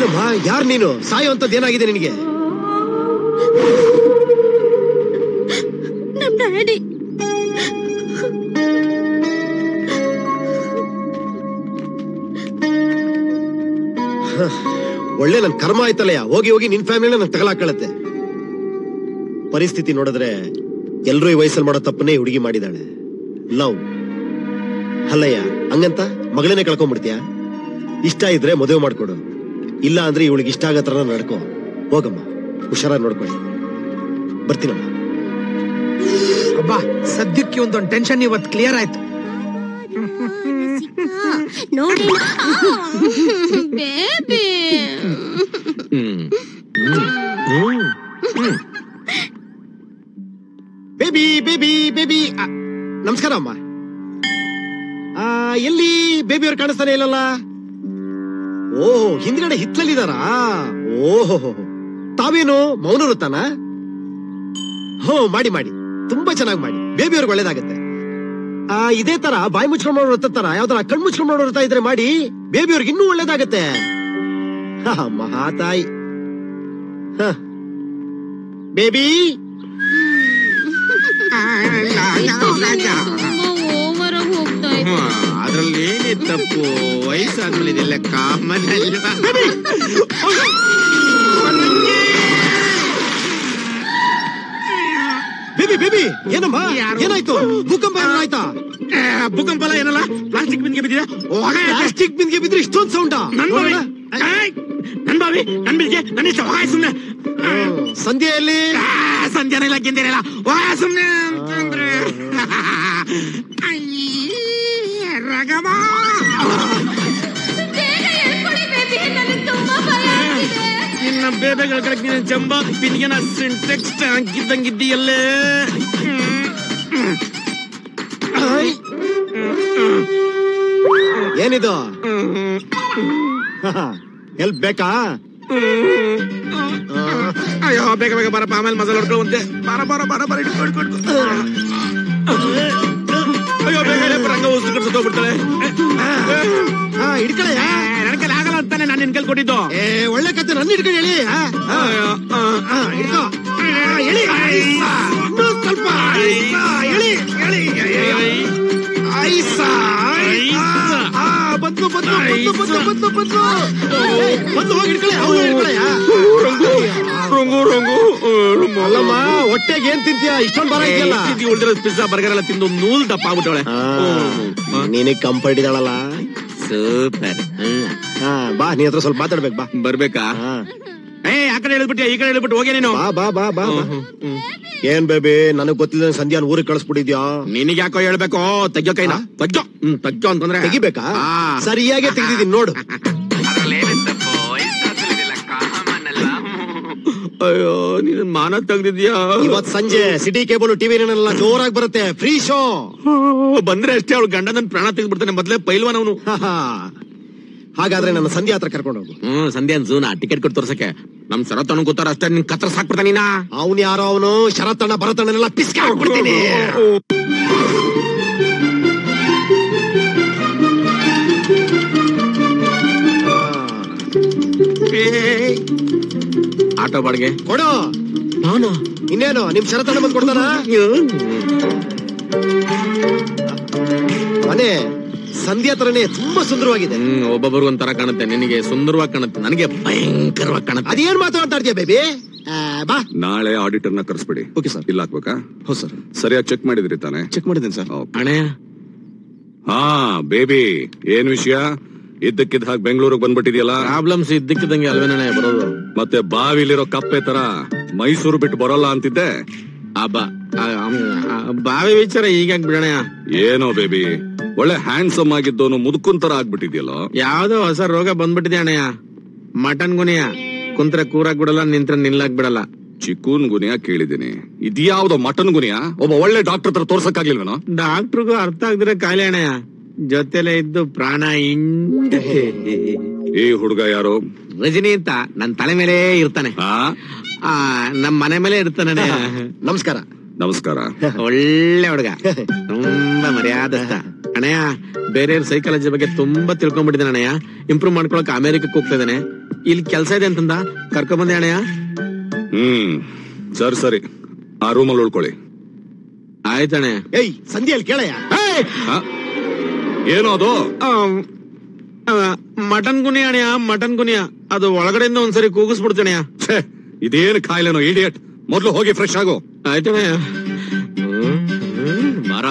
ಏನಮ್ಮ ಯಾರ್ ನೀನು ಸಾಯೋ ಅಂತದ್ ಏನಾಗಿದೆ ನಿನಗೆ ನಮ್ ಡ್ಯಾಡಿ ಒಳ್ಳೆ ನನ್ ಕರ್ಮ ಆಯ್ತಲ್ಲಯ್ಯ ಹೋಗಿ ಹೋಗಿ ನಿನ್ ಫ್ಯಾಮಿಲಿನ ನನ್ ತಗಲಾಕಳತ್ತೆ ಪರಿಸ್ಥಿತಿ ನೋಡಿದ್ರೆ ಎಲ್ರೂ ಈ ವಯಸ್ಸಲ್ಲಿ ಮಾಡೋ ತಪ್ಪನ್ನೇ ಈ ಹುಡುಗಿ ಮಾಡಿದಾಳೆ ಲವ್ ಅಲ್ಲಯ್ಯ ಹಂಗಂತ ಮಗಳನ್ನೇ ಕಳ್ಕೊಂಡ್ಬಿಡ್ತೀಯ ಇಷ್ಟ ಇದ್ರೆ ಮದುವೆ ಮಾಡ್ಕೊಡು ಇಲ್ಲ ಅಂದ್ರೆ ಇವಳಿಗೆ ಇಷ್ಟ ಆಗೋ ತರ ನಡ್ಕೋ ಹೋಗಮ್ಮ ಹುಷಾರಾಗಿ ನೋಡ್ಕೊಳ್ಳಿ ಬರ್ತೀನಮ್ಮ ಅಬ್ಬಾ ಸದ್ಯಕ್ಕೆ ಒಂದೊಂದು ಟೆನ್ಷನ್ ಇವತ್ತು ಕ್ಲಿಯರ್ ಆಯ್ತು ನೋಡಿ ಬೇಬಿ ಬೇಬಿ ಬೇಬಿ ಬೇಬಿ ಆ, ನಮಸ್ಕಾರ ಅಮ್ಮ ಆ, ಎಲ್ಲಿ ಬೇಬಿ ಅವ್ರು ಕಾಣಿಸ್ತಾನೆ ಇಲ್ಲಲ್ಲ ಓ ಹಿಂದ್ಗಡೆ ಹಿತ್ಲಲ್ಲಿದಾರಾ ಓಹೋ ತಾವೇನು ಮೌನ ವೃತ್ತನ ಹೋ ಮಾಡಿ ಮಾಡಿ ತುಂಬಾ ಚೆನ್ನಾಗಿ ಮಾಡಿ ಬೇಬಿ ಅವ್ರಿಗೆ ಒಳ್ಳೇದಾಗತ್ತೆ ಆ ಇದೇ ತರ ಬಾಯಿ ಮುಚ್ಕೊಂಡ್ ಮಾಡೋ ವೃತ್ತ ತರ ಯಾವ್ದಾರ ಕಣ್ ಮುಚ್ಕೊಂಡ್ ಮಾಡೋ ವೃತ್ತ ಇದ್ರೆ ಮಾಡಿ ಬೇಬಿ ಅವ್ರಿಗೆ ಇನ್ನೂ ಒಳ್ಳೇದಾಗತ್ತೆ ಹಾ, ಮಹಾತಾಯಿ ಹ. ಬೇಬಿ ಓವರ್ ಹೋಗ್ತಾ ಅದ್ರಲ್ಲಿ ಏನೇ ತಪ್ಪು ವಯಸ್ಸಾದ್ಮೇಲೆ ಇದೆಲ್ಲ ಕಾಮನ್ ಅಲ್ವಾ ಬೇಬಿ ಬೇಬಿ ಏನಮ್ಮ ಏನಾಯ್ತು ಭೂಕಂಪ ಏನಾದ್ರು ಆಯ್ತಾ ಭೂಕಂಪ ಅಲ್ಲ ಏನಲ್ಲ ಪ್ಲಾಸ್ಟಿಕ್ ಬಿಂದಿಗೆ ಬಿದ್ದಿದೆ ಪ್ಲಾಸ್ಟಿಕ್ ಬಿಂದಿಗೆ ಬಿದ್ರೆ ಇಷ್ಟೊಂದು ಸೌಂಡಾ ನನ್ ಬಾವಿ ಏಯ್! ನನ್ ಬಾವಿ ನನ್ ಬಿಲ್ಗೆ ನನ್ನ ಇಷ್ಟ ಹೋಗ ಸುಮ್ನೆ ಸಂಧ್ಯೆಯಲ್ಲಿ ಸಂಧ್ಯಾನ ಇಲ್ಲ ಗಿಂದೇನಿಲ್ಲ ಹೋಗ ಸುಮ್ನೆ ಅಂತಂದ್ರೆ ರಗಮ ನಿನ್ನ ಬೇಬೆಗಳ ಕಡೆಗೆ ನೀನು ಜಂಬ ಬಿನ್ಗೆನ ಸಿಂಟೆಕ್ಸ್ ಟ್ಯಾಂಕ್ ಇದ್ದಂಗಿದ್ದೀಯಲ್ಲೇ ಏನಿದು ಹೆಲ್ಪ್ ಬೇಕಾ ಅಯ್ಯೋ ಬೇಗ ಬೇಗ ಬರಪ್ಪ ಆಮೇಲೆ ಮಸಾಲ ಹೊಡ್ಕೊಳ್ಳುವಂತೆ ಬರ ಬರ ಬರ ಬರ ಇಟ್ಕೊ ಇಟ್ಕೊ ಇಟ್ಕೊ. ಅಯ್ಯೋ ಬೇಗ ರಂಗ ರಂಗ ಉಸ್ತು ಕಟ್ಸು ಹೋಗ್ಬಿಡ್ತಾಳೆ ಹಾ ಹಿಡ್ಕಳೆ ನನ್ನ ಕೈಲಿ ಆಗಲ್ಲ ಅಂತಾನೆ ನಾನು ನಿನ್ ಕೈಲಿ ಕೊಟ್ಟಿದ್ದು ಏ ಒಳ್ಳೆ ಕತೆ ನನ್ನ ಹಿಡ್ಕೊಂಡು ಹೇಳಿ ಹಾ, ಹಾ. ಹಾ, ಹಿಡ್ಕೊ ಆ, ಎಳಿ ಇನ್ನೂ ಸ್ವಲ್ಪ ಐಸ, ಎಳಿ ಎಳಿ ಐಸ ಆ, ಬಂತು ಬಂತು ಬಂತು ಬಂತು ಬಂತು ಬಂತು ಏ, ಬಂದು ಹೋಗಿ ಹಿಡ್ಕಳೆ ಅವ್ನು ಹಿಡ್ಕಳೆ ರಂಗು ರಂಗು ಅಲ್ಲಮ್ಮ ಹೊಟ್ಟೆಗೆ ಏನ್ ತಿಂತೀಯ ಇಷ್ಟೊಂದು ಬರ ಇದೆಯಲ್ಲ ಉಳಿದಿರೋ ಪಿಜ್ಜಾ ಬರ್ಗರ್ ಎಲ್ಲ ತಿಂದು ನೂಲ್ ದಪ್ಪ ಆಗ್ಬಿಟ್ಟವಳೆ ನಿನಗ್ ಕಂಫರ್ಟ್ ಇದ್ದಾಳಲ್ಲ ಸೂಪರ್ ಹಾ ಬಾ ನೀ ಹತ್ರ ಸ್ವಲ್ಪ ಮಾತಾಡ್ಬೇಕು ಬಾ ಬರ್ಬೇಕಾ ಏ ಆ ಕಡೆ ಹೇಳ್ಬಿಟ್ಟಿ ಈ ಕಡೆ ಹೇಳ್ಬಿಟ್ಟು ಹೋಗಿ ನೀನು ಬಾ ಬಾ ಬಾ ಬಾ ಬಾ. ಏನ್ ಬೇಬಿ ನನಗ್ ಗೊತ್ತಿಲ್ಲ ಸಂಧ್ಯಾನ್ ಊರಿಗೆ ಕಳಿಸ್ಬಿಟ್ಟಿದ್ಯಾ ನಿನಗೆ ಯಾಕೋ ಹೇಳ್ಬೇಕು ತೆಗ್ಯೋ ಕೈನ ತೆಗ್ಯೋ ಹ್ಮ್ ತೆಗ್ಯೋ ಅಂತಂದ್ರೆ ತೆಗಿಬೇಕಾ ಆ. ಸರಿಯಾಗಿ ತೆಗ್ದಿದ್ದೀನಿ ನೋಡು ಅಯ್ಯೋ ನೀನ್ ಮಾನ ತೆಗ್ದಿದ್ಯಾ ಇವತ್ ಸಂಜೆ ಸಿಟಿ ಕೇಬಲ್ ಟಿವಿ ಎಲ್ಲ ಜೋರಾಗಿ ಬರುತ್ತೆ ಫ್ರೀ ಶೋ ಬಂದ್ರೆ ಅಷ್ಟೇ ಅವಳು ಗಂಡ ನನ್ ಪ್ರಾಣ ತೆಗೆದ್ಬಿಡ್ತಾನೆ ಮೊದ್ಲೇ ಪೈಲ್ವಾನ್ ಅವನು ಹಾಗಾದ್ರೆ ನನ್ನ ಸಂಧ್ಯಾ ಹತ್ರ ಕರ್ಕೊಂಡು ಹೋಗು ಹ್ಮ್ ಸಂಧ್ಯಾ ಝೂನ ಟಿಕೆಟ್ ಕೊಟ್ಟು ತೋರ್ಸಕ್ಕೆ ನಮ್ ಸರತನ ಕೂತಾರ ಅಷ್ಟೇ ನಿನ್ ಕತ್ರ ಸಾಕ್ಬಿಡ್ತಾನ ನೀನಾ ಅವನ್ ಯಾರೋ ಅವನು ಶರತಣ್ಣ ಭರತಣ್ಣನೆಲ್ಲ ಪಿಸ್ಕ ಹೊಡ್ಬಿಡ್ತೀನಿ ಆಟೋ ಬಾಡಿಗೆ ಕೊಡು ನಾನು ಇನ್ನೇನು ನಿಮ್ ಶರತಣ್ಣ ಬಂದ್ ಕೊಡ್ತಾನ ಮನೆ ಸಂಧ್ಯಾ ತರನೇ ತುಂಬಾ ಸುಂದರವಾಗಿದೆ ಹ್ಮ್ ಒಬ್ಬೊಬ್ಬರು ಒಂಥರ ಕಾಣುತ್ತೆ ನಿನಗೆ ಸುಂದರವಾಗಿ ಕಾಣುತ್ತೆ ನನಗೆ ಭಯಂಕರವಾಗಿ ಕಾಣುತ್ತೆ ಅದೇನ್ ಮಾತಾಡ್ತಾ ಬೇಬಿ ಬಾ ನಾಳೆ ಆಡಿಟರ್ ನ ಕರೆಸ್ಬಿಡಿ ಓಕೆ ಸರ್ ಇಲ್ಲ ಹಾಕ್ಬೇಕಾ ಹೌದು ಸರ್ ಸರಿಯಾಗಿ ಚೆಕ್ ಮಾಡಿದ್ರಿ ತಾನೆ ಚೆಕ್ ಮಾಡಿದ್ದೀನಿ ಸರ್ ಅಣೆ ಹಾ ಬೇಬಿ ಏನ್ ವಿಷಯ ಇದ್ದಕ್ಕಿದ್ದ ಹಾಗೆ ಬೆಂಗಳೂರಿಗೆ ಬಂದ್ಬಿಟ್ಟಿದ್ಯಲ್ಲ ಪ್ರಾಬ್ಲಮ್ಸ್ ಇದ್ದಕ್ಕಿದ್ದಂಗೆ ಅಲ್ವೇನಣ್ಣ ಬರೋದು ಮತ್ತೆ ಬಾವಿಲಿರೋ ಕಪ್ಪೆ ತರ ಮೈಸೂರು ಬಿಟ್ಟು ಬರಲ್ಲ ಅಂತಿದ್ದೆ ಅಬ್ಬ ಆ, ಅಮ್, ಆ, ಬಾವಿ ವಿಚಾರ ಈಗ ಬಿಡಣ ಏನೋ ಬೇಬಿ ಒಳ್ಳೆ ಹ್ಯಾಂಡ್ಸಮ್ ಆಗಿದ್ದವನು ಮುದುಕುನ್ ತರ ಆಗ್ಬಿಟ್ಟಿದ್ಯಲ್ಲೋ ಯಾವ್ದೋ ಹೊಸ ರೋಗ ಬಂದ್ಬಿಟ್ಟಿದೆ ಅಣ್ಣಯ್ಯ ಮಟನ್ ಗುನಿಯ ಕುಂತ್ರೆ ಕೂರಾಕ್ ಬಿಡಲ್ಲ ನಿಂತ್ರೆ ನಿಲ್ಲಕ್ ಬಿಡಲ್ಲ ಚಿಕೂನ್ ಗುನಿಯ ಕೇಳಿದ್ದೀನಿ ಇದ್ಯಾವ್ದೋ ಮಟನ್ ಗುನಿಯ ಒಬ್ಬ ಒಳ್ಳೆ ಡಾಕ್ಟರ್ ಹತ್ರ ತೋರ್ಸಕ್ಕಾಗ್ಲಿಲ್ವೇನೋ ಡಾಕ್ಟ್ರಿಗೂ ಅರ್ಥ ಆಗದಿರೋ ಕಾಯಿಲೆ ಅಣ್ಣಯ್ಯ ಜೊತೆಲೆ ಇದ್ದು ಪ್ರಾಣ ಇಂಡ ಈ ಹುಡುಗ ಯಾರು ರಜನಿ ಅಂತ ನನ್ ತಲೆ ಮೇಲೆ ಇರ್ತಾನೆ ಆ ನಮ್ ಮನೆ ಮೇಲೆ ಇರ್ತಾನೆ ಅಣ್ಣಯ್ಯ. ನಮಸ್ಕಾರ ನಮಸ್ಕಾರ ಒಳ್ಳೆ ಹುಡುಗ ತುಂಬಾ ಮರ್ಯಾದಸ್ಥ ಅಣ್ಣಯ್ಯ ಬೇರೆಯವ್ರ ಸೈಕಾಲಜಿ ಬಗ್ಗೆ ತುಂಬಾ ತಿಳ್ಕೊಂಡ್ಬಿಟ್ಟಿದ್ದಾನೆ ಅಣ್ಣಯ್ಯ ಇಂಪ್ರೂವ್ ಮಾಡ್ಕೊಳಕ್ ಅಮೆರಿಕಕ್ಕೆ ಹೋಗ್ತಾ ಇದ್ದಾನೆ ಇಲ್ಲಿ ಕೆಲ್ಸ ಇದೆ ಅಂತಂದ ಕರ್ಕೊಂಡ್ ಬಂದೆ ಅಣ್ಣಯ್ಯ ಹ್ಮ್ ಸರಿ ಸರಿ ಆ ರೂಮಲ್ಲಿ ಉಳ್ಕೊಳ್ಳಿ ಆಯ್ತಣ್ಣ ಏಯ್ ಸಂಧಿಯಲ್ಲಿ ಕೇಳಯ್ಯ ಏನೋ ಅದು ಮಟನ್ ಗುನಿ ಅಣ್ಣಯ್ಯ ಮಟನ್ ಗುನಿಯ ಅದು ಒಳಗಡೆಯಿಂದ ಒಂದ್ಸರಿ ಕೂಗಿಸ್ಬಿಡ್ತೇಣಯ್ಯ ಛೇ ಇದೇನು ಕಾಯಿಲೆನೋ ಇಡಿಯಟ್ ಮೊದ್ಲು ಹೋಗಿ ಫ್ರೆಶ್ ಆಗು ಆಯ್ತಣ್ಣಯ್ಯ ಮರ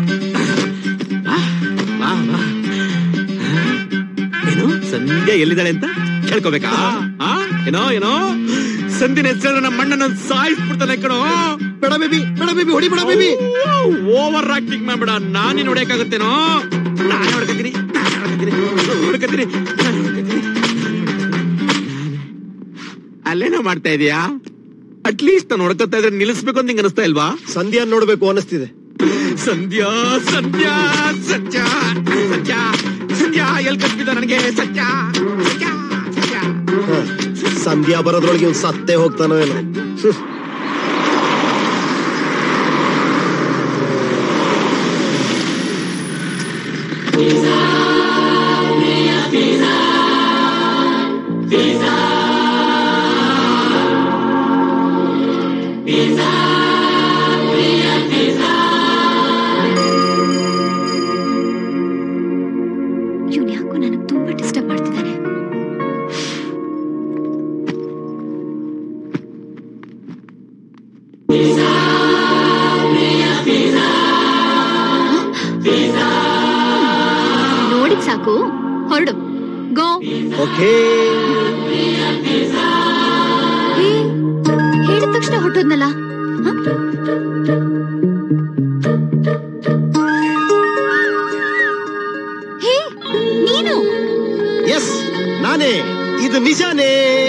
ಏನು ಸಂಧ್ಯಾ ಎಲ್ಲಿದ್ದಾಳೆ ಅಂತ ಕೇಳ್ಕೋಬೇಕಾ ಆ? ಏನೋ ಏನೋ ಸಂಧಿನ ಹೆಸರು ನಮ್ಮ ಮಣ್ಣನ ಸಾಯಿಸ್ಬಿಡ್ತಾನೆ ಕಣೋ ಬೇಡ ಬೇಬಿ ಬೇಡ ಬೇಬಿ ಹೊಡಿ ಬೇಡ ಬೇಬಿ ಓವರ್ ಆಕ್ಟಿಂಗ್ ಮಾಡ್ಬೇಡ ನಾನೇನ್ ಹೊಡೆಯಕ್ಕಾಗತ್ತೇನೋ ನಾನೇ ಹೊಡ್ಕತೀನಿ ನಾನೇ ಹೊಡ್ಕತೀನಿ ಹೊಡ್ಕತೀನಿ ನಾನೇ ಹೊಡ್ಕತೀನಿ. ಅಲ್ಲೇನೋ ಮಾಡ್ತಾ ಇದೀಯಾ ಅಟ್ಲೀಸ್ಟ್ ನಾನು ಹೊಡ್ಕೊತಾ ಇದ್ರೆ ನಿಲ್ಲಿಸ್ಬೇಕು ಅಂತ ನಿಂಗೆ ಅನಿಸ್ತಾ ಇಲ್ವಾ ಸಂಧ್ಯಾ ನೋಡ್ಬೇಕು ಅನಿಸ್ತಿದೆ ಸಂಧ್ಯಾ ಸಂಧ್ಯಾ ಸತ್ಯ ಸತ್ಯ ಸಂಧ್ಯಾ ಎಲ್ ಕಲ್ಪಿದ ನನಗೆ ಸತ್ಯ ಸತ್ಯ ಸತ್ಯ ಹ. ಸಂಧ್ಯಾ ಬರೋದ್ರೊಳಗೆ ಇವ್ನು ಸತ್ತೇ ಹೋಗ್ತಾನೋ ಏನೋ ಹ್ಮ್. ಇವ್ನು ಯಾಕೋ ನನಗೆ ತುಂಬಾ ಡಿಸ್ಟರ್ಬ್ ಮಾಡ್ತಿದ್ದಾನೆ ನೋಡಿದ್ ಸಾಕು ಹೊರಡು ಗೋ ಓಕೆ ಹೇಳಿದ ತಕ್ಷಣ ಹೊರಟೋದ್ನಲ್ಲ ಹೇ ನೀನು ಎಸ್ ನಾನೇ ಇದು ನಿಜಾನೇ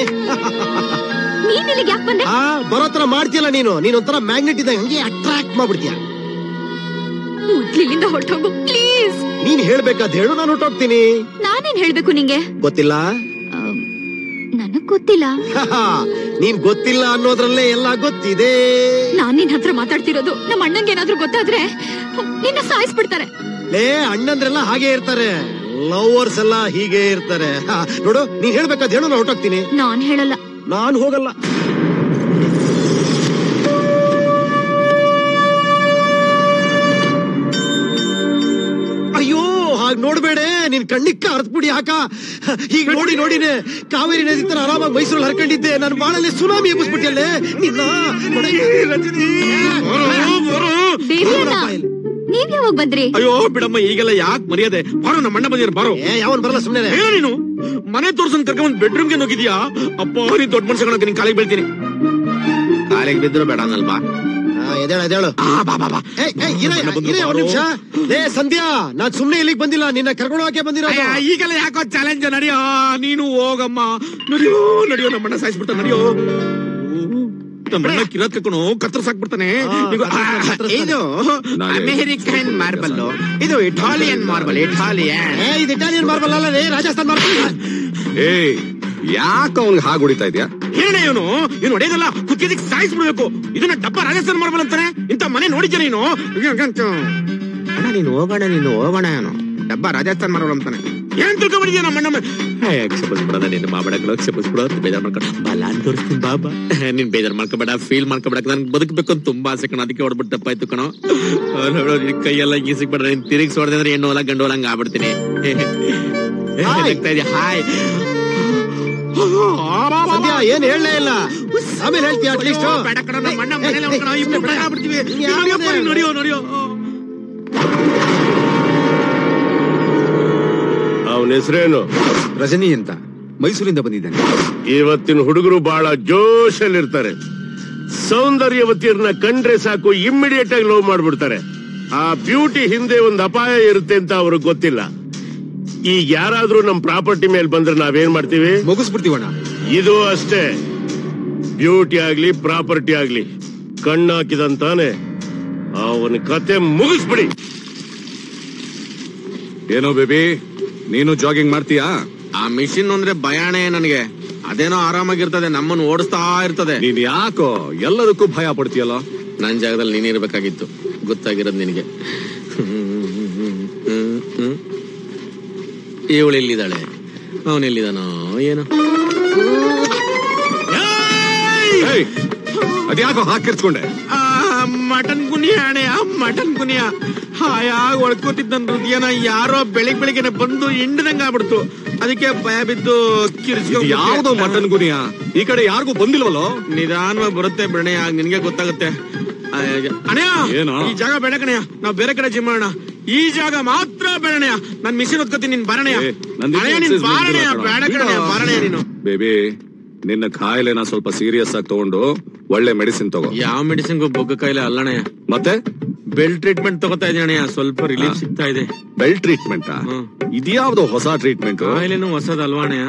ನೀನ್ ಇಲ್ಲಿಗೆ ಯಾಕೆ ಬಂದೆ ಆ ಬರೋ ತರ ಮಾಡ್ತೀಯಲ್ಲ ನೀನು ನೀನ್ ಒಂಥರ ಮ್ಯಾಗ್ನೆಟ್ ಇದ್ದಂಗೆ ಹಂಗೆ ಅಟ್ರಾಕ್ಟ್ ಮಾಡ್ಬಿಡ್ತೀಯ ಮೊದ್ಲು ಇಲ್ಲಿಂದ ಹೊರಟೋಗು ಪ್ಲೀಸ್ ನೀನ್ ಹೇಳ್ಬೇಕಾದ್ ಹೇಳು ನಾನು ಹೊಟ್ಟೋಗ್ತೀನಿ ನಾನೇನ್ ಹೇಳ್ಬೇಕು ನಿಂಗೆ ಗೊತ್ತಿಲ್ಲ ನನಗ್ ಗೊತ್ತಿಲ್ಲ ನೀನ್ ಗೊತ್ತಿಲ್ಲ ಅನ್ನೋದ್ರಲ್ಲೇ ಎಲ್ಲ ಗೊತ್ತಿದೆ ನಾನ್ ನಿನ್ ಹತ್ರ ಮಾತಾಡ್ತಿರೋದು ನಮ್ಮ ಅಣ್ಣಂಗೆ ಏನಾದ್ರೂ ಗೊತ್ತಾದ್ರೆ ನಿನ್ನ ಸಾಯಿಸ್ಬಿಡ್ತಾರೆ ಲೇ ಅಣ್ಣಂದ್ರೆಲ್ಲ ಹಾಗೆ ಇರ್ತಾರೆ ಲವರ್ಸ್ ಎಲ್ಲ ಹೀಗೆ ಇರ್ತಾರೆ ಹಾ, ನೋಡು ನೀನ್ ಹೇಳ್ಬೇಕಾದ್ ಹೇಳು ನಾನು ಹೊಟ್ಟೋಗ್ತೀನಿ ನಾನ್ ಹೇಳಲ್ಲ ನಾನು ಹೋಗಲ್ಲ ಅಯ್ಯೋ ಹಾಗ್ ನೋಡ್ಬೇಡೆ ನಿನ್ ಕಣ್ಣಿಕ್ಕ ಅರ್ದ್ಬಿಡಿ ಯಾಕ ಹೀಗ್ ನೋಡಿ ನೋಡಿನೆ ಕಾವೇರಿ ನದಿ ತರ ಆರಾಮಾಗಿ ಮೈಸೂರಲ್ಲಿ ಹರ್ಕೊಂಡಿದ್ದೆ ನನ್ನ ಬಾಳಲ್ಲಿ ಸುನಾಮಿ ಎಬ್ಬಿಸ್ಬಿಟ್ಟಿಯಲ್ಲೇ ನಿನ್ನ ದೇವಿ ಅಣ್ಣ ನೀವ್ ಯಾವಾಗ ಬಂದ್ರಿ ಅಯ್ಯೋ ಬಿಡಮ್ಮ ಈಗೆಲ್ಲ ಯಾಕೆ ಮರ್ಯಾದೆ ಬಾರೋ ನಮ್ಮ ಅಣ್ಣ ಬಂದಿರ ಬಾರೋ ಯಾವನ್ ಬರಲ್ಲ ಸುಮ್ಮನೆ ಏನೋ ನೀನು ಮನೆ ತೋರ್ಸನ್ ಕರ್ಕೊಂಡ್ ಬೆಡ್ರೂಮ್ಗೆ ನುಗ್ಗಿದ್ಯಾ ಅಪ್ಪ ನೀನ್ ದೊಡ್ಡ ಮನುಷ್ಯ ಕಣಕ್ಕೆ ನಿನ್ ಕಾಲಿಗೆ ಬೀಳ್ತೀನಿ ಕಾಲಿಗೆ ಬಿದ್ರು ಬೇಡ ಅನ್ನಲ್ವಾ ಎದೇಳ ಎದೇಳು ಏಯ್, ಏಯ್, ಇರೇ, ಇರೇ, ಒಂದ್ ನಿಮಿಷ ಲೇ ಸಂಧ್ಯಾ ನಾನ್ ಸುಮ್ನೆ ಇಲ್ಲಿಗೆ ಬಂದಿಲ್ಲ ನಿನ್ನ ಕರ್ಕೊಂಡು ಹೋಗಕ್ಕೆ ಬಂದಿರೋದು ಅಯ್ಯ, ಈಗೆಲ್ಲ ಯಾಕೋ ಚಾಲೆಂಜ್ ನಡಿಯೋ ನೀನು ಹೋಗಮ್ಮ ನಡಿಯೋ ನಡಿಯೋ ನಮ್ಮಣ್ಣ ಸಾಯಿಸ್ಬಿಡ್ತಾನೆ ನಡಿಯೋ ನಮ್ಮಣ್ಣ ಕಿರತ್ ಕಕ್ಕಣು ಕತ್ರ ಸಾಕ್ಬಿಡ್ತಾನೆ ಈಗ, ಆ, ಇದು ಅಮೆರಿಕನ್ ಮಾರ್ಬಲ್ ಇದು ಇಟಾಲಿಯನ್ ಮಾರ್ಬಲ್ ಇಟಾಲಿಯನ್ ಏ ಇದು ಇಟಾಲಿಯನ್ ಮಾರ್ಬಲ್ ಅಲ್ಲ ರೇ ರಾಜಸ್ಥಾನ್ ಮಾರ್ಬಲ್ ಏಯ್ ಯಾಕ ಅವ್ನಿಗೆ ಹಾಗೆ ಹೊಡಿತಾ ಇದ್ಯಾ ಏನ ಇವನು ಇವನು ಹೊಡೆಯೋದಲ್ಲ ಕುತ್ತಿಗೆ ಸಾಯಿಸ್ಬಿಡ್ಬೇಕು ಇದನ್ನ ಡಬ್ಬ ರಾಜಸ್ಥಾನ ಮಾರ್ಬಲ್ ಅಂತಾನೆ ಇಂತ ಮನೆ ನೋಡಿದ್ಯ ನೀನು ಅಣ್ಣ ನೀನು ಹೋಗೋಣ ನೀನು ಹೋಗೋಣ ಏನು ಡಬ್ಬ ರಾಜಸ್ಥಾನ್ ಮಾರ್ಬಲ್ ಅಂತಾನೆ ಏನ್ ತಿಳ್ಕೊಂಡ್ಬಿಟ್ಟಿದ್ಯಾ ನಮ್ಮ ಅಣ್ಣ ಕ್ಷಪಿಸ್ಬಿಡೋದ ನೀನು ಮಾಬಡಗಳು ಕ್ಷಪಿಸ್ಬಿಡೋದು ಬೇಜಾರ್ ಮಾಡ್ಕೊಂಡು ಬಲ ಅಂತ ತೋರಿಸ್ತೀನಿ ಬಾಬಾ ನೀನ್ ಬೇಜಾರ್ ಮಾಡ್ಕೋಬೇಡ ಫೀಲ್ ಮಾಡ್ಕೋಬೇಡ ನನ್ಗೆ ಬದುಕಬೇಕು ಅಂತ ತುಂಬಾ ಆಸೆ ಕಣ ಅದಕ್ಕೆ ಹೊಡ್ಬಿಟ್ಟು ತಪ್ಪಾಯ್ತು ಕಣೋ ನೋಡೋ ನಿನ್ ಕೈಯೆಲ್ಲ ಗೀಸಿಕ್ಬಿಡ್ರೆ ನೀನ್ ತಿರುಗಿಸಿ ಹೊಡೆದ್ರೆ ಅಂದ್ರೆ ಹೆಣ್ಣು ಹೊಲ ಗಂಡು ಹೊಲ ಹಂಗ ಆಗ್ಬಿಡ್ತೀನಿ ಹಾಯ್ ಸಂಧ್ಯಾ ಏನ್ ಹೇಳಲೇ ಇಲ್ಲ ಆಮೇಲೆ ಹೇಳ್ತೀಯ ಅಟ್ಲೀಸ್ಟ್ ಬೇಡ ಕಣ ನಮ್ಮ ಅಣ್ಣ ಮನೇಲಿ ಅವ್ನ್ ಕಣ, ಇಬ್ರು ಬೇಡ ಆಗ್ಬಿಡ್ತೀವಿ ನಡಿಯಪ್ಪ ನೀನ್ ನಡಿಯೋ ನಡಿಯೋ ಅವನ ಹೆಸರೇನು ರಜನಿ ಅಂತ ಮೈಸೂರಿಂದ ಬಂದಿದ್ದಾನೆ ಇವತ್ತಿನ ಹುಡುಗರು ಬಹಳ ಜೋಶಲ್ಲಿರ್ತಾರೆ ಸೌಂದರ್ಯವತಿಯರನ್ನ ಕಂಡ್ರೆ ಸಾಕು ಇಮ್ಮಿಡಿಯೇಟ್ ಆಗಿ ಲವ್ ಮಾಡ್ಬಿಡ್ತಾರೆ ಆ ಬ್ಯೂಟಿ ಹಿಂದೆ ಒಂದು ಅಪಾಯ ಇರುತ್ತೆ ಅಂತ ಅವ್ರಿಗೆ ಗೊತ್ತಿಲ್ಲ ಈಗ ಯಾರಾದ್ರೂ ನಮ್ ಪ್ರಾಪರ್ಟಿ ಮೇಲೆ ಬಂದ್ರೆ ನಾವೇನ್ ಮಾಡ್ತೀವಿ ಮುಗಿಸ್ಬಿಡ್ತೀವಣ್ಣ ಇದು ಅಷ್ಟೇ ಬ್ಯೂಟಿ ಆಗ್ಲಿ ಪ್ರಾಪರ್ಟಿ ಆಗ್ಲಿ ಕಣ್ಣಾಕಿದಂತಾನೆ ಅವನ ಕತೆ ಮುಗಿಸ್ಬಿಡಿ ಏನೋ ಬೇಬಿ ನೀನು ಜಾಗಿಂಗ್ ಮಾಡ್ತೀಯಾ ಆ ಮಿಷಿನ್ ಅಂದ್ರೆ ಭಯಾಣೆ ನನಗೆ ಅದೇನೋ ಆರಾಮಾಗಿರ್ತದೆ ನಮ್ಮನ್ನು ಓಡಿಸ್ತಾ ಇರ್ತದೆ ನೀನ್ ಯಾಕೋ ಎಲ್ಲದಕ್ಕೂ ಭಯ ಪಡ್ತೀಯಲ್ಲ ನನ್ ಜಾಗದಲ್ಲಿ ನೀನ್ ಇರ್ಬೇಕಾಗಿತ್ತು ಗೊತ್ತಾಗಿರೋದು ನಿನಗೆ ಇವಳು ಎಲ್ಲಿದ್ದಾಳೆ ಅವನೆಲ್ಲಿದಾನೋ ಏನೋ ಅದ್ಯಾಕೋ ಹಾಕಿರ್ಸ್ಕೊಂಡೆ ಆ, ಮಟನ್ ಕುನಿಯ ಅಣೆಯ ಮಟನ್ ಕುನಿಯ ಹಾಯಾಗಿ ಒಳ್ಕೋತಿದ್ದ ಹೃದಯನ ಯಾರೋ ಬೆಳಿಗ್ ಬೆಳಿಗ್ಗೆನೆ ಬಂದು ಹಿಂಡ್ದಂಗ ಆಗ್ಬಿಡ್ತು ಅದಕ್ಕೆ ಭಯ ಬಿದ್ದು ಕಿರ್ಸ್ಕೊಂಡ್ ಯಾವ್ದೋ ಮಟನ್ ಗುನಿಯ ಈ ಕಡೆ ಯಾರಿಗೂ ಬಂದಿಲ್ವಲ್ಲೋ ನಿಧಾನವಾಗಿ ಬರುತ್ತೆ ಬಿಡಣೆಯ ನಿನ್ಗೆ ಗೊತ್ತಾಗುತ್ತೆ ಆ, ಅಣ್ಣಯ್ಯ ಏನೋ? ಈ ಜಾಗ ಬೇಡ ಕಣಯ್ಯ ನಾವ್ ಬೇರೆ ಕಡೆ ಜಿಮ್ ಮಾಡೋಣ ಈ ಜಾಗ ಮಾತ್ರ ಬೇಡಣಯ್ಯ ನಾನ್ ಮಿಷಿನ್ ಹೊತ್ಕೋತೀನಿ ನೀನ್ ಬರಣಯ್ಯ ಏ, ನಂದು ಅಣ್ಣಯ್ಯ ನೀನ್ exercise ಬಾರಣಯ್ಯ ಮಾಡ್ತಿಲ್ಲ ಬೇಡ ಕಣೋ. ಕಣಯ್ಯ ಬಾರಣಯ್ಯ ನೀನು ಬೇಬಿ ನಿನ್ನ ಕಾಯಿಲೆನ ಸ್ವಲ್ಪ ಸೀರಿಯಸ್ ಆಗಿ ತಗೊಂಡು ಒಳ್ಳೆ ಮೆಡಿಸಿನ್ ತಗೋ ಯಾವ ಮೆಡಿಸಿನ್ಗೂ ಬೊಗ್ಗ ಕಾಯಿಲೆ ಅಲ್ಲಣಯ್ಯ ಮತ್ತೆ ಬೆಲ್ ಟ್ರೀಟ್ಮೆಂಟ್ ತಗೋತಾ ಇದ್ದೀನಿ ಅಣ್ಣಯ್ಯ ಸ್ವಲ್ಪ ರಿಲೀಫ್ ಸಿಗ್ತಾ ಇದೆ ಬೆಲ್ ಟ್ರೀಟ್ಮೆಂಟ್ ಇದ್ಯಾವ್ದೋ ಹೊಸ ಟ್ರೀಟ್ಮೆಂಟ್ ಕಾಯಿಲೆನೂ ಹೊಸದಲ್ವಾ ಅಣ್ಣಯ್ಯ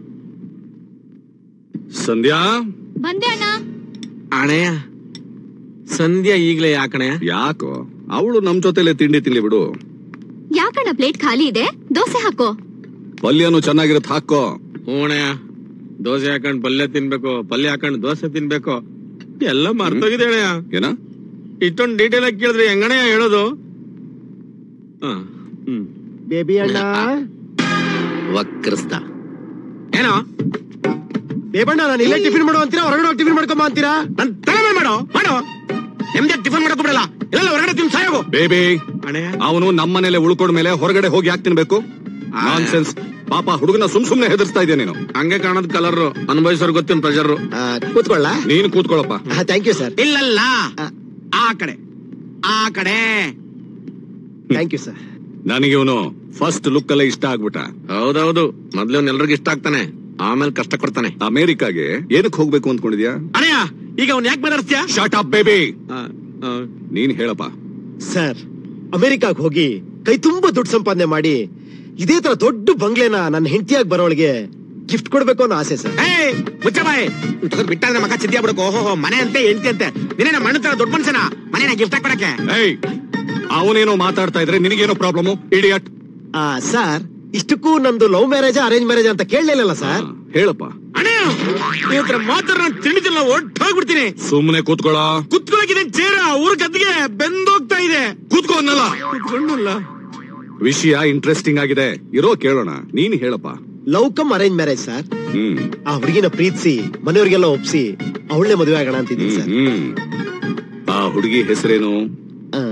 ಸಂಧ್ಯಾ ಬಂದೆ ಅಣ್ಣ ಅಣ್ಣಯ್ಯ ಸಂಧ್ಯಾ ಈಗ್ಲೇ ಯಾಕಣಯ್ಯ ಯಾಕೋ ಅವಳು ನಮ್ ಜೊತೆಲೆ ತಿಂಡಿ ತಿನ್ಲಿ ಬಿಡು ಯಾಕಣ್ಣ ಪ್ಲೇಟ್ ಖಾಲಿ ಇದೆ ದೋಸೆ ಹಾಕೋ ಪಲ್ಯನು ಚೆನ್ನಾಗಿರತ್ ಹಾಕೋ ಹೂಣಯ್ಯ ದೋಸೆ ಹಾಕೊಂಡ್ ಪಲ್ಯ ತಿನ್ಬೇಕು ಪಲ್ಯ ಹಾಕೊಂಡ್ ದೋಸೆ ತಿನ್ಬೇಕು ಎಲ್ಲ ಮರ್ತೋಗಿದೆ ಅಣ್ಣಯ್ಯ ಏನ ಇಷ್ಟೊಂದು ಡೀಟೇಲ್ ಆಗಿ ಕೇಳಿದ್ರೆ ಹೆಂಗಣಯ್ಯ ಹೇಳೋದು ಹ, ಹ್ಮ್ ಬೇಬಿ ಅಣ್ಣ ವಕ್ರಸ್ತ ಏನೋ ಬೇಬಣ್ಣ ನಾನು ಇಲ್ಲೇ ಟಿಫಿನ್ ಮಾಡೋ ಅಂತೀರಾ ಹೊರಗಡೆ ಹೋಗಿ ಟಿಫಿನ್ ಮಾಡ್ಕೊಂಬ ಅಂತೀರಾ ನನ್ ತಲೆ ಮೇಲೆ ಮಾಡೋ ಮಾಡೋ ನೆಮ್ಮದಿ ಟಿಫನ್ ಮಾಡಕ್ ಬಿಡಲ್ಲ ಎಲ್ಲ ಹೊರಗಡೆ ತಿನ್ ಸಾಯೋಗು ಬೇಬಿ ಅಣ್ಣಯ್ಯ ಅವನು ನಮ್ಮನೇಲೆ ಉಳ್ಕೊಂಡ ಮೇಲೆ ಹೊರಗಡೆ ಹೋಗಿ ಯಾಕೆ ತಿನ್ಬೇಕು ನಾನ್ಸೆನ್ಸ್ ಪಾಪ ಹುಡುಗನ ಸುಮ್ ಸುಮ್ನೆ ಹೆದರ್ಸ್ತಾ ಇದೆಯಾ ನೀನು ಹಂಗೆ ಕಾಣೋದ್ ಕಲರ್ ಅನುಭವಿಸೋರ್ ಗೊತ್ತಿನ ಪ್ರೆಷರ್ ಕೂತ್ಕೊಳ್ಳ ನೀನು ಕೂತ್ಕೊಳ್ಳಪ್ಪ ಥ್ಯಾಂಕ್ ಯು ಸರ್ ಇಲ್ಲಲ್ಲ ಆ ಕಡೆ ಆ ಕಡೆ ಥ್ಯಾಂಕ್ ಯು ಸರ್ ನನಗೆ ಇವನು ಫಸ್ಟ್ ಲುಕ್ ಅಲ್ಲೇ ಇಷ್ಟ ಆಗ್ಬಿಟ್ಟ ಹೌದೌದು ಮೊದ್ಲು ಎಲ್ರಿಗೂ ಇಷ್ಟ ಆಗ್ತಾನೆ ಆಮೇಲೆ ಕಷ್ಟ ಕೊಡ್ತಾನೆ ಅಮೆರಿಕಾಗೆ ಏನಕ್ಕೆ ಹೋಗ್ಬೇಕು ಅಂದ್ಕೊಂಡಿದ್ಯಾ ಅಣ್ಣಯ್ಯ ಈಗ ಅವ್ನ್ ಯಾಕೆ ಮಾತಾಡ್ತೀಯ ಶಾರ್ಟ್ ಅಪ್ ಬೇಬಿ ನೀನ್ ಹೇಳಪ್ಪ ಸರ್ ಅಮೆರಿಕಾಗ್ ಹೋಗಿ ಕೈ ತುಂಬಾ ದುಡ್ಡು ಸಂಪಾದನೆ ಮಾಡಿ ಇದೇ ತರ ದೊಡ್ಡ ಬಂಗ್ಲೆನ ನನ್ನ ಹೆಂಡತಿಯಾಗಿ ಬರೋಳಿಗೆ ಗಿಫ್ಟ್ ಕೊಡ್ಬೇಕು ಅನ್ನೋ ಆಸೆ ಸರ್ ಏಯ್ ಮುಚ್ಚ ಬಾಯ್ ಬಿಟ್ಟಾದ್ರೆ ಮಗ ಚಿದ್ದಿ ಆಗ್ಬಿಡಕು ಓಹೋ ಮನೆ ಅಂತೆ ಹೆಂಡತಿ ಅಂತೆ ನಿನ್ನ ಮಣ್ಣು ತರ ದೊಡ್ಡ ಮನುಷ್ಯನ ಮನೆನ ಗಿಫ್ಟ್ ಕೊಡಕ್ಕೆ ಏಯ್ ಅವನೇನೋ ಮಾತಾಡ್ತಾ ಇದ್ರೆ ನಿನಗೇನೋ ಪ್ರಾಬ್ಲಮ್ ಇಡಿಯಟ್ ಆ ಸರ್ ಇಷ್ಟಕ್ಕೂ ನಂದು ಲವ್ ಮ್ಯಾರೇಜ್ ಅರೇಂಜ್ ಮ್ಯಾರೇಜ್ ಅಂತ ಕೇಳಲಿಲ್ಲ ಸರ್ ಹೇಳಪ್ಪ ಅಣ್ಣಯ್ಯ ಇವತ್ತರ ಮಾತಾಡ ನಾನು ತಿಳಿದಿಲ್ಲ ಒಟ್ಟೋಗ್ಬಿಡ್ತೀನಿ ಸುಮ್ನೆ ಕೂತ್ಕೊಳ್ಳ ಕುತ್ಕೊಳಕಿದೆ ಚೇರ ಊರ್ ಗದ್ದಿಗೆ ಬೆಂದೋಗ್ತಾ ಇದೆ ಕೂತ್ಕೋ ಅನ್ನಲ್ಲ ಕುತ್ಕೊಂಡಲ್ಲ ವಿಷಯ ಇಂಟ್ರೆಸ್ಟಿಂಗ್ ಆಗಿದೆ ಇರೋ ಕೇಳೋಣ ನೀನ್ ಹೇಳಪ್ಪ love cum arrange marriage sir ಹ್ಮ್ ಆ ಹುಡುಗಿನ ಪ್ರೀತಿಸಿ ಮನೆಯವ್ರಿಗೆಲ್ಲ ಒಪ್ಸಿ ಅವಳನ್ನೇ ಮದುವೆ ಆಗೋಣ ಅಂತಿದ್ದೀನಿ ಸರ್ ಹ್ಮ್ ಆ ಹುಡುಗಿ ಹೆಸರೇನು ಆ,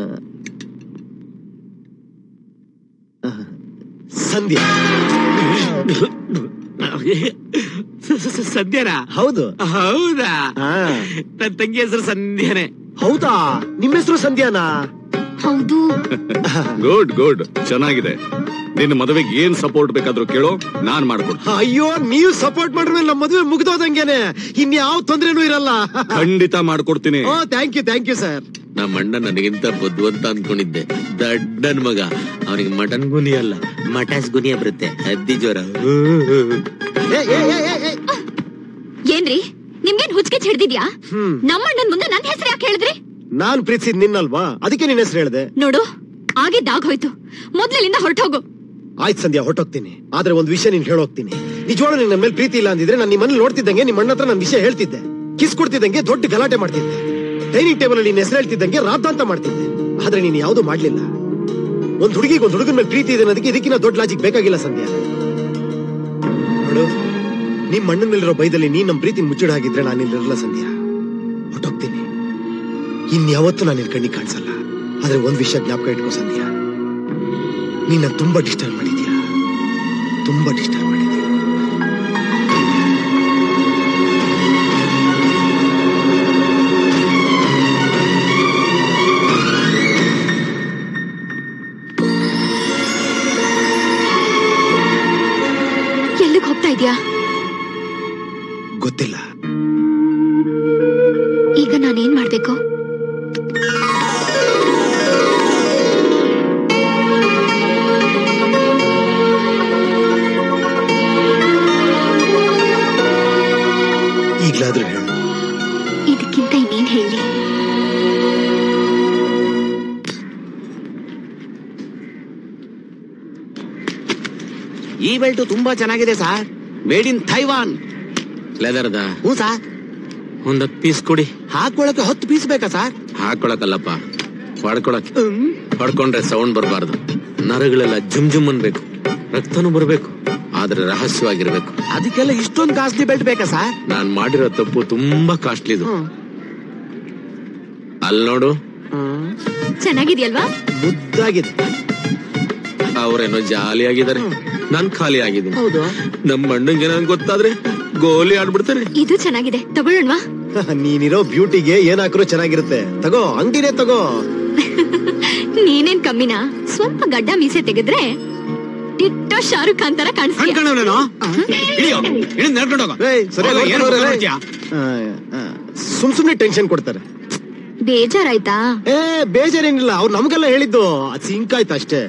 ಆ, ಸಂಧ್ಯಾ ಸದ್ಯನಾ ಹೌದು ಹೌದಾ ಹಾ ನನ್ ತಂಗಿ ಹೆಸರು ಸಂಧ್ಯಾನೆ ಹೌದಾ ನಿಮ್ಮ ಹೆಸರು ಸಂಧ್ಯಾನಾ ಹೌದು ಗುಡ್ ಗುಡ್ ಚೆನ್ನಾಗಿದೆ ನಿನ್ನ ಮದುವೆಗೆ ಏನ್ ಸಪೋರ್ಟ್ ಬೇಕಾದ್ರೂ ಕೇಳೋ ನಾನ್ ಮಾಡ್ಕೊಡ್ತೀನಿ ಅಯ್ಯೋ ನೀವು ಸಪೋರ್ಟ್ ಮಾಡ್ರೆ ನಮ್ಮ ಮದುವೆ ಮುಗ್ದೋದಂಗೆನೆ ಇನ್ಯಾವ ತೊಂದ್ರೆನೂ ಇರಲ್ಲ ಖಂಡಿತ ಮಾಡ್ಕೊಡ್ತೀನಿ ಓ thank you thank you sir ನಮ್ಮ ಅಣ್ಣ ನನಗಿಂತ ಬುದ್ಧಿವಂತ ಅನ್ಕೊಂಡಿದ್ದೆ ದಡ್ಡನ್ ಮಗ ಅವನಿಗೆ ಮಟನ್ ಗುನಿ ಅಲ್ಲ ಮಟಾಸ್ ಗುನಿಯ ಬರುತ್ತೆ ಹದ್ದಿ ಜ್ವರ ಏನ್ರಿ ನಿಮ್ಗೇನ್ ಹುಚ್ಚಿಗೆ ಹಿಡ್ದಿದ್ಯಾ ನಮ್ಮಣ್ಣನ್ ಮುಂದೆ ನನ್ ಹೆಸರು ಯಾಕೆ ಹೇಳಿದ್ರಿ ನಾನ್ ಪ್ರೀತಿಸಿದ್ ನಿನ್ನಲ್ವಾ ಅದಕ್ಕೆ ನಿನ್ನ ಹೆಸರು ಹೇಳ್ದೆ ನೋಡು ಆಗಿದ್ದಾಗ್ ಹೋಯ್ತು ಮೊದ್ಲಿಂದ ಹೊರಟೋಗು ಆಯ್ತು ಸಂಧ್ಯಾ ಹೊಟ್ಟೋಗ್ತೀನಿ ಆದ್ರೆ ಒಂದ್ ವಿಷಯ ನೀನ್ ಹೇಳೋಗ್ತೀನಿ ನಿಜವಾಗ್ಲೂ ನಿನ್ ನನ್ ಮೇಲೆ ಪ್ರೀತಿ ಇಲ್ಲ ಅಂದಿದ್ರೆ ನಾನು ನಿಮ್ಮ ಮನೇಲಿ ನೋಡ್ತಿದ್ದಂಗೆ ನಿಮ್ಮ ಅಣ್ಣ ಹತ್ರ ನನ್ನ ವಿಷಯ ಹೇಳ್ತಿದ್ದೆ ಕಿಸ್ ಕೊಡ್ತಿದ್ದಂಗೆ ದೊಡ್ಡ ಗಲಾಟೆ ಮಾಡ್ತಿದ್ದೆ ಡೈನಿಂಗ್ ಟೇಬಲ್ ಅಲ್ಲಿ ನಿನ್ನ ಹೆಸರು ಹೇಳ್ತಿದ್ದಂಗೆ ರಾದ್ದಾಂತ ಮಾಡ್ತಿದ್ದೆ ಆದ್ರೆ ನೀನ್ ಯಾವ್ದು ಮಾಡ್ಲಿಲ್ಲ ಒಂದ್ ಹುಡುಗಿಗೆ ಒಂದ್ ಹುಡುಗನ ಮೇಲೆ ಪ್ರೀತಿ ಇದೆ ಅನ್ನೋದಕ್ಕೆ ಇದಕ್ಕಿಂತ ದೊಡ್ಡ ಲಾಜಿಕ್ ಬೇಕಾಗಿಲ್ಲ ಸಂಧ್ಯಾ ನೋಡು ನಿಮ್ ಅಣ್ಣನ ಮೇಲಿರೋ ಬೈದಲ್ಲಿ ನೀನ್ ನಮ್ ಪ್ರೀತಿ ಮುಚ್ಚಿಡ ಹಾಗಿದ್ರೆ ನಾನು ಇಲ್ಲಿರಲ್ಲ ಸಂಧ್ಯಾ ಹೊಟ್ಟೋಗ್ತೀನಿ ಇನ್ಯಾವತ್ತೂ ನಾನು ನಿನ್ ಕಣ್ಣಿಗೆ ಕಾಣಿಸಲ್ಲ ಆದ್ರೆ ಒಂದ್ ವಿಷಯ ಜ್ಞಾಪಕ ಇಟ್ಕೋ ಸಂಧ್ಯಾ ನೀನ್ ನನ್ ತುಂಬಾ ಡಿಸ್ಟರ್ಬ್ ಮಾಡಿದ್ಯಾ ತುಂಬಾ ಡಿಸ್ಟರ್ಬ್ ಮಾಡಿದ್ಯಾ ಎಲ್ಲಿಗ್ ಹೋಗ್ತಾ ಇದ್ಯಾ ಗೊತ್ತಿಲ್ಲ ಈಗ ನಾನೇನ್ ಮಾಡ್ಬೇಕು ಈಗ್ಲಾದ್ರೂ ಹೇಳು ಇದಕ್ಕಿಂತ ಇನ್ನೇನ್ ಹೇಳಿ ಈ ಬೆಲ್ಟ್ ತುಂಬಾ ಚೆನ್ನಾಗಿದೆ ಸರ್ ಮೇಡ್ ಇನ್ ಥೈವಾನ್ ಲೆದರ್ದ ಹ್ಞೂ ಸರ್ ಒಂದ್ ಹತ್ತು ಪೀಸ್ ಕೊಡಿ ಹಾಕೊಳಕ್ಕೆ ಹತ್ತು ಪೀಸ್ ಬೇಕಾ ಸರ್ ಹಾಕೊಳಕಲ್ಲಪ್ಪ ಹೊಡ್ಕೊಳಕ್ ಹೊಡ್ಕೊಂಡ್ರೆ ಸೌಂಡ್ ಬರಬಾರ್ದು ನರಗಳೆಲ್ಲ ಜುಮ್ ಜುಮ್ ಅನ್ಬೇಕು ರಕ್ತನೂ ಬರ್ಬೇಕು ಆದ್ರೆ ರಹಸ್ಯವಾಗಿರ್ಬೇಕು ಅದಕ್ಕೆಲ್ಲ ಇಷ್ಟೊಂದು ಕಾಸ್ಟ್ಲಿ ಬೆಲ್ಟ್ ಬೇಕಾ ಸರ್ ನಾನ್ ಮಾಡಿರೋ ತಪ್ಪು ತುಂಬಾ ಕಾಸ್ಟ್ಲಿದು ಅಲ್ಲಿ ನೋಡು ಚೆನ್ನಾಗಿದ್ಯಲ್ವಾ ಮುದ್ದಾಗಿದೆ ಅವ್ರೇನೋ ಜಾಲಿ ಆಗಿದ್ದಾರೆ ನಾನ್ ಖಾಲಿ ಆಗಿದ್ದೀನಿ ಹೌದು ನಮ್ಮ ಅಣ್ಣಂಗೆ ಏನಾದ್ರು ಗೊತ್ತಾದ್ರೆ ಗೋಲಿ ಆಡ್ಬಿಡ್ತಾರೆ ಇದು ಚೆನ್ನಾಗಿದೆ ತಗೊಳ್ಳೋಣವಾ ನೀನಿರೋ ಬ್ಯೂಟಿಗೆ ಏನ್ ಹಾಕ್ರು ಚೆನ್ನಾಗಿರುತ್ತೆ ತಗೋ ಅಂಗಡಿನೇ ತಗೋ ನೀನೇನ್ ಕಮ್ಮಿನಾ ಸ್ವಲ್ಪ ಗಡ್ಡ ಮೀಸೆ ತೆಗೆದ್ರೆ ಟಿಟ್ಟೋ ಶಾರುಖ್ ಖಾನ್ ತರ ಕಾಣಿಸ್ತೀಯ ಅನ್ಕೊಂಡವ್ನೇನೋ ಇಳಿಯೋ ಇಳಿದ್ ನಡ್ಕೊಂಡು ಹೋಗೋ ಏಯ್, ಸರಿ, ಹೋಗೋ, ಹೋಗ್ತಾರೆ, ಏನು ಹೋಗ್ತಾರೆ. ನೋಡ್ತೀಯಾ? ಆ, ಆ, ಸುಮ್ ಸುಮ್ನೆ ಟೆನ್ಷನ್ ಕೊಡ್ತಾರೆ ಬೇಜಾರಾಯ್ತಾ ಏ ಬೇಜಾರೇನಿಲ್ಲ ಅವ್ರು ನಮ್ಗೆಲ್ಲ ಹೇಳಿದ್ದು ಅದ್ ಸಿಂಕ್ ಆಯ್ತು ಅಷ್ಟೇ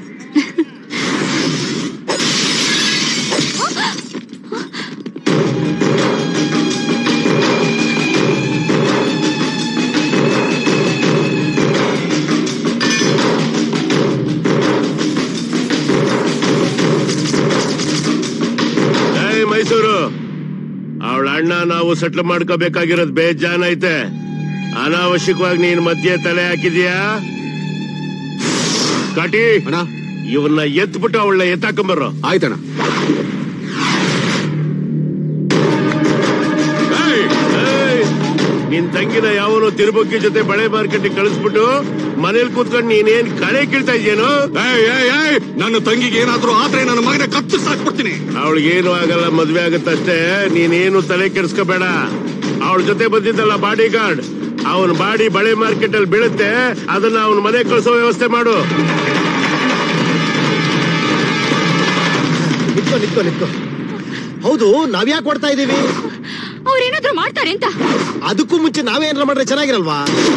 ಏಯ್ ಮೈಸೂರು ಅವಳ ಅಣ್ಣ ನಾವು ಸೆಟ್ಲ್ ಮಾಡ್ಕೋಬೇಕಾಗಿರೋದು ಬೇಜಾನ್ ಐತೆ ಅನಾವಶ್ಯಕವಾಗಿ ನೀನ್ ಮಧ್ಯೆ ತಲೆ ಹಾಕಿದ್ಯಾ ಕಟಿ ಇವನ್ನ ಎತ್ಬಿಟ್ಟು ಅವಳನ್ನ ಎತ್ತಾಕೊಂಬರ್ರೋ ಆಯ್ತಣ್ಣ ಏಯ್, ಏಯ್, ನಿನ್ ತಂಗಿನ ಯಾವನೋ ತಿರುಬಕ್ಕಿ ಜೊತೆ ಬಳೆ ಮಾರ್ಕೆಟ್ ಕಳಿಸ್ಬಿಟ್ಟು ಮನೇಲಿ ಕೂತ್ಕೊಂಡು ನೀನೇನ್ ಕಳೆ ಕೀಳ್ತಾ ಇದ್ಯೇನೋ ನನ್ನ ತಂಗಿಗೆ ಏನಾದ್ರೂ ಆದ್ರೆ ನನ್ನ ಮಗನ ಕತ್ತು ಸಾಕ್ಬಿಡ್ತೀನಿ ಅವಳಿಗೇನು ಆಗಲ್ಲ ಮದ್ವೆ ಆಗತ್ತಷ್ಟೇ ನೀನೇನು ತಲೆ ಕೆಡ್ಸ್ಕೋಬೇಡ ಅವಳ ಜೊತೆ ಬಂದಿದ್ದಲ್ಲ ಬಾಡಿ ಗಾರ್ಡ್ ಅವನ ಬಾಡಿ ಬಳೆ ಮಾರ್ಕೆಟ್ ಅಲ್ಲಿ ಬೀಳುತ್ತೆ ಅದನ್ನ ಅವನ ಮನೆ ಕಳ್ಸೋ ವ್ಯವಸ್ಥೆ ಮಾಡು ನಿತ್ಕೋ ನಿತ್ಕೋ ನಿತ್ಕೋ ಹೌದು ನಾವ್ಯಾಕೆ ಕೊಡ್ತಾ ಇದೀವಿ ಅವ್ರೇನಾದ್ರೂ ಮಾಡ್ತಾರೆ ಅಂತ ಅದಕ್ಕೂ ಮುಂಚೆ ನಾವೇ ಏನಾರ ಮಾಡ್ರೆ ಚೆನ್ನಾಗಿರಲ್ವಾ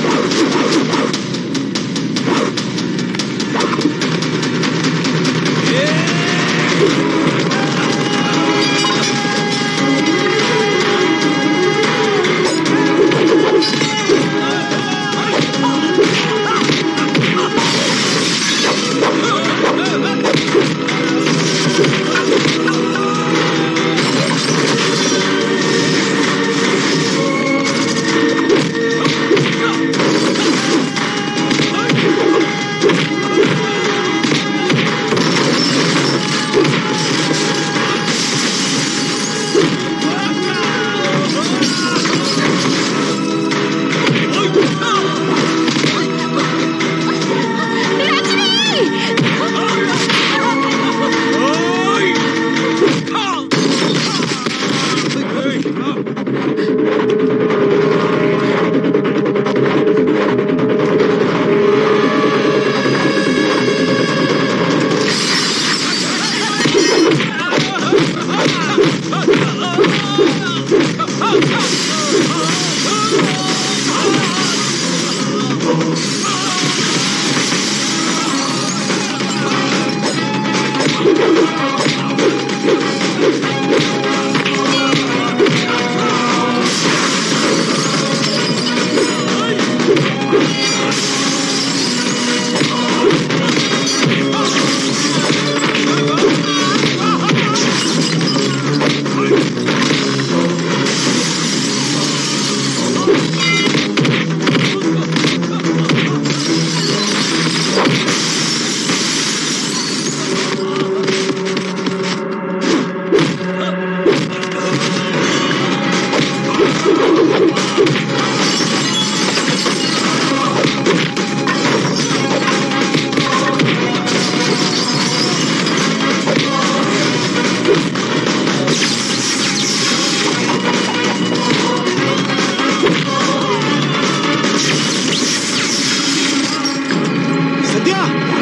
ಸಂಧ್ಯಾ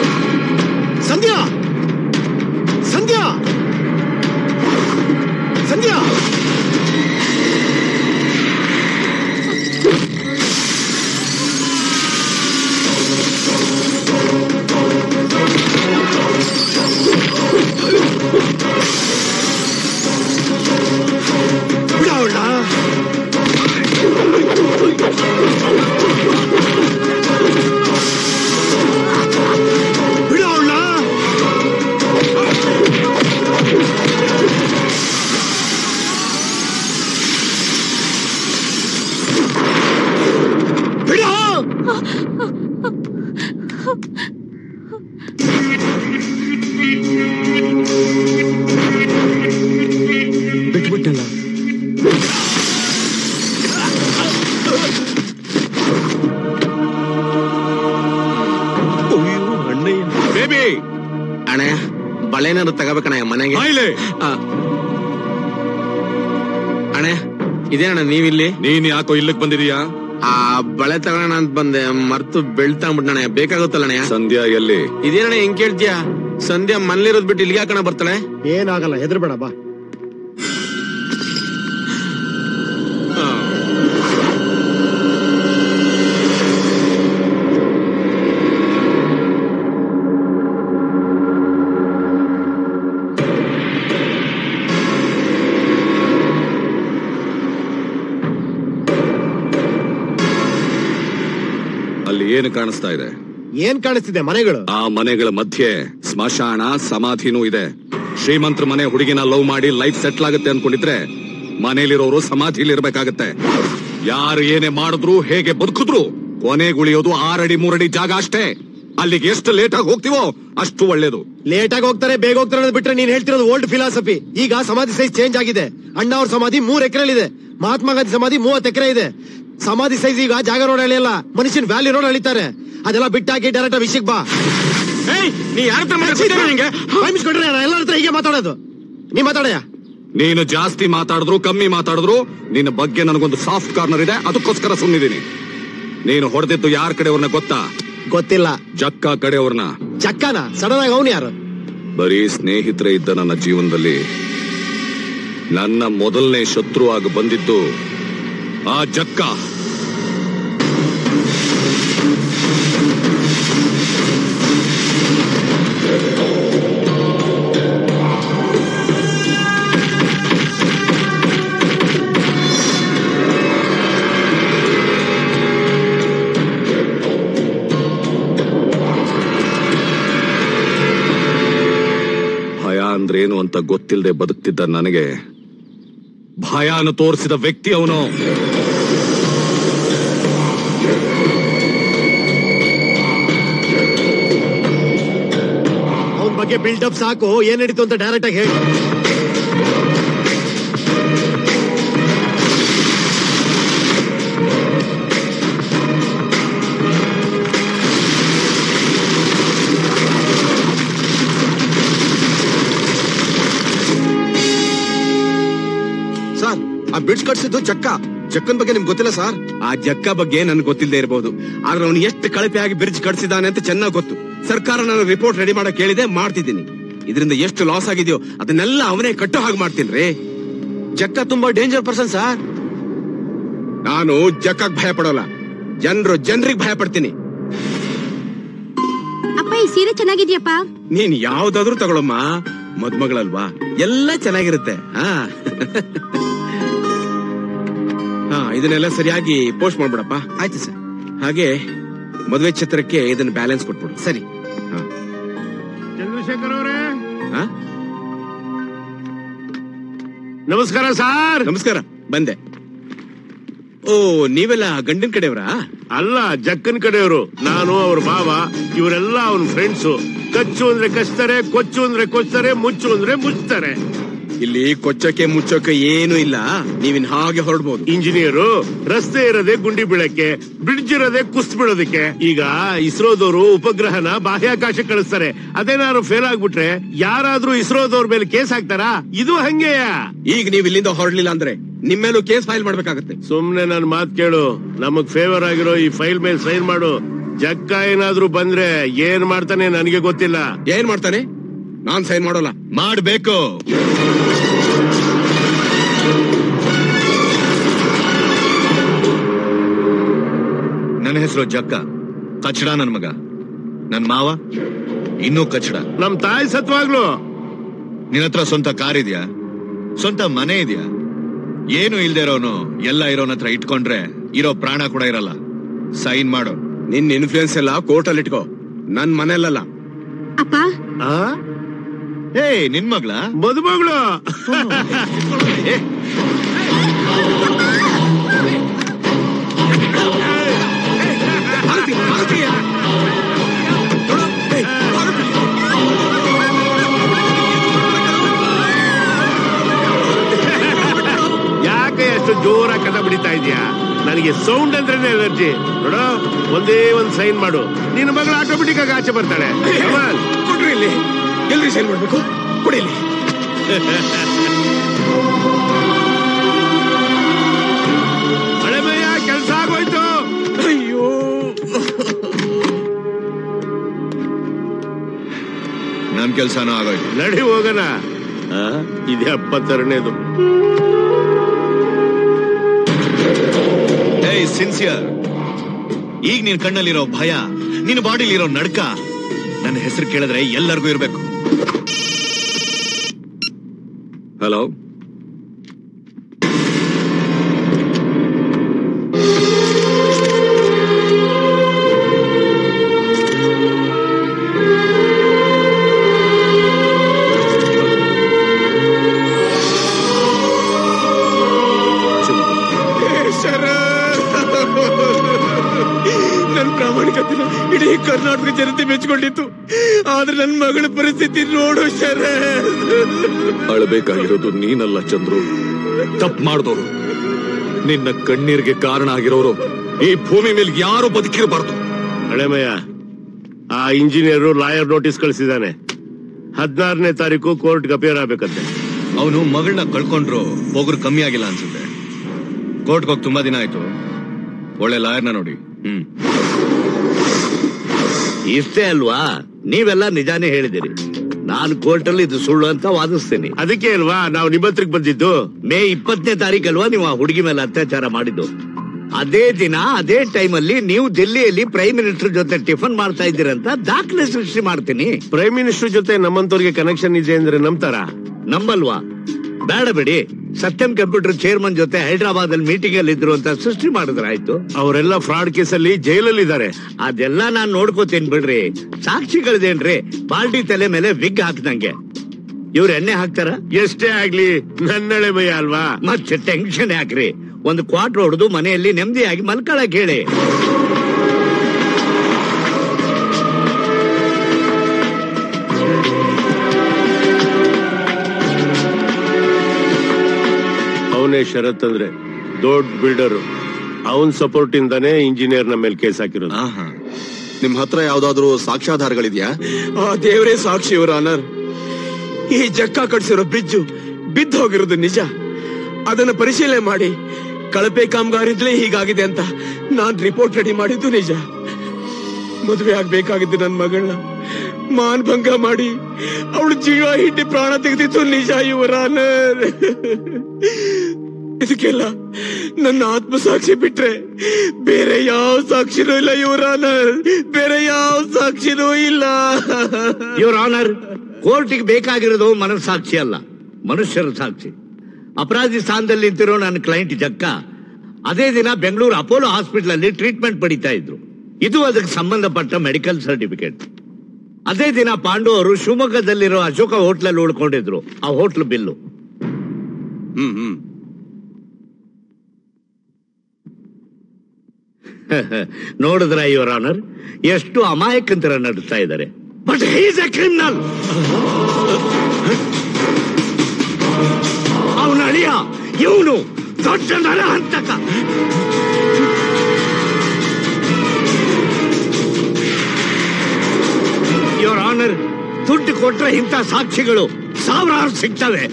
ಸಂಧ್ಯಾ ಸಂಧ್ಯಾ ಸಂಧ್ಯಾ ಬಿಡ ಅವಳ ಬಿಡ ಅವಳ ಬಿಡ ಏನಾದ್ರು ತಗೋಬೇಕಣ್ಣ ಮನೆಗೆ ಆ. ಅಣ್ಣ ಇದೇನಣ್ಣ ನೀವಿಲ್ಲಿ ನೀನ್ ಯಾಕೋ ಇಲ್ಲಿಗೆ ಬಂದಿದೀಯಾ ಆ ಬಳೆ ತಗೋಣ ಅಂತ ಬಂದೆ ಮರ್ತು ಬೆಳ್ತಾಂಬಿಟ್ಟಣ ಬೇಕಾಗುತ್ತಲ್ಲಣ್ಣ ಸಂಧ್ಯಾ ಎಲ್ಲಿ ಇದೇನಣ್ಣ ಹೆಂಗ್ ಕೇಳ್ತೀಯಾ ಸಂಧ್ಯಾ ಮನೇಲಿರೋದ್ ಬಿಟ್ಟು ಇಲ್ಲಿಗೆ ಯಾಕಣ ಬರ್ತಾಳೆ ಏನಾಗಲ್ಲ ಹೆದರ್ಬೇಡ ಬಾ ಅಲ್ಲಿ ಏನು ಕಾಣಿಸ್ತಾ ಇದೆ ಏನ್ ಕಾಣಿಸ್ತಿದೆ ಮನೆಗಳು ಆ ಮನೆಗಳ ಮಧ್ಯೆ ಸ್ಮಶಾನ ಸಮಾಧಿನೂ ಇದೆ ಶ್ರೀಮಂತರ ಮನೆ ಹುಡುಗಿನ ಲವ್ ಮಾಡಿ ಲೈಫ್ ಸೆಟ್ಲ್ ಆಗುತ್ತೆ ಅನ್ಕೊಂಡಿದ್ರೆ ಮನೇಲಿರೋರು ಸಮಾಧಿಲಿ ಇರ್ಬೇಕಾಗತ್ತೆ ಯಾರು ಏನೇ ಮಾಡಿದ್ರು ಹೇಗೆ ಬದುಕಿದ್ರು ಕೊನೆಗುಳಿಯೋದು ಆರಡಿ ಮೂರಡಿ ಜಾಗ ಅಷ್ಟೇ ಅಲ್ಲಿಗೆ ಎಷ್ಟು ಲೇಟ್ ಆಗಿ ಹೋಗ್ತೀವೋ ಅಷ್ಟು ಒಳ್ಳೇದು ಲೇಟ್ ಆಗಿ ಹೋಗ್ತಾರೆ ಬೇಗ ಹೋಗ್ತಾರೆ ಅನ್ನೋದು ಬಿಟ್ರೆ ನೀನ್ ಹೇಳ್ತಿರೋದು ಓಲ್ಡ್ ಫಿಲಾಸಫಿ ಈಗ ಸಮಾಧಿ ಸೈಜ್ ಚೇಂಜ್ ಆಗಿದೆ ಅಣ್ಣ ಅವ್ರ ಸಮಾಧಿ ಮೂರ್ ಎಕರೆ ಮಹಾತ್ಮ ಗಾಂಧಿ ಸಮಾಧಿ ಮೂವತ್ ಎಕರೆ ಇದೆ ಸಮಾಧಿ ಸೈಜ್ ಈಗ ಜಾಗ ರೋಡ್ ಅಳಿಯಲ್ಲ ಮನುಷ್ಯನ್ ವ್ಯಾಲ್ಯೂ ರೋಡ್ ಅಳಿತಾರೆ ಅದೆಲ್ಲ ಬಿಟ್ಟಾಕಿ ಡೈರೆಕ್ಟ್ ವಿಷಯಕ್ಕೆ ಬಾ ನೀ ಯಾರ ಕೊಟ್ರೆ ಎಲ್ಲರ ಹತ್ರ ಹೀಗೆ ಮಾತಾಡೋದು ನೀ ಮಾತಾಡಯ್ಯ ನೀನು ಜಾಸ್ತಿ ಮಾತಾಡಿದ್ರು ಕಮ್ಮಿ ಮಾತಾಡಿದ್ರು ನಿನ್ನ ಬಗ್ಗೆ ನನಗೊಂದು ಸಾಫ್ಟ್ ಕಾರ್ನರ್ ಇದೆ ಅದಕ್ಕೋಸ್ಕರ ಸುಮ್ಮನಿದ್ದೀನಿ ನೀನು ಹೊಡೆದಿದ್ದು ಯಾರ ಕಡೆಯವ್ರನ್ನ ಗೊತ್ತಾ ಗೊತ್ತಿಲ್ಲ ಜಕ್ಕ ಕಡೆಯವ್ರನ್ನ ಚಕ್ಕನ ಸಡನ್ ಆಗಿ ಅವನು ಯಾರು ಬರೀ ಸ್ನೇಹಿತರೆ ಇದ್ದ ನನ್ನ ಜೀವನದಲ್ಲಿ ನನ್ನ ಮೊದಲನೇ ಶತ್ರು ಆಗಿ ಬಂದಿದ್ದು ಆ ಜಕ್ಕ ಭಯ ಅಂದ್ರೇನು ಅಂತ ಗೊತ್ತಿಲ್ಲದೆ ಬದುಕ್ತಿದ್ದ ನನಗೆ ಭಯಾನ ತೋರಿಸಿದ ವ್ಯಕ್ತಿ ಅವನು ಅವನ ಬಗ್ಗೆ ಬಿಲ್ಡಪ್ ಸಾಕು ಏನ್ ನಡೀತು ಅಂತ ಡೈರೆಕ್ಟ್ ಆಗಿ ಹೇಳಿ ಸರ್ ಆ ಬಿಡ್ಸ್ ಕಟ್ಸಿದ್ದು ಚಕ್ಕ ಚಕ್ಕನ್ ಬಗ್ಗೆ ನಿಮ್ಗೆ ಗೊತ್ತಿಲ್ಲ ಸರ್ ಆ ಜಕ್ಕ ಬಗ್ಗೆ ನನ್ಗೆ ಗೊತ್ತಿಲ್ಲದೆ ಇರಬಹುದು ಆದ್ರೆ ಅವನು ಎಷ್ಟು ಕಳಪೆ ಆಗಿ ಬ್ರಿಡ್ಜ್ ಕಟ್ಸಿದಾನೆ ಅಂತ ಚೆನ್ನಾಗಿ ಗೊತ್ತು ಸರ್ಕಾರ ನಾನು ರಿಪೋರ್ಟ್ ರೆಡಿ ಮಾಡಕ್ ಕೇಳಿದೆ ಮಾಡ್ತಿದ್ದೀನಿ ಇದರಿಂದ ಎಷ್ಟು ಲಾಸ್ ಆಗಿದೆಯೋ ಅದನ್ನೆಲ್ಲ ಅವನೇ ಕಟ್ಟೋ ಹಾಗೆ ಮಾಡ್ತೀನಿ ರೀ ಜಕ್ಕ ತುಂಬಾ ಡೇಂಜರ್ ಪರ್ಸನ್ ಸರ್ ನಾನು ಜಕ್ಕಕ್ ಭಯ ಪಡೋಲ್ಲ ಜನರು ಜನರಿಗೆ ಭಯ ಪಡ್ತೀನಿ ಅಪ್ಪ ಈ ಸೀರೆ ಚೆನ್ನಾಗಿದ್ಯಪ್ಪ ನೀನ್ ಯಾವ್ದಾದ್ರೂ ತಗೊಳಮ್ಮ ಮದ್ಮಗಳಲ್ವಾ ಎಲ್ಲ ಚೆನ್ನಾಗಿರುತ್ತೆ ಹಾ ಹಾ ಇದನ್ನೆಲ್ಲ ಸರಿಯಾಗಿ ಪೋಸ್ಟ್ ಮಾಡ್ಬಿಡಪ್ಪ ಆಯ್ತು ಸರ್ ಹಾಗೆ ಮದುವೆ ಛತ್ರಕ್ಕೆ ಇದನ್ನ ಬ್ಯಾಲೆನ್ಸ್ ಕೊಟ್ಬಿಡು ಸರಿ ಚಂದ್ರಶೇಖರ್ ಅವರೇ ಹಾ ನಮಸ್ಕಾರ ಸರ್ ನಮಸ್ಕಾರ ಬಂದೆ ಓ ನೀವೆಲ್ಲ ಗಂಡನ ಕಡೆಯವರಾ ಅಲ್ಲ ಜಕ್ಕನ್ ಕಡೆಯವರು ನಾನು ಅವ್ರ ಮಾವ ಇವರೆಲ್ಲ ಅವನ ಫ್ರೆಂಡ್ಸು ಕಚ್ಚು ಅಂದ್ರೆ ಕಚ್ತಾರೆ ಕೊಚ್ಚು ಅಂದ್ರೆ ಕೊಚ್ತಾರೆ ಮುಚ್ಚು ಅಂದ್ರೆ ಮುಚ್ತಾರೆ ಇಲ್ಲಿ ಕೊಚ್ಚಕ್ಕೆ ಮುಚ್ಚಕ್ಕೆ ಏನು ಇಲ್ಲ ನೀವಿನ್ ಹಾಗೆ ಹೊರಡ್ಬೋದು ಇಂಜಿನಿಯರು ರಸ್ತೆ ಇರೋದೇ ಗುಂಡಿ ಬೀಳಕ್ಕೆ ಬ್ರಿಡ್ಜ್ ಇರೋದೇ ಕುಸ್ತ್ ಬೀಳೋದಕ್ಕೆ ಈಗ ಇಸ್ರೋದವರು ಉಪಗ್ರಹನ ಬಾಹ್ಯಾಕಾಶ ಕಳಿಸ್ತಾರೆ ಅದೇನಾದ್ರು ಫೇಲ್ ಆಗ್ಬಿಟ್ರೆ ಯಾರಾದ್ರೂ ಇಸ್ರೋದವ್ರ ಮೇಲೆ ಕೇಸ್ ಹಾಕ್ತಾರಾ ಇದು ಹಂಗೆಯ ಈಗ ನೀವು ಇಲ್ಲಿಂದ ಹೊರಡ್ಲಿಲ್ಲ ಅಂದ್ರೆ ನಿಮ್ಮೇಲೂ ಕೇಸ್ ಫೈಲ್ ಮಾಡ್ಬೇಕಾಗತ್ತೆ ಸುಮ್ನೆ ನನ್ ಮಾತ್ ಕೇಳು ನಮಗ್ ಫೇವರ್ ಆಗಿರೋ ಈ ಫೈಲ್ ಮೇಲೆ ಸೈನ್ ಮಾಡು ಜಕ್ಕ ಏನಾದ್ರೂ ಬಂದ್ರೆ ಏನ್ ಮಾಡ್ತಾನೆ ನನಗೆ ಗೊತ್ತಿಲ್ಲ ಏನ್ ಮಾಡ್ತಾನೆ ನಾನ್ ಸೈನ್ ಮಾಡೋಲ್ಲ ಮಾಡ್ಬೇಕು ನನ್ನ ಹೆಸರು ಜಕ್ಕ ಕಚ್ಚಡ ನನ್ ಮಗ ನನ್ ಮಾವ ಇನ್ನೂ ಕಚ್ಚಡ ನಮ್ ತಾಯಿ ಸತ್ವಾಗ್ಲು ನಿನ್ನ ಹತ್ರ ಸ್ವಂತ ಕಾರ್ ಇದೆಯಾ ಸ್ವಂತ ಮನೆ ಇದೆಯಾ ಏನು ಇಲ್ದೇ ಇರೋನು ಎಲ್ಲ ಇರೋನ ಹತ್ರ ಇಟ್ಕೊಂಡ್ರೆ ಇರೋ ಪ್ರಾಣ ಕೂಡ ಇರಲ್ಲ ಸೈನ್ ಮಾಡು ನಿನ್ ಇನ್ಫ್ಲೂಯೆನ್ಸ್ ಎಲ್ಲ ಕೋರ್ಟ್ ಅಲ್ಲಿ ಇಟ್ಕೋ ನನ್ ಮನೆಯಲ್ಲ ಅಪ್ಪ ಏ ನಿನ್ ಮಗ್ಳ ಮದುಮಗಳು ಯಾಕೆ ಅಷ್ಟು ಜೋರಾಗಿ ಕಥ ಬಿಡಿತಾ ಇದೀಯಾ ನನಗೆ ಸೌಂಡ್ ಅಂದ್ರೇನೆ ಎನರ್ಜಿ ನೋಡು ಒಂದೇ ಒಂದ್ ಸೈನ್ ಮಾಡು ನಿನ್ನ ಮಗಳು ಆಟೋಮೆಟಿಕ್ ಆಗಿ ಆಚೆ ಬರ್ತಾಳೆ Come on. ಕೊಡ್ರಿ ಇಲ್ಲಿ ಎಲ್ರಿ ಸೈನ್ ಮಾಡ್ಬೇಕು ಕುಡಿಲಿ ಹಳೆಮಯ್ಯ ಕೆಲಸ ಆಗೋಯ್ತು ಅಯ್ಯೋ ನನ್ ಕೆಲ್ಸನೂ ಆಗೋಯ್ತು ನಡಿ ಹೋಗೋಣ ಆ, ಇದೇ ಎಪ್ಪತ್ತೆರಡನೇದು ಏಯ್ ಸಿನ್ಸಿಯರ್ ಈಗ ನಿನ್ ಕಣ್ಣಲ್ಲಿರೋ ಭಯ ನಿನ್ನ ಬಾಡಿಲಿರೋ ನಡ್ಕ ನನ್ನ ಹೆಸರು ಕೇಳಿದ್ರೆ ಎಲ್ಲರಿಗೂ ಇರ್ಬೇಕು ಹಲೋ ನನ್ ಪ್ರಾಮಾಣಿಕತೆನ ಇಡೀ ಕರ್ನಾಟಕ ಜನತೆ ಮೆಚ್ಕೊಂಡಿತ್ತು ಆದ್ರೆ ನನ್ ಮಗಳ ಪರಿಸ್ಥಿತಿ ನೋಡು ಶರ ಅಳಬೇಕಾಗಿರೋದು ನೀನಲ್ಲ ಚಂದ್ರು ತಪ್ಪು ಮಾಡಿದವರು ನಿನ್ನ ಕಣ್ಣೀರಿಗೆ ಕಾರಣ ಆಗಿರೋರು ಈ ಭೂಮಿ ಮೇಲೆ ಯಾರು ಬದುಕಿರಬಾರ್ದು ಹಳೆಮಯ್ಯ ಆ ಇಂಜಿನಿಯರ್ ಲಾಯರ್ ನೋಟಿಸ್ ಕಳಿಸಿದಾನೆ ಹದಿನಾರನೇ ತಾರೀಕು ಕೋರ್ಟ್ಗೆ ಅಪಿಯರ್ ಆಗ್ಬೇಕಂತೆ ಅವನು ಮಗಳನ್ನ ಕಳ್ಕೊಂಡ್ರು ಹೋಗ್ರು ಕಮ್ಮಿ ಆಗಿಲ್ಲ ಅನ್ಸುತ್ತೆ ಕೋರ್ಟ್ಗೆ ಹೋಗಿ ತುಂಬಾ ದಿನ ಆಯ್ತು ಒಳ್ಳೆ ಲಾಯರ್ನ ನೋಡಿ ಹ್ಮ್ ಇಷ್ಟೇ ಅಲ್ವಾ ನೀವೆಲ್ಲ ನಿಜಾನೇ ಹೇಳಿದಿರಿ ನಾನು ಕೋರ್ಟಲ್ಲಿ ಇದು ಸುಳ್ಳು ಅಂತ ವಾದಿಸ್ತೀನಿ ಅದಕ್ಕೆ ಅಲ್ವಾ ನಾವು ನಿಮ್ಮ ಹತ್ರಕ್ಕೆ ಬಂದಿದ್ದು ಮೇ ಇಪ್ಪತ್ತನೇ ತಾರೀಕಲ್ವಾ ನೀವು ಆ ಹುಡುಗಿ ಮೇಲೆ ಅತ್ಯಾಚಾರ ಮಾಡಿದ್ದು ಅದೇ ದಿನ ಅದೇ ಟೈಮಲ್ಲಿ ನೀವು ದಿಲ್ಲಿಯಲ್ಲಿ ಪ್ರೈಮ್ ಮಿನಿಸ್ಟರ್ ಜೊತೆ ಟಿಫನ್ ಮಾಡ್ತಾ ಇದ್ದೀರಂತ ದಾಖಲೆ ಸೃಷ್ಟಿ ಮಾಡ್ತೀನಿ ಪ್ರೈಮ್ ಮಿನಿಸ್ಟರ್ ಜೊತೆ ನಮ್ಮಂತವ್ರಿಗೆ ಕನೆಕ್ಷನ್ ಇದೆ ಅಂದ್ರೆ ನಂಬ್ತಾರ ನಂಬಲ್ವಾ ಬೇಡ ಬಿಡಿ ಸತ್ಯಂ ಕಂಪ್ಯೂಟರ್ ಚೇರ್ಮನ್ ಜೊತೆ ಹೈದರಾಬಾದ್ ಅಲ್ಲಿ ಮೀಟಿಂಗ್ ಅಲ್ಲಿ ಇದ್ರು ಅಂತ ಸೃಷ್ಟಿ ಮಾಡಿದ್ರಾಯ್ತು ಅವರೆಲ್ಲ ಫ್ರಾಡ್ ಕೇಸಲ್ಲಿ ಜೈಲಲ್ಲಿ ಇದ್ದಾರೆ ಅದೆಲ್ಲ ನಾನ್ ನೋಡ್ಕೋತೀನಿ ಬಿಡ್ರಿ ಸಾಕ್ಷಿಗಳದೇನ್ರಿ ಬಾಲ್ಟಿ ತಲೆ ಮೇಲೆ ವಿಗ್ ಹಾಕ್ದಂಗೆ ಇವ್ರ ಎಣ್ಣೆ ಹಾಕ್ತಾರ ಎಷ್ಟೇ ಆಗ್ಲಿ ನನ್ನಳೆ ಮೈ ಅಲ್ವಾ ಮತ್ತೆ ಟೆನ್ಷನ್ ಯಾಕ್ರಿ ಒಂದು ಕ್ವಾರ್ಟರ್ ಹೊಡೆದು ಮನೆಯಲ್ಲಿ ನೆಮ್ಮದಿಯಾಗಿ ಮಲ್ಕೊಳಕ್ ಹೇಳಿ ಅವನೇ ಶರತ್ ಅಂದ್ರೆ ದೊಡ್ಡ ಬಿಲ್ಡರ್ ಅವನ್ ಸಪೋರ್ಟ್ ಇಂದಾನೇ ಇಂಜಿನಿಯರ್ ನ ಮೇಲೆ ಕೇಸ್ ಹಾಕಿರೋದು ನಿಮ್ ಹತ್ರ ಯಾವ್ದಾದ್ರು ಸಾಕ್ಷ್ಯಾಧಾರಗಳಿದ್ಯಾ ಆ ದೇವರೇ ಸಾಕ್ಷಿ ಇವರ ಅನರ್ ಈ ಜಕ್ಕ ಕಟ್ಸಿರೋ ಬ್ರಿಡ್ಜು ಬಿದ್ದು ಹೋಗಿರೋದು ನಿಜ ಅದನ್ನ ಪರಿಶೀಲನೆ ಮಾಡಿ ಕಳಪೆ ಕಾಮಗಾರಿದ್ಲೇ ಹೀಗಾಗಿದೆ ಅಂತ ನಾನ್ ರಿಪೋರ್ಟ್ ರೆಡಿ ಮಾಡಿದ್ದು ನಿಜ ಮದುವೆ ಆಗ್ಬೇಕಾಗಿದ್ದು ನನ್ನ ಮಗಳನ್ನ ಮಾನ್ಭಂಗ ಮಾಡಿ ಅವಳು ಜೀವ ಹಿಟ್ಟಿ ಪ್ರಾಣ ತೆಗೆದಿತ್ತು ನಿಜ ಇವರ ಅನರ್ ಇದಕ್ಕೆಲ್ಲ ನನ್ನ ಆತ್ಮಸಾಕ್ಷಿ ಬಿಟ್ರೆ ಬೇರೆ ಯಾವ ಸಾಕ್ಷಿನೂ ಇಲ್ಲ ಇವರ ಅನರ್ ಬೇರೆ ಯಾವ ಸಾಕ್ಷಿನೂ ಇಲ್ಲ ಯುವರ್ ಆನರ್ ಕೋರ್ಟಿಗೆ ಬೇಕಾಗಿರೋದು ಮನಸ್ಸಾಕ್ಷಿ ಅಲ್ಲ ಮನುಷ್ಯರ ಸಾಕ್ಷಿ ಅಪರಾಧಿ ಸ್ಥಾನದಲ್ಲಿ ನಿಂತಿರೋ ನನ್ನ ಕ್ಲೈಂಟ್ ಜಕ್ಕ ಅದೇ ದಿನ ಬೆಂಗಳೂರು ಅಪೋಲೋ ಹಾಸ್ಪಿಟಲ್ ಅಲ್ಲಿ ಟ್ರೀಟ್ಮೆಂಟ್ ಪಡಿತಾ ಇದ್ರು ಇದು ಅದಕ್ಕೆ ಸಂಬಂಧಪಟ್ಟ ಮೆಡಿಕಲ್ ಸರ್ಟಿಫಿಕೇಟ್ ಅದೇ ದಿನ ಪಾಂಡು ಅವರು ಶಿವಮೊಗ್ಗದಲ್ಲಿರೋ ಅಶೋಕ ಹೋಟ್ಲಲ್ಲಿ ಉಳ್ಕೊಂಡಿದ್ರು ಆ ಹೋಟ್ಲ್ ಬಿಲ್ಲು ಹ್ಮ್ ಹ್ಮ್ ನೋಡಿದ್ರ ಯುವರ್ ಆನರ್ ಎಷ್ಟು ಅಮಾಯಕಂತರ ನಡೆಸ್ತಾ ಇದ್ದಾರೆ ಬಟ್ ಹೀಸ್ ಎ ಕ್ರಿಮಿನಲ್ ಅವನ ಅಳಿಯ ಇವನು ದೊಡ್ಡ ನರಹಂತಕ ಯುವರ್ ಆನರ್ ದುಡ್ಡು ಕೊಟ್ರೆ ಇಂಥ ಸಾಕ್ಷಿಗಳು ಸಾವಿರಾರು ಸಿಗ್ತವೆ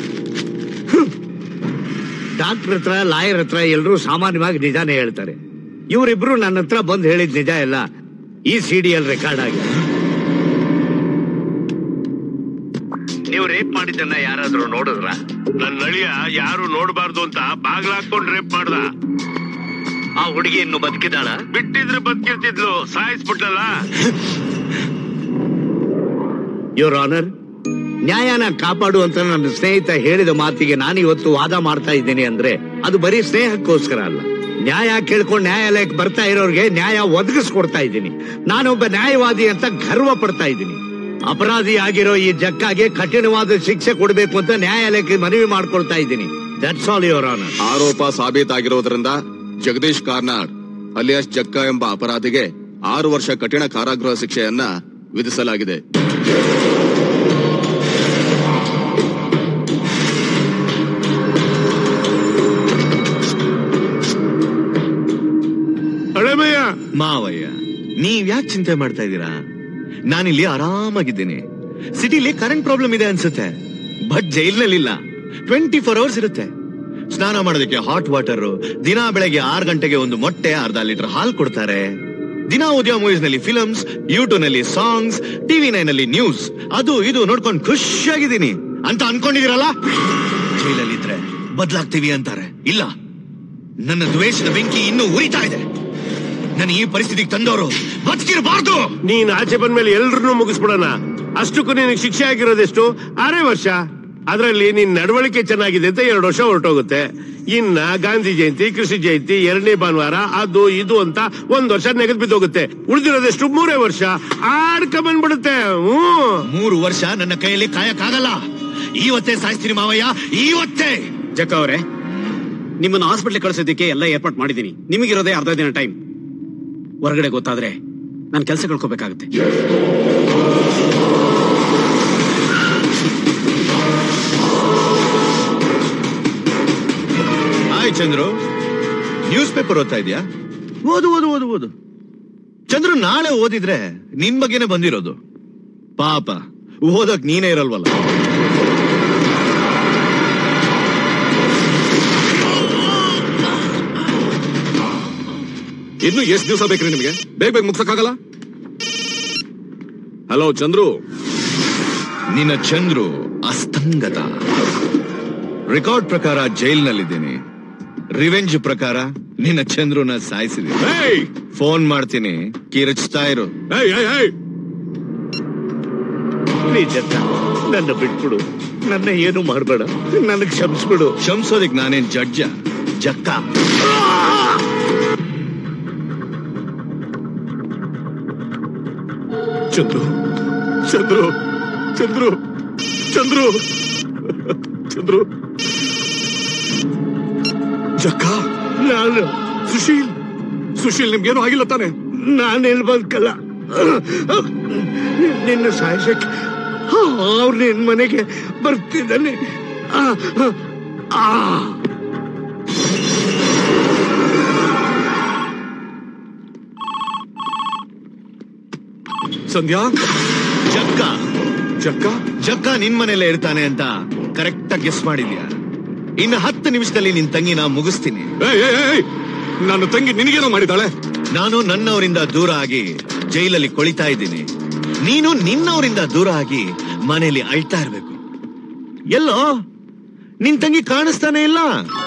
ಡಾಕ್ಟರ್ ಹತ್ರ ಲಾಯರ್ ಹತ್ರ ಎಲ್ಲರೂ ಸಾಮಾನ್ಯವಾಗಿ ನಿಜಾನೇ ಹೇಳ್ತಾರೆ ಇವರಿಬ್ರು ನನ್ನ ಹತ್ರ ಬಂದು ಹೇಳಿದ ನಿಜ ಎಲ್ಲ ಈ ಸಿಡಿಯಲ್ಲಿ ರೆಕಾರ್ಡ್ ಆಗಿದೆ ನೀವು ರೇಪ್ ಮಾಡಿದ್ದನ್ನ ಯಾರಾದ್ರೂ ನೋಡಿದ್ರ ನನ್ನ ಅಳಿಯ ಯಾರು ನೋಡಬಾರ್ದು ಅಂತ ಬಾಗ್ಲಾಕೊಂಡ್ ರೇಪ್ ಮಾಡ್ದ ಆ ಹುಡುಗಿ ಇನ್ನು ಬದುಕಿದಾಳ ಬಿಟ್ಟಿದ್ರೆ ಬದುಕಿರ್ತಿದ್ಲು ಸಾಯಿಸ್ಬಿಟ್ಲಲ್ಲ ಯುವರ್ ಆನರ್ ನ್ಯಾಯನ ಕಾಪಾಡು ಅಂತ ನನ್ನ ಸ್ನೇಹಿತ ಹೇಳಿದ ಮಾತಿಗೆ ನಾನು ಇವತ್ತು ವಾದ ಮಾಡ್ತಾ ಇದ್ದೀನಿ ಅಂದ್ರೆ ಅದು ಬರೀ ಸ್ನೇಹಕ್ಕೋಸ್ಕರ ಅಲ್ಲ ನ್ಯಾಯ ಕೇಳ್ಕೊಂಡು ನ್ಯಾಯಾಲಯಕ್ಕೆ ಬರ್ತಾ ಇರೋರಿಗೆ ನ್ಯಾಯ ಒದಗಿಸ್ಕೊಡ್ತಾ ಇದ್ದೀನಿ ನಾನೊಬ್ಬ ನ್ಯಾಯವಾದಿ ಅಂತ ಗರ್ವ ಪಡ್ತಾ ಇದ್ದೀನಿ ಅಪರಾಧಿ ಆಗಿರೋ ಈ ಜಕ್ಕಾಗೆ ಕಠಿಣವಾದ ಶಿಕ್ಷೆ ಕೊಡಬೇಕು ಅಂತ ನ್ಯಾಯಾಲಯಕ್ಕೆ ಮನವಿ ಮಾಡ್ಕೊಳ್ತಾ ಇದ್ದೀನಿ ದಟ್ಸ್ ಆಲ್ ಯುವರ್ ಆನರ್ ಆರೋಪ ಸಾಬೀತಾಗಿರೋದ್ರಿಂದ ಜಗದೀಶ್ ಕಾರ್ನಾಡ್ ಅಲಿಯಾಸ್ ಜಕ್ಕ ಎಂಬ ಅಪರಾಧಿಗೆ ಆರು ವರ್ಷ ಕಠಿಣ ಕಾರಾಗೃಹ ಶಿಕ್ಷೆಯನ್ನ ವಿಧಿಸಲಾಗಿದೆ ಹಳೆಮಯ್ಯ ಮಾವಯ್ಯ ನೀವ್ ಯಾಕೆ ಚಿಂತೆ ಮಾಡ್ತಾ ಇದ್ದೀರಾ ನಾನಿಲ್ಲಿ ಆರಾಮಾಗಿದ್ದೀನಿ ಸಿಟಿಲಿ ಕರೆಂಟ್ ಪ್ರಾಬ್ಲಮ್ ಇದೆ ಅನ್ಸುತ್ತೆ ಬಟ್ ಜೈಲ್ನಲ್ಲಿಲ್ಲ ಟ್ವೆಂಟಿ ಫೋರ್ ಅವರ್ಸ್ ಇರುತ್ತೆ ಸ್ನಾನ ಮಾಡೋದಕ್ಕೆ ಹಾಟ್ ವಾಟರ್ ದಿನ ಬೆಳಗ್ಗೆ ಆರು ಗಂಟೆಗೆ ಒಂದು ಮೊಟ್ಟೆ ಅರ್ಧ ಲೀಟರ್ ಹಾಲು ಕೊಡ್ತಾರೆ ದಿನ ಉದಯ ಮೂವೀಸ್ ನಲ್ಲಿ ಫಿಲಮ್ಸ್ ಯೂಟ್ಯೂಬ್ ನಲ್ಲಿ ಸಾಂಗ್ಸ್ ಟಿವಿ ನೈನ್ ನಲ್ಲಿ ನ್ಯೂಸ್ ಅದು ಇದು ನೋಡ್ಕೊಂಡು ಖುಷಿಯಾಗಿದ್ದೀನಿ ಅಂತ ಅನ್ಕೊಂಡಿದಿರಲ್ಲ ಜೈಲಲ್ಲಿದ್ರೆ ಬದಲಾಗ್ತೀವಿ ಅಂತಾರೆ ಇಲ್ಲ ನನ್ನ ದ್ವೇಷದ ಬೆಂಕಿ ಇನ್ನೂ ಉರಿತಾ ಇದೆ ನನ್ನ ಈ ಪರಿಸ್ಥಿತಿಗೆ ತಂದವರು ಬದುಕಿರಬಾರ್ದು ನೀನ್ ಆಚೆ ಬಂದ್ಮೇಲೆ ಎಲ್ರನ್ನೂ ಮುಗಿಸ್ಬಿಡೋಣ ಅಷ್ಟಕ್ಕೂ ನಿನಗೆ ಶಿಕ್ಷೆ ಆಗಿರೋದೆಷ್ಟು ಆರೇ ವರ್ಷ ಅದರಲ್ಲಿ ನಿನ್ ನಡವಳಿಕೆ ಚೆನ್ನಾಗಿದೆ ಅಂತ ಎರಡು ವರ್ಷ ಹೊರಟೋಗುತ್ತೆ ಇನ್ನ ಗಾಂಧಿ ಜಯಂತಿ ಕೃಷಿ ಜಯಂತಿ ಎರಡನೇ ಭಾನುವಾರ ಅದು ಇದು ಅಂತ ಒಂದ್ ವರ್ಷ ನೆಗೆದ್ ಬಿದ್ದೋಗುತ್ತೆ ಉಳಿದಿರೋದೆಷ್ಟು ಮೂರೇ ವರ್ಷ ಆಡ್ಕ ಬಂದ್ಬಿಡುತ್ತೆ ಹ್ಮ್ ಮೂರು ವರ್ಷ ನನ್ನ ಕೈಯಲ್ಲಿ ಕಾಯಕ್ಕಾಗಲ್ಲ ಇವತ್ತೇ ಸಾಯಿಸ್ತೀನಿ ಮಾವಯ್ಯ ಇವತ್ತೇ ಜಕ್ಕ ಅವರೇ ನಿಮ್ಮನ್ನ ಹಾಸ್ಪಿಟ್ಲ್ ಕಳಿಸೋದಕ್ಕೆ ಎಲ್ಲ ಏರ್ಪಾಟ್ ಮಾಡಿದ್ದೀನಿ ನಿಮಗಿರೋದೇ ಅರ್ಧ ದಿನ ಟೈಮ್ ಹೊರಗಡೆ ಗೊತ್ತಾದ್ರೆ ನಾನು ಕೆಲಸ ಕಳ್ಕೋಬೇಕಾಗುತ್ತೆ ಹಾಯ್ ಚಂದ್ರು ನ್ಯೂಸ್ ಪೇಪರ್ ಓದ್ತಾ ಇದೆಯಾ ಓದು ಓದು ಓದು ಓದು ಚಂದ್ರು ನಾಳೆ ಓದಿದ್ರೆ ನಿನ್ ಬಗ್ಗೆನೆ ಬಂದಿರೋದು ಪಾಪ ಓದಕ್ ನೀನೇ ಇರಲ್ವಲ್ಲ ಇನ್ನು ಎಷ್ಟು ದಿವಸ ಬೇಕ್ರಿ ನಿಮಗೆ ಬೇಗ ಬೇಗ ಮುಗ್ಸಕ್ಕಾಗಲ್ಲ ಹಲೋ ಚಂದ್ರು ನಿನ್ನ ಚಂದ್ರು ಅಸ್ತಂಗತ ರೆಕಾರ್ಡ್ ಪ್ರಕಾರ ಜೈಲ್ನಲ್ಲಿದ್ದೀನಿ ರಿವೆಂಜ್ ಪ್ರಕಾರ ನಿನ್ನ ಚಂದ್ರುನ ಸಾಯಿಸಿದೀನಿ ಫೋನ್ ಮಾಡ್ತೀನಿ ಕಿರಚ್ತಾ ಇರು ಪ್ಲೀಸ್ ಅಕ್ಕ ನನ್ನ ಬಿಟ್ಬಿಡು ನನ್ನ ಏನು ಮಾಡ್ಬೇಡ ನನಗ್ ಕ್ಷಮಿಸ್ಬಿಡು ಕ್ಷಮಿಸೋದಿಕ್ ನಾನೇನ್ ಜಡ್ಜ ಜಕ್ಕ ಚಂದ್ರು ಚಂದ್ರು ಚಂದ್ರು ಚಂದ್ರು ಚಂದ್ರು ಜಕ್ಕ ನಾನು ಸುಶೀಲ್ ಸುಶೀಲ್ ನಿಮ್ಗೇನು ಆಗಿಲ್ಲ ತಾನೆ ನಾನೆಲ್ಲಿ ಬದುಕಲ್ಲ ನಿನ್ನ ಸಾಯಿಸಕ್ಕೆ ಅವ್ರು ನಿನ್ ಮನೆಗೆ ಬರ್ತಿದ್ದಾನೆ ಆ, ಆ, ಆ. ಸಂಧ್ಯಾ ಜಕ್ಕ ಜಕ್ಕ ಜಕ್ಕ ನಿನ್ ಮನೇಲೆ ಇರ್ತಾನೆ ಅಂತ ಕರೆಕ್ಟ್ ಆಗಿ ಗೆಸ್ ಮಾಡಿದ್ಯಾ ಇನ್ನು ಹತ್ತು ನಿಮಿಷದಲ್ಲಿ ನಿನ್ ತಂಗಿನ ಮುಗಿಸ್ತೀನಿ ನನ್ನ ತಂಗಿ ನಿನಗೇನೋ ಮಾಡಿದಾಳೆ ನಾನು ನನ್ನವರಿಂದ ದೂರ ಆಗಿ ಜೈಲಲ್ಲಿ ಕೊಳಿತಾ ಇದ್ದೀನಿ ನೀನು ನಿನ್ನವರಿಂದ ದೂರ ಆಗಿ ಮನೆಯಲ್ಲಿ ಅಳ್ತಾ ಇರ್ಬೇಕು ಎಲ್ಲೋ ನಿನ್ ತಂಗಿ ಕಾಣಿಸ್ತಾನೆ ಇಲ್ಲ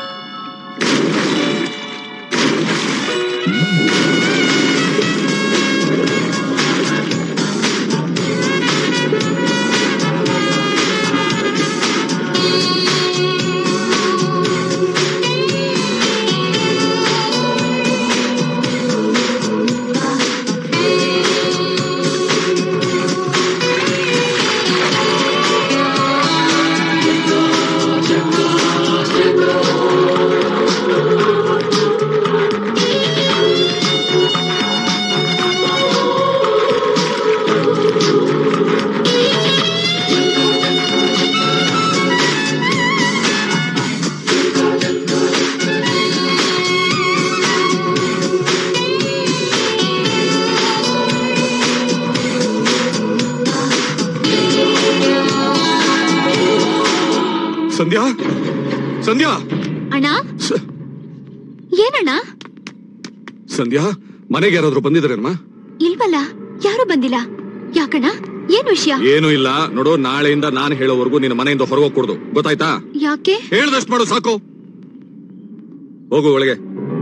ಸಂಧ್ಯಾ ಸಂಧ್ಯಾ ಅಣ್ಣ ಏನಣ್ಣ ಸಂಧ್ಯಾ ಮನೆಗೆ ಯಾರಾದ್ರೂ ಬಂದಿದ್ದಾರೇನಮ್ಮ ಇಲ್ವಲ್ಲ ಯಾರು ಬಂದಿಲ್ಲ ಯಾಕಣ್ಣ ಏನ್ ವಿಷಯ ಏನು ಇಲ್ಲ ನೋಡು ನಾಳೆಯಿಂದ ನಾನು ಹೇಳೋವರೆಗೂ ನಿನ್ನ ಮನೆಯಿಂದ ಹೊರಗೋಗ್ಕೊಡ್ದು ಗೊತ್ತಾಯ್ತಾ ಯಾಕೆ ಹೇಳ್ದಷ್ಟು ಮಾಡು ಸಾಕು ಹೋಗು ಒಳಗೆ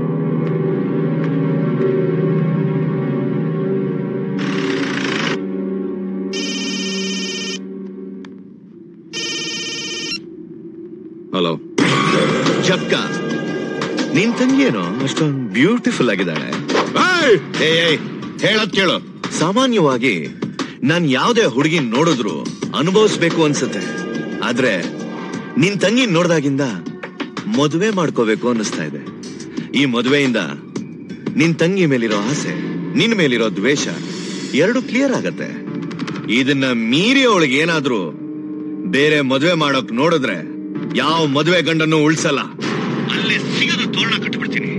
ಹಲೋ ಜಕ್ಕ ನಿನ್ ತಂಗಿಯೇನೋ ಅಷ್ಟೊಂದು ಬ್ಯೂಟಿಫುಲ್ ಆಗಿದ್ದಾಳೆ ಏಯ್, ಏಯ್, ಹೇಳೋದ್ ಕೇಳು ಸಾಮಾನ್ಯವಾಗಿ ನಾನ್ ಯಾವ್ದೇ ಹುಡುಗಿ ನೋಡಿದ್ರು ಅನುಭವಿಸ್ಬೇಕು ಅನ್ಸುತ್ತೆ ಆದ್ರೆ ನಿನ್ ತಂಗಿ ನೋಡ್ದಾಗಿಂದ ಮದುವೆ ಮಾಡ್ಕೋಬೇಕು ಅನ್ನಿಸ್ತಾ ಇದೆ ಈ ಮದುವೆಯಿಂದ ನಿನ್ ತಂಗಿ ಮೇಲಿರೋ ಆಸೆ ನಿನ್ ಮೇಲಿರೋ ದ್ವೇಷ ಎರಡು ಕ್ಲಿಯರ್ ಆಗತ್ತೆ ಇದನ್ನ ಮೀರಿ ಅವಳಿಗೆ ಏನಾದ್ರೂ ಬೇರೆ ಮದುವೆ ಮಾಡೋಕ್ ನೋಡಿದ್ರೆ ಯಾವ ಮದುವೆ ಗಂಡನ್ನು ಉಳ್ಸಲ್ಲ ಅಲ್ಲೇ ಸಿಗದ ತೋರಣ ಕಟ್ಬಿಡ್ತೀನಿ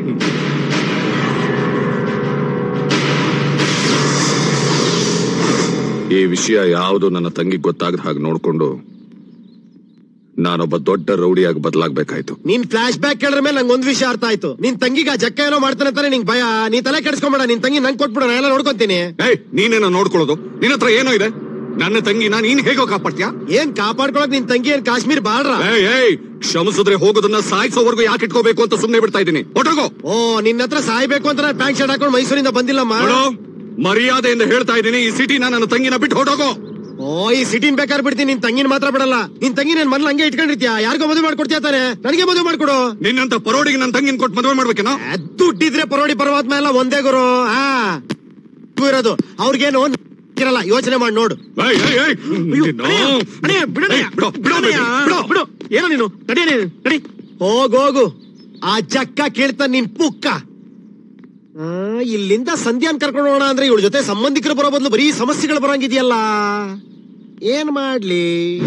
ಈ ವಿಷಯ ಯಾವುದು ನನ್ನ ತಂಗಿ ಗೊತ್ತಾಗದ ಹಾಗೆ ನೋಡ್ಕೊಂಡು ನಾನೊಬ್ಬ ದೊಡ್ಡ ರೌಡಿಯಾಗಿ ಬದಲಾಗ್ಬೇಕಾಯ್ತು ನೀನ್ ಫ್ಲಾಶ್ ಬ್ಯಾಕ್ ಕೇಳಿದ್ರ ಮೇಲೆ ನಂಗೆ ಒಂದ್ ವಿಷಯ ಅರ್ಥ ಆಯ್ತು ನಿನ್ ತಂಗಿಗ ಜಕ್ಕ ಏನೋ ಮಾಡ್ತಾನೆ ಅಂತಾನೆ ನಿಂಗ್ ಭಯ ನೀ ತಲೆ ಕೆಡಿಸ್ಕೊಂಬೇಡ ನಿನ್ ತಂಗಿ ನಂಗೆ ಕೊಟ್ಬಿಡ ನಾ ಎಲ್ಲ ನೋಡ್ಕೊಂತೀನಿ ಏಯ್ ನೀನೇನೋ ನೋಡ್ಕೊಳ್ಳೋದು ನಿನ್ನ ಹತ್ರ ಏನೋ ಇದೆ ನನ್ನ ತಂಗಿನ ನೀನ್ ಹೇಗೋ ಕಾಪಾಡ್ತೀಯಾ ಏನ್ ಕಾಪಾಡ್ಕೊಳಕ್ ನಿನ್ ತಂಗಿ ಏನ್ ಕಾಶ್ಮೀರ್ ಬಾಳ್ರ ಏಯ್ ಏಯ್ ಕ್ಷಮಿಸಿದ್ರೆ ಹೋಗೋದನ್ನ ಸಾಯಿಸೋವರೆಗೂ ಯಾಕೆ ಇಟ್ಕೋಬೇಕು ಅಂತ ಸುಮ್ನೆ ಬಿಡ್ತಾ ಇದ್ದೀನಿ ಹೊಟ್ಟೋಗೋ ಓ ನಿನ್ನ ಹತ್ರ ಸಾಯ್ಬೇಕು ಅಂತ ನಾನು ಪ್ಯಾಂಟ್ ಶರ್ಟ್ ಹಾಕೊಂಡು ಮೈಸೂರಿಂದ ಬಂದಿಲ್ಲಮ್ಮ ನೋಡು, ಮರ್ಯಾದೆಯಿಂದ ಹೇಳ್ತಾ ಇದ್ದೀನಿ ಈ ಸಿಟಿನ ನನ್ನ ತಂಗಿನ ಬಿಟ್ಟು ಹೊಟ್ಟೋಗೋ ಓ ಈ ಸಿಟಿನ್ ಬೇಕಾದ್ರೆ ಬಿಡ್ತೀನಿ ನಿನ್ ತಂಗಿನ ಮಾತ್ರ ಬಿಡಲ್ಲ ನಿನ್ ತಂಗಿ ನನ್ ಮನೇಲಿ ಹಂಗೆ ಇಟ್ಕೊಂಡಿರ್ತೀಯ ಯಾರಿಗೋ ಮದುವೆ ಮಾಡ್ಕೊಡ್ತೀಯ ತಾನೆ ನನಗೆ ಮದುವೆ ಮಾಡ್ಕೊಡು ನಿನ್ನಂತ ಪರೋಡಿಗೆ ನನ್ನ ತಂಗಿನ ಕೊಟ್ಟು ಮದುವೆ ಮಾಡ್ಬೇಕೇನೋ ದುಡ್ಡಿದ್ರೆ ಪರೋಡಿ ಪರಮಾತ್ಮ ಎಲ್ಲ ಒಂದೇ ಗುರು ಹಾ ಇರೋದು ಅವ್ರಿಗೇನು ಇರಲ್ಲ ಯೋಚನೆ ಮಾಡಿ ನೋಡು ಏಯ್, ಏಯ್, ಏಯ್, ನಿನ್ನ- ಅಣ್ಣಯ್ಯ, ಬಿಡಣ್ಣಯ್ಯ. ಬಿಡು, ಬಿಡು, ಅಣ್ಣಯ್ಯ, baby, ಬಿಡು. ಬಿಡು ಏನೋ ನೀನು ನಡಿಯೇ ನಡಿ ಹೋಗ್ ಹೋಗು ಆ ಜಕ್ಕ ಕೇಳ್ತಾನ ನಿನ್ ಪುಕ್ಕ ಆ, ಇಲ್ಲಿಂದ ಸಂಧ್ಯಾನ್ ಕರ್ಕೊಂಡು ಹೋಗೋಣ ಅಂದ್ರೆ ಇವಳ ಜೊತೆ ಸಂಬಂಧಿಕರು ಬರೋ ಬದಲು ಬರೀ ಸಮಸ್ಯೆಗಳು ಬರಂಗಿದೆಯಲ್ಲ ಏನ್ ಮಾಡ್ಲಿ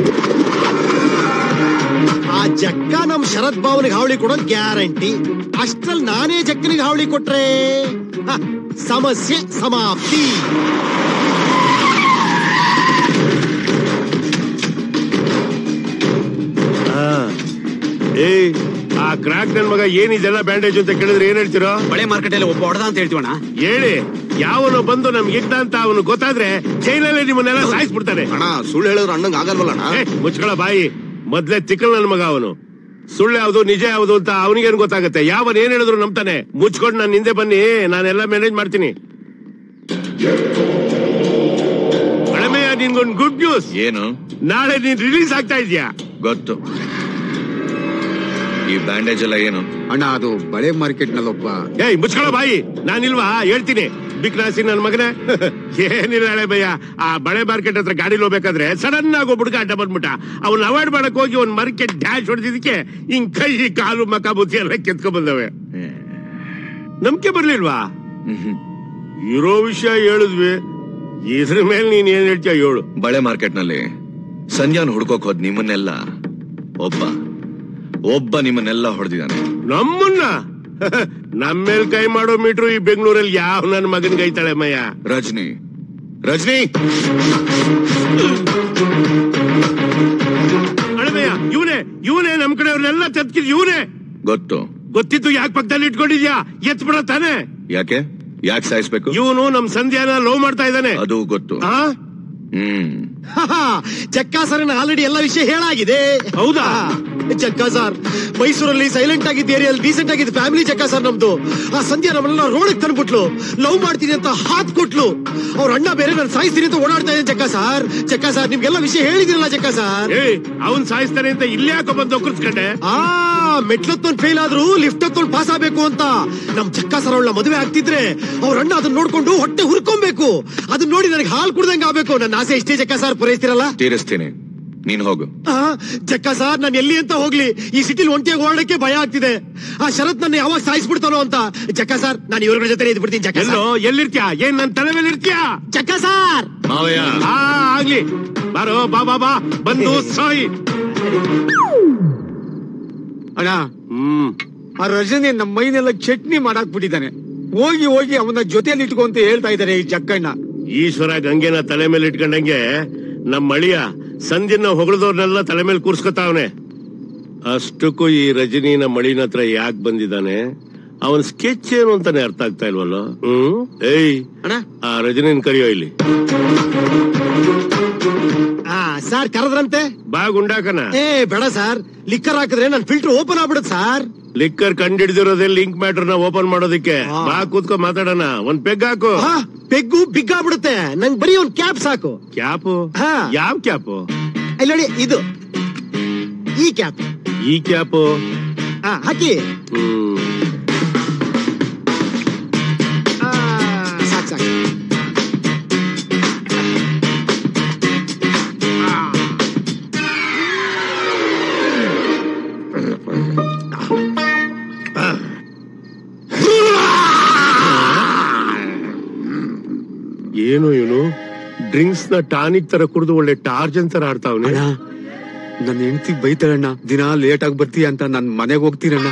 ಆ ಜಕ್ಕ ನಮ್ ಶರತ್ ಭಾವನಿಗೆ ಹಾವಳಿ ಕೊಡೋದ್ ಗ್ಯಾರಂಟಿ ಅಷ್ಟ್ರಲ್ಲಿ ನಾನೇ ಜಕ್ಕನಿಗೆ ಹಾವಳಿ ಕೊಟ್ರೆ ಹ, ಸಮಸ್ಯೆ ಸಮಾಪ್ತಿ ಆ. ಏಯ್ ಆ ಕ್ರಾಕ್ ನನ್ ಮಗ ಏನಿದೆಲ್ಲ ಬ್ಯಾಂಡೇಜ್ ಅಂತ ಕೇಳಿದ್ರೆ ಏನ್ ಹೇಳ್ತೀರೋ ಬಳೆ ಮಾರ್ಕೆಟ್ ಅಲ್ಲಿ ಒಬ್ಬ ಹೊಡೆದ ಅಂತ ಹೇಳ್ತೀವಣ್ಣ ಹೇಳಿ ಯಾವನು ಬಂದು ನಮ್ಗೆ ಇದ್ದ ಅಂತ ಅವನು ಗೊತ್ತಾದ್ರೆ ಜೈಲಲ್ಲಿ ನಿಮ್ಮನ್ನೆಲ್ಲ ಸಾಯಿಸ್ಬಿಡ್ತಾನೆ ಅಣ್ಣ ಸುಳ್ಳು ಹೇಳಿದ್ರೆ ಅಣ್ಣಂಗ್ ಆಗಲ್ವಲ್ಲ ಅಣ್ಣ ಏ, ಮುಚ್ಕೊಳ ಬಾಯಿ ಮೊದ್ಲೇ ತಿಕ್ಕಲ್ ನನ್ ಮಗ ಅವನು ಸುಳ್ಳು ಯಾವ್ದು ನಿಜ ಯಾವ್ದು ಅಂತ ಅವನಿಗೇನ್ ಗೊತ್ತಾಗುತ್ತೆ ಯಾವನ್ ಏನ್ ಹೇಳಿದ್ರು ನಂಬ್ತಾನೆ ಮುಚ್ಕೊಂಡು ನಾನು ಹಿಂದೆ ಬನ್ನಿ ನಾನೆಲ್ಲ ಮ್ಯಾನೇಜ್ ಮಾಡ್ತೀನಿ ಅಳಮೆಯ ನಿನ್ಗೊಂದು ಗುಡ್ ನ್ಯೂಸ್ ಏನು ನಾಳೆ ನೀನ್ ರಿಲೀಸ್ ಆಗ್ತಾ ಇದೀಯಾ ಗೊತ್ತು ಈ ಬ್ಯಾಂಡೇಜ್ ಎಲ್ಲ ಏನು ಅಣ್ಣ ಅದು ಬಳೆ ಮಾರ್ಕೆಟ್ ನಲ್ಲೊಬ್ಬ ಏಯ್ ಮುಚ್ಕೊಳ ಬಾಯಿ ನಾನಿಲ್ವಾ ಹೇಳ್ತೀನಿ ಬಿಕ್ನಾಸಿ ನನ್ ಮಗನೇ ಏನಿಲ್ಲ ಹಳೆ ಭಯ್ಯ ಆ ಬಳೆ ಮಾರ್ಕೆಟ್ ಹತ್ರ ಗಾಡಿಲಿ ಹೋಗ್ಬೇಕಾದ್ರೆ ಸಡನ್ ಆಗಿ ಒಬ್ಬ ಹುಡುಗ ಅಡ್ಡ ಬಂದ್ಬಿಟ್ಟ ಅವ್ನ ಅವಾಯ್ಡ್ ಮಾಡಕ್ ಹೋಗಿ ಒಂದ್ ಮರಕ್ಕೆ ಡ್ಯಾಶ್ ಹೊಡೆದಿದ್ದಕ್ಕೆ ಹಿಂಗ್ ಕೈ ಕಾಲು ಮಕ ಬುತ್ತಿ ಎಲ್ಲ ಕೆತ್ಕೊಂಡ್ ಬಂದವೆ ನಂಬಿಕೆ ಬರ್ಲಿಲ್ವಾ ಇರೋ ವಿಷಯ ಹೇಳಿದ್ವಿ ಇದ್ರ ಮೇಲೆ ನೀನ್ ಏನ್ ಹೇಳ್ತೀಯ ಹೇಳು ಬಳೆ ಮಾರ್ಕೆಟ್ ನಲ್ಲಿ ಸಂಧ್ಯಾನ್ ಹುಡ್ಕೋಕ್ ಹೋದ್ ನಿಮ್ಮನ್ನೆಲ್ಲ ಒಬ್ಬ ಒಬ್ಬ ನಿಮ್ಮನ್ನೆಲ್ಲ ಹೊಡೆದಿದ್ದಾನೆ ನಮ್ಮನ್ನ ನಮ್ಮೇಲ್ ಕೈ ಮಾಡೋ ಮೀಟ್ರು ಈ ಬೆಂಗಳೂರಲ್ಲಿ ಯಾವ ನನ್ ಮಗನ್ ಗೈತಾಳೆ ಮಯ್ಯ ರಜನಿ ರಜನಿ ಅಳಮಯ್ಯ ಇವನೇ ಇವನೇ ನಮ್ ಕಡೆಯವ್ರನ್ನೆಲ್ಲ ತೆತ್ಕಿದ್ ಇವನೇ ಗೊತ್ತು ಗೊತ್ತಿದ್ದು ಯಾಕೆ ಪಕ್ಕದಲ್ಲಿ ಇಟ್ಕೊಂಡಿದ್ಯಾ ಎತ್ ಬಿಡ ತಾನೆ ಯಾಕೆ ಯಾಕೆ ಸಾಯಿಸ್ಬೇಕು ಇವನು ನಮ್ ಸಂಧ್ಯಾನ ಲವ್ ಮಾಡ್ತಾ ಇದ್ದಾನೆ ಅದು ಗೊತ್ತು ಆ? ಹ್ಮ್ ಜಕ್ಕ ಸರ್ ಆಲ್ರೆಡಿ ಎಲ್ಲ ವಿಷಯ ಹೇಳಾಗಿದೆ ಹೌದಾ ಜಕ್ಕ ಸರ್ ಮೈಸೂರಲ್ಲಿ ಸೈಲೆಂಟ್ ಆಗಿದ್ದ ಏರಿಯಲ್ಲಿ ಡೀಸೆಂಟ್ ಆಗಿದ್ದ ಫ್ಯಾಮಿಲಿ ಜಕ್ಕ ಸರ್ ನಮ್ದು ಆ ಸಂಧ್ಯಾ ನಮ್ಮನ್ನೆಲ್ಲ ರೋಡಕ್ ತಂದ್ಬಿಟ್ಲು ಲವ್ ಮಾಡ್ತೀನಿ ಅಂತ ಹಾತ್ ಕೊಟ್ಲು ಅವ್ರ ಅಣ್ಣ ಬೇರೆ ನಾನು ಸಾಯಿಸ್ತೀನಿ ಅಂತ ಓಡಾಡ್ತಾ ಇದ್ದೆ ಜಕ್ಕ ಸರ್ ಜಕ್ಕ ಸರ್ ನಿಮ್ಗೆಲ್ಲ ವಿಷಯ ಹೇಳಿದಿರಲ್ಲ ಜಕ್ಕ ಸರ್ ಏಯ್ ಅವನ್ ಸಾಯಿಸ್ತಾನೆ ಅಂತ ಇಲ್ಲೇ ಯಾಕೋ ಬಂದು ಒಕ್ಕರ್ಸ್ಕೊಂಡೆ ಆ ಮೆಟ್ಲತ್ತೊಂದ್ ಫೇಲ್ ಆದ್ರೂ ಲಿಫ್ಟ್ ಹತ್ತೊಂದ್ ಪಾಸ್ ಆಗ್ಬೇಕು ಅಂತ ನಮ್ ಜಕ್ಕ ಸರ್ ಅವಳ ಮದುವೆ ಆಗ್ತಿದ್ರೆ ಅವ್ರ ಅಣ್ಣ ಅದನ್ನ ನೋಡ್ಕೊಂಡು ಹೊಟ್ಟೆ ಹುರ್ಕೊಬೇಕು ಅದನ್ನ ನೋಡಿ ನನಗೆ ಹಾಲು ಕುಡ್ದಂಗ ಆಗ್ಬೇಕು ನನ್ನ ಆಸೆ ಇಷ್ಟೇ ಜಕ್ಕ ಸರ್ ಪೂರೈಸ್ತಿರಲ್ಲ ತೀರಿಸ್ತೀನಿ ನೀನ್ ಹೋಗು ಆ, ಜಕ್ಕ ಸರ್ ನಾನು ಎಲ್ಲಿ ಅಂತ ಹೋಗ್ಲಿ ಈ ಸಿಟಿಲಿ ಒಂಟಿಯಾಗಿ ಓಡಕ್ಕೆ ಭಯ ಆಗ್ತಿದೆ ಆ ಶರತ್ ನನ್ನ ಯಾವಾಗ ಸಾಯಿಸ್ಬಿಡ್ತಾನೋ ಅಂತ ಜಕ್ಕ ಸರ್ ನಾನು ಇವ್ರ ಜೊತೆ ಇದ್ಬಿಡ್ತೀನಿ ಜಕ್ಕ ಎಲ್ಲೋ ಎಲ್ಲಿರ್ತೀಯ ಏನ್ ನನ್ ತಲೆ ಮೇಲೆ ಇರ್ತೀಯ ಜಕ್ಕ ಸರ್ ಮಾವಯ್ಯ ಆ ಆಗ್ಲಿ ಬಾರೋ ಬಾ ಬಾ ಬಾ ಬಂದು ಸಾಯಿ ಅಣ್ಣ ಹ್ಮ್ ಆ ರಜನಿ ನಮ್ಮ ಮೈನೆಲ್ಲ ಚಟ್ನಿ ಮಾಡಾಕ್ ಬಿಟ್ಟಿದ್ದಾನೆ ಹೋಗಿ ಹೋಗಿ ಅವನ ಜೊತೆಯಲ್ಲಿ ಇಟ್ಕೊ ಅಂತ ಹೇಳ್ತಾ ಇದಾರೆ ಈ ಜಕ್ಕಣ್ಣ ಈಶ್ವರ ಗಂಗೆನ ತಲೆ ಮೇಲೆ ಇಟ್ಕೊಂಡಂಗೆ ನಮ್ಮ ಮಳಿಯ ಸಂಧಿನ ಹೊಗಳದವ್ರನ್ನೆಲ್ಲ ತಲೆ ಮೇಲೆ ಕೂರ್ಸ್ಕೊತಾವನೆ ಅಷ್ಟಕ್ಕೂ ಈ ರಜನಿನ ಮಳಿನ ಹತ್ರ ಯಾಕೆ ಬಂದಿದ್ದಾನೆ ಅವನ್ ಸ್ಕೆಚ್ ಏನು ಅಂತಾನೆ ಅರ್ಥ ಆಗ್ತಾ ಇಲ್ವಲ್ಲ ಹ್ಮ್ ಏಯ್ ಆ ರಜನಿನ್ ಕರಿಯೋ ಇಲ್ಲಿ ಆ ಸರ್ ಕರೆದ್ರಂತೆ ಬಾ ಗುಂಡಾಕನ ಏ ಬೇಡ ಸರ್ ಲಿಕ್ಕರ್ ಹಾಕಿದ್ರೆ ನನ್ ಫಿಲ್ಟರ್ ಓಪನ್ ಆಗ್ಬಿಡುತ್ತೆ ಸರ್ ಲಿಕ್ಕರ್ ಕಂಡಿಡ್ದಿರೋದೇ ಲಿಂಕ್ ಮ್ಯಾಟರ್ ನ ಓಪನ್ ಮಾಡೋದಕ್ಕೆ ಬಾ ಕೂತ್ಕೊ ಮಾತಾಡೋಣ ಒಂದ್ ಪೆಗ್ ಹಾಕು ಆ, ಪೆಗ್ಗು ಬಿಗ್ ಆಗ್ಬಿಡುತ್ತೆ ನಂಗ್ ಬರೀ ಒಂದ್ ಕ್ಯಾಪ್ ಸಾಕು ಕ್ಯಾಪು ಹಾ. ಯಾವ ಕ್ಯಾಪು ಇಲ್ಲಿ ನೋಡಿ ಇದು ಈ ಕ್ಯಾಪ್ ಈ ಕ್ಯಾಪು ಆ ಹಾಕಿ ಹ್ಮ್ ಆ, ಸಾಕ್ ಸಾಕ್ ಏನು ಇವನು ಡ್ರಿಂಕ್ಸ್ ನ ಟಾನಿಕ್ ತರ ಕುಡಿದು ಒಳ್ಳೆ ಟಾರ್ಜನ್ ತರ ಆಡ್ತಾವನೆ ನನ್ನ ಹೆಂಡತಿ ಬೈತಾಳಣ್ಣ ದಿನ ಲೇಟ್ ಆಗಿ ಬರ್ತೀಯ ಅಂತ ನನ್ ಮನೆಗೆ ಹೋಗ್ತೀನಣ್ಣ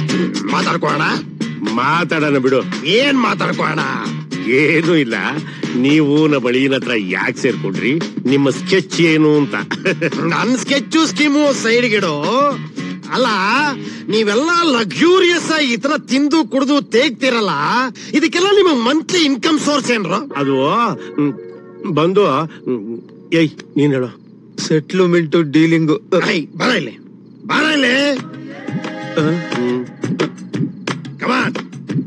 ಮಾತಾಡ್ಕೋಣ ಮಾತಾಡೋಣ ಬಿಡು ಏನ್ ಮಾತಾಡ್ಕೋಣ ಏನು ಇಲ್ಲ ನೀವು ನಮ್ಮ ಅಳಿಯನ ಹತ್ರ ಯಾಕೆ ಸೇರ್ಕೊಂಡ್ರಿ ನಿಮ್ಮ ಸ್ಕೆಚ್ ಏನು ಅಂತ ನನ್ ಸ್ಕೆಚ್ಚು ಸ್ಕೀಮು ಸೈಡ್ಗಿಡು ಅಲ್ಲ ನೀವೆಲ್ಲ ಲಕ್ಸೂರಿಯಸ್ ಆಗಿ ಈ ತರ ತಿಂದು ಕುಡಿದು ತೇಗ್ತಿರಲ್ಲ ಇದಕ್ಕೆಲ್ಲ ನಿಮ್ಮ ಮಂತ್ಲಿ ಇನ್ಕಮ್ ಸೋರ್ಸ್ ಏನ್ರು ಅದು ಹ್ಮ್, ಬಂದು ಹ್ಮ್, ಏಯ್ ನೀನ್ ಹೇಳು ಸೆಟ್ಲ್ಮೆಂಟ್ ಡೀಲಿಂಗ್ ಬರ ಇಲ್ಲಿ ಬರ ಇಲ್ಲಿ ಕಮಾನ್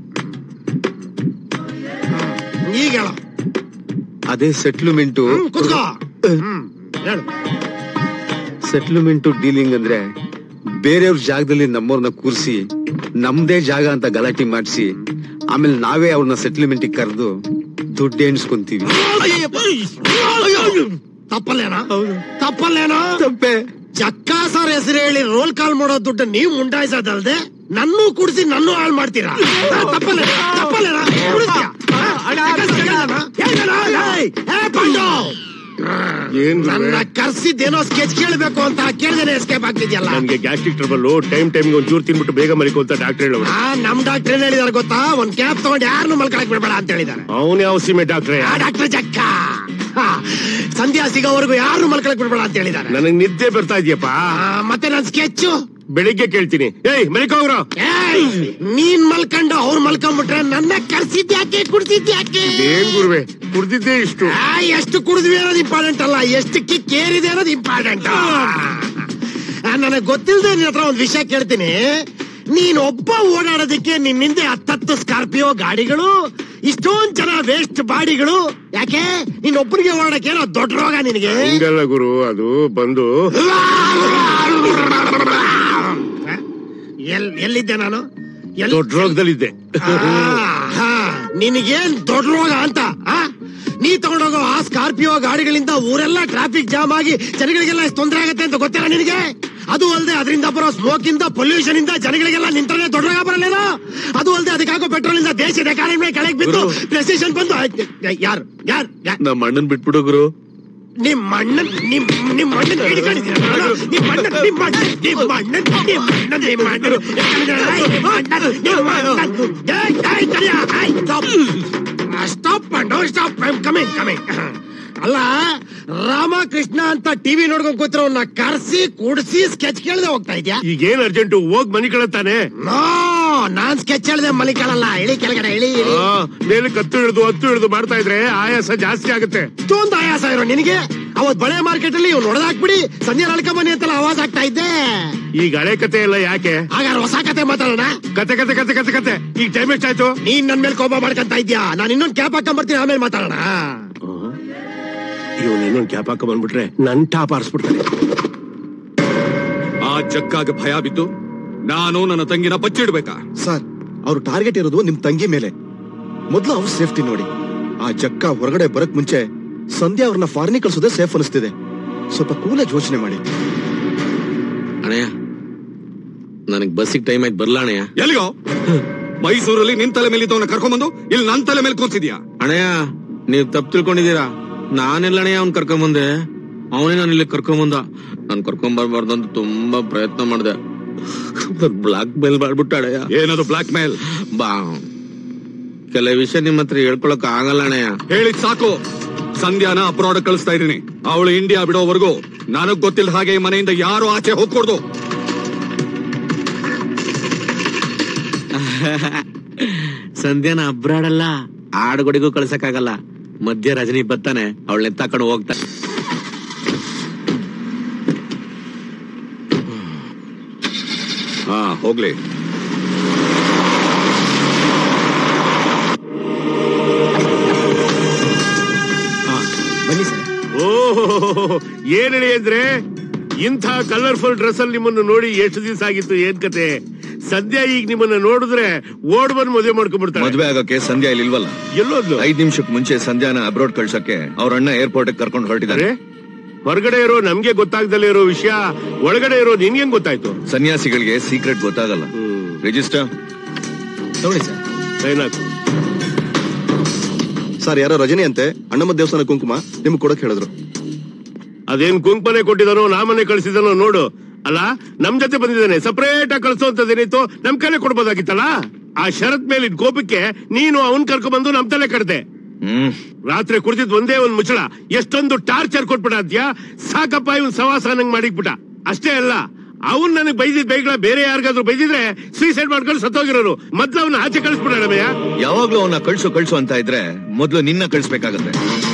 ಈಗ ಹೇಳು ಅದೇ ಸೆಟ್ಲ್ಮೆಂಟ್ ಕುತ್ಕೋ ಹ್ಮ್ ಹೇಳು ಸೆಟ್ಲ್ಮೆಂಟ್ ಡೀಲಿಂಗ್ ಅಂದ್ರೆ ಬೇರೆಯವ್ರ ಜಾಗದಲ್ಲಿ ನಮ್ಮವ್ರನ್ನ ಕೂರಿಸಿ ನಮ್ದೇ ಜಾಗ ಅಂತ ಗಲಾಟೆ ಮಾಡಿಸಿ ಆಮೇಲೆ ನಾವೇ ಅವ್ರನ್ನ ಸೆಟ್ಲ್ಮೆಂಟ್ ಕರೆದು ದುಡ್ಡು ಎಣಿಸ್ಕೊಂತೀವಿ ತಪ್ಪಲ್ಲೇನಾ ತಪ್ಪಲ್ಲೇನೋ ತಪ್ಪೆ ಜಕ್ಕ ಸರ್ ಹೆಸರು ಹೇಳಿ ರೋಲ್ ಕಾಲ್ ಮಾಡೋ ದುಡ್ಡು ನೀವು ಮುಂಡಾಯಿಸೋದಲ್ದೆ ನನ್ನೂ ಕುಡಿಸಿ ನನ್ನೂ ಹಾಳು ಮಾಡ್ತೀರಾ ತಪ್ಪಲ್ಲ ತಪ್ಪಲ್ಲೇನಾ ಕುಡಿಸ್ತೀಯಾ? ಹೇಳ್ದನಾ? ಹೇಳ್ದನಾ? ಏಯ್, ಏ ಪಾಂಡು! ನನ್ನ ಕರ್ಸಿದ್ದೇನೋ ಸ್ಕೆಚ್ ಕೇಳಬೇಕು ಅಂತ ಕೇಳ್ದೇನೆ ಎಸ್ಕೇಪ್ ಆಗ್ತಿದ್ಯಲ್ಲ ನನ್ಗೆ ಗ್ಯಾಸ್ಟ್ರಿಕ್ ಟ್ರಬಲ್ ಟೈಮ್ ಟೈಮ್ ಒಂಚೂರು ತಿನ್ಬಿಟ್ಟು ಬೇಗ ಮಲಿಕೋ ಅಂತ ಡಾಕ್ಟರ್ ಹೇಳೋರು ಆ, ನಮ್ ಡಾಕ್ಟರ್ ಏನ್ ಹೇಳಿದಾರೆ ಗೊತ್ತಾ ಒಂದ್ ಕ್ಯಾಪ್ ತಗೊಂಡು ಯಾರನ್ನು ಮಲ್ಕೊಳಕ್ ಬಿಡ್ಬೇಡ ಅಂತ ಹೇಳಿದಾರೆ ಅವನೇ ಯಾವ ಸೀಮೆ ಡಾಕ್ಟ್ರೆ ಆ ಡಾಕ್ಟರ್ ಜಕ್ಕ ಹಾ, ಸಂಧ್ಯಾ ಸಿಗೋವರೆಗೂ ಯಾರು ಮಲ್ಕೊಳಕ್ ಬಿಡ್ಬೇಡ ಅಂತ ಹೇಳಿದಾರೆ ನನಗ್ ನಿದ್ದೆ ಬರ್ತಾ ಇದೆಯಪ್ಪ ಮತ್ತೆ ನನ್ ಸ್ಕೆಚ್ ಬೆಳಿಗ್ಗೆ ಕೇಳ್ತೀನಿ ಏಯ್ ಮಲಿಕೋಗ್ರು ಏಯ್, ನೀನ್ ಮಲ್ಕೊಂಡು ಅವ್ರು ಮಲ್ಕೊಂಡ್ಬಿಟ್ರೆ ನನ್ನ ಕರ್ಸಿದ್ಯಾಕೆ ಕುಡ್ಸಿದ್ಯಾಕೆ ಏನ್ ಗುರುವೆ ಕುಡ್ದಿದ್ದೆ ಇಷ್ಟು ಆ, ಎಷ್ಟು ಕುಡಿದ್ವಿ ಅನ್ನೋದು ಇಂಪಾರ್ಟೆಂಟ್ ಅಲ್ಲ ಎಷ್ಟು ಕಿಕ್ ಏರಿದೆ ಅನ್ನೋದು ಇಂಪಾರ್ಟೆಂಟ್ ನನಗೆ ಗೊತ್ತಿಲ್ಲದೆ ನಿನ್ನ ಹತ್ರ ಒಂದು ವಿಷಯ ಕೇಳ್ತೀನಿ ನೀನ್ ಒಬ್ಬ ಓಡಾಡೋದಕ್ಕೆ ನಿನ್ ಹಿಂದೆ ಹತ್ತತ್ತು ಸ್ಕಾರ್ಪಿಯೋ ಗಾಡಿಗಳು ಇಷ್ಟೊಂದ್ ಜನ ವೇಸ್ಟ್ ಬಾಡಿಗಳು ಯಾಕೆ ನೀನ್ ಒಬ್ಬನಿಗೆ ಓಡಾಡಕ್ಕೆ ಏನೋ ದೊಡ್ಡ ರೋಗ ನಿನಗೆ ಹಂಗಲ್ಲ ಗುರು ಅದು ಬಂದು ಎಲ್ ಎಲ್ಲಿದ್ದೆ ನಾನು ಎಲ್- ದೊಡ್ಡ ರೋಗದಲ್ಲಿದ್ದೆ ಆ, ಹಾ, ನಿನಗೇನ್ ದೊಡ್ಡ ರೋಗ ಅಂತ ಆ? ನೀ ತಗೊಂಡೋಗೋ ಆ ಸ್ಕಾರ್ಪಿಯೋ ಗಾಡಿಗಳಿಂದ ಊರೆಲ್ಲ ಟ್ರಾಫಿಕ್ ಜಾಮ್ ಆಗಿ ಜನಗಳಿಗೆಲ್ಲ ಎಷ್ಟು ತೊಂದರೆ ಆಗತ್ತೆ ಅಂತ ಗೊತ್ತಿಲ್ಲ ನಿನಗೆ ಅದು ಅಲ್ಲದೆ ಅದರಿಂದ ಬರೋ ಸ್ಮೋಕ್ ಇಂದ ಪೊಲ್ಯೂಷನ್ ಇಂದ ಜನಗಳಿಗೆಲ್ಲ ನಿಂತರೆ ದೊಡ್ಡ ರೋಗ ಬರಲೇನೋ ಅದು ಅಲ್ಲದೆ ಅದಕ್ಕಾಗೋ ಪೆಟ್ರೋಲ್ ಇಂದ ದೇಶದ ಎಕಾನಮಿ ಕೆಳಗೆ ಬಿದ್ದು ಪ್ರೆಸಿಷನ್ ಬಂದು ಯಾರು ಯಾರು ನಮ್ಮ ಅಣ್ಣನ್ ಬಿಟ್ಬಿಡು ಗುರು ನಿಮ್ ಅಣ್ಣನ್ ನಿಮ್ ನಿಮ್ ಅಣ್ಣನ್ ಹಿಡ್ಕೊಂಡಿದ್ದೀರ ನಾನು? ನಿಮ್ ಅಣ್ಣನ್ ನಿಮ್ ಅಣ್ಣನ್ ನಿಮ್ ಅಣ್ಣನ್ ನಿಮ್ ಅಣ್ಣನ್ ನಿಮ್ ಅಣ್ಣನ್ ಹಿಡ್ಕೊಂಡಿದ್ದೀರ? ಏಯ್, ನಿಮ್ ಅಣ್ಣನ್, ನಿಮ್ ಅಣ್ಣನ್. ಏಯ್, ಏಯ್, ತಡಿಯ, ಏಯ್, stop. ಆ, stop ಮಾಡು, stop. I'm coming, coming. ಅಲ್ಲ ರಾಮಕೃಷ್ಣ ಅಂತ ಟಿವಿ ನೋಡ್ಕೊಂಡ್ ಕೂತಿರೋನ್ನ ಕರ್ಸಿ ಕುಡ್ಸಿ ಸ್ಕೆಚ್ ಕೇಳದೆ ಹೋಗ್ತಾ ಇದ್ಯಾ ಈಗ ಏನ್ ಅರ್ಜೆಂಟು ಹೋಗ್ ಮನಿ ಕಳತಾನೆ ನೋ ನಾನ್ ಸ್ಕೆಚ್ ಹೇಳ್ದೆ ಮಲಿಕಳಲ್ಲ ಇಳಿ ಕೆಳಗಡೆ ಇಳಿ ಇಳಿ ಮೇಲೆ ಕತ್ತು ಹಿಡಿದು ಹತ್ತು ಹಿಡಿದು ಮಾಡ್ತಾ ಇದ್ರೆ ಆಯಾಸ ಜಾಸ್ತಿ ಆಗುತ್ತೆ ಇಷ್ಟೊಂದು ಆಯಾಸ ಇರೋ ನಿನಗೆ ಅವತ್ ಬಳೆ ಮಾರ್ಕೆಟ್ ಅಲ್ಲಿ ಇವ್ನು ಹೊಡೆದಾಕ್ಬಿಡಿ ಸಂಜೆ ನಡ್ಕೊಂಬನ್ನಿ ಅಂತೆಲ್ಲ ಆವಾಜ್ ಆಗ್ತಾ ಇದ್ದೆ ಈಗ ಹಳೆ ಕತೆ ಎಲ್ಲ ಯಾಕೆ ಹಾಗಾದ್ರೆ ಹೊಸ ಕತೆ ಮಾತಾಡೋಣ ಕತೆ ಕತೆ ಕತೆ ಕತೆ ಕತೆ ಈಗ ಟೈಮ್ ಎಷ್ಟಾಯ್ತು ನೀನ್ ನನ್ ಮೇಲೆ ಕೋಪ ಮಾಡ್ಕೊಂತ ಇದ್ಯಾ ನಾನು ಇನ್ನೊಂದ್ ಕ್ಯಾಪ್ ಹಾಕೊಂಡ್ ಬರ್ತೀನಿ ಆಮೇಲೆ ಮಾತಾಡೋಣ ಇವನ್ ಇನ್ನೊಂದ್ ಕ್ಯಾಪ್ ಹಾಕ ಬಂದ್ಬಿಟ್ರೆ ನನ್ ಟಾಪ್ ಆರಿಸ್ಬಿಡ್ತಾನೆ ಆ ಜಕ್ಕಾಗ ಭಯ ಬಿದ್ದು ನಾನು ನನ್ನ ತಂಗಿನ ಬಚ್ಚಿಡ್ಬೇಕಾ ಸರ್ ಅವ್ರ ಟಾರ್ಗೆಟ್ ಇರೋದು ನಿಮ್ ತಂಗಿ ಮೇಲೆ ಮೊದ್ಲು ಅವ್ರ ಸೇಫ್ಟಿ ನೋಡಿ ಆ ಜಕ್ಕ ಹೊರಗಡೆ ಬರಕ್ ಮುಂಚೆ ಸಂಧ್ಯಾ ಅವ್ರನ್ನ ಫಾರಿನಿ ಕಳ್ಸೋದೇ ಸೇಫ್ ಅನಿಸ್ತಿದೆ ಸ್ವಲ್ಪ ಕೂಲಾಗಿ ಯೋಚನೆ ಮಾಡಿ ಅಣ್ಣಯ್ಯ ನನಗ್ ಬಸ್ಸಿಗೆ ಟೈಮ್ ಆಯ್ತು ಬರ್ಲ ಅಣ್ಣಯ್ಯ ಎಲ್ಲಿಗೋ ಮೈಸೂರಲ್ಲಿ ನಿನ್ ತಲೆ ಮೇಲೆ ಇದ್ದವನ್ನ ಕರ್ಕೊಂಬಂದು ಇಲ್ಲಿ ನನ್ ತಲೆ ಮೇಲೆ ಕೂರ್ಸಿದ್ಯಾ ಅಣ್ಣಯ್ಯ ನೀವ್ ತಪ್ಪು ತಿಳ್ಕೊಂಡಿದ್ದೀರಾ ನಾನೆಲ್ಲ ಅಣ್ಣಯ್ಯ ಅವ್ನ್ ಕರ್ಕೊಂಬಂದೆ ಅವನೇ ನಾನು ಇಲ್ಲಿ ಕರ್ಕೊಂಬಂದ ನಾನ್ ಕರ್ಕೊಂಡ್ ಬರ್ಬಾರ್ದು ಅಂತ ತುಂಬಾ ಪ್ರಯತ್ನ ಮಾಡ್ದೆ ಬ್ಲಾಕ್ ಮೇಲ್ ಮಾಡ್ಬಿಟ್ಟ ಅಣ್ಣಯ್ಯ ಏನದು ಬ್ಲಾಕ್ ಮೇಲ್ ಬಾ ಕೆಲವು ವಿಷಯ ನಿಮ್ ಹತ್ರ ಹೇಳ್ಕೊಳಕ್ ಆಗಲ್ಲ ಅಣ್ಣಯ್ಯ ಹೇಳಿದ್ ಸಾಕು ಸಂಧ್ಯಾನ ಅಬ್ರಾಡ್ ಕಳಿಸ್ತಾ ಇದೀನಿ ಅವಳು ಇಂಡಿಯಾ ಬಿಡೋವರೆಗೂ ನನಗ್ ಗೊತ್ತಿಲ್ಲ ಹಾಗೆ ಈ ಮನೆಯಿಂದ ಯಾರು ಆಚೆ ಹೋಗ್ಕೊಡ್ದು ಸಂಧ್ಯಾನ ಅಬ್ರಾಡಲ್ಲ ಆಡುಗೊಡಿಗೂ ಕಳ್ಸಕ್ಕಾಗಲ್ಲ ಮಧ್ಯ ರಜನಿ ಬರ್ತಾನೆ ಅವಳನ್ನ ಎತ್ತಾಕೊಂಡು ಹೋಗ್ತಾನೆ ಹಾ ಹೋಗ್ಲಿ ಬನ್ನಿ ಸರ್ ಓಹೋ ಏನ್ ಹೇಳಿ ಅಂದ್ರೆ ಇಂಥ ಕಲರ್ಫುಲ್ ಡ್ರೆಸ್ ಅಲ್ಲಿ ನಿಮ್ಮನ್ನು ನೋಡಿ ಎಷ್ಟು ದಿವಸ ಆಗಿತ್ತು ಏನ್ ಕತೆ ಸದ್ಯ ಈಗ ನಿಮ್ಮನ್ನ ನೋಡಿದ್ರೆ ಓಡ್ ಬಂದ್ ಮದುವೆ ಮಾಡ್ಕೊಂಡ್ಬಿಡ್ತಾರೆ ಮದ್ವೆ ಆಗಕ್ಕೆ ಸಂಧ್ಯಾ ಇಲ್ಲಿ ಇಲ್ವಲ್ಲ ಎಲ್ಲೋದ್ಲು ಐದ್ ನಿಮಿಷಕ್ಕೆ ಮುಂಚೆ ಸಂಧ್ಯಾನ ಅಬ್ರೋಡ್ ಕಳ್ಸಕ್ಕೆ ಅವ್ರ ಅಣ್ಣ ಏರ್ಪೋರ್ಟ್ ಕರ್ಕೊಂಡು ಹೊರಟಿದ್ದಾರೆ ಹೊರಗಡೆ ಇರೋ ನಮ್ಗೆ ಗೊತ್ತಾಗ್ದಲೇ ಇರೋ ವಿಷಯ ಒಳಗಡೆ ಇರೋ ನಿನ್ಗೆ ಗೊತ್ತಾಯ್ತು ಸನ್ಯಾಸಿಗಳಿಗೆ ಸೀಕ್ರೆಟ್ ಗೊತ್ತಾಗಲ್ಲ ರಿಜಿಸ್ಟರ್ ತಗೊಳ್ಳಿ ಸರ್ ಸೈನ್ ಹಾಕು ಸರ್ ಯಾರೋ ರಜನಿ ಅಂತೆ ಅಣ್ಣಮ್ಮ ದೇವಸ್ಥಾನ ಕುಂಕುಮ ನಿಮ್ಗೆ ಕೊಡಕ್ ಹೇಳಿದ್ರು ಅದೇನ್ ಕುಂಕುಮನೆ ಕೊಟ್ಟಿದಾನೋ ನಾಮನೆ ಕಳ್ಸಿದಾನೋ ನೋಡು ಅಲ್ಲ ನಮ್ ಜೊತೆ ಬಂದಿದ್ದಾನೆ ಸಪರೇಟ್ ಆಗಿ ಕಳ್ಸೋಂತದೇನಿತ್ತು ನಮ್ ಕೈಲೇ ಕೊಡ್ಬೋದಾಗಿತ್ತಲ್ಲ ಆ ಶರತ್ ಮೇಲಿನ ಕೋಪಕ್ಕೆ ನೀನು ಅವನ್ ಕರ್ಕೊಂಡ್ಬಂದು ನಮ್ ತಲೆ ಕಡ್ದೆ ಹ್ಮ್ ರಾತ್ರಿ ಕುಡ್ದಿದ್ ಒಂದೇ ಒಂದ್ ಮುಚ್ಚಳ ಎಷ್ಟೊಂದು ಟಾರ್ಚರ್ ಕೊಟ್ಬಿಡ ಅದ್ಯಾ ಸಾಕಪ್ಪ ಇವನ್ ಸವಾಸ ನಂಗ್ ಮಾಡಿಕ್ಬಿಟ್ಟ ಅಷ್ಟೇ ಅಲ್ಲ ಅವ್ನ್ ನನಗ್ ಬೈದಿದ್ ಬೈಗಳ ಬೇರೆ ಯಾರಿಗಾದ್ರೂ ಬೈದಿದ್ರೆ ಸೂಸೈಡ್ ಮಾಡ್ಕೊಂಡು ಸತ್ತೋಗಿರೋರು ಮೊದ್ಲು ಅವನ್ನ ಆಚೆ ಕಳಿಸ್ಬಿಡೋಣಮಯ್ಯ ಯಾವಾಗ್ಲೂ ಅವನ್ನ ಕಳ್ಸು ಕಳ್ಸು ಅಂತ ಇದ್ರೆ ಮೊದ್ಲು ನಿನ್ನ ಕಳ್ಸ್ಬೇಕಾಗತ್ತೆ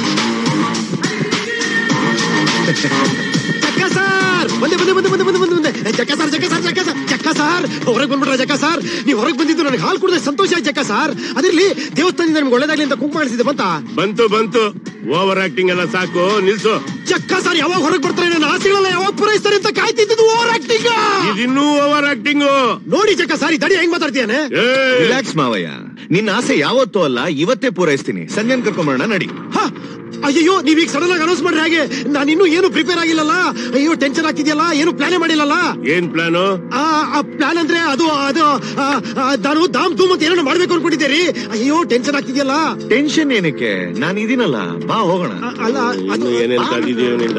ಜಕ್ಕ ಸರ್ ಬಂದೆ ಬಂದೆ ಬಂದೆ ಬಂದೆ ಬಂದೆ ಬಂದೆ ಬಂದೆ ಏ, Jakka sir Jakka sir Jakka sir Jakka sir ಹೊರಗೆ ಬಂದ್ಬಿಟ್ರ ಜಕ್ಕ ಸರ್ ನೀವು ಹೊರಗೆ ಬಂದಿದ್ದು ನನಗೆ ಹಾಲು ಕುಡಿದ ಸಂತೋಷ ಆಯ್ತು ಜಕ್ಕ ಸರ್ ಅದಿರ್ಲಿ ದೇವಸ್ಥಾನದಿಂದ ನಿಮ್ಗೆ ಒಳ್ಳೇದಾಗ್ಲಿ ಅಂತ ಕುಂಕುಮ ಮಾಡಿಸಿದೆ ಬಂತ ಬಂತು ಬಂತು ಓವರ್ ಆಕ್ಟಿಂಗ್ ಎಲ್ಲ ಸಾಕು ನಿಲ್ಸು ಜಕ್ಕ ಸರ್ ಯಾವಾಗ ಹೊರಗೆ ಬರ್ತಾರೆ ನನ್ನ ಆಸೆಗಳೆಲ್ಲ ಯಾವಾಗ ಪೂರೈಸ್ತಾರೆ ಅಂತ ಕಾಯ್ತಿದ್ದು ಓವರ್ ಆಕ್ಟಿಂಗ್ ಇದಿನ್ನೂ ಓವರ್ ಆಕ್ಟಿಂಗ್ ನೋಡಿ ಜಕ್ಕ ಸರ್ ಈ ದಡಿ ಹೆಂಗ್ ಮಾತಾಡ್ತೀಯಾನೆ ರಿಲ್ಯಾಕ್ಸ್ ಮಾವಯ್ಯ ನಿನ್ನ ಆಸೆ ಯಾವತ್ತೂ ಅಲ್ಲ ಇವತ್ತೇ ಪೂರೈಸ್ತೀನಿ ಸಂಜೆನ್ ಕರ್ಕೊಂಬರೋಣ ನಡಿ ಅಯ್ಯೋ ನೀವ್ ಈಗ ಸಡನ್ ಆಗಿ ಅನೌನ್ಸ್ ಮಾಡ್ರಿ ಹಾಗೆ ನಾನು ಇನ್ನೂ ಏನು ಪ್ರಿಪೇರ್ ಆಗಿಲ್ಲಲ್ಲ ಅಯ್ಯೋ ಟೆನ್ಷನ್ ಆಗ್ತಿದ್ಯಲ್ಲ ಏನು ಪ್ಲಾನೇ ಮಾಡಿಲ್ಲಲ್ಲ ಏನ್ ಪ್ಲಾನು ಆ ಪ್ಲಾನ್ ಅಂದ್ರೆ ಅದು ಅದು ಆ, ಆ, ನಾನು ದಾಮ್ ಧೂಮ್ ಅಂತ ಏನೋ ಮಾಡ್ಬೇಕು ಅನ್ಕೊಂಡಿದ್ದೆ ರೀ ಅಯ್ಯೋ ಟೆನ್ಷನ್ ಆಗ್ತಿದ್ಯಲ್ಲ ಟೆನ್ಷನ್ ಏನಕ್ಕೆ ನಾನು ಇದೀನಲ್ಲ ಬಾ ಹೋಗೋಣ ಅಲ್ಲ ಅದು ಏನೇನ್ ಕಾದಿದೆಯೋ ಇವನಿಂದ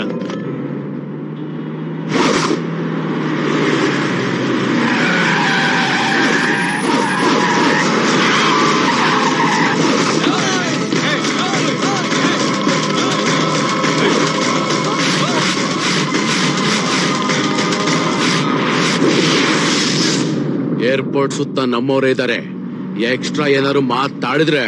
ಏರ್ಪೋರ್ಟ್ ಸುತ್ತ ನಮ್ಮವರೇ ಇದ್ದಾರೆ ಎಕ್ಸ್ಟ್ರಾ ಏನಾದ್ರು ಮಾತಾಡಿದ್ರೆ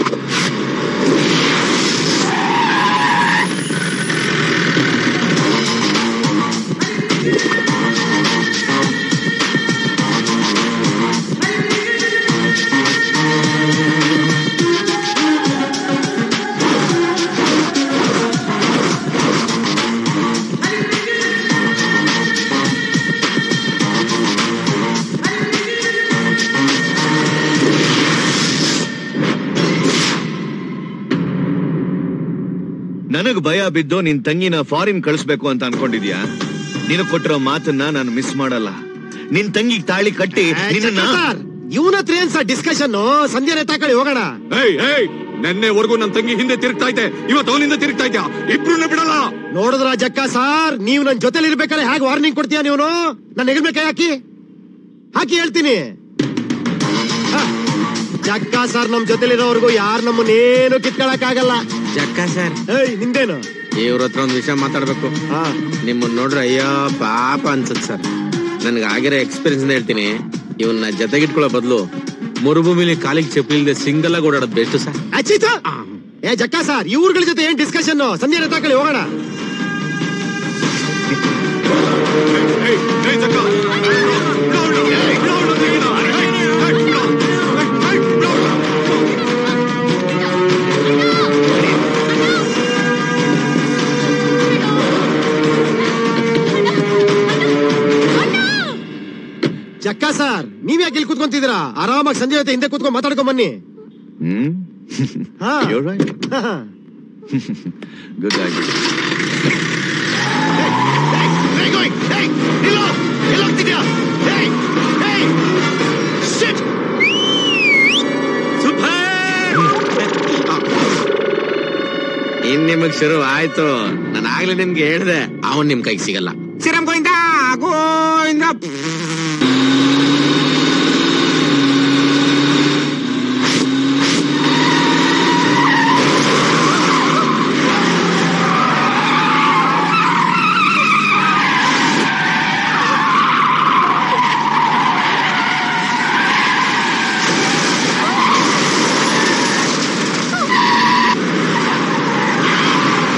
ನನಗ್ ಭಯ ಬಿದ್ದು ನಿನ್ ತಂಗಿನ ಫಾರಿನ್ ಕಳಿಸ್ಬೇಕು ಅಂತ ಅನ್ಕೊಂಡಿದ್ಯಾ ನೀನು ಕೊಟ್ಟಿರೋ ಮಾತನ್ನ ನಾನು ಮಿಸ್ ಮಾಡಲ್ಲ ನಿನ್ ತಂಗಿಗ್ ತಾಳಿ ಕಟ್ಟಿ ನಿನ್ನ ಸರ್ ಇವನ ಹತ್ರ ಏನ್ ಸರ್ ಡಿಸ್ಕಷನ್ ಸಂಧ್ಯಾ ತಾಕಳಿ ಹೋಗೋಣ ಏಯ್ ಏಯ್ ನೆನ್ನೆವರೆಗೂ ನನ್ನ ತಂಗಿ ಹಿಂದೆ ತಿರುಗ್ತಾ ಇದ್ದೆ ಇವತ್ತು ಅವನಿಂದ ತಿರುಗ್ತಾ ಇದ್ಯಾ ಇಬ್ರು ಬಿಡಲ್ಲ ನೋಡಿದ್ರ ಜಕ್ಕ ಸರ್ ನೀವು ನನ್ ಜೊತೆಲಿ ಇರ್ಬೇಕಾದ್ರೆ ಹೇಗೆ ವಾರ್ನಿಂಗ್ ಕೊಡ್ತೀಯ ನೀವು ನನ್ನ ಹೆಗಲ್ ಕೈ ಹಾಕಿ ಹಾಕಿ ಹೇಳ್ತೀನಿ ಹ. ಜಕ್ಕ ಸರ್ ನಮ್ ಜೊತೆಲಿರೋವರೆಗೂ ಯಾರು ನಮ್ಮನ್ನೇನು ಕಿತ್ಕೊಳಕ್ ಆಗಲ್ಲ ಜಕ್ಕ ಸರ್ ಏಯ್ ನಿಂದೇನು ಇವ್ರ ಹತ್ರ ಒಂದ್ ವಿಷಯ ಮಾತಾಡ್ಬೇಕು ನಿಮ್ಮನ್ನ ನೋಡ್ರೆ ಅಯ್ಯೋ ಪಾಪ ಅನ್ಸುತ್ತೆ ಸರ್ ನನ್ಗೆ ಆಗಿರೋ ಎಕ್ಸ್ಪೀರಿಯನ್ಸ್ ಹೇಳ್ತೀನಿ ಇವನ್ನ ಜೊತೆಗಿಟ್ಕೊಳ್ಳೋ ಬದಲು ಮರುಭೂಮಿಲಿ ಕಾಲಿಗೆ ಚಪ್ಪಲಿ ಇಲ್ದೆ ಸಿಂಗಲ್ ಆಗಿ ಓಡಾಡೋದು ಬೆಸ್ಟ್ ಸರ್ ಅಚ್ಚಿತ ಏ ಜಕ್ಕ ಸರ್ ಇವ್ರಗಳ ಜೊತೆ ಏನ್ ಡಿಸ್ಕಷನ್ ಸಂಧ್ಯಾ ತಾಕಳಿ ಹೋಗೋಣ ಜಕ್ಕ ಸರ್ ನೀವ್ ಯಾಕೆ ಇಲ್ಲಿ ಕೂತ್ಕೊಂತಿದ್ದೀರಾ ಆರಾಮಾಗಿ ಸಂಜೆ ಜೊತೆ ಹಿಂದೆ ಕೂತ್ಕೊಂಡ್ ಮಾತಾಡ್ಕೊಂಡ್ ಬನ್ನಿ ಹ್ಮ್ ಹಾ You're right. ಗುಡ್ ಆಗಿ ಇನ್ ನಿಮಗ್ ಶುರು ಆಯ್ತು ನಾನು ಆಗ್ಲೇ ನಿಮ್ಗೆ ಹೇಳ್ದೆ ಅವನ್ ನಿಮ್ ಕೈಗೆ ಸಿಗಲ್ಲ ಸಿರಂ ಗೋವಿಂದ ಗೋವಿಂದ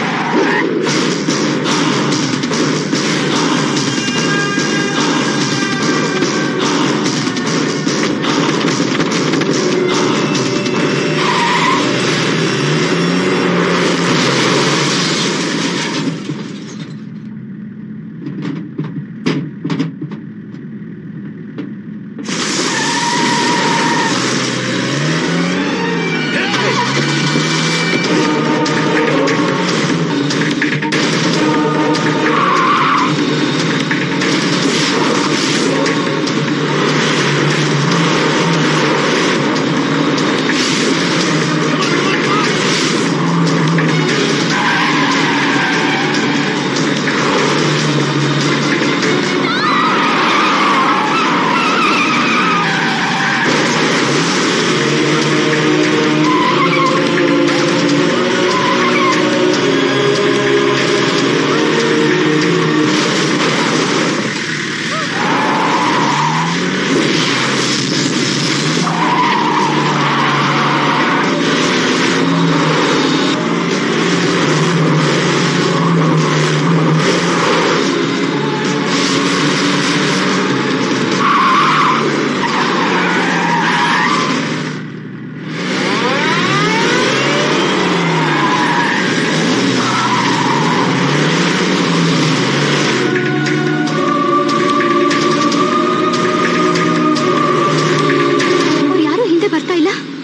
ಆ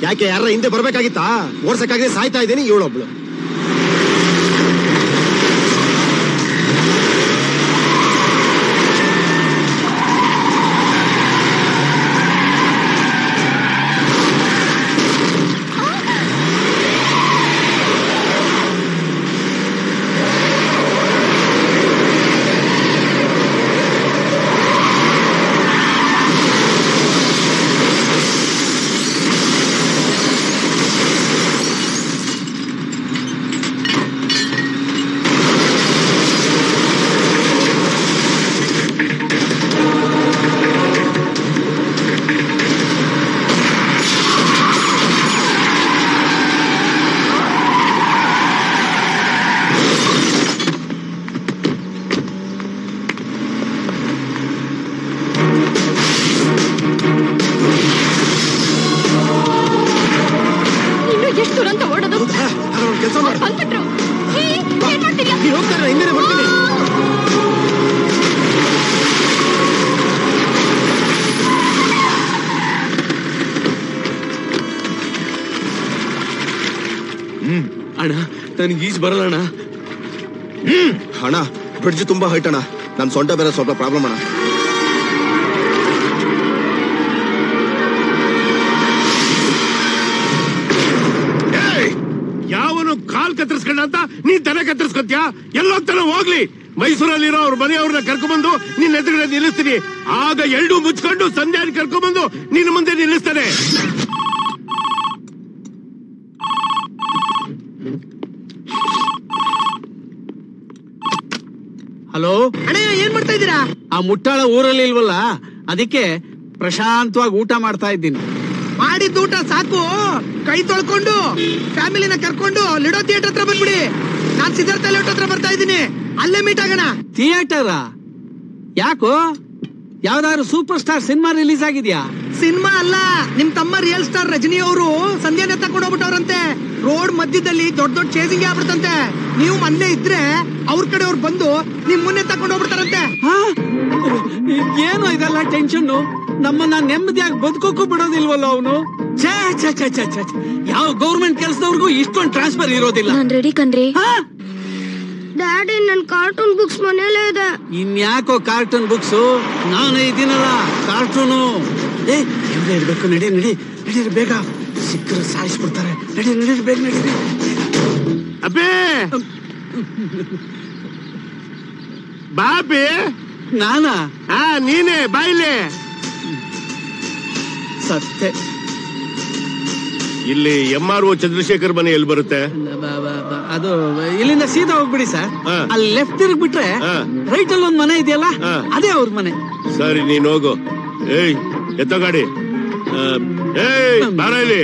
ಯಾಕೆ ಯಾರ ಹಿಂದೆ ಬರ್ಬೇಕಾಗಿತ್ತಾ ಓಡ್ಸಕ್ಕಾಗದೆ ಸಾಯ್ತಾ ಇದ್ದೀನಿ ಇವಳೊಬ್ಳು ಇನ್ನು ಎಷ್ಟು ದೂರ ಅಂತ ಓಡೋದು ಕೆಲಸ ಮಾಡು ಬಂದ್ಬಿಟ್ರು ಹೇ, ಏನ್ ಮಾಡ್ತಿದ್ಯಾ? ನೀನ್ ಹೋಗ್ತಾ ಇರೋ ಹಿಂದೆನೆ ಬರ್ತೀನಿ ಹ್ಮ್ ಅಣ್ಣ ನನಗೆ ಈಜ್ ಬರಲ್ಲ ಅಣ್ಣ ಅಣ್ಣ ಬ್ರಿಡ್ಜ್ ತುಂಬಾ ಹೈಟ್ ಅಣ್ಣ ನನ್ ಸೊಂಟ ಬೇರೆ ಸ್ವಲ್ಪ ಪ್ರಾಬ್ಲಮ್ ಅಣ್ಣ ಯಾವನು ಕಾಲ್ ಕತ್ತರಿಸ್ಕೊಂಡ ಅಂತ ನೀನ್ ತಲೆ ಕತ್ತರಿಸ್ಕೊತ್ಯಾ ಎಲ್ಲೋಗ್ತಾನೆ ಹೋಗ್ಲಿ ಮೈಸೂರಲ್ಲಿರೋ ಅವ್ರ ಮನೆಯವ್ರನ್ನ ಕರ್ಕೊಂಡ್ಬಂದು ನಿನ್ನ ಎದುರುಗಡೆ ನಿಲ್ಲಿಸ್ತೀನಿ ಆಗ ಎರಡು ಮುಚ್ಕೊಂಡು ಸಂಧ್ಯಾನ ಕರ್ಕೊಂಡ್ಬಂದು ನಿನ್ನ ಮುಂದೆ ನಿಲ್ಲಿಸ್ತಾನೆ ಹಲೋ ಅಣ್ಣ ಏನ್ ಮಾಡ್ತಾ ಇದ್ದೀರಾ ಆ ಮುಟ್ಟಾಳ ಊರಲ್ಲಿ ಇಲ್ವಲ್ಲ ಅದಕ್ಕೆ ಪ್ರಶಾಂತವಾಗಿ ಊಟ ಮಾಡ್ತಾ ಇದ್ದೀನಿ ಮಾಡಿದ ಊಟ ಸಾಕು ಕೈ ತೊಳ್ಕೊಂಡು ಫ್ಯಾಮಿಲಿನ ಕರ್ಕೊಂಡು ಲಿಡೋ ಥಿಯೇಟರ್ ಹತ್ರ ಬಂದ್ಬಿಡಿ ನಾನ್ ಸಿದ್ಧಾರ್ಥ ಲೇಔಟ್ ಹತ್ರ ಬರ್ತಾ ಇದ್ದೀನಿ ಅಲ್ಲೇ ಮೀಟ್ ಆಗೋಣ ಥಿಯೇಟರ ಯಾಕೋ ಯಾವ್ದಾದ್ರು ಸೂಪರ್ ಸ್ಟಾರ್ ಸಿನಿಮಾ ರಿಲೀಸ್ ಆಗಿದ್ಯಾ ಸಿನಿಮಾ ಅಲ್ಲ ನಿಮ್ ತಮ್ಮ ರಿಯಲ್ ಸ್ಟಾರ್ ರಜನಿ ಅವರು ಸಂಧ್ಯಾನೆ ತಕೊಂಡು ಹೋಗ್ಬಿಟ್ಟವ್ರಂತೆ ರೋಡ್ ಮಧ್ಯದಲ್ಲಿ ದೊಡ್ಡ ದೊಡ್ಡ ಚೇಸಿಂಗ್ ಆಗ್ಬಿಡ್ತಂತೆ ನೀವು ಮೊನ್ನೆ ಇದ್ರೆ ಅವ್ರ ಕಡೆ ಅವ್ರು ಬಂದು ನಿಮ್ ಮುನ್ನೆ ತಕೊಂಡು ಹೋಗ್ಬಿಡ್ತಾರಂತೆ ಏನು ಇದೆಲ್ಲ ಟೆನ್ಷನ್ ನಮ್ಮನ್ನ ನೆಮ್ಮದಿಯಾಗಿ ಬದುಕೋಕು ಬಿಡೋದಿಲ್ವಲ್ಲ ಅವನು ಛೇ ಛೇ ಛೇ ಛೇ ಛೇ ಛೇ. ಯಾವ ಗೌರ್ಮೆಂಟ್ ಕೆಲಸದವ್ರಿಗೂ ಇಷ್ಟೊಂದು ಟ್ರಾನ್ಸ್ಫರ್ ಇರೋದಿಲ್ಲ ನಾನ್ ರೆಡಿ ಕಣ್ರಿ ಡ್ಯಾಡಿ ನನ್ ಕಾರ್ಟೂನ್ ಬುಕ್ಸ್ ಮನೇಲೇ ಇದೆ ಇನ್ಯಾಕೋ ಕಾರ್ಟೂನ್ ಬುಕ್ಸ್ ನಾನು ಇದೀನಲ್ಲ ಕಾರ್ಟೂನು ಏ ಎಲ್ಲಿ ಇರ್ಬೇಕು ನಡಿ ನಡಿ ನಡೀರಿ ಬೇಗ ಸಿಕ್ಕರೆ ಸಾಯಿಸ್ಬಿಡ್ತಾರೆ ನಡಿ ನಡೀರಿ ಬೇಗ ನಡೀರಿ ಅಬ್ಬೇ ಬಾಬಿ ನಾನಾ ಹಾ ನೀನೇ ಬಾಯಿಲೆ ಸತ್ತೆ ಇಲ್ಲಿ ಎಂ ಆರ್ ಒ ಚಂದ್ರಶೇಖರ್ ಮನೆ ಎಲ್ಲಿ ಬರುತ್ತೆ ಬ- ಬ- ಬ- ಅದು ಇಲ್ಲಿಂದ ಸೀದಾ ಹೋಗ್ಬಿಡಿ ಸರ್ ಅಲ್ಲಿ ಲೆಫ್ಟ್ ತಿರುಗ್ ಬಿಟ್ರೆ ರೈಟ್ ಅಲ್ಲಿ ಒಂದ್ ಮನೆ ಇದೆಯಲ್ಲ ಅದೇ ಅವ್ರ ಮನೆ ಸರಿ ನೀನ್ ಹೋಗು ಏಯ್ ಎತ್ತೋ ಗಾಡಿ ಆ, ಏಯ್ ಬಾರ ಇಲ್ಲಿ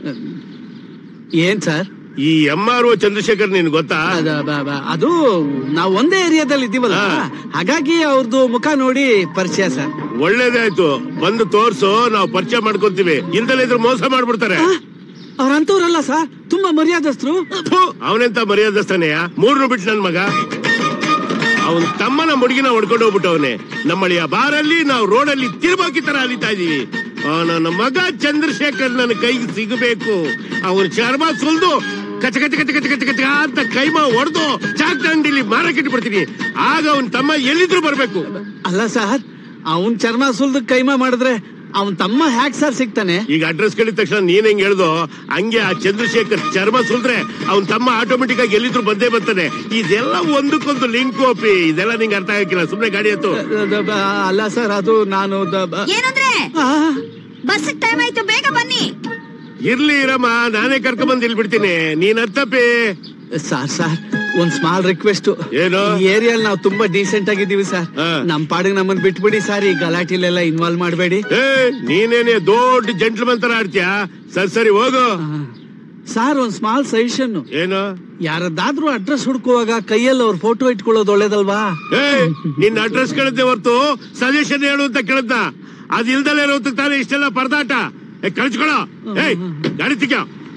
ಏನ್ ಸರ್ ಈ ಎಂ ಆರ್ ಒ ಚಂದ್ರಶೇಖರ್ ನಿನ್ ಗೊತ್ತಾ ಅದು ನಾವು ಒಂದೇ ಏರಿಯಾದಲ್ಲಿ ಇದ್ದೀವಲ್ಲ ಹಾಗಾಗಿ ಅವ್ರದ್ದು ಮುಖ ನೋಡಿ ಪರಿಚಯ ಸರ್ ಒಳ್ಳೇದೇ ಆಯ್ತು ಬಂದು ತೋರ್ಸು ನಾವು ಪರಿಚಯ ಮಾಡ್ಕೊಂತೀವಿ ಇಲ್ದಲ್ಲ ಇದ್ರೆ ಮೋಸ ಮಾಡ್ಬಿಡ್ತಾರೆ ಅವ್ರಂತವ್ರಲ್ಲ ಸರ್ ತುಂಬಾ ಮರ್ಯಾದಸ್ಥರು ಅವನೆಂತ ಮರ್ಯಾದಸ್ತಾನೆಯ ಮೂರ್ನು ಬಿಟ್ಟು ನನ್ ಮಗ ಅವನ್ ತಮ್ಮನ ಮುಡುಗಿನ ಹೊಡ್ಕೊಂಡು ಹೋಗ್ಬಿಟ್ಟವನೆ ನಮ್ಮಳಿಯ ಬಾರಲ್ಲಿ ನಾವು ರೋಡಲ್ಲಿ ತಿರುಬಾಕಿ ತರ ಅಲಿತಾ ಇದೀವಿ ಆ ನನ್ನ ಮಗ ಚಂದ್ರಶೇಖರ್ ನನ್ನ ಕೈಗೆ ಸಿಗಬೇಕು ಅವನ ಚರ್ಮ ಸುಲ್ದು ಕಚ ಕಚ ಕಚ ಕಚ ಕಚ ಕಚ ಅಂತ ಕೈಮ ಹೊಡೆದು ಚಾಕ್ ಅಂಗಡಿಲಿ ಮಾರಕ್ಕಿಟ್ಟು ಬಿಡ್ತೀನಿ ಆಗ ಅವನ್ ತಮ್ಮ ಎಲ್ಲಿದ್ರು ಬರ್ಬೇಕು ಅಲ್ಲ ಸರ್ ಅವನ್ ಚರ್ಮ ಸುಲ್ದು ಕೈಮಾ ಮಾಡಿದ್ರೆ ಅವನ್ ತಮ್ಮ ಹ್ಯಾಕ್ ಸರ್ ಸಿಗ್ತಾನೆ ಈಗ ಅಡ್ರೆಸ್ ಕೇಳಿದ ತಕ್ಷಣ ನೀನ್ ಹೆಂಗ್ ಹೇಳ್ದೋ ಹಂಗೆ ಆ ಚಂದ್ರಶೇಖರ್ ಚರ್ಮ ಸುಲ್ದ್ರೆ ಅವನ್ ತಮ್ಮ ಆಟೋಮೆಟಿಕ್ ಆಗಿ ಎಲ್ಲಿದ್ರು ಬಂದೇ ಬರ್ತಾನೆ ಇದೆಲ್ಲ ಒಂದಕ್ಕೊಂದು ಲಿಂಕ್ ಓಪಿ ಇದೆಲ್ಲ ನಿಂಗೆ ಅರ್ಥ ಆಗಿಲ್ಲ ಸುಮ್ನೆ ಗಾಡಿ ಹತ್ತು ಅಲ್ಲ ಸರ್ ಅದು ನಾನು ದ- ಬ- ಏನಂದ್ರೆ ಬಸ್ ಟೈಮ್ ಆಯ್ತು ಬೇಗ ಬನ್ನಿ ಇರ್ಲಿ ಇರಮ್ಮ ನಾನೇ ಕರ್ಕೊಂಡ್ ಬಂದು ಇಲ್ಲಿ ಬಿಡ್ತೀನಿ ನೀನ್ ಹತ್ತಪ್ಪಿ ಸರ್ ಸರ್ ಒಂದ್ ಸ್ಮಾಲ್ ರಿಕ್ವೆಸ್ಟ್ ಏನು ಈ ಏರಿಯಲ್ಲಿ ನಾವು ತುಂಬಾ ಡೀಸೆಂಟ್ ಆಗಿದ್ದೀವಿ ಸರ್ ನಮ್ ಪಾಡಿಗೆ ನಮ್ಮನ್ ಬಿಟ್ಬಿಡಿ ಸರ್ ಈ ಗಲಾಟಿಲೆಲ್ಲ ಇನ್ವಾಲ್ವ್ ಮಾಡಬೇಡಿ ಏ ನೀನೇನೆ ದೊಡ್ಡ ಜೆಂಟ್ಲ್ಮನ್ ತರ ಆಡ್ತೀಯಾ ಸರಿ ಸರಿ ಹೋಗು ಸರ್ ಒಂದ್ ಸ್ಮಾಲ್ ಸಜೆಷನ್ ಏನು ಯಾರದ್ದಾದ್ರೂ ಅಡ್ರೆಸ್ ಹುಡುಕುವಾಗ ಕೈಯಲ್ಲಿ ಅವ್ರ ಫೋಟೋ ಇಟ್ಕೊಳ್ಳೋದು ಒಳ್ಳೇದಲ್ವಾ ಏ ನಿನ್ನ ಅಡ್ರೆಸ್ ಕೇಳಿದ್ದೆ ಹೊರ್ತು ಸಜೆಷನ್ ಹೇಳು ಅಂತ ಕೇಳಿದ್ದ ಅದ್ ಇಲ್ದಲೇ ಇರೋದಕ್ಕೆ ತಾನೇ ಇಷ್ಟೆಲ್ಲ ಪರದಾಟ ಏ ಕಳ್ಸ್ಕೊಳ ಏಯ್ ಗಾಡಿ ತಿಕ್ಕ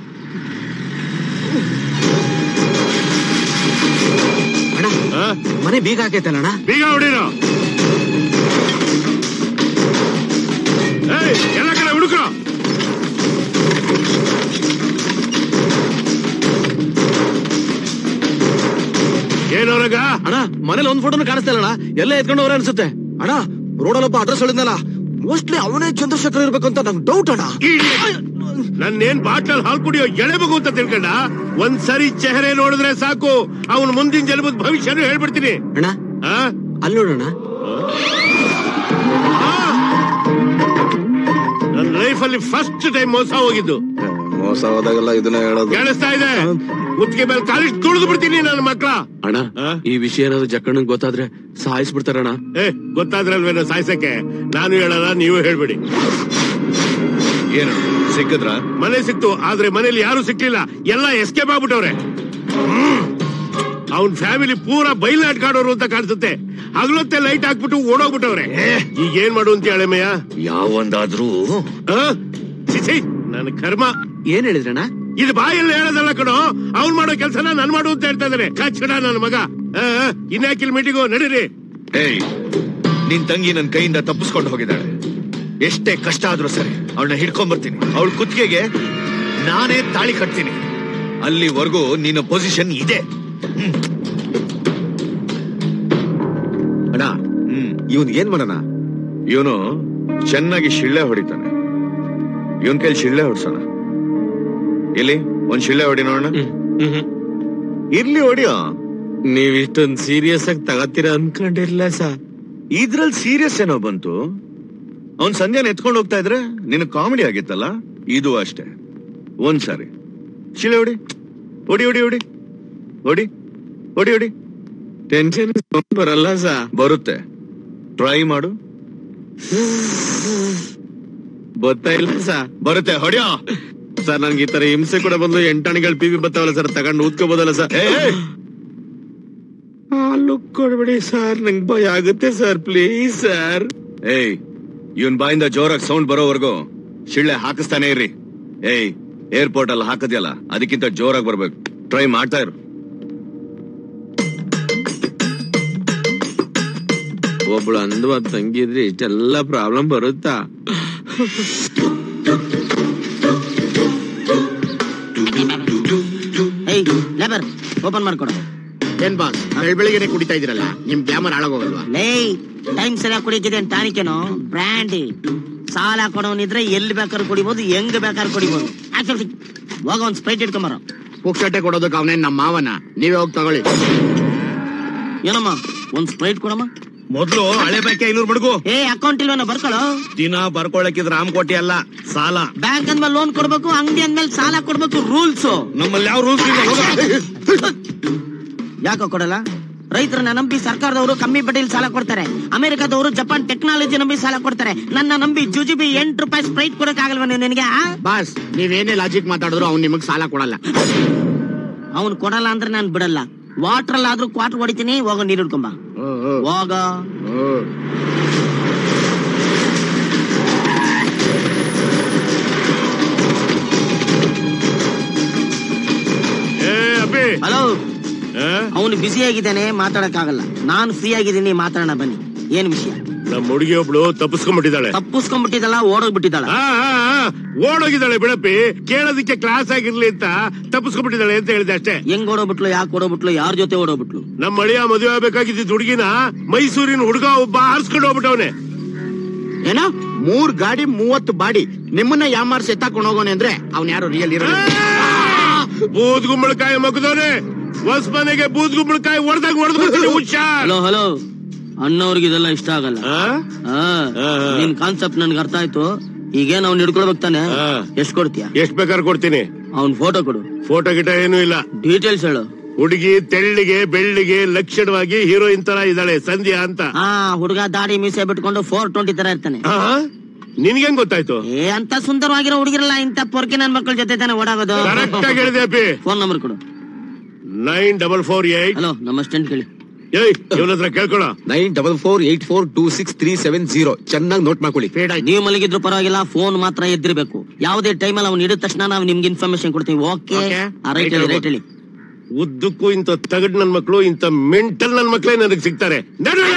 ಮನೆ ಬೀಗ ಹಾಕೈತಲ್ಲ ಬೀಗ ಹೊಡಿರೋ ಏಯ್ ಎಲ್ಲ ಕಡೆ ಹುಡುಕ್ರೋ ಮನೇಲಿ ಒಂದ್ ಫೋಟೋನು ಕಾಣಿಸ್ತಾ ಇಲ್ಲ ಅಣ್ಣ ಎಲ್ಲ ಎತ್ಕೊಂಡು ಹೋಗ್ರೆ ಅನ್ಸುತ್ತೆ ಅಣ್ಣ ರೋಡಲ್ಲೊಬ್ಬ ಅಡ್ರೆಸ್ ಹೇಳಿದ್ನಲ್ಲ ಮೋಸ್ಟ್ಲಿ ಅವನೇ ಚಂದ್ರಶೇಖರ್ ಇರ್ಬೇಕು ಅಂತ ನಂಗೆ ಡೌಟ್ ಅಣ್ಣ ನನ್ನೇನ್ ಬಾಟ್ಲಲ್ಲಿ ಹಾಲು ಕುಡಿಯೋ ಎಳೆ ಮಗು ಅಂತ ತಿಳ್ಕೊಂಡ ಒಂದ್ ಸರಿ ಚೆಹರೆ ನೋಡಿದ್ರೆ ಸಾಕು ಅವನ್ ಮುಂದಿನ ಜನ್ಮದ ಭವಿಷ್ಯನೂ ಹೇಳ್ಬಿಡ್ತೀನಿ ಅಣ್ಣ ಆ? ಅಲ್ಲಿ ನೋಡೋಣ ನನ್ ಲೈಫ್ ಅಲ್ಲಿ ಫಸ್ಟ್ ಟೈಮ್ ಮೋಸ ಹೋಗಿದ್ದು ಮೋಸ ಹೋದಾಗೆಲ್ಲ ಇದನ್ನ ಹೇಳೋದು ಕೇಳಿಸ್ತಾ ಇದೆ ಮುತ್ತಿಗೆ ಮೇಲೆ ಕಾಲಿಟ್ಟು ತುಳಿದು ಬಿಡ್ತೀನಿ ನನ್ನ ಮಕ್ಳ ಅಣ್ಣ ಈ ವಿಷಯ ಏನಾದ್ರು ಜಕ್ಕಣ್ಣಂಗ್ ಗೊತ್ತಾದ್ರೆ ಸಾಯಿಸ್ಬಿಡ್ತಾರಣ್ಣ ಏ ಗೊತ್ತಾದ್ರಲ್ವೇನೋ ಸಾಯ್ಸಕ್ಕೆ ನಾನು ಹೇಳಲ್ಲ ನೀವು ಹೇಳ್ಬಿಡಿ ಏನು ಸಿಕ್ಕಿದ್ರ ಮನೆ ಸಿಕ್ತು ಆದ್ರೆ ಮನೇಲಿ ಯಾರು ಸಿಕ್ಲಿಲ್ಲ ಎಲ್ಲ ಎಸ್ಕೇಪ್ ಆಗ್ಬಿಟ್ಟವ್ರೆ ಅವನ್ ಫ್ಯಾಮಿಲಿ ಪೂರಾ ಬಯಲಾಟ್ಕಾಡೋರು ಅಂತ ಕಾಣಿಸುತ್ತೆ ಹಗಲೊತ್ತೆ ಲೈಟ್ ಹಾಕ್ಬಿಟ್ಟು ಓಡೋಗ್ಬಿಟ್ಟವ್ರೆ ಈಗ ಏನ್ ಮಾಡು ಅಂತ ಹೇಳಮಯ್ಯ ಯಾವೊಂದಾದ್ರೂ ಚಿಚಿ ನನ್ನ ಕರ್ಮ ಏನ್ ಹೇಳಿದ್ರಣ್ಣ ಇದು ಬಾಯಲ್ಲಿ ಹೇಳೋದಲ್ಲ ಕಣೋ ಅವ್ನ್ ಮಾಡೋ ಕೆಲ್ಸನ ನನ್ ಮಾಡು ಅಂತ ಹೇಳ್ತಾ ಇದಾರೆ ಕಚ್ಚಡ ನನ್ನ ಮಗ ಆ, ಆ, ಇನ್ಯಾಕಿಲ್ ಮೀಟಿಂಗು ನಡೀರಿ ಏಯ್ ನಿನ್ ತಂಗಿ ನನ್ ಕೈಯಿಂದ ತಪ್ಪಿಸ್ಕೊಂಡು ಹೋಗಿದ್ದಾಳೆ ಎಷ್ಟೇ ಕಷ್ಟ ಆದ್ರೂ ಸರಿ ಅವಳನ್ನ ಹಿಡ್ಕೊಂಡ್ ಬರ್ತೀನಿ ಅವಳ ಕುತ್ತಿಗೆಗೆ ನಾನೇ ತಾಳಿ ಕಟ್ತೀನಿ ಅಲ್ಲಿವರೆಗೂ ನಿನ್ನ ಪೊಸಿಷನ್ ಇದೆ ಅಣ್ಣ ಇವನ್ ಏನ್ ಮಾಡೋಣ ಇವನು ಚೆನ್ನಾಗಿ ಶಿಳ್ಳೆ ಹೊಡಿತಾನೆ ಇವನ್ ಕೈಲಿ ಶಿಳ್ಳೆ ಹೊಡ್ಸೋಣ ಎಲ್ಲಿ ಒಂದ್ ಶಿಳ್ಳೆ ಹೊಡಿ ನೋಡೋಣ ಇರ್ಲಿ ಹೊಡಿಯೋ ನೀವ್ ಇಷ್ಟೊಂದ್ ಸೀರಿಯಸ್ ಆಗಿ ತಗತ್ತೀರಾ ಅನ್ಕೊಂಡಿರ್ಲ ಸರ್ ಇದ್ರಲ್ಲಿ ಸೀರಿಯಸ್ ಏನೋ ಬಂತು ಅವ್ನ್ ಸಂಧ್ಯಾನ ಎತ್ಕೊಂಡು ಹೋಗ್ತಾ ಇದ್ರೆ ನಿನ್ ಕಾಮಿಡಿ ಆಗಿತ್ತಲ್ಲ ಇದು ಅಷ್ಟೇ ಒಂದ್ ಸಾರಿ ಶಿಲೆ ಹೊಡಿ ಹೊಡಿ ಹೊಡಿ ಹೊಡಿ ಹೊಡಿ ಹೊಡಿ ಹೊಡಿ ಟೆನ್ಷನ್ ಬರಲ್ಲ ಸಾ ಬರುತ್ತೆ ಟ್ರೈ ಮಾಡು ಗೊತ್ತಾ ಇಲ್ಲ ಸಾ ಬರುತ್ತೆ ಹೊಡಿಯೋ ಸರ್ ನನ್ಗೆ ಈ ತರ ಹಿಂಸೆ ಕೂಡ ಬಂದು ಎಂಟಾಣಿಗಳು ಪಿ ಬಿ ಬರ್ತಾವಲ್ಲ ಸರ್ ತಗೊಂಡು ಊದ್ಕೋಬೋದಲ್ಲ ಸರ್ ಲುಕ್ ಕೊಡ್ಬೇಡಿ ಸರ್ ನಂಗೆ ಭಯ ಆಗುತ್ತೆ ಸರ್ ಪ್ಲೀಸ್ ಸರ್ ಏಯ್ ಇವನ್ ಬಾಯಿಂದ ಜೋರಾಗಿ ಸೌಂಡ್ ಬರೋವರೆಗೂ ಶಿಳ್ಳೆ ಹಾಕಿಸ್ತಾನೆ ಇರ್ರಿ ಏಯ್ ಏರ್ಪೋರ್ಟ್ ಅಲ್ಲಿ ಹಾಕದ್ಯಲ್ಲ ಅದಕ್ಕಿಂತ ಜೋರಾಗಿ ಬರ್ಬೇಕು ಟ್ರೈ ಮಾಡ್ತಾ ಇರು ಒಬ್ಳು ಅಂದವಾದ ತಂಗಿ ಇದ್ರೆ ಇಷ್ಟೆಲ್ಲ ಪ್ರಾಬ್ಲಮ್ ಬರುತ್ತಾ ಏಯ್ ಲೇಬರ್ ಓಪನ್ ಮಾಡ್ಕೊಡು ಏನ್ ಬಾಸ್ ಬೆಳಿಗ್ಗೆ ಕುಡಿತಾ ಇದ್ರಲ್ಲ ನಿಮ್ ಗ್ಲಾಮರ್ ಹಾಳಾಗೋಗಲ್ವಾ ಲೇ ಟೈಮ್ ಸರಿಯಾಗಿ ಕುಡಿತಿದೆ ಅಂತ ಟಾನಿಕೇನು ಬ್ರ್ಯಾಂಡಿ ಸಾಲ ಕೊಡೋನಿದ್ರೆ ಎಲ್ಲಿ ಬೇಕಾದ್ರೂ ಕುಡಿಬೋದು ಹೆಂಗ್ ಬೇಕಾದ್ರೂ ಕುಡಿಬೋದು ಆಕ್ಚುಲಿ ಹೋಗ ಒಂದ್ ಸ್ಪ್ರೈಟ್ ಇಟ್ಕೊಂಬರ ಪುಕ್ಷಟೆ ಕೊಡೋದಕ್ಕೆ ಅವನೇನ್ ನಮ್ಮ ಮಾವನ ನೀವೇ ಹೋಗಿ ತಗೊಳ್ಳಿ ಏನಮ್ಮ ಒಂದ್ ಸ್ಪ್ರೈಟ್ ಕೊಡಮ್ಮ ಮೊದ್ಲು ಹಳೆ ಬಾಕಿ ಐನೂರು ಮಡಗು ಏ ಅಕೌಂಟ್ ಇಲ್ವೇನೋ ಬರ್ಕೊಳ್ಳೋ ದಿನ ಬರ್ಕೊಳಕಿದ್ರ ರಾಮಕೋಟಿ ಅಲ್ಲ ಸಾಲ ಬ್ಯಾಂಕ್ ಅಂದ್ಮೇಲೆ ಲೋನ್ ಕೊಡ್ಬೇಕು ಅಂಗಡಿ ಅಂದ್ಮೇಲೆ ಸಾಲ ಕೊಡ್ಬೇಕು ರೂಲ್ಸ್ ನಮ್ಮಲ್ಲಿ ಯಾವ ರೂಲ್ಸ್ ಇಲ್ಲ ಹೋಗ ಯಾಕೋ ಕೊಡಲ್ಲ ರೈತರನ್ನ ನಂಬಿ ಸರ್ಕಾರದವರು ಕಮ್ಮಿ ಬಡ್ಡಿಲಿ ಸಾಲ ಕೊಡ್ತಾರೆ ಅಮೆರಿಕದವರು ಜಪಾನ್ ಟೆಕ್ನಾಲಜಿ ನಂಬಿ ಸಾಲ ಕೊಡ್ತಾರೆ ನನ್ನ ನಂಬಿ ಜುಜುಬಿ ಎಂಟು ರೂಪಾಯಿ ಸ್ಪ್ರೈಟ್ ಕೊಡಕ್ ಆಗಲ್ವ ನಿನಗೆ ಬಾಸ್ ನೀವೇನೇ ಲಾಜಿಕ್ ಮಾತಾಡಿದ್ರು ಅವ್ನ್ ನಿಮಗ್ ಸಾಲ ಕೊಡಲ್ಲ ಅವ್ನು ಕೊಡಲ್ಲ ಅಂದ್ರೆ ನಾನು ಬಿಡಲ್ಲ ವಾಟರ್ ಅಲ್ಲಾದ್ರೂ ಕ್ವಾಟರ್ ಹೊಡಿತೀನಿ ಹೋಗೋ ನೀರು ಹಿಡ್ಕೊಂಬ ಹೋಗ ಏ ಅಪ್ಪಿ ಹಲೋ ಅವನು ಬ್ಯುಸಿ ಆಗಿದ್ದಾನೆ ಮಾತಾಡಕ್ ಆಗಲ್ಲ ನಾನು ಫ್ರೀ ಆಗಿದ್ದೀನಿ ಮಾತಾಡೋಣ ಬನ್ನಿ ಏನ್ ವಿಷಯ ನಮ್ಮ ಹುಡುಗಿ ಒಬ್ಳು ತಪ್ಪಿಸ್ಕೊಂಡ್ಬಿಟ್ಟಿದ್ದಾಳೆ ತಪ್ಪಿಸ್ಕೊಂಡ್ಬಿಟ್ಟಿದಲ್ಲ ಓಡೋಗ್ಬಿಟ್ಟಿದ್ದಾಳ ಆ, ಆ, ಆ, ಓಡೋಗಿದ್ದಾಳೆ ಬಿಡಪ್ಪಿ ಕೇಳೋದಕ್ಕೆ ಕ್ಲಾಸ್ ಆಗಿರ್ಲಿ ಅಂತ ತಪ್ಪಿಸ್ಕೊಂಡ್ಬಿಟ್ಟಿದ್ದಾಳೆ ಅಂತ ಹೇಳಿದೆ ಅಷ್ಟೇ ಹೆಂಗ್ ಓಡೋಗ್ಬಿಟ್ಲು ಯಾಕೆ ಓಡೋಗ್ಬಿಟ್ಲು ಯಾರ ಜೊತೆ ಓಡೋಗ್ಬಿಟ್ಲು ನಮ್ಮ ಮಳಿಯ ಮದುವೆ ಆಗ್ಬೇಕಾಗಿದ್ದ ಹುಡುಗಿನ ಮೈಸೂರಿನ ಹುಡುಗ ಒಬ್ಬ ಹಾರಿಸ್ಕೊಂಡು ಹೋಗ್ಬಿಟ್ಟವನೆ ಏನೋ ಮೂರ್ ಗಾಡಿ ಮೂವತ್ತು ಬಾಡಿ ನಿಮ್ಮನ್ನ ಯಾಮಾರ್ಸಿ ಎತ್ತಾಕೊಂಡು ಹೋಗೋನೆ ಅಂದ್ರೆ ಅವ್ನ್ ಯಾರು ರಿಯಲ್ ಇರೋ ಬೂದ್ ಗುಂಬಳಕಾಯಿ ಮಗದವನೆ ಹೊಸ ಮನೆಗೆ ಬೂದ್ ಗುಂಬಳಕಾಯಿ ಹೊಡೆದಾಗ ಹೊಡೆದು ಹುಷಾರ್ ಹಲೋ ಹಲೋ ಅಣ್ಣವ್ರಿಗೆ ಇದೆಲ್ಲ ಇಷ್ಟ ಆಗಲ್ಲ ಆ, ನಿನ್ ಕಾನ್ಸೆಪ್ಟ್ ನನ್ಗೆ ಅರ್ಥ ಆಯ್ತು ಈಗೇನ್ ಅವ್ನ್ ಹಿಡ್ಕೊಳ್ಬೇಕು ತಾನೆ ಎಷ್ಟ್ ಕೊಡ್ತೀಯ ಎಷ್ಟ್ ಬೇಕಾದ್ರೆ ಕೊಡ್ತೀನಿ ಅವ್ನ್ ಫೋಟೋ ಕೊಡು ಫೋಟೋ ಗಿಟ ಏನೂ ಇಲ್ಲ ಡೀಟೇಲ್ಸ್ ಹೇಳು ಹುಡುಗಿ ತೆಳ್ಳಿಗೆ ಬೆಳ್ಳಿಗೆ ಲಕ್ಷಣವಾಗಿ ಹೀರೋಯಿನ್ ತರ ಇದ್ದಾಳೆ ಸಂಧ್ಯಾ ಅಂತ ಆ ಹುಡುಗ ದಾಡಿ ಮೀಸೆ ಬಿಟ್ಕೊಂಡು ಫೋರ್ ಟ್ವೆಂಟಿ ತರ ಇರ್ತಾನೆ ನಿನ್ಗೆಂಗ್ ಗೊತ್ತಾಯ್ತು ಏ ಅಂತ ಸುಂದರವಾಗಿರೋ ಹುಡುಗಿರಲ್ಲ ಇಂತ ಪೊರ್ಕೆ ನನ್ ಮಕ್ಕಳ ಜೊತೆ ತಾನೆ ಓಡಾಗೋದು ಕರೆಕ್ಟ್ ಆಗಿ ಹೇಳಿದೆ ಅಪ್ಪಿ ಫೋನ್ ನಂಬರ್ ಕೊಡು nine double four eight hello ನಮ್ಮ ಅಸ್ಟೆಂಟ್ ಕೇಳಿ ಏಯ್ ಇವನ ಹತ್ರ ಕೇಳ್ಕೊಳ nine double four eight four two six three seven zero ಚೆನ್ನಾಗಿ ನೋಟ್ ಮಾಡ್ಕೊಳ್ಳಿ ನೀವು ಮಲಗಿದ್ರು ಪರವಾಗಿಲ್ಲ ಫೋನ್ ಮಾತ್ರ ಎದ್ದಿರ್ಬೇಕು ಯಾವುದೇ ಟೈಮಲ್ಲಿ ಅವ್ನು ಹಿಡಿದ ತಕ್ಷಣ ನಾವು ನಿಮ್ಗೆ ಇನ್ಫಾರ್ಮೇಶನ್ ಕೊಡ್ತೀವಿ ಓಕೆ ರೈಟ್ ಹೇಳಿ ರೈಟ್ ಹೇಳಿ ಉದ್ದಕ್ಕೂ ಇಂಥ ತಗಡ್ ನನ್ ಮಕ್ಳು ಇಂಥ ಮೆಂಟಲ್ ನನ್ ಮಕ್ಳೇ ನನಗ್ ಸಿಗ್ತಾರೆ ನಡ್ರಿ!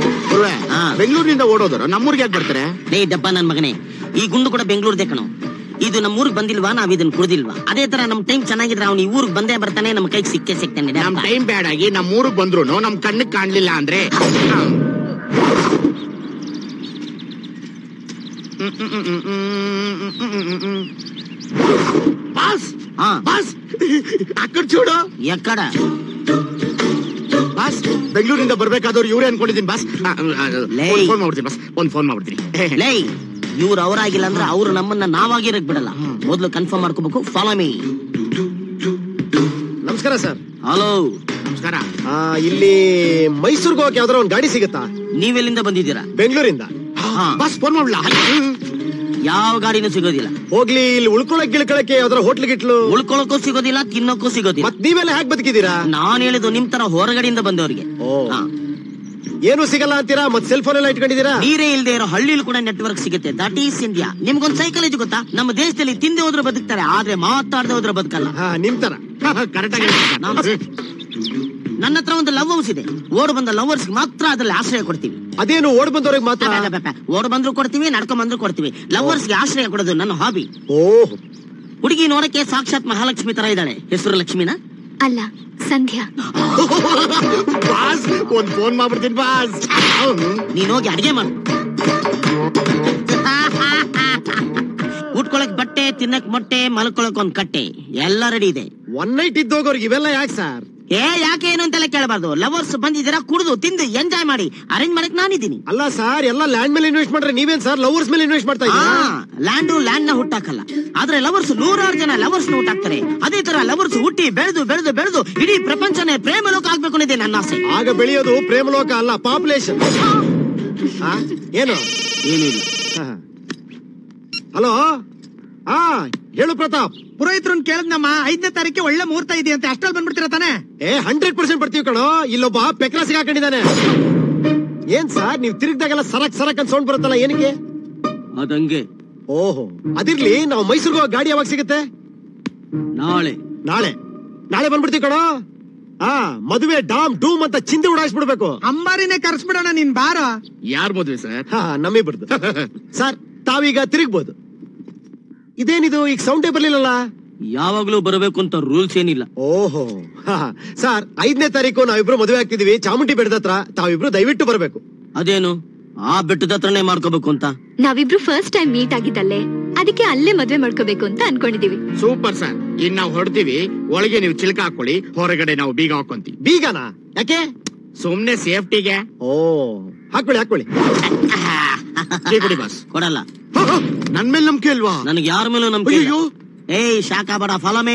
ಬೆಂಗಳೂರಿನಿಂದ ಓಡೋದ್ರು ನಮ್ಮೂರ್ಗೆ ಯಾಕೆ ಬರ್ತಾರೆ ಲೇ ಡಬ್ಬ ನನ್ ಮಗನೇ ಈ ಗುಂಡು ಕೂಡ ಬೆಂಗಳೂರ್ದೇ ಕಣೋ ಇದು ನಮ್ಮ ಊರಿಗೆ ಬಂದಿಲ್ವಾ ನಾವ್ ಇದನ್ನ ಕುಡ್ದಿಲ್ವಾ ಅದೇ ತರ ನಮ್ ಟೈಮ್ ಚೆನ್ನಾಗಿದ್ರೆ ಅವ್ನು ಈ ಊರಿಗೆ ಬಂದೇ ಬರ್ತಾನೆ ನಮ್ ಕೈಗೆ ಸಿಕ್ಕೇ ಸಿಗ್ತಾನೆ ನಮ್ ಟೈಮ್ ಬ್ಯಾಡ್ ಆಗಿ ನಮ್ ಊರಿಗೆ ಬಂದ್ರು ನಮ್ ಕಣ್ಣಿಗೆ ಕಾಣ್ಲಿಲ್ಲ ಅಂದ್ರೆ ಬಾಸ್ ಬಾಸ್ ಅక్కడ చూడు ఎక్కడ ಬಾಸ್ ಬೆಂಗಳೂರಿಂದ ಬರ್ಬೇಕಾದವ್ರು ಇವ್ರೆ ಅನ್ಕೊಂಡಿದ್ದೀನಿ ಬಾಸ್ ಫೋನ್ ಮಾಡ್ಬಿಡ್ತೀನಿ ಬಾಸ್ ಒಂದ್ ಫೋನ್ ಮಾಡ್ಬಿಡ್ತೀನಿ ಲೇ ಇವ್ರು ಅವರಾಗಿಲ್ಲ ಅಂದ್ರೆ ಅವ್ರು ನಮ್ಮನ್ನ ನಾವಾಗಿರಕ್ ಬಿಡಲ್ಲ ಮೊದ್ಲು ಕನ್ಫರ್ಮ್ ಮಾಡ್ಕೋಬೇಕು ಫಾಲೋ ಮೀ ನಮಸ್ಕಾರ ಸರ್ ಹಲೋ ನಮಸ್ಕಾರ ಇಲ್ಲಿ ಮೈಸೂರ್ಗೆ ಹೋಗಕ್ಕೆ ಯಾವ್ದಾರ ಒಂದ್ ಗಾಡಿ ಸಿಗುತ್ತಾ ನೀವೆಲ್ಲಿಂದ ಬಂದಿದ್ದೀರಾ ಬೆಂಗಳೂರಿಂದ ಬಸ್ ಫೋನ್ ಮಾಡ್ಲಾ ಯಾವ ಗಾಡಿನೂ ಸಿಗೋದಿಲ್ಲ ಹೋಗ್ಲಿ ಇಲ್ಲಿ ಉಳ್ಕೊಳಕ್ ಗಿಳ್ಕೊಳಕ್ಕೆ ಯಾವ್ದಾರ ಹೋಟ್ಲ್ ಗಿಟ್ಲು ಉಳ್ಕೊಳಕ್ಕೂ ಸಿಗೋದಿಲ್ಲ ತಿನ್ನೋಕ್ಕೂ ಸಿಗೋದಿಲ್ಲ ಮತ್ ನೀವೆಲ್ಲ ಹ್ಯಾಕ್ ಬದುಕಿದೀರಾ ನಾನ್ ಹೇಳಿದ್ದು ನಿಮ್ ತರ ಹೊರಗಡೆಯಿಂದ ಬಂದವರಿಗೆ ಹಾ. ಏನು ಸಿಗಲ್ಲ ಅಂತೀರಾ ಮತ್ ಸೆಲ್ ಫೋನ್ ಎಲ್ಲ ಇಟ್ಕೊಂಡಿದೀರಾ ನೀರೇ ಇಲ್ಲದೆ ಇರೋ ಹಳ್ಳಿಲಿ ಕೂಡ ನೆಟ್ವರ್ಕ್ ಸಿಗುತ್ತೆ ದಟ್ ಈಸ್ ಇಂಡಿಯಾ ನಿಮ್ಗೊಂದ್ ಸೈಕಾಲಜಿ ಗೊತ್ತಾ ನಮ್ಮ ದೇಶದಲ್ಲಿ ತಿಂದೆ ಹೋದ್ರೆ ಬದುಕ್ತಾರೆ ಆದ್ರೆ ಮಾತಾಡದೆ ಹೋದ್ರೆ ಬದುಕಲ್ಲ ನಿಮ್ ತರ ಕರೆಕ್ಟ್ ಆಗಿ ನನ್ನ ಹತ್ರ ಒಂದು ಲವ್ ಹೌಸ್ ಇದೆ ಓಡ್ ಬಂದ ಲವರ್ಸ್ ಮಾತ್ರ ಅದ್ರಲ್ಲಿ ಆಶ್ರಯ ಕೊಡ್ತೀವಿ ಅದೇನು ಓಡ್ ಬಂದವ್ರಿಗೆ ಮಾತ್ರ ಓಡ್ ಬಂದ್ರು ಕೊಡ್ತೀವಿ ನಡ್ಕೊಂಡ್ ಬಂದ್ರು ಕೊಡ್ತೀವಿ ಲವರ್ಸ್ಗೆ ಆಶ್ರಯ ಕೊಡೋದು ನನ್ನ ಹಾಬಿ ಓಹ್ ಹುಡುಗಿ ನೋಡಕ್ಕೆ ಸಾಕ್ಷಾತ್ ಮಹಾಲಕ್ಷ್ಮಿ ತರ ಇದ್ದಾಳೆ ಹೆಸರು ಲಕ್ಷ್ಮಿನ ಅಲ್ಲ ಸಂಧ್ಯಾ ಬಾಸ್ ಒಂದ್ ಫೋನ್ ಮಾಡ್ಬಿಡ್ತೀನಿ ಬಾಸ್ ನೀನ್ ಹೋಗಿ ಅಡಿಗೆ ಮಾಡು ಉಟ್ಕೊಳಕ್ ಬಟ್ಟೆ ತಿನ್ನಕ್ ಮೊಟ್ಟೆ ಮಲ್ಕೊಳಕ್ ಒಂದ್ ಕಟ್ಟೆ ಎಲ್ಲ ರೆಡಿ ಇದೆ ಒನ್ ನೈಟ್ ಇದ್ದೋಗೋರ್ಗೆ ಇವೆಲ್ಲ ಯಾಕೆ ಸರ್ ಏ ಯಾಕೆ ಏನು ಅಂತೆಲ್ಲ ಕೇಳಬಾರ್ದು ಲವರ್ಸ್ ಬಂದಿದ್ದೀರಾ ಕುಡಿದು ತಿಂದು ಎಂಜಾಯ್ ಮಾಡಿ ಅರೇಂಜ್ ಮಾಡಕ್ ನಾನಿದ್ದೀನಿ ಅಲ್ಲ ಸರ್ ಎಲ್ಲ ಲ್ಯಾಂಡ್ ಮೇಲೆ ಇನ್ವೆಸ್ಟ್ ಮಾಡ್ರೆ ನೀವೇನ್ ಸರ್ ಲವರ್ಸ್ ಮೇಲೆ ಇನ್ವೆಸ್ಟ್ ಮಾಡ್ತಾ ಇದ್ದೀರಾ ಲ್ಯಾಂಡು ಲ್ಯಾಂಡ್ ನ ಹುಟ್ಟಾಕಲ್ಲ ಆದ್ರೆ ಲವರ್ಸ್ ನೂರಾರು ಜನ ಲವರ್ಸ್ ನ ಹುಟ್ಟಾಕ್ತಾರೆ ಅದೇ ತರ ಲವರ್ಸ್ ಹುಟ್ಟಿ ಬೆಳೆದು ಬೆಳೆದು ಬೆಳೆದು ಇಡೀ ಪ್ರಪಂಚನೇ ಪ್ರೇಮ ಲೋಕ ಆಗ್ಬೇಕು ಅನ್ನೋದೇ ನನ್ನ ಆಸೆ ಆಗ ಬೆಳೆಯೋದು ಪ್ರೇಮಲೋಕ ಅಲ್ಲ ಪಾಪ್ಯುಲೇಷನ್ ಏನು ಏನಿಲ್ಲ ಹಲೋ ಹಾ ಹೇಳು ಪ್ರತಾಪ್ ಪುರೋಹಿತ್ರನ್ ಕೇಳದ್ನಮ್ಮ ಐದನೇ ತಾರೀಕಿಗೆ ಒಳ್ಳೆ ಮುಹೂರ್ತ ಇದೆ ಅಂತ ಅಷ್ಟ್ರಲ್ಲಿ ಬಂದ್ಬಿಡ್ತೀರ ತಾನೆ ಏ ಹಂಡ್ರೆಡ್ ಪರ್ಸೆಂಟ್ ಬರ್ತೀವಿ ಕಣೋ ಇಲ್ಲೊಬ್ಬ ಪೆಕ್ರ ಸಿಗಾಕೊಂಡಿದ್ದಾನೆ ಏನ್ ಸರ್ ನೀವ್ ತಿರುಗ್ದಾಗೆಲ್ಲ ಸರಕ್ ಸರಕ್ ಅಂತ ಸೌಂಡ್ ಬರುತ್ತಲ್ಲ ಏನಕ್ಕೆ ಅದಂಗೆ ಓಹೋ ಅದಿರ್ಲಿ ನಾವು ಮೈಸೂರ್ಗೆ ಹೋಗೋ ಗಾಡಿ ಯಾವಾಗ ಸಿಗುತ್ತೆ ನಾಳೆ ನಾಳೆ ನಾಳೆ ಬಂದ್ಬಿಡ್ತೀವಿ ಕಣೋ ಹಾ ಮದುವೆ ಡಾಮ್ ಡೂಮ್ ಅಂತ ಚಿಂದಿ ಉಡಾಯಿಸ್ಬಿಡ್ಬೇಕು ಅಂಬಾರಿನೇ ಕರ್ಸ್ಬಿಡೋಣ ನೀನ್ ಬಾರ ಯಾರ್ ಮದ್ವೆ ಸರ್ ಹಾ ನಮ್ಮಿಬ್ರದ್ದು ಸರ್ ತಾವೀಗ ತಿರುಗ್ಬೋದು ಇದೇನಿದು ಈಗ ಸೌಂಡೇ ಬರ್ಲಿಲ್ಲಲ್ಲ ಯಾವಾಗ್ಲೂ ಬರಬೇಕು ಅಂತ ರೂಲ್ಸ್ ಏನಿಲ್ಲ ಓಹೋ ಹಾ, ಸರ್ ಐದನೇ ತಾರೀಕು ನಾವಿಬ್ರು ಮದುವೆ ಆಗ್ತಿದೀವಿ ಚಾಮುಂಡಿ ಬೆಟ್ಟದ ಹತ್ರ ತಾವಿಬ್ರು ದಯವಿಟ್ಟು ಬರಬೇಕು ಅದೇನು ಆ ಬೆಟ್ಟದ ಹತ್ರನೇ ಮಾಡ್ಕೋಬೇಕು ಅಂತ ನಾವಿಬ್ರು ಫಸ್ಟ್ ಟೈಮ್ ಮೀಟ್ ಆಗಿದ್ದಲ್ಲೇ ಅದಕ್ಕೆ ಅಲ್ಲೇ ಮದ್ವೆ ಮಾಡ್ಕೋಬೇಕು ಅಂತ ಅನ್ಕೊಂಡಿದೀವಿ ಸೂಪರ್ ಸರ್ ಇನ್ ನಾವು ಹೊರಡ್ತೀವಿ ಒಳಗೆ ನೀವು ಚಿಲ್ಕ ಹಾಕೊಳ್ಳಿ ಹೊರಗಡೆ ನಾವು ಬೀಗ ಹಾಕೊಂತೀವಿ ಬೀಗನಾ ಯಾಕೆ ಸುಮ್ನೆ ಸೇಫ್ಟಿಗೆ ಓ ಹಾಕೊಳ್ಳಿ ಹಾಕೊಳ್ಳಿ ಕೊಡಿ ಬಾಸ್ ಕೊಡಲ್ಲ ನನ್ ಮೇಲೆ ನಂಬಿಕೆ ಅಲ್ವಾ ನನಗೆ ಯಾರ ಮೇಲೂ ನಂಬಿಕೆ ಇಲ್ಲ. ಏಯ್ ಶಾಖ ಬಡ ಫಲಮೇ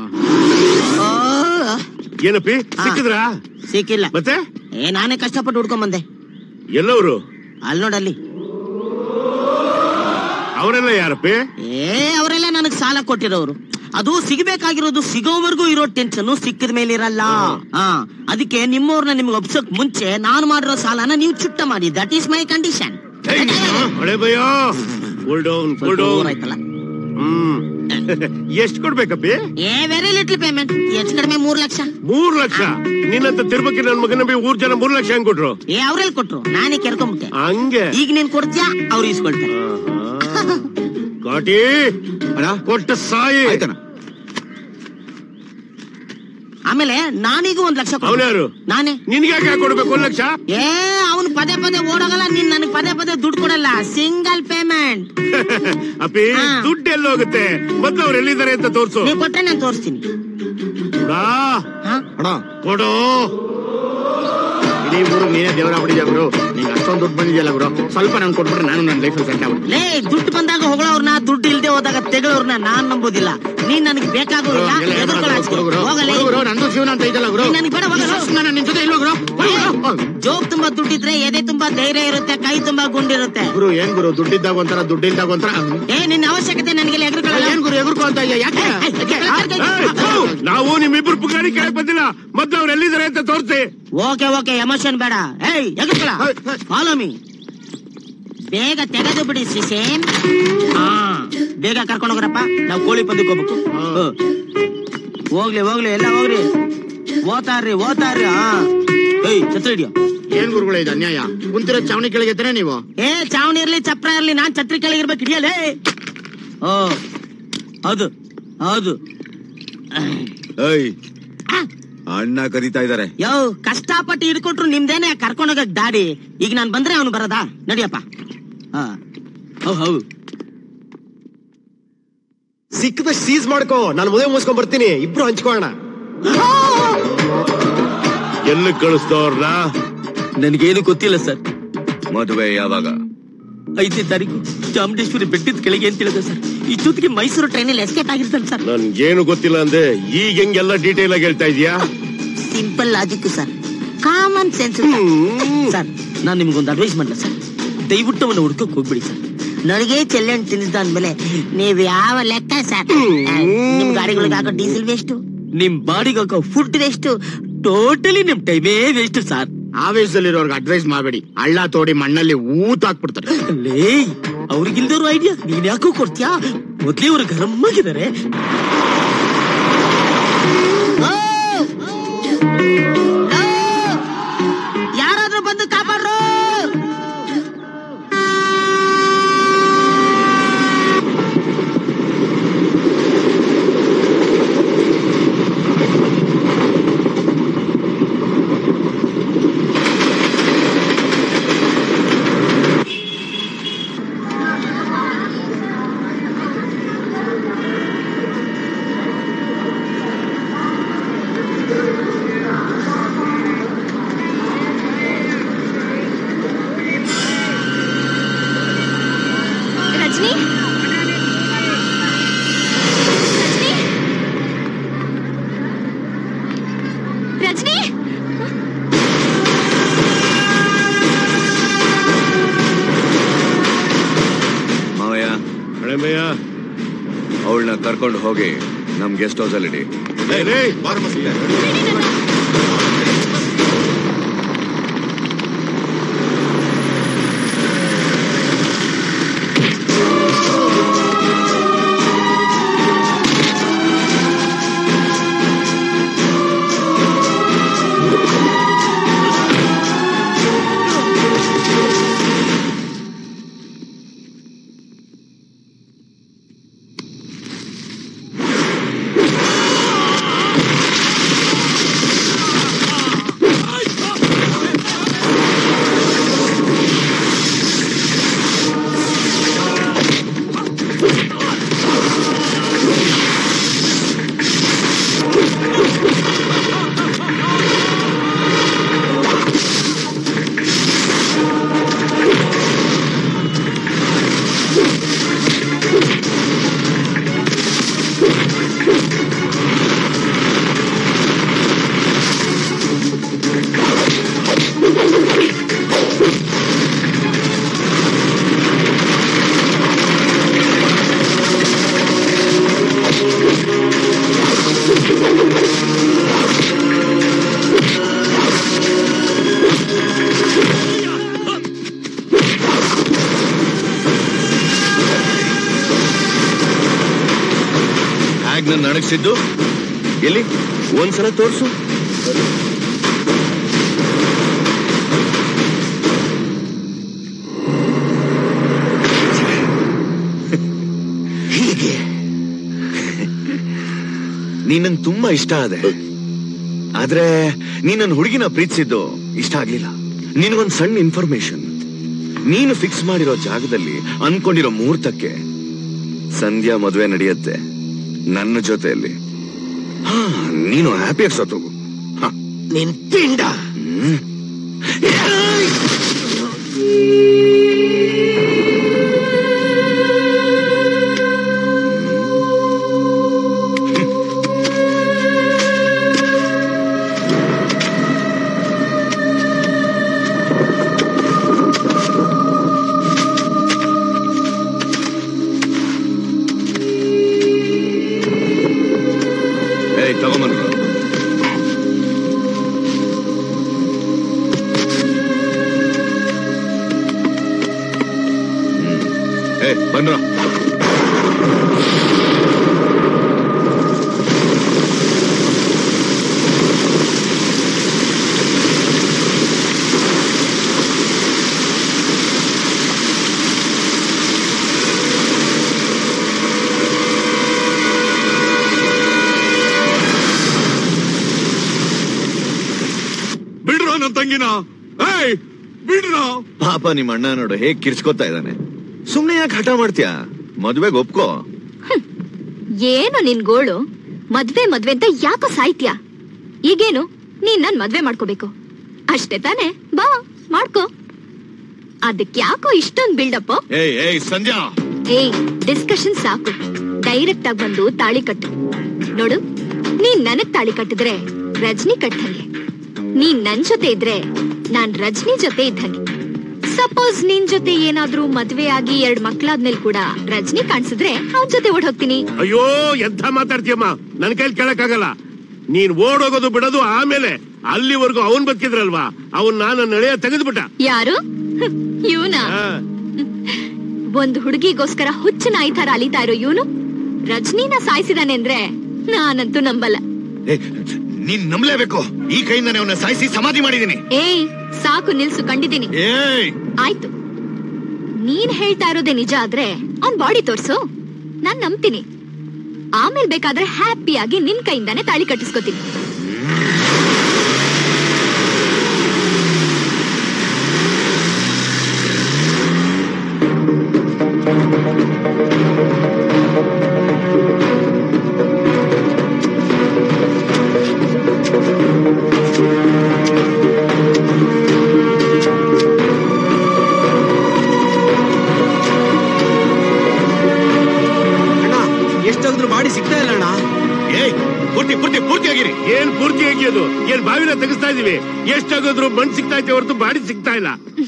ಏನಪ್ಪಿ ಸಿಕ್ಕಿದ್ರಾ ಸಿಕ್ಕಿಲ್ಲ ಮತ್ತೆ ಏ ನಾನೇ ಕಷ್ಟಪಟ್ಟು ಹುಡ್ಕೊಂಡ್ ಬಂದೆ ಎಲ್ಲವರು ಅಲ್ಲಿ ನೋಡಲ್ಲಿ ಅವರೆಲ್ಲ ಯಾರಪ್ಪಿ ಏ ಅವರೆಲ್ಲ ನನಗ್ ಸಾಲ ಕೊಟ್ಟಿರೋರು ಅದು ಸಿಗಬೇಕಾಗಿರೋದು ಸಿಗೋವರೆಗೂ ಇರೋ ಟೆನ್ಷನ್ ಸಿಕ್ಕಿದ ಮೇಲೆ ಇರಲ್ಲ ಹಾ ಅದಕ್ಕೆ ನಿಮ್ಮವ್ರನ್ನ ನಿಮ್ಗೆ ಒಪ್ಸೋಕ್ ಮುಂಚೆ ನಾನು ಮಾಡಿರೋ ಸಾಲನ ನೀವು ಚುಟ್ಟ ಮಾಡಿ ದಟ್ ಈಸ್ ಮೈ ಕಂಡೀಷನ್ ಹಳೆ ಭಯ cool down cool down hmm ಎಷ್ಟ್ ಕೊಡ್ಬೇಕಪ್ಪಿ ಏ ವೆರಿ ಲಿಟ್ಲ್ ಪೇಮೆಂಟ್ ಹೆಚ್ಚು ಕಡಿಮೆ ಮೂರ್ ಲಕ್ಷ ಮೂರ್ ಲಕ್ಷ ನಿನ್ನಂತ ತಿರುಪತಿ ನನ್ ಮಗನ ಬಿ ಊರ್ ಜನ ಮೂರ್ ಲಕ್ಷ ಹೆಂಗ್ ಕೊಟ್ರು ಏ ಅವ್ರೆಲ್ ಕೊಟ್ರು ನಾನೇ ಕೆರ್ಕೊಂಬಿಟ್ಟೆ ಹಂಗೆ ಈಗ ನೀನ್ ಕೊಡ್ತೀಯಾ ಅವ್ರು ಇಸ್ಕೊಳ್ತಾರೆ ಕಾಟಿ ಕೊಟ್ಟ ಸಾಯಿ ಆಮೇಲೆ ನಾನೀಗ ಒಂದ್ ಲಕ್ಷ ಕೊಡ್ತೀನಿ. ಅವ್ನ್ಯಾರು? ನಾನೇ ನಿನ್ಗೆ ಯಾಕೆ ಕೊಡ್ಬೇಕು ಒಂದ್ ಲಕ್ಷ ಏ ಅವನು ಪದೇ ಪದೇ ಓಡೋಗಲ್ಲ ನೀನ್ ನನಗ್ ಪದೇ ಪದೇ ದುಡ್ಡು ಕೊಡಲ್ಲ ಸಿಂಗಲ್ ಪೇಮೆಂಟ್ ಅಪ್ಪಿ ದುಡ್ಡು ಎಲ್ಲಿ ಹೋಗುತ್ತೆ ಮೊದ್ಲು ಅವ್ರು ಎಲ್ಲಿದ್ದಾರೆ ಅಂತ ತೋರ್ಸು ನೀವು ಕೊಟ್ರೆ ನಾನು ತೋರಿಸ್ತೀನಿ ಕೊಡು ಇಡೀ ಊರು ನೀನೇ ದೇವರ ಬಿಡಿದ್ಯಾ ಗುರು ನಿಂಗೆ ಅಷ್ಟೊಂದು ದುಡ್ಡು ಬಂದಿದೆಯಲ್ಲ ಗುರು ಸ್ವಲ್ಪ ನನ್ ಕೊಟ್ಬಿಟ್ರೆ ನಾನು ನನ್ನ ಲೈಫ್ ಸೆಟ್ ಆಗ್ಬಿಡ್ತೀನಿ ಲೇ ದುಡ್ಡು ಬಂದಾಗ ಹೊಗಳವ್ರನ್ನ ದುಡ್ಡು ಇಲ್ದೆ ಹೋದಾಗ ತೆಗಳವ್ರನ್ನ ನಾನ್ ನಂಬೋದಿಲ್ಲ ನೀನ್ ನನಗೆ ಬೇಕಾಗೋದಿಲ್ಲ ಎದುರ್ಕೊಳ್ಳೋ ಅಷ್ಟೇ. ಹೋಗಲೇ. ನಂದು ಜೀವನ ಅಂತ ಇದೆಯಲ್ಲ ಗುರು ನೀನ್ ನನಗ್ ಬೇಡ ಹೋಗಲು. ನಾನು ನಿನ್ ಜೊತೆ ಇಲ್ಲೋ ಗುರು ಜೋಬ್ ತುಂಬಾ ದುಡ್ಡಿದ್ರೆ ಎದೆ ತುಂಬಾ ಧೈರ್ಯ ಇರುತ್ತೆ ಕೈ ತುಂಬಾ ಗುಂಡಿರುತ್ತೆ ಗುರು ಏನ್ ಗುರು ದುಡ್ಡಿದ್ದಾಗ ಒಂಥರ ದುಡ್ಡಿಲ್ದಾಗ ಒಂಥರ ಏ ನಿನ್ನ ಅವಶ್ಯಕತೆ ನನಗೆ ಎದುರ್ಕೊಳ್ಳಲ್ಲ ಏನ್ ಗುರು ಎದುರ್ಕೊ ಅಂತ ಇದೆಯಾ? ಯಾಕೆ ನಾವು ನಿಮ್ಮಿಬ್ರು ಪುಗಾರಿ ಕೇಳಕ್ ಬಂದಿಲ್ಲ ಮೊದ್ಲು ಅವ್ರು ಎಲ್ಲಿದ್ದಾರೆ ಅಂತ ತೋರ್ಸಿ ಓಕೆ ಓಕೆ ಎಮೋಷನ್ ಬೇಡ ಏಯ್ ಎದುರ್ಕೊಳ ಫಾಲೋ ಮೀ ಬೇಗ ತೆಗೆದು ಬಿಡಿ ಸಿಸೇನ್ ಹಾ ಬೇಗ ಕರ್ಕೊಂಡು ಹೋಗ್ರಪ್ಪ ನಾವು ಕೋಳಿ ಪಂದಕ್ಕೆ ಹೋಗ್ಬೇಕು ಹ್ಮ್. ಹೋಗ್ಲಿ ಹೋಗ್ಲಿ ಎಲ್ಲ ಹೋಗ್ರಿ ಓತಾರ್ರಿ ಓತಾರ್ರಿ ಹಾ ಏಯ್ ಛತ್ರ ಹಿಡಿಯೋ ಏನ್ ಗುರುಗಳೇ ಇದು ಅನ್ಯಾಯ ಕುಂತಿರೋ ಚಾವಣಿ ಕೆಳಗೆ ನೀವು ಏ ಚಾವಣಿ ಇರ್ಲಿ ಚಪ್ರ ಇರ್ಲಿ ನಾನ್ ಛತ್ರಿ ಕೆಳಗಿರ್ಬೇಕು ಹಿಡಿಯಲೇ ಓ ಹೌದು ಹೌದು ಏಯ್ ಅಣ್ಣ ಕರೀತಾ ಇದಾರೆ ಯೋ ಕಷ್ಟಪಟ್ಟು ಹಿಡ್ಕೊಟ್ರು ನಿಮ್ದೇನೆ ಕರ್ಕೊಂಡೋಗಕ್ ದಾಡಿ ಈಗ ನಾನ್ ಬಂದ್ರೆ ಅವನು ಬರೋದಾ ನಡಿಯಪ್ಪ ಹಾ ಹೌ ಹೌದು ಸಿಕ್ಕದಷ್ಟು ಸೀಸ್ ಮಾಡ್ಕೋ ನಾನು ಮದುವೆ ಮುಗಿಸ್ಕೊಂಡ್ ಬರ್ತೀನಿ ಇಬ್ರು ಹಂಚ್ಕೋಣ ಎಲ್ಲಿ ಕಳಿಸ್ತವ್ರನ್ನ ನನಗೇನು ಗೊತ್ತಿಲ್ಲ ಸರ್ ಮದುವೆ ಯಾವಾಗ ಐದನೇ ತಾರೀಕು ಚಾಮುಂಡೇಶ್ವರಿ ಬೆಟ್ಟದ ಕೆಳಗೆ ಅಂತ ಹೇಳಿದೆ ಸರ್ ಇಷ್ಟೊತ್ತಿಗೆ ಮೈಸೂರು ಟ್ರೈನಲ್ಲಿ ಎಸ್ಕೇಪ್ ಆಗಿರ್ತಾನೆ ಸರ್ ನನ್ಗೇನು ಗೊತ್ತಿಲ್ಲ ಅಂದೆ ಈಗ ಹೆಂಗೆಲ್ಲ ಡೀಟೇಲ್ ಆಗಿ ಹೇಳ್ತಾ ಇದೀಯಾ simple logic sir common sense sir ನಾನು ನಿಮ್ಗೊಂದು ಅಡ್ವೈಸ್ ಮಾಡಲ ಸರ್ ದಯವಿಟ್ಟು ಅವನ್ನ ಹುಡ್ಕಕ್ ಹೋಗ್ಬಿಡಿ ಸರ್ ನನಗೆ ಚೆಲ್ಲಣ್ಣು ತಿನ್ನಿಸ್ದ ಅಂದ್ಮೇಲೆ ನೀವ್ ಯಾವ ಲೆಕ್ಕ ಸರ್ ನಿಮ್ ಗಾಡಿಗಳಿಗೆ ಹಾಕೋ ಡೀಸೆಲ್ ವೇಸ್ಟ್ ನಿಮ್ ಬಾಡಿಗೆ ಹಾಕೋ ಫುಡ್ ವೇಸ್ಟ್ ಟೋಟಲಿ ನಿಮ್ ಟೈಮೇ ವೇಸ್ಟ್ ಸರ್ ಆವೇಶದಲ್ಲಿರೋರ್ಗೆ ಅಡ್ವೈಸ್ ಮಾಡಬೇಡಿ ಹಳ್ಳ ತೋಡಿ ಮಣ್ಣಲ್ಲಿ ಊತ್ ಹಾಕ್ಬಿಡ್ತಾರೆ ಲೇ ಅವ್ರಿಗಿಲ್ದವ್ರು ಐಡಿಯಾ ನೀನ್ ಯಾಕೋ ಕೊಡ್ತೀಯಾ ಮೊದ್ಲೇ ಅವ್ರು ಗರಂ ಆಗಿದ್ದಾರೆ ಯಾರಾದ್ರೂ ಬಂದು ಕಾಪಾಡ್ರು ರಜನಿ ರಜನಿ ಮಾವಯ್ಯ ಹಳೆಮಯ್ಯ ಅವಳನ್ನ ಕರ್ಕೊಂಡು ಹೋಗಿ ನಮ್ ಗೆಸ್ಟ್ ಹೌಸ್ ಅಲ್ಲಿ ಇಡಿ ಹ್ಯಾಗ್ ನನ್ನ ಅಣಗಿಸಿದ್ದು ಎಲ್ಲಿ ಒಂದ್ಸಲ ತೋರ್ಸು ಹೀಗೆ ನೀನನ್ ತುಂಬಾ ಇಷ್ಟ ಆದೆ ಆದ್ರೆ ನೀನ್ ನನ್ನ ಹುಡುಗಿನ ಪ್ರೀತಿಸಿದ್ದು ಇಷ್ಟ ಆಗ್ಲಿಲ್ಲ ನಿನಗೊಂದ್ ಸಣ್ಣ ಇನ್ಫಾರ್ಮೇಶನ್ ನೀನು ಫಿಕ್ಸ್ ಮಾಡಿರೋ ಜಾಗದಲ್ಲಿ ಅನ್ಕೊಂಡಿರೋ ಮುಹೂರ್ತಕ್ಕೆ ಸಂಧ್ಯಾ ಮದುವೆ ನಡೆಯುತ್ತೆ ನನ್ನ ಜೊತೆಯಲ್ಲಿ ಹಾ ನೀನು ಹ್ಯಾಪಿಯಾಗಿ ಸತ್ತೋಗು ನಿನ್ ಪಿಂಡ ಏಯ್ ತಗೊಂಬನ್ನಿ ಏ ಬನ್ರ ಬಿಡ್ರೋ ಪಾಪ ನಿಮ್ಮ ಅಣ್ಣ ನೋಡು ಹೇಗ್ ಕಿರ್ಚ್ಕೊತಾ ಇದ್ದಾನೆ ಸುಮ್ನೆ ಯಾಕೆ ಹಠ ಮಾಡ್ತೀಯಾ ಮದ್ವೆಗ್ ಒಪ್ಕೋ ಏನು ನಿನ್ ಗೋಳು ಮದ್ವೆ ಮದ್ವೆ ಅಂತ ಯಾಕೋ ಸಾಯ್ತ್ಯಾ ಈಗೇನು ನೀನ್ ನನ್ ಮದ್ವೆ ಮಾಡ್ಕೋಬೇಕು ಅಷ್ಟೇ ತಾನೇ ಬಾ ಮಾಡ್ಕೋ ಅದಕ್ ಯಾಕೋ ಇಷ್ಟೊಂದ್ ಬಿಲ್ಡಪ್ ಏಯ್ ಏಯ್ ಸಂಧ್ಯಾ ಏಯ್ ಡಿಸ್ಕಷನ್ ಸಾಕು ಡೈರೆಕ್ಟ್ ಆಗಿ ಬಂದು ತಾಳಿ ಕಟ್ಟು ನೋಡು ನೀನ್ ನನಗ್ ತಾಳಿ ಕಟ್ಟಿದ್ರೆ ರಜನಿ ಕಟ್ಟಂಗೆ ನೀನ್ ನನ್ ಜೊತೆ ಇದ್ರೆ ನಾನ್ ರಜನಿ ಜೊತೆ ಇದ್ದಂಗೆ ಸಪೋಸ್ ನಿನ್ ಜೊತೆ ಏನಾದ್ರೂ ಮದ್ವೆ ಆಗಿ ಎರಡ್ ಮಕ್ಳಾದ್ಮೇಲೆ ಕೂಡ ರಜನಿ ಕಾಣಿಸಿದ್ರೆ ಅವನ್ ಜೊತೆ ಓಡ್ ಹೋಗ್ತೀನಿ ಅಯ್ಯೋ ಎಂಥ ಮಾತಾಡ್ತೀಯಮ್ಮ ನನ್ ಕೈಲಿ ಕೇಳಕ್ಕಾಗಲ್ಲ ನೀನ್ ಓಡೋಗೋದು ಬಿಡೋದು ಆಮೇಲೆ ಅಲ್ಲಿವರೆಗೂ ಅವನ್ ಬದುಕಿದ್ರಲ್ವಾ ಅವನ್ ನನ್ನ ನಡೆಯ ತೆಗೆದ್ಬಿಟ್ಟ ಯಾರು ಇವನ ಒಂದ್ ಹುಡುಗಿಗೋಸ್ಕರ ಹುಚ್ಚ ನಾಯಿ ತರ ಅಲಿತಾ ಇರೋ ಇವನು ರಜನಿನ ಸಾಯಿಸಿದಾನೆ ಅಂದ್ರೆ ನಾನಂತೂ ನಂಬಲ್ಲ ಏ, ನೀನ್ ನಂಬಲೇಬೇಕು ಈ ಕೈಯಿಂದಾನೆ ಅವನ್ನ ಸಾಯಿಸಿ ಸಮಾಧಿ ಮಾಡಿದೀನಿ ಏಯ್ ಸಾಕು ನಿಲ್ಸು ಕಂಡಿದ್ದೀನಿ ಏಯ್ ಆಯ್ತು ನೀನ್ ಹೇಳ್ತಾ ಇರೋದೇ ನಿಜ ಆದ್ರೆ ಅವ್ನ್ ಬಾಡಿ ತೋರ್ಸು ನಾನ್ ನಂಬ್ತೀನಿ ಆಮೇಲೆ ಬೇಕಾದ್ರೆ ಹ್ಯಾಪಿಯಾಗಿ ನಿನ್ ಕೈಯಿಂದಾನೆ ತಾಳಿ ಕಟ್ಟಿಸ್ಕೊತೀನಿ ಅಣ್ಣ ಎಷ್ಟಾದ್ರೂ ಬಾಡಿ ಸಿಗ್ತಾ ಇಲ್ಲ ಅಣ್ಣ ಏಯ್ ಪೂರ್ತಿ ಪೂರ್ತಿ ಪೂರ್ತಿ ಆಗಿರಿ ಏನ್ ಪೂರ್ತಿ ಆಗಿಯೋದು ಏನ್ ಬಾವಿನ ತೆಗಿಸ್ತಾ ಇದೀವಿ ಎಷ್ಟಾಗೋದ್ರು ಮಣ್ ಸಿಗ್ತಾ ಐತೆ ಹೊರತು ಬಾಡಿ ಸಿಗ್ತಾ ಇಲ್ಲ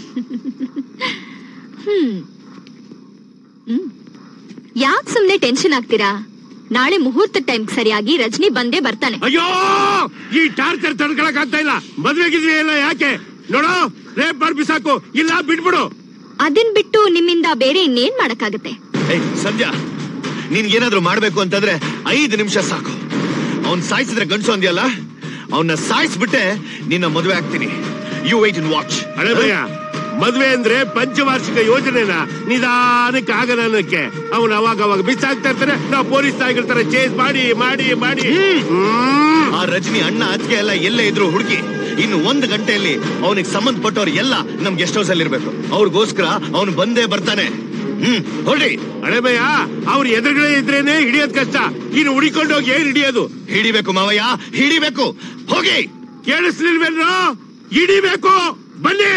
ಹ್ಮ್ ಹ್ಮ್ ಯಾಕ್ ಸುಮ್ನೆ ಟೆನ್ಷನ್ ಆಗ್ತೀರಾ ನಾಳೆ ಮುಹೂರ್ತ ಟೈಮ್ ಸರಿಯಾಗಿ ರಜನಿ ಬಂದೇ ಬರ್ತಾನೆ ಅಯ್ಯೋ ಈ ಟಾರ್ಚರ್ ತಡ್ಕೊಳಕ್ ಆಗ್ತಾ ಇಲ್ಲ ಮದ್ವೆಗಿದ್ವಿ ಎಲ್ಲ ಯಾಕೆ ನೋಡೋ ರೇಪ್ ಮಾಡಿ ಬಿಸಾಕು ಇಲ್ಲ ಬಿಟ್ಬಿಡು ಅದನ್ ಬಿಟ್ಟು ನಿಮ್ಮಿಂದ ಬೇರೆ ಇನ್ನೇನ್ ಮಾಡಕ್ಕಾಗತ್ತೆ ಏಯ್ ಸಂಧ್ಯಾ ನಿನ್ಗೇನಾದ್ರೂ ಮಾಡ್ಬೇಕು ಅಂತಂದ್ರೆ ಐದು ನಿಮಿಷ ಸಾಕು ಅವ್ನ್ ಸಾಯಿಸಿದ್ರೆ ಗಂಡಸು ಅಂದ್ಯಲ್ಲ ಅವನ್ನ ಸಾಯಿಸ್ಬಿಟ್ಟೆ ನಿನ್ನ ಮದುವೆ ಆಗ್ತೀನಿ ಯು ವೈಟ್ ಇನ್ ವಾಚ್ ಹಳೆ ಭಯ ಮದ್ವೆ ಅಂದ್ರೆ ಪಂಚವಾರ್ಷಿಕ ಯೋಜನೆನ ನಿಧಾನಕ್ಕೆ ಆಗಲ್ಲ ಅನ್ನಕ್ಕೆ ಅವನು ಅವಾಗ ಅವಾಗ ಬಿಸಾಕ್ತಾ ಇರ್ತಾರೆ ನಾವು ಪೊಲೀಸ್ ಆಗಿರ್ತಾರೆ ಚೇಸ್ ಮಾಡಿ ಮಾಡಿ ಮಾಡಿ ಆ ರಜನಿ ಅಣ್ಣ ಅತ್ತಿಗೆ ಎಲ್ಲ ಎಲ್ಲೇ ಇದ್ರು ಹುಡುಕಿ ಇನ್ನು ಒಂದು ಗಂಟೆಯಲ್ಲಿ ಅವನಿಗೆ ಸಂಬಂಧಪಟ್ಟವ್ರು ಎಲ್ಲ ನಮ್ ಗೆಸ್ಟ್ ಹೌಸ್ ಅಲ್ಲಿ ಇರ್ಬೇಕು ಅವ್ರಿಗೋಸ್ಕರ ಅವನು ಬಂದೇ ಬರ್ತಾನೆ ಹ್ಮ್ ಹೊರಡಿ ಹಳೆ ಭಯ ಅವ್ರ ಎದುರುಗಡೆ ಇದ್ರೇನೆ ಹಿಡಿಯೋದ್ ಕಷ್ಟ ಇನ್ನು ಹುಡಿಕೊಂಡು ಹೋಗಿ ಏನ್ ಹಿಡಿಯೋದು ಹಿಡಿಬೇಕು ಮಾವಯ್ಯ ಹಿಡಿಬೇಕು ಹೋಗಿ ಕೇಳಿಸ್ಲಿಲ್ವೇನ್ರೋ ಹಿಡಿಬೇಕು ಬನ್ನಿ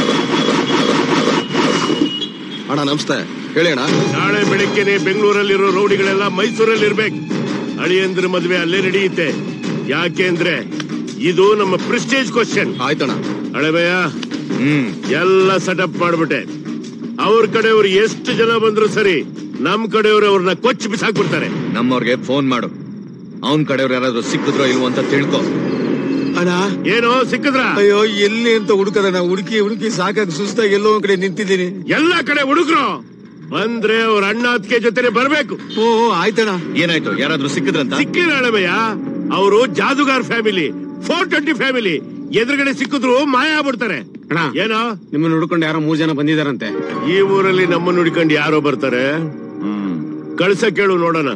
ಅಣ್ಣ ನಮಸ್ತೆ ಹೇಳಿ ಅಣ್ಣ ನಾಳೆ ಬೆಳಿಗ್ಗೆನೆ ಬೆಂಗಳೂರಲ್ಲಿರೋ ರೌಡಿಗಳೆಲ್ಲ ಮೈಸೂರಲ್ಲಿ ಇರ್ಬೇಕು ಅಳಿಯಂದ್ರ ಮದ್ವೆ ಅಲ್ಲೇ ನಡೆಯುತ್ತೆ ಯಾಕೆ ಅಂದ್ರೆ ಇದು ನಮ್ಮ ಪ್ರೆಸ್ಟೇಜ್ ಕ್ವಶನ್ ಆಯ್ತಣ್ಣ ಹಳೆಬಯ್ಯ ಹ್ಮ್ ಎಲ್ಲ ಸೆಟಪ್ ಮಾಡ್ಬಿಟ್ಟೆ ಅವ್ರ ಕಡೆಯವ್ರು ಎಷ್ಟು ಜನ ಬಂದ್ರು ಸರಿ ನಮ್ ಕಡೆಯವ್ರು ಅವ್ರನ್ನ ಕೊಚ್ಚಿ ಬಿಸಾಕ್ಬಿಡ್ತಾರೆ ನಮ್ಮವ್ರಿಗೆ ಫೋನ್ ಮಾಡು ಅವನ್ ಕಡೆಯವ್ರು ಯಾರಾದ್ರೂ ಸಿಕ್ಕಿದ್ರೋ ಇಲ್ವೋ ಅಂತ ತಿಳ್ಕೊ ಅಣ್ಣ ಏನೋ ಸಿಕ್ಕಿದ್ರ ಅಯ್ಯೋ ಎಲ್ಲಿ ಅಂತ ಹುಡುಕದಣ್ಣ ಹುಡುಕಿ ಹುಡುಕಿ ಸಾಕಾಗಿ ಸುಸ್ತಾಗಿ ಎಲ್ಲೋ ಒಂದ್ ಕಡೆ ನಿಂತಿದ್ದೀನಿ ಎಲ್ಲಾ ಕಡೆ ಹುಡುಗ್ರು ಬಂದ್ರೆ ಅವ್ರ ಅಣ್ಣ ಅತ್ತಿಗೆ ಜೊತೆನೆ ಬರ್ಬೇಕು ಓ ಆಯ್ತಣ್ಣ ಏನಾಯ್ತು ಯಾರಾದ್ರೂ ಸಿಕ್ಕಿದ್ರಂತ ಸಿಕ್ಕಿಲ್ಲ ಹಳೆಬಯ್ಯ ಅವರು ಜಾದುಗಾರ್ ಫ್ಯಾಮಿಲಿ ಫೋರ್ ಟ್ವೆಂಟಿ ಫ್ಯಾಮಿಲಿ ಎದುರುಗಡೆ ಸಿಕ್ಕಿದ್ರು ಮಾಯ ಆಗ್ಬಿಡ್ತಾರೆ ಅಣ್ಣ ಏನೋ ನಿಮ್ಮನ್ನ ಹುಡ್ಕೊಂಡು ಯಾರೋ ಮೂರ್ ಜನ ಬಂದಿದಾರಂತೆ ಈ ಊರಲ್ಲಿ ನಮ್ಮನ್ನು ಹುಡ್ಕೊಂಡು ಯಾರೋ ಬರ್ತಾರೆ ಕಳ್ಸ ಕೇಳು ನೋಡೋಣ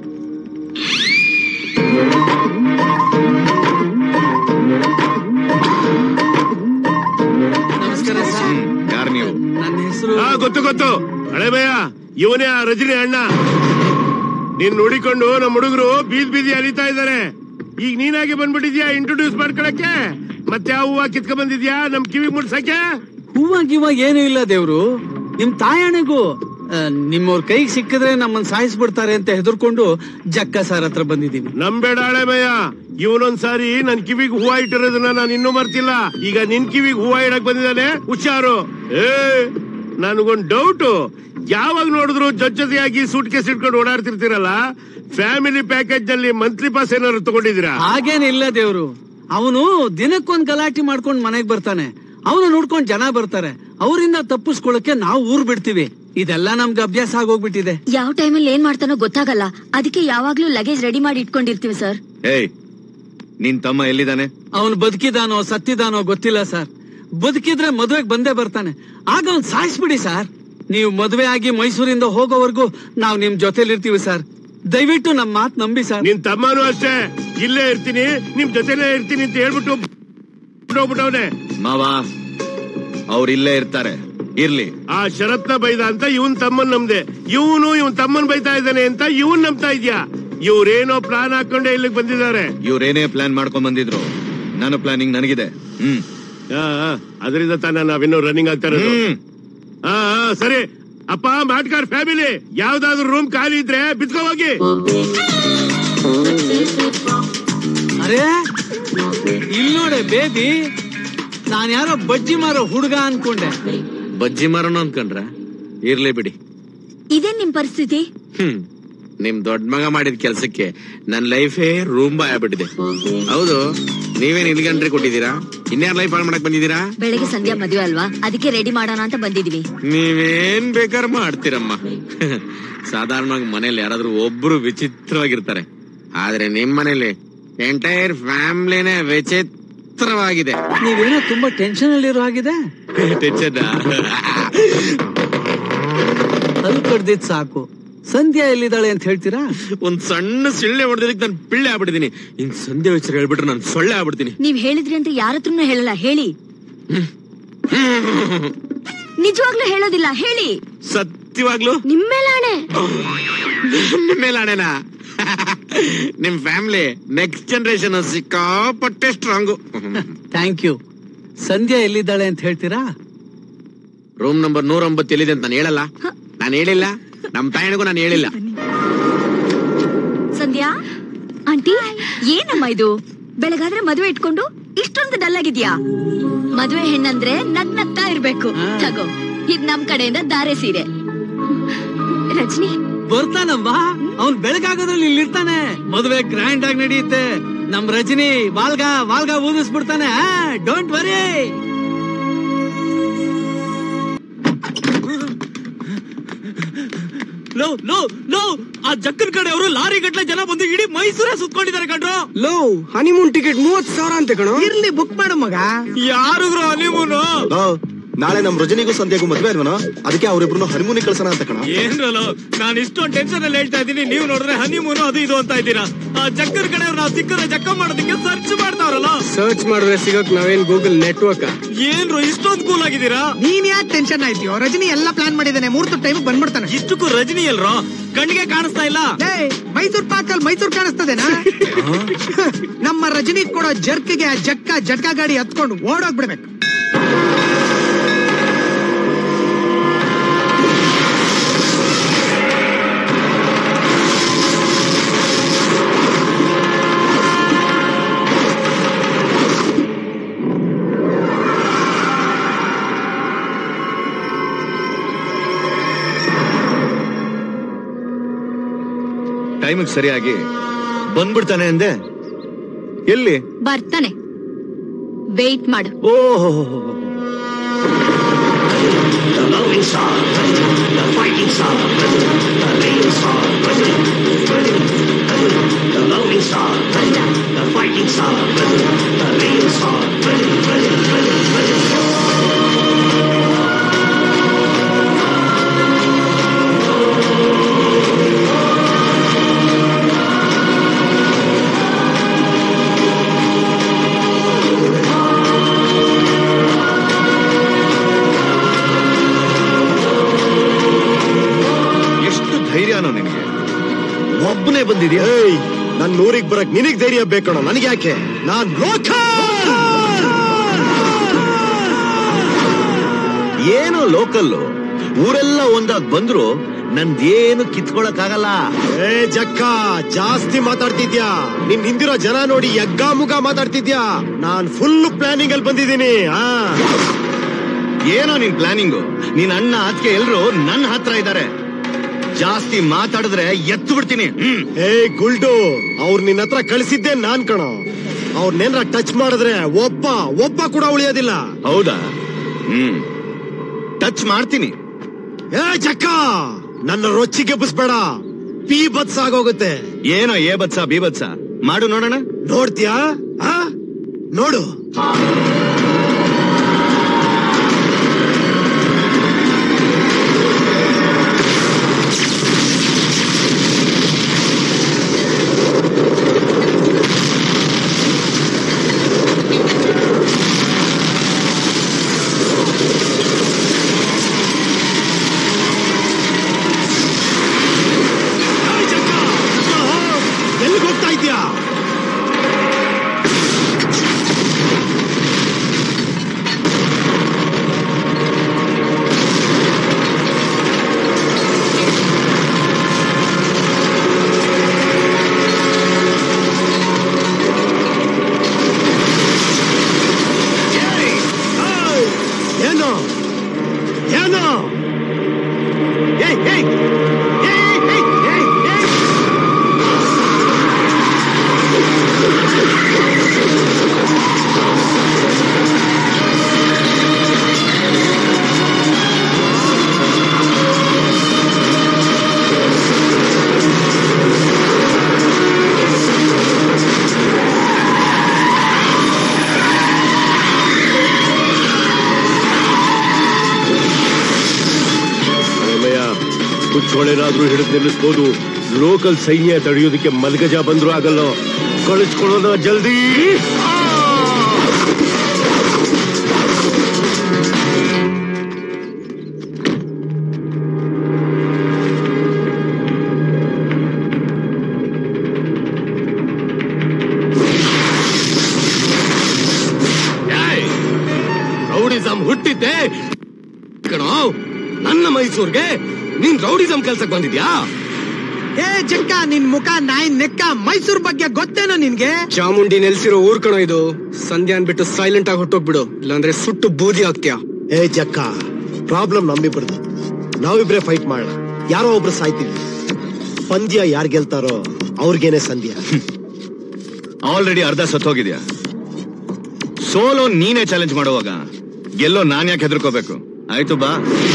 ನಮಸ್ಕಾರ ಸರ್ ಯಾರು ನೀವು ನನ್ನ ಹೆಸರು ಹಾ ಗೊತ್ತು ಗೊತ್ತು ಹಳೆ ಭಯ ಇವನೇ ಆ ರಜನಿ ಅಣ್ಣ ನೀನ್ ನೋಡಿಕೊಂಡು ನಮ್ಮ ಹುಡುಗರು ಬೀದ್ ಬೀದಿ ಅಲಿತಾ ಇದಾರೆ ಈಗ ನೀನಾಗೆ ಬಂದ್ಬಿಟ್ಟಿದ್ಯಾ ಇಂಟ್ರೊಡ್ಯೂಸ್ ಮಾಡ್ಕೊಳಕ್ಕೆ ಮತ್ತೆ ಆ ಹೂವ ಕಿತ್ಕೊಂಡ್ ಬಂದಿದ್ಯಾ ನಮ್ ಕಿವಿ ಮುಡ್ಸಕ್ಕೆ ಹೂವ ಗಿವ ಏನೂ ಇಲ್ಲ ದೇವ್ರು ನಿಮ್ ತಾಯಣೆಗೂ ನಿಮ್ಮವ್ರ ಕೈಗೆ ಸಿಕ್ಕಿದ್ರೆ ನಮ್ಮನ್ನ ಸಾಯಿಸ್ಬಿಡ್ತಾರೆ ಅಂತ ಹೆದರ್ಕೊಂಡು ಜಕ್ಕ ಸರ್ ಹತ್ರ ಬಂದಿದೀವಿ ನಂಬೇಡ ಹಳೆ ಭಯ ಇವನೊಂದ್ ಸಾರಿ ನನ್ ಕಿವಿಗ್ ಹೂವ ಇಟ್ಟಿರೋದನ್ನ ನಾನು ಇನ್ನೂ ಮರ್ತಿಲ್ಲ ಈಗ ನಿನ್ ಕಿವಿಗ್ ಹೂವ ಇಡಕ್ ಬಂದಿದ್ದಾನೆ ಹುಷಾರು ಏ ನನಗೊಂದ್ ಡೌಟ್ ಯಾವಾಗ ನೋಡಿದ್ರು ಜೊತೆಯಾಗಿ ಸೂಟ್ ಕೇಸ್ ಇಟ್ಕೊಂಡು ಓಡಾಡ್ತಿರ್ತೀರಲ್ಲ ಫ್ಯಾಮಿಲಿ ಪ್ಯಾಕೇಜ್ ನಲ್ಲಿ ಮಂತ್ಲಿ ಪಾಸ್ ಏನಾದ್ರು ತಗೊಂಡಿದ್ದೀರಾ ಹಾಗೇನಿಲ್ಲ ದೇವ್ರು ಅವನು ದಿನಕ್ಕೊಂದ್ ಗಲಾಟೆ ಮಾಡ್ಕೊಂಡ್ ಮನೆಗ್ ಬರ್ತಾನೆ ಅವನು ನೋಡ್ಕೊಂಡ್ ಜನ ಬರ್ತಾರೆ ಅವರಿಂದ ತಪ್ಪಿಸ್ಕೊಳಕ್ಕೆ ನಾವು ಊರ್ ಬಿಡ್ತೀವಿ ಇದೆಲ್ಲ ನಮ್ಗೆ ಅಭ್ಯಾಸ ಆಗೋಗ್ಬಿಟ್ಟಿದೆ ಯಾವ ಟೈಮಲ್ಲಿ ಏನ್ ಮಾಡ್ತಾನೋ ಗೊತ್ತಾಗಲ್ಲ ಅದಕ್ಕೆ ಯಾವಾಗ್ಲೂ ಲಗೇಜ್ ರೆಡಿ ಮಾಡಿ ಇಟ್ಕೊಂಡಿರ್ತೀವಿ ಸರ್ ಏಯ್ ನಿನ್ ತಮ್ಮ ಎಲ್ಲಿದ್ದಾನೆ ಅವನು ಬದುಕಿದಾನೋ ಸತ್ತಿದಾನೋ ಗೊತ್ತಿಲ್ಲ ಸರ್ ಬದುಕಿದ್ರೆ ಮದುವೆಗೆ ಬಂದೇ ಬರ್ತಾನೆ ಆಗ ಅವ್ನ್ ಸಾಯಿಸ್ಬಿಡಿ ಸರ್ ನೀವು ಮದುವೆ ಆಗಿ ಮೈಸೂರಿಂದ ಹೋಗೋವರೆಗೂ ನಾವು ನಿಮ್ ಜೊತೆಲಿ ಇರ್ತೀವಿ ಸರ್ ದಯವಿಟ್ಟು ನಮ್ ಮಾತ್ ನಂಬಿ ಸರ್ ನಿನ್ ತಮ್ಮನೂ ಅಷ್ಟೇ ಇಲ್ಲೇ ಇರ್ತೀನಿ ನಿಮ್ ಜೊತೆಲೇ ಇರ್ತೀನಿ ಅಂತ ಹೇಳ್ಬಿಟ್ಟು ಹೋಗ್ಬಿಟ್ಟವನೆ ಮಾವ ಅವ್ರು ಇಲ್ಲೇ ಇರ್ತಾರೆ ಇರ್ಲಿ ಆ ಶರತ್ನ ಬೈದ ಅಂತ ಇವನ್ ತಮ್ಮನ್ ನಮ್ದೆ ಇವನು ಇವನ್ ತಮ್ಮನ್ ಬೈತಾ ಇದ್ದಾನೆ ಅಂತ ಇವನ್ ನಂಬ್ತಾ ಇದ್ಯಾ ಇವ್ರೇನೋ ಪ್ಲಾನ್ ಹಾಕೊಂಡೆ ಇಲ್ಲಿಗೆ ಬಂದಿದ್ದಾರೆ ಇವ್ರೇನೇ ಪ್ಲಾನ್ ಮಾಡ್ಕೊಂಡ್ ಬಂದಿದ್ರು ನನ್ನ ಪ್ಲಾನಿಂಗ್ ನನಗಿದೆ ಹ್ಮ್ ಅದರಿಂದ ತಾನ ನಾವಿನ್ನೂ ರನ್ನಿಂಗ್ ಆಗ್ತಾ ಇರೋದು ಆ, ಆ, ಸರಿ ಅಪ್ಪ ಮಾಟ್ಕಾರ್ ಫ್ಯಾಮಿಲಿ ಯಾವ್ದಾದ್ರು ರೂಮ್ ಖಾಲಿ ಇದ್ರೆ ಬಿತ್ಕೋ ಹೋಗಿ ಅರೇ ಇಲ್ಲಿ ನೋಡೆ ಬೇಬಿ ನಾನ್ ಯಾರೋ ಬಜ್ಜಿ ಮಾರೋ ಹುಡುಗ ಅನ್ಕೊಂಡೆ ಬಜ್ಜಿ ಮಾರೋಣ ಅನ್ಕೊಂಡ್ರ ಇರ್ಲಿ ಬಿಡಿ ಇದೇನ್ ನಿಮ್ ಪರಿಸ್ಥಿತಿ ಹ್ಮ್ ನಿಮ್ ದೊಡ್ಡ ಮಗ ಮಾಡಿದ ಕೆಲ್ಸಕ್ಕೆ ನನ್ ಲೈಫೇ ರೂಮ್ ಆಗ್ಬಿಟ್ಟಿದೆ ಹೌದು ನೀವೇನ್ ಇಲ್ಗಂಟ್ರಿ ಕೊಟ್ಟಿದ್ದೀರಾ ಇನ್ಯಾರ ಲೈಫ್ ಹಾಳು ಮಾಡಕ್ ಬಂದಿದ್ದೀರಾ ಬೆಳಗ್ಗೆ ಸಂಧ್ಯಾ ಮದುವೆ ಅಲ್ವಾ ಅದಕ್ಕೆ ರೆಡಿ ಮಾಡೋಣ ಅಂತ ಬಂದಿದೀವಿ ನೀವೇನ್ ಬೇಕಾದ್ರೆ ಮಾಡ್ತೀರಮ್ಮ ಸಾಧಾರಣವಾಗಿ ಮನೇಲಿ ಯಾರಾದ್ರೂ ಒಬ್ರು ವಿಚಿತ್ರವಾಗಿರ್ತಾರೆ ಆದ್ರೆ ನಿಮ್ ಮನೇಲಿ ಎಂಟೈರ್ ಫ್ಯಾಮಿಲಿನೇ ವಿಚಿತ್ರವಾಗಿದೆ ನೀವೇನೋ ತುಂಬಾ ಟೆನ್ಷನ್ ಅಲ್ಲಿರೋ ಹಾಗಿದೆ ಟೆನ್ಷನ್ ಅಲ್ಲಿ ಕಡ್ದಿದ್ ಸಾಕು ಸಂಧ್ಯಾ ಎಲ್ಲಿದ್ದಾಳೆ ಅಂತ ಹೇಳ್ತೀರಾ ಒಂದ್ ಸಣ್ಣ ಸಿಳ್ಳೆ ಹೊಡೆದಕ್ಕೆ ನಾನು ಪಿಳ್ಳೆ ಆಗ್ಬಿಟ್ಟಿದೀನಿ ಇನ್ ಸಂಧ್ಯಾ ವಿಚಾರ ಹೇಳ್ಬಿಟ್ರೆ ನಾನು ಸೊಳ್ಳೆ ಆಗ್ಬಿಡ್ತೀನಿ ನೀವ್ ಹೇಳಿದ್ರಿ ಅಂತ ಯಾರ ಹತ್ರನೂ ಹೇಳಲ್ಲ ಹೇಳಿ ನಿಜವಾಗ್ಲೂ ಹೇಳೋದಿಲ್ಲ ಹೇಳಿ ಸತ್ಯವಾಗ್ಲು ನಿಮ್ಮೇಲಾಣೆ ಮೇಲಾಣೆನಾ ನಿಮ್ ಫ್ಯಾಮಿಲಿ ನೆಕ್ಸ್ಟ್ ಜನರೇಷನ್ ಸಿಕ್ಕಾಪಟ್ಟೆ ಸ್ಟ್ರಾಂಗು ಥ್ಯಾಂಕ್ ಯು ಸಂಧ್ಯಾ ಎಲ್ಲಿದ್ದಾಳೆ ಅಂತ ಹೇಳ್ತೀರಾ ರೂಮ್ ನಂಬರ್ ನೂರ ಒಂಬತ್ತು ಎಲ್ಲಿದೆ ಅಂತ ನಾನು ಹೇಳಲ್ಲ ನಾನು ಹೇಳಿಲ್ಲ ನಮ್ ತಾಯಿಗೂ ನಾನು ಹೇಳಿಲ್ಲ ಸಂಧ್ಯಾ ಆಂಟಿ ಏನಮ್ಮ ಇದು ಬೆಳಗಾದ್ರೆ ಮದುವೆ ಇಟ್ಕೊಂಡು ಇಷ್ಟೊಂದು ಡಲ್ ಆಗಿದ್ಯಾ ಮದುವೆ ಹೆಣ್ಣಂದ್ರೆ ನಗ್ನಗ್ತಾ ಇರ್ಬೇಕು ತಗೋ ಇದ್ ನಮ್ ಕಡೆಯಿಂದ ದಾರೆ ಸೀರೆ ರಜನಿ ಬರ್ತಾನಮ್ಮ ಅವ್ನ್ ಬೆಳಗಾಗೋದ್ರಲ್ಲಿ ಇಲ್ಲಿರ್ತಾನೆ ಮದುವೆ ಗ್ರ್ಯಾಂಡ್ ಆಗಿ ನಡೆಯುತ್ತೆ ನಮ್ ರಜನಿ ವಾಲ್ಗ ವಾಲ್ಗ ಊದಿಸ್ಬಿಡ್ತಾನೆ ಡೋಂಟ್ ವರಿ ಲೋ ಲೋ ಲೋ ಆ ಜಕ್ಕನ್ ಕಡೆ ಅವರು ಲಾರಿ ಗಟ್ಲೆ ಜನ ಬಂದು ಇಡೀ ಮೈಸೂರೇ ಸುತ್ಕೊಂಡಿದ್ದಾರೆ ಕಣ್ರು ಲೋ ಹನಿಮೂನ್ ಟಿಕೆಟ್ ಮೂವತ್ ಸಾವಿರ ಅಂತ ಕಣೋ ಇರ್ಲಿ ಬುಕ್ ಮಾಡು ಮಗ ಯಾರಿದ್ರು ಹನಿಮೂನು ಆ, ನಾಳೆ ನಮ್ ರಜನಿಗೂ ಸಂಧ್ಯಾಗೂ ಮದ್ವೆ ಅಲ್ವನ ಅದಕ್ಕೆ ಅವ್ರಿಬ್ರು ಹನಿಮೂನಿಗೆ ಕಳ್ಸೋಣ ಅಂತ ಕಣ ಏನ್ರಲ್ಲ ನಾನು ಇಷ್ಟೊಂದು ಟೆನ್ಷನ್ ಅಲ್ಲಿ ಹೇಳ್ತಾ ಇದ್ದೀನಿ ನೀವು ನೋಡಿದ್ರೆ ಹನಿಮೂನು ಅದು ಇದು ಅಂತ ಇದ್ದೀರಾ ಆ ಜಕ್ಕನ್ ಕಡೆ ನಾವು ಸಿಕ್ಕರೆ ಜಕ್ಕ ಮಾಡೋದಕ್ಕೆ ಸರ್ಚ್ ಮಾಡ್ತಾವ್ರಲ್ಲ ಸರ್ಚ್ ಮಾಡಿದ್ರೆ ಸಿಗಕ್ ನಾವೇನ್ ಗೂಗಲ್ ನೆಟ್ವರ್ಕ್ ಏನ್ರು ಇಷ್ಟೊಂದು ಕೂಲ್ ಆಗಿದ್ದೀರಾ ನೀನ್ ಯಾಕೆ ಟೆನ್ಷನ್ ಆಯ್ತೀಯೋ ರಜನಿ ಎಲ್ಲಾ ಪ್ಲಾನ್ ಮಾಡಿದಾನೆ ಮೂರ್ತ ಟೈಮ್ ಬಂದ್ಬಿಡ್ತಾನೆ ಇಷ್ಟಕ್ಕೂ ರಜನಿ ಎಲ್ರೋ ಕಣ್ಣಿಗೆ ಕಾಣಿಸ್ತಾ ಇಲ್ಲ ಮೈಸೂರ್ ಪಾಕಲ್ ಮೈಸೂರ್ ಕಾಣಿಸ್ತದೇನಾ ನಮ್ಮ ರಜನಿ ಕೊಡೋ ಜರ್ಕ್ಗೆ ಆ ಜಕ್ಕ ಜಟ್ಕ ಗಾಡಿ ಹತ್ಕೊಂಡು ಓಡೋಗ್ಬಿಡ್ಬೇಕು ಟೈಮಿಗೆ ಸರಿಯಾಗಿ ಬಂದ್ಬಿಡ್ತಾನೆ ಅಂದೆ ಎಲ್ಲಿ ಬರ್ತಾನೆ ವೇಟ್ ಮಾಡು ಓಹೋ ಎಷ್ಟು ಧೈರ್ಯನೋ ನಿನಗೆ ಒಬ್ಬನೇ ಬಂದಿದ್ಯಾ ಏಯ್ ನನ್ ನೂರಿಗ್ ಬರಕ್ ನಿನಗ್ ಧೈರ್ಯ ಬೇಕಣೋ ನನಗೆ ಯಾಕೆ ನಾನ್ ಲೋಕ ಏನೋ ಲೋಕಲ್ಲು ಊರೆಲ್ಲ ಒಂದಾಗ್ ಬಂದ್ರು ನಂದೇನು ಕಿತ್ಕೊಳಕ್ ಏ ಜಕ್ಕ ಜಾಸ್ತಿ ಮಾತಾಡ್ತಿದ್ಯಾ ನಿನ್ ಹಿಂದಿರೋ ಜನ ನೋಡಿ ಯಗ್ಗ ಮುಗ ಮಾತಾಡ್ತಿದ್ಯಾ ನಾನ್ ಫುಲ್ ಪ್ಲಾನಿಂಗ್ ಅಲ್ಲಿ ಬಂದಿದ್ದೀನಿ ಆ ಏನೋ ನಿನ್ ಪ್ಲಾನಿಂಗು ನಿನ್ ಅಣ್ಣ ಅದಕ್ಕೆ ಎಲ್ರು ನನ್ನ ಹತ್ರ ಇದ್ದಾರೆ ಜಾಸ್ತಿ ಮಾತಾಡಿದ್ರೆ ಎತ್ತು ಬಿಡ್ತೀನಿ ಹ್ಮ್ ಏ ಗುಲ್ಡು ಅವ್ರು ನಿನ್ನ ಹತ್ರ ಕಳಿಸಿದ್ದೆ ನಾನ್ ಕಣೋ ಅವ್ರನ್ನೇನ್ರ ಟಚ್ ಮಾಡಿದ್ರೆ ಒಬ್ಬ ಒಬ್ಬ ಕೂಡ ಉಳಿಯೋದಿಲ್ಲ ಹೌದಾ ಹ್ಮ್ ಟಚ್ ಮಾಡ್ತೀನಿ ಏ ಜಕ್ಕ ನನ್ನ ರೊಚ್ಚಿಗೆ ಬಸ್ಬೇಡ ಪಿ ಬತ್ಸ ಆಗೋಗುತ್ತೆ ಏನೋ ಏ ಬತ್ಸ ಬಿ ಬತ್ಸ ಮಾಡು ನೋಡೋಣ ನೋಡ್ತೀಯಾ ಆ? ನೋಡು ಧ್ಯಾನ ಏಯ್ ಏಯ್ ಏಯ್ ಏಯ್ ಏಯ್ ಏಯ್ ಅಮ್ಮಯ್ಯ ಹುಚ್ಚೊಳೆನಾದ್ರೂ ಹಿಡಿದು ನಿಲ್ಲಿಸ್ಬೋದು ಲೋಕಲ್ ಸೈನ್ಯ ತಡೆಯೋದಕ್ಕೆ ಮಲ್ಗಜ ಬಂದ್ರು ಆಗಲ್ಲ ಕಳಿಸ್ಕೊಳ್ಳೋಣ ಜಲ್ದಿ ರೌಡಿಸಂ ಹುಟ್ಟಿದ್ದೆ ಕಣೋ ನನ್ನ ಮೈಸೂರ್ಗೆ ನೀನ್ ರೌಡಿಸಂ ಕೆಲ್ಸಕ್ ಬಂದಿದ್ಯಾ ಏ ಜಕ್ಕ ನಿನ್ ಮುಖ ನಾಯಿ ನೆಕ್ಕ ಮೈಸೂರ್ ಬಗ್ಗೆ ಗೊತ್ತೇನೋ ನಿನ್ಗೆ ಚಾಮುಂಡಿ ನೆಲೆಸಿರೋ ಊರ್ ಕಣೋ ಇದು ಸಂಧ್ಯಾನ್ ಬಿಟ್ಟು ಸೈಲೆಂಟ್ ಆಗಿ ಹೊಟ್ಟೋಗ್ಬಿಡು ಇಲ್ಲಾಂದ್ರೆ ಸುಟ್ಟು ಬೂದಿ ಆಗ್ತೀಯ ಏ ಜಕ್ಕ ಪ್ರಾಬ್ಲಮ್ ನಮ್ಮಿಬ್ರದ್ದು ನಾವಿಬ್ರೆ ಫೈಟ್ ಮಾಡೋಣ ಯಾರೋ ಒಬ್ರು ಸಾಯ್ತೀವಿ ಪಂದ್ಯ ಯಾರ್ ಗೆಲ್ತಾರೋ ಅವ್ರಿಗೇನೆ ಸಂಧ್ಯ ಆಲ್ರೆಡಿ ಅರ್ಧ ಸತ್ತೋಗಿದ್ಯಾ ಸೋಲೋ ನೀನೇ ಚಾಲೆಂಜ್ ಮಾಡುವಾಗ ಗೆಲ್ಲೋ ನಾನ್ ಯಾಕೆ ಹೆದರ್ಕೋಬೇಕು ಆಯ್ತು ಬಾ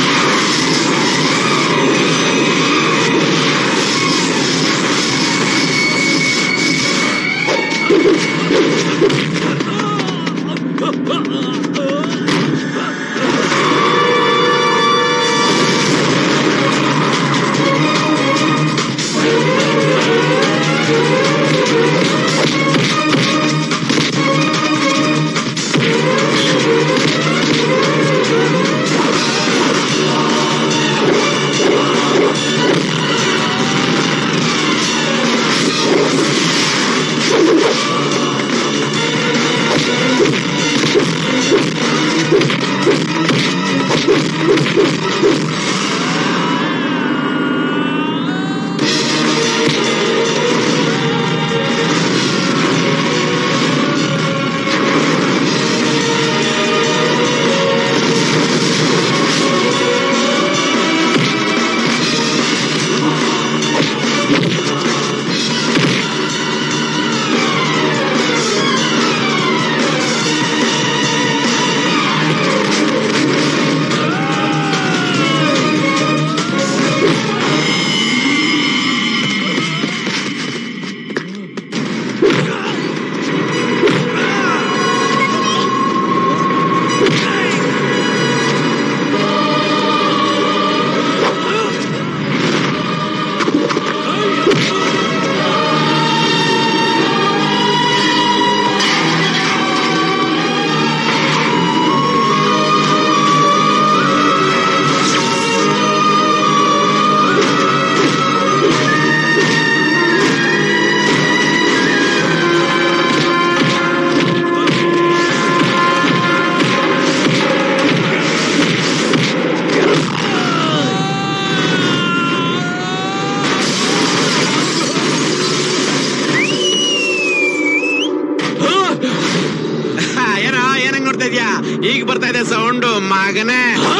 ಏನೋ ಏನಂಗ್ ನೋಡ್ತಾ ಇದ್ಯಾ ಈಗ ಬರ್ತಾ ಇದೆ ಸೌಂಡ್ ಮಗನೇ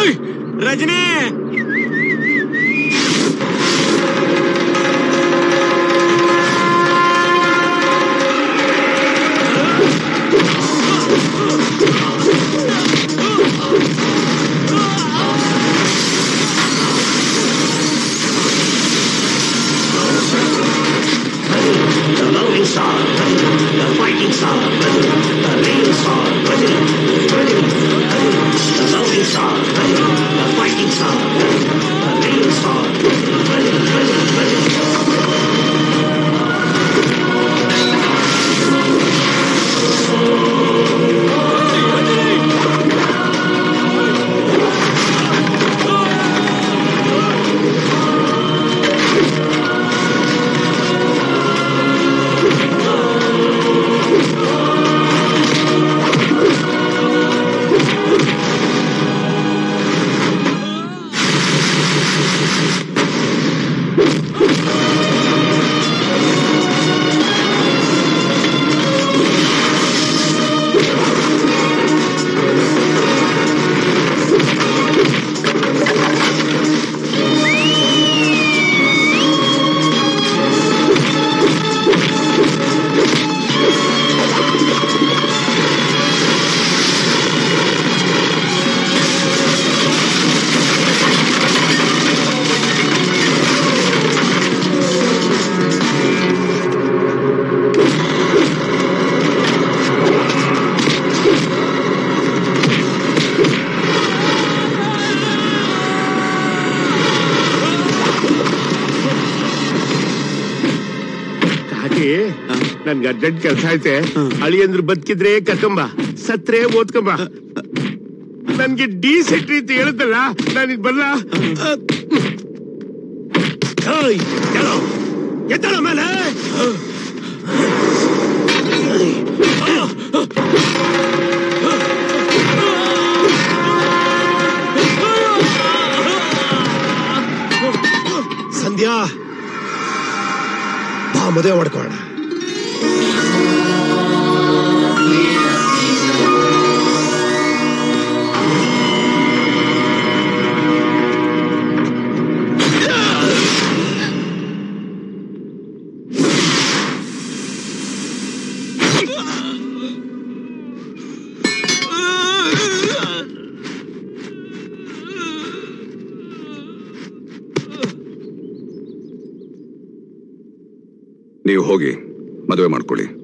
Rajani The loading star, the fighting star, the leading star, the loading star, the fighting star. ನನ್ಗೆ ಅರ್ಜೆಂಟ್ ಕೆಲಸ ಐತೆ ಅಳಿಯಂದ್ರು ಬದುಕಿದ್ರೆ ಕರ್ಕೊಂಬ ಸತ್ರೆ ಓದ್ಕೊಂಬ ನನ್ಗೆ ಡಿ ಸೆಟ್ರಿ ಅಂತ ಹೇಳುತ್ತಲ್ಲ ನಾನು ಬರಲ್ಲ ಎತ್ತಳ ಮೇಲೆ ಸಂಧ್ಯಾ ಬಾ ಮದುವೆ ಮಾಡ್ಕೊಳ್ಳೋಣ ನೀವು ಹೋಗಿ ಮದುವೆ ಮಾಡ್ಕೊಳ್ಳಿ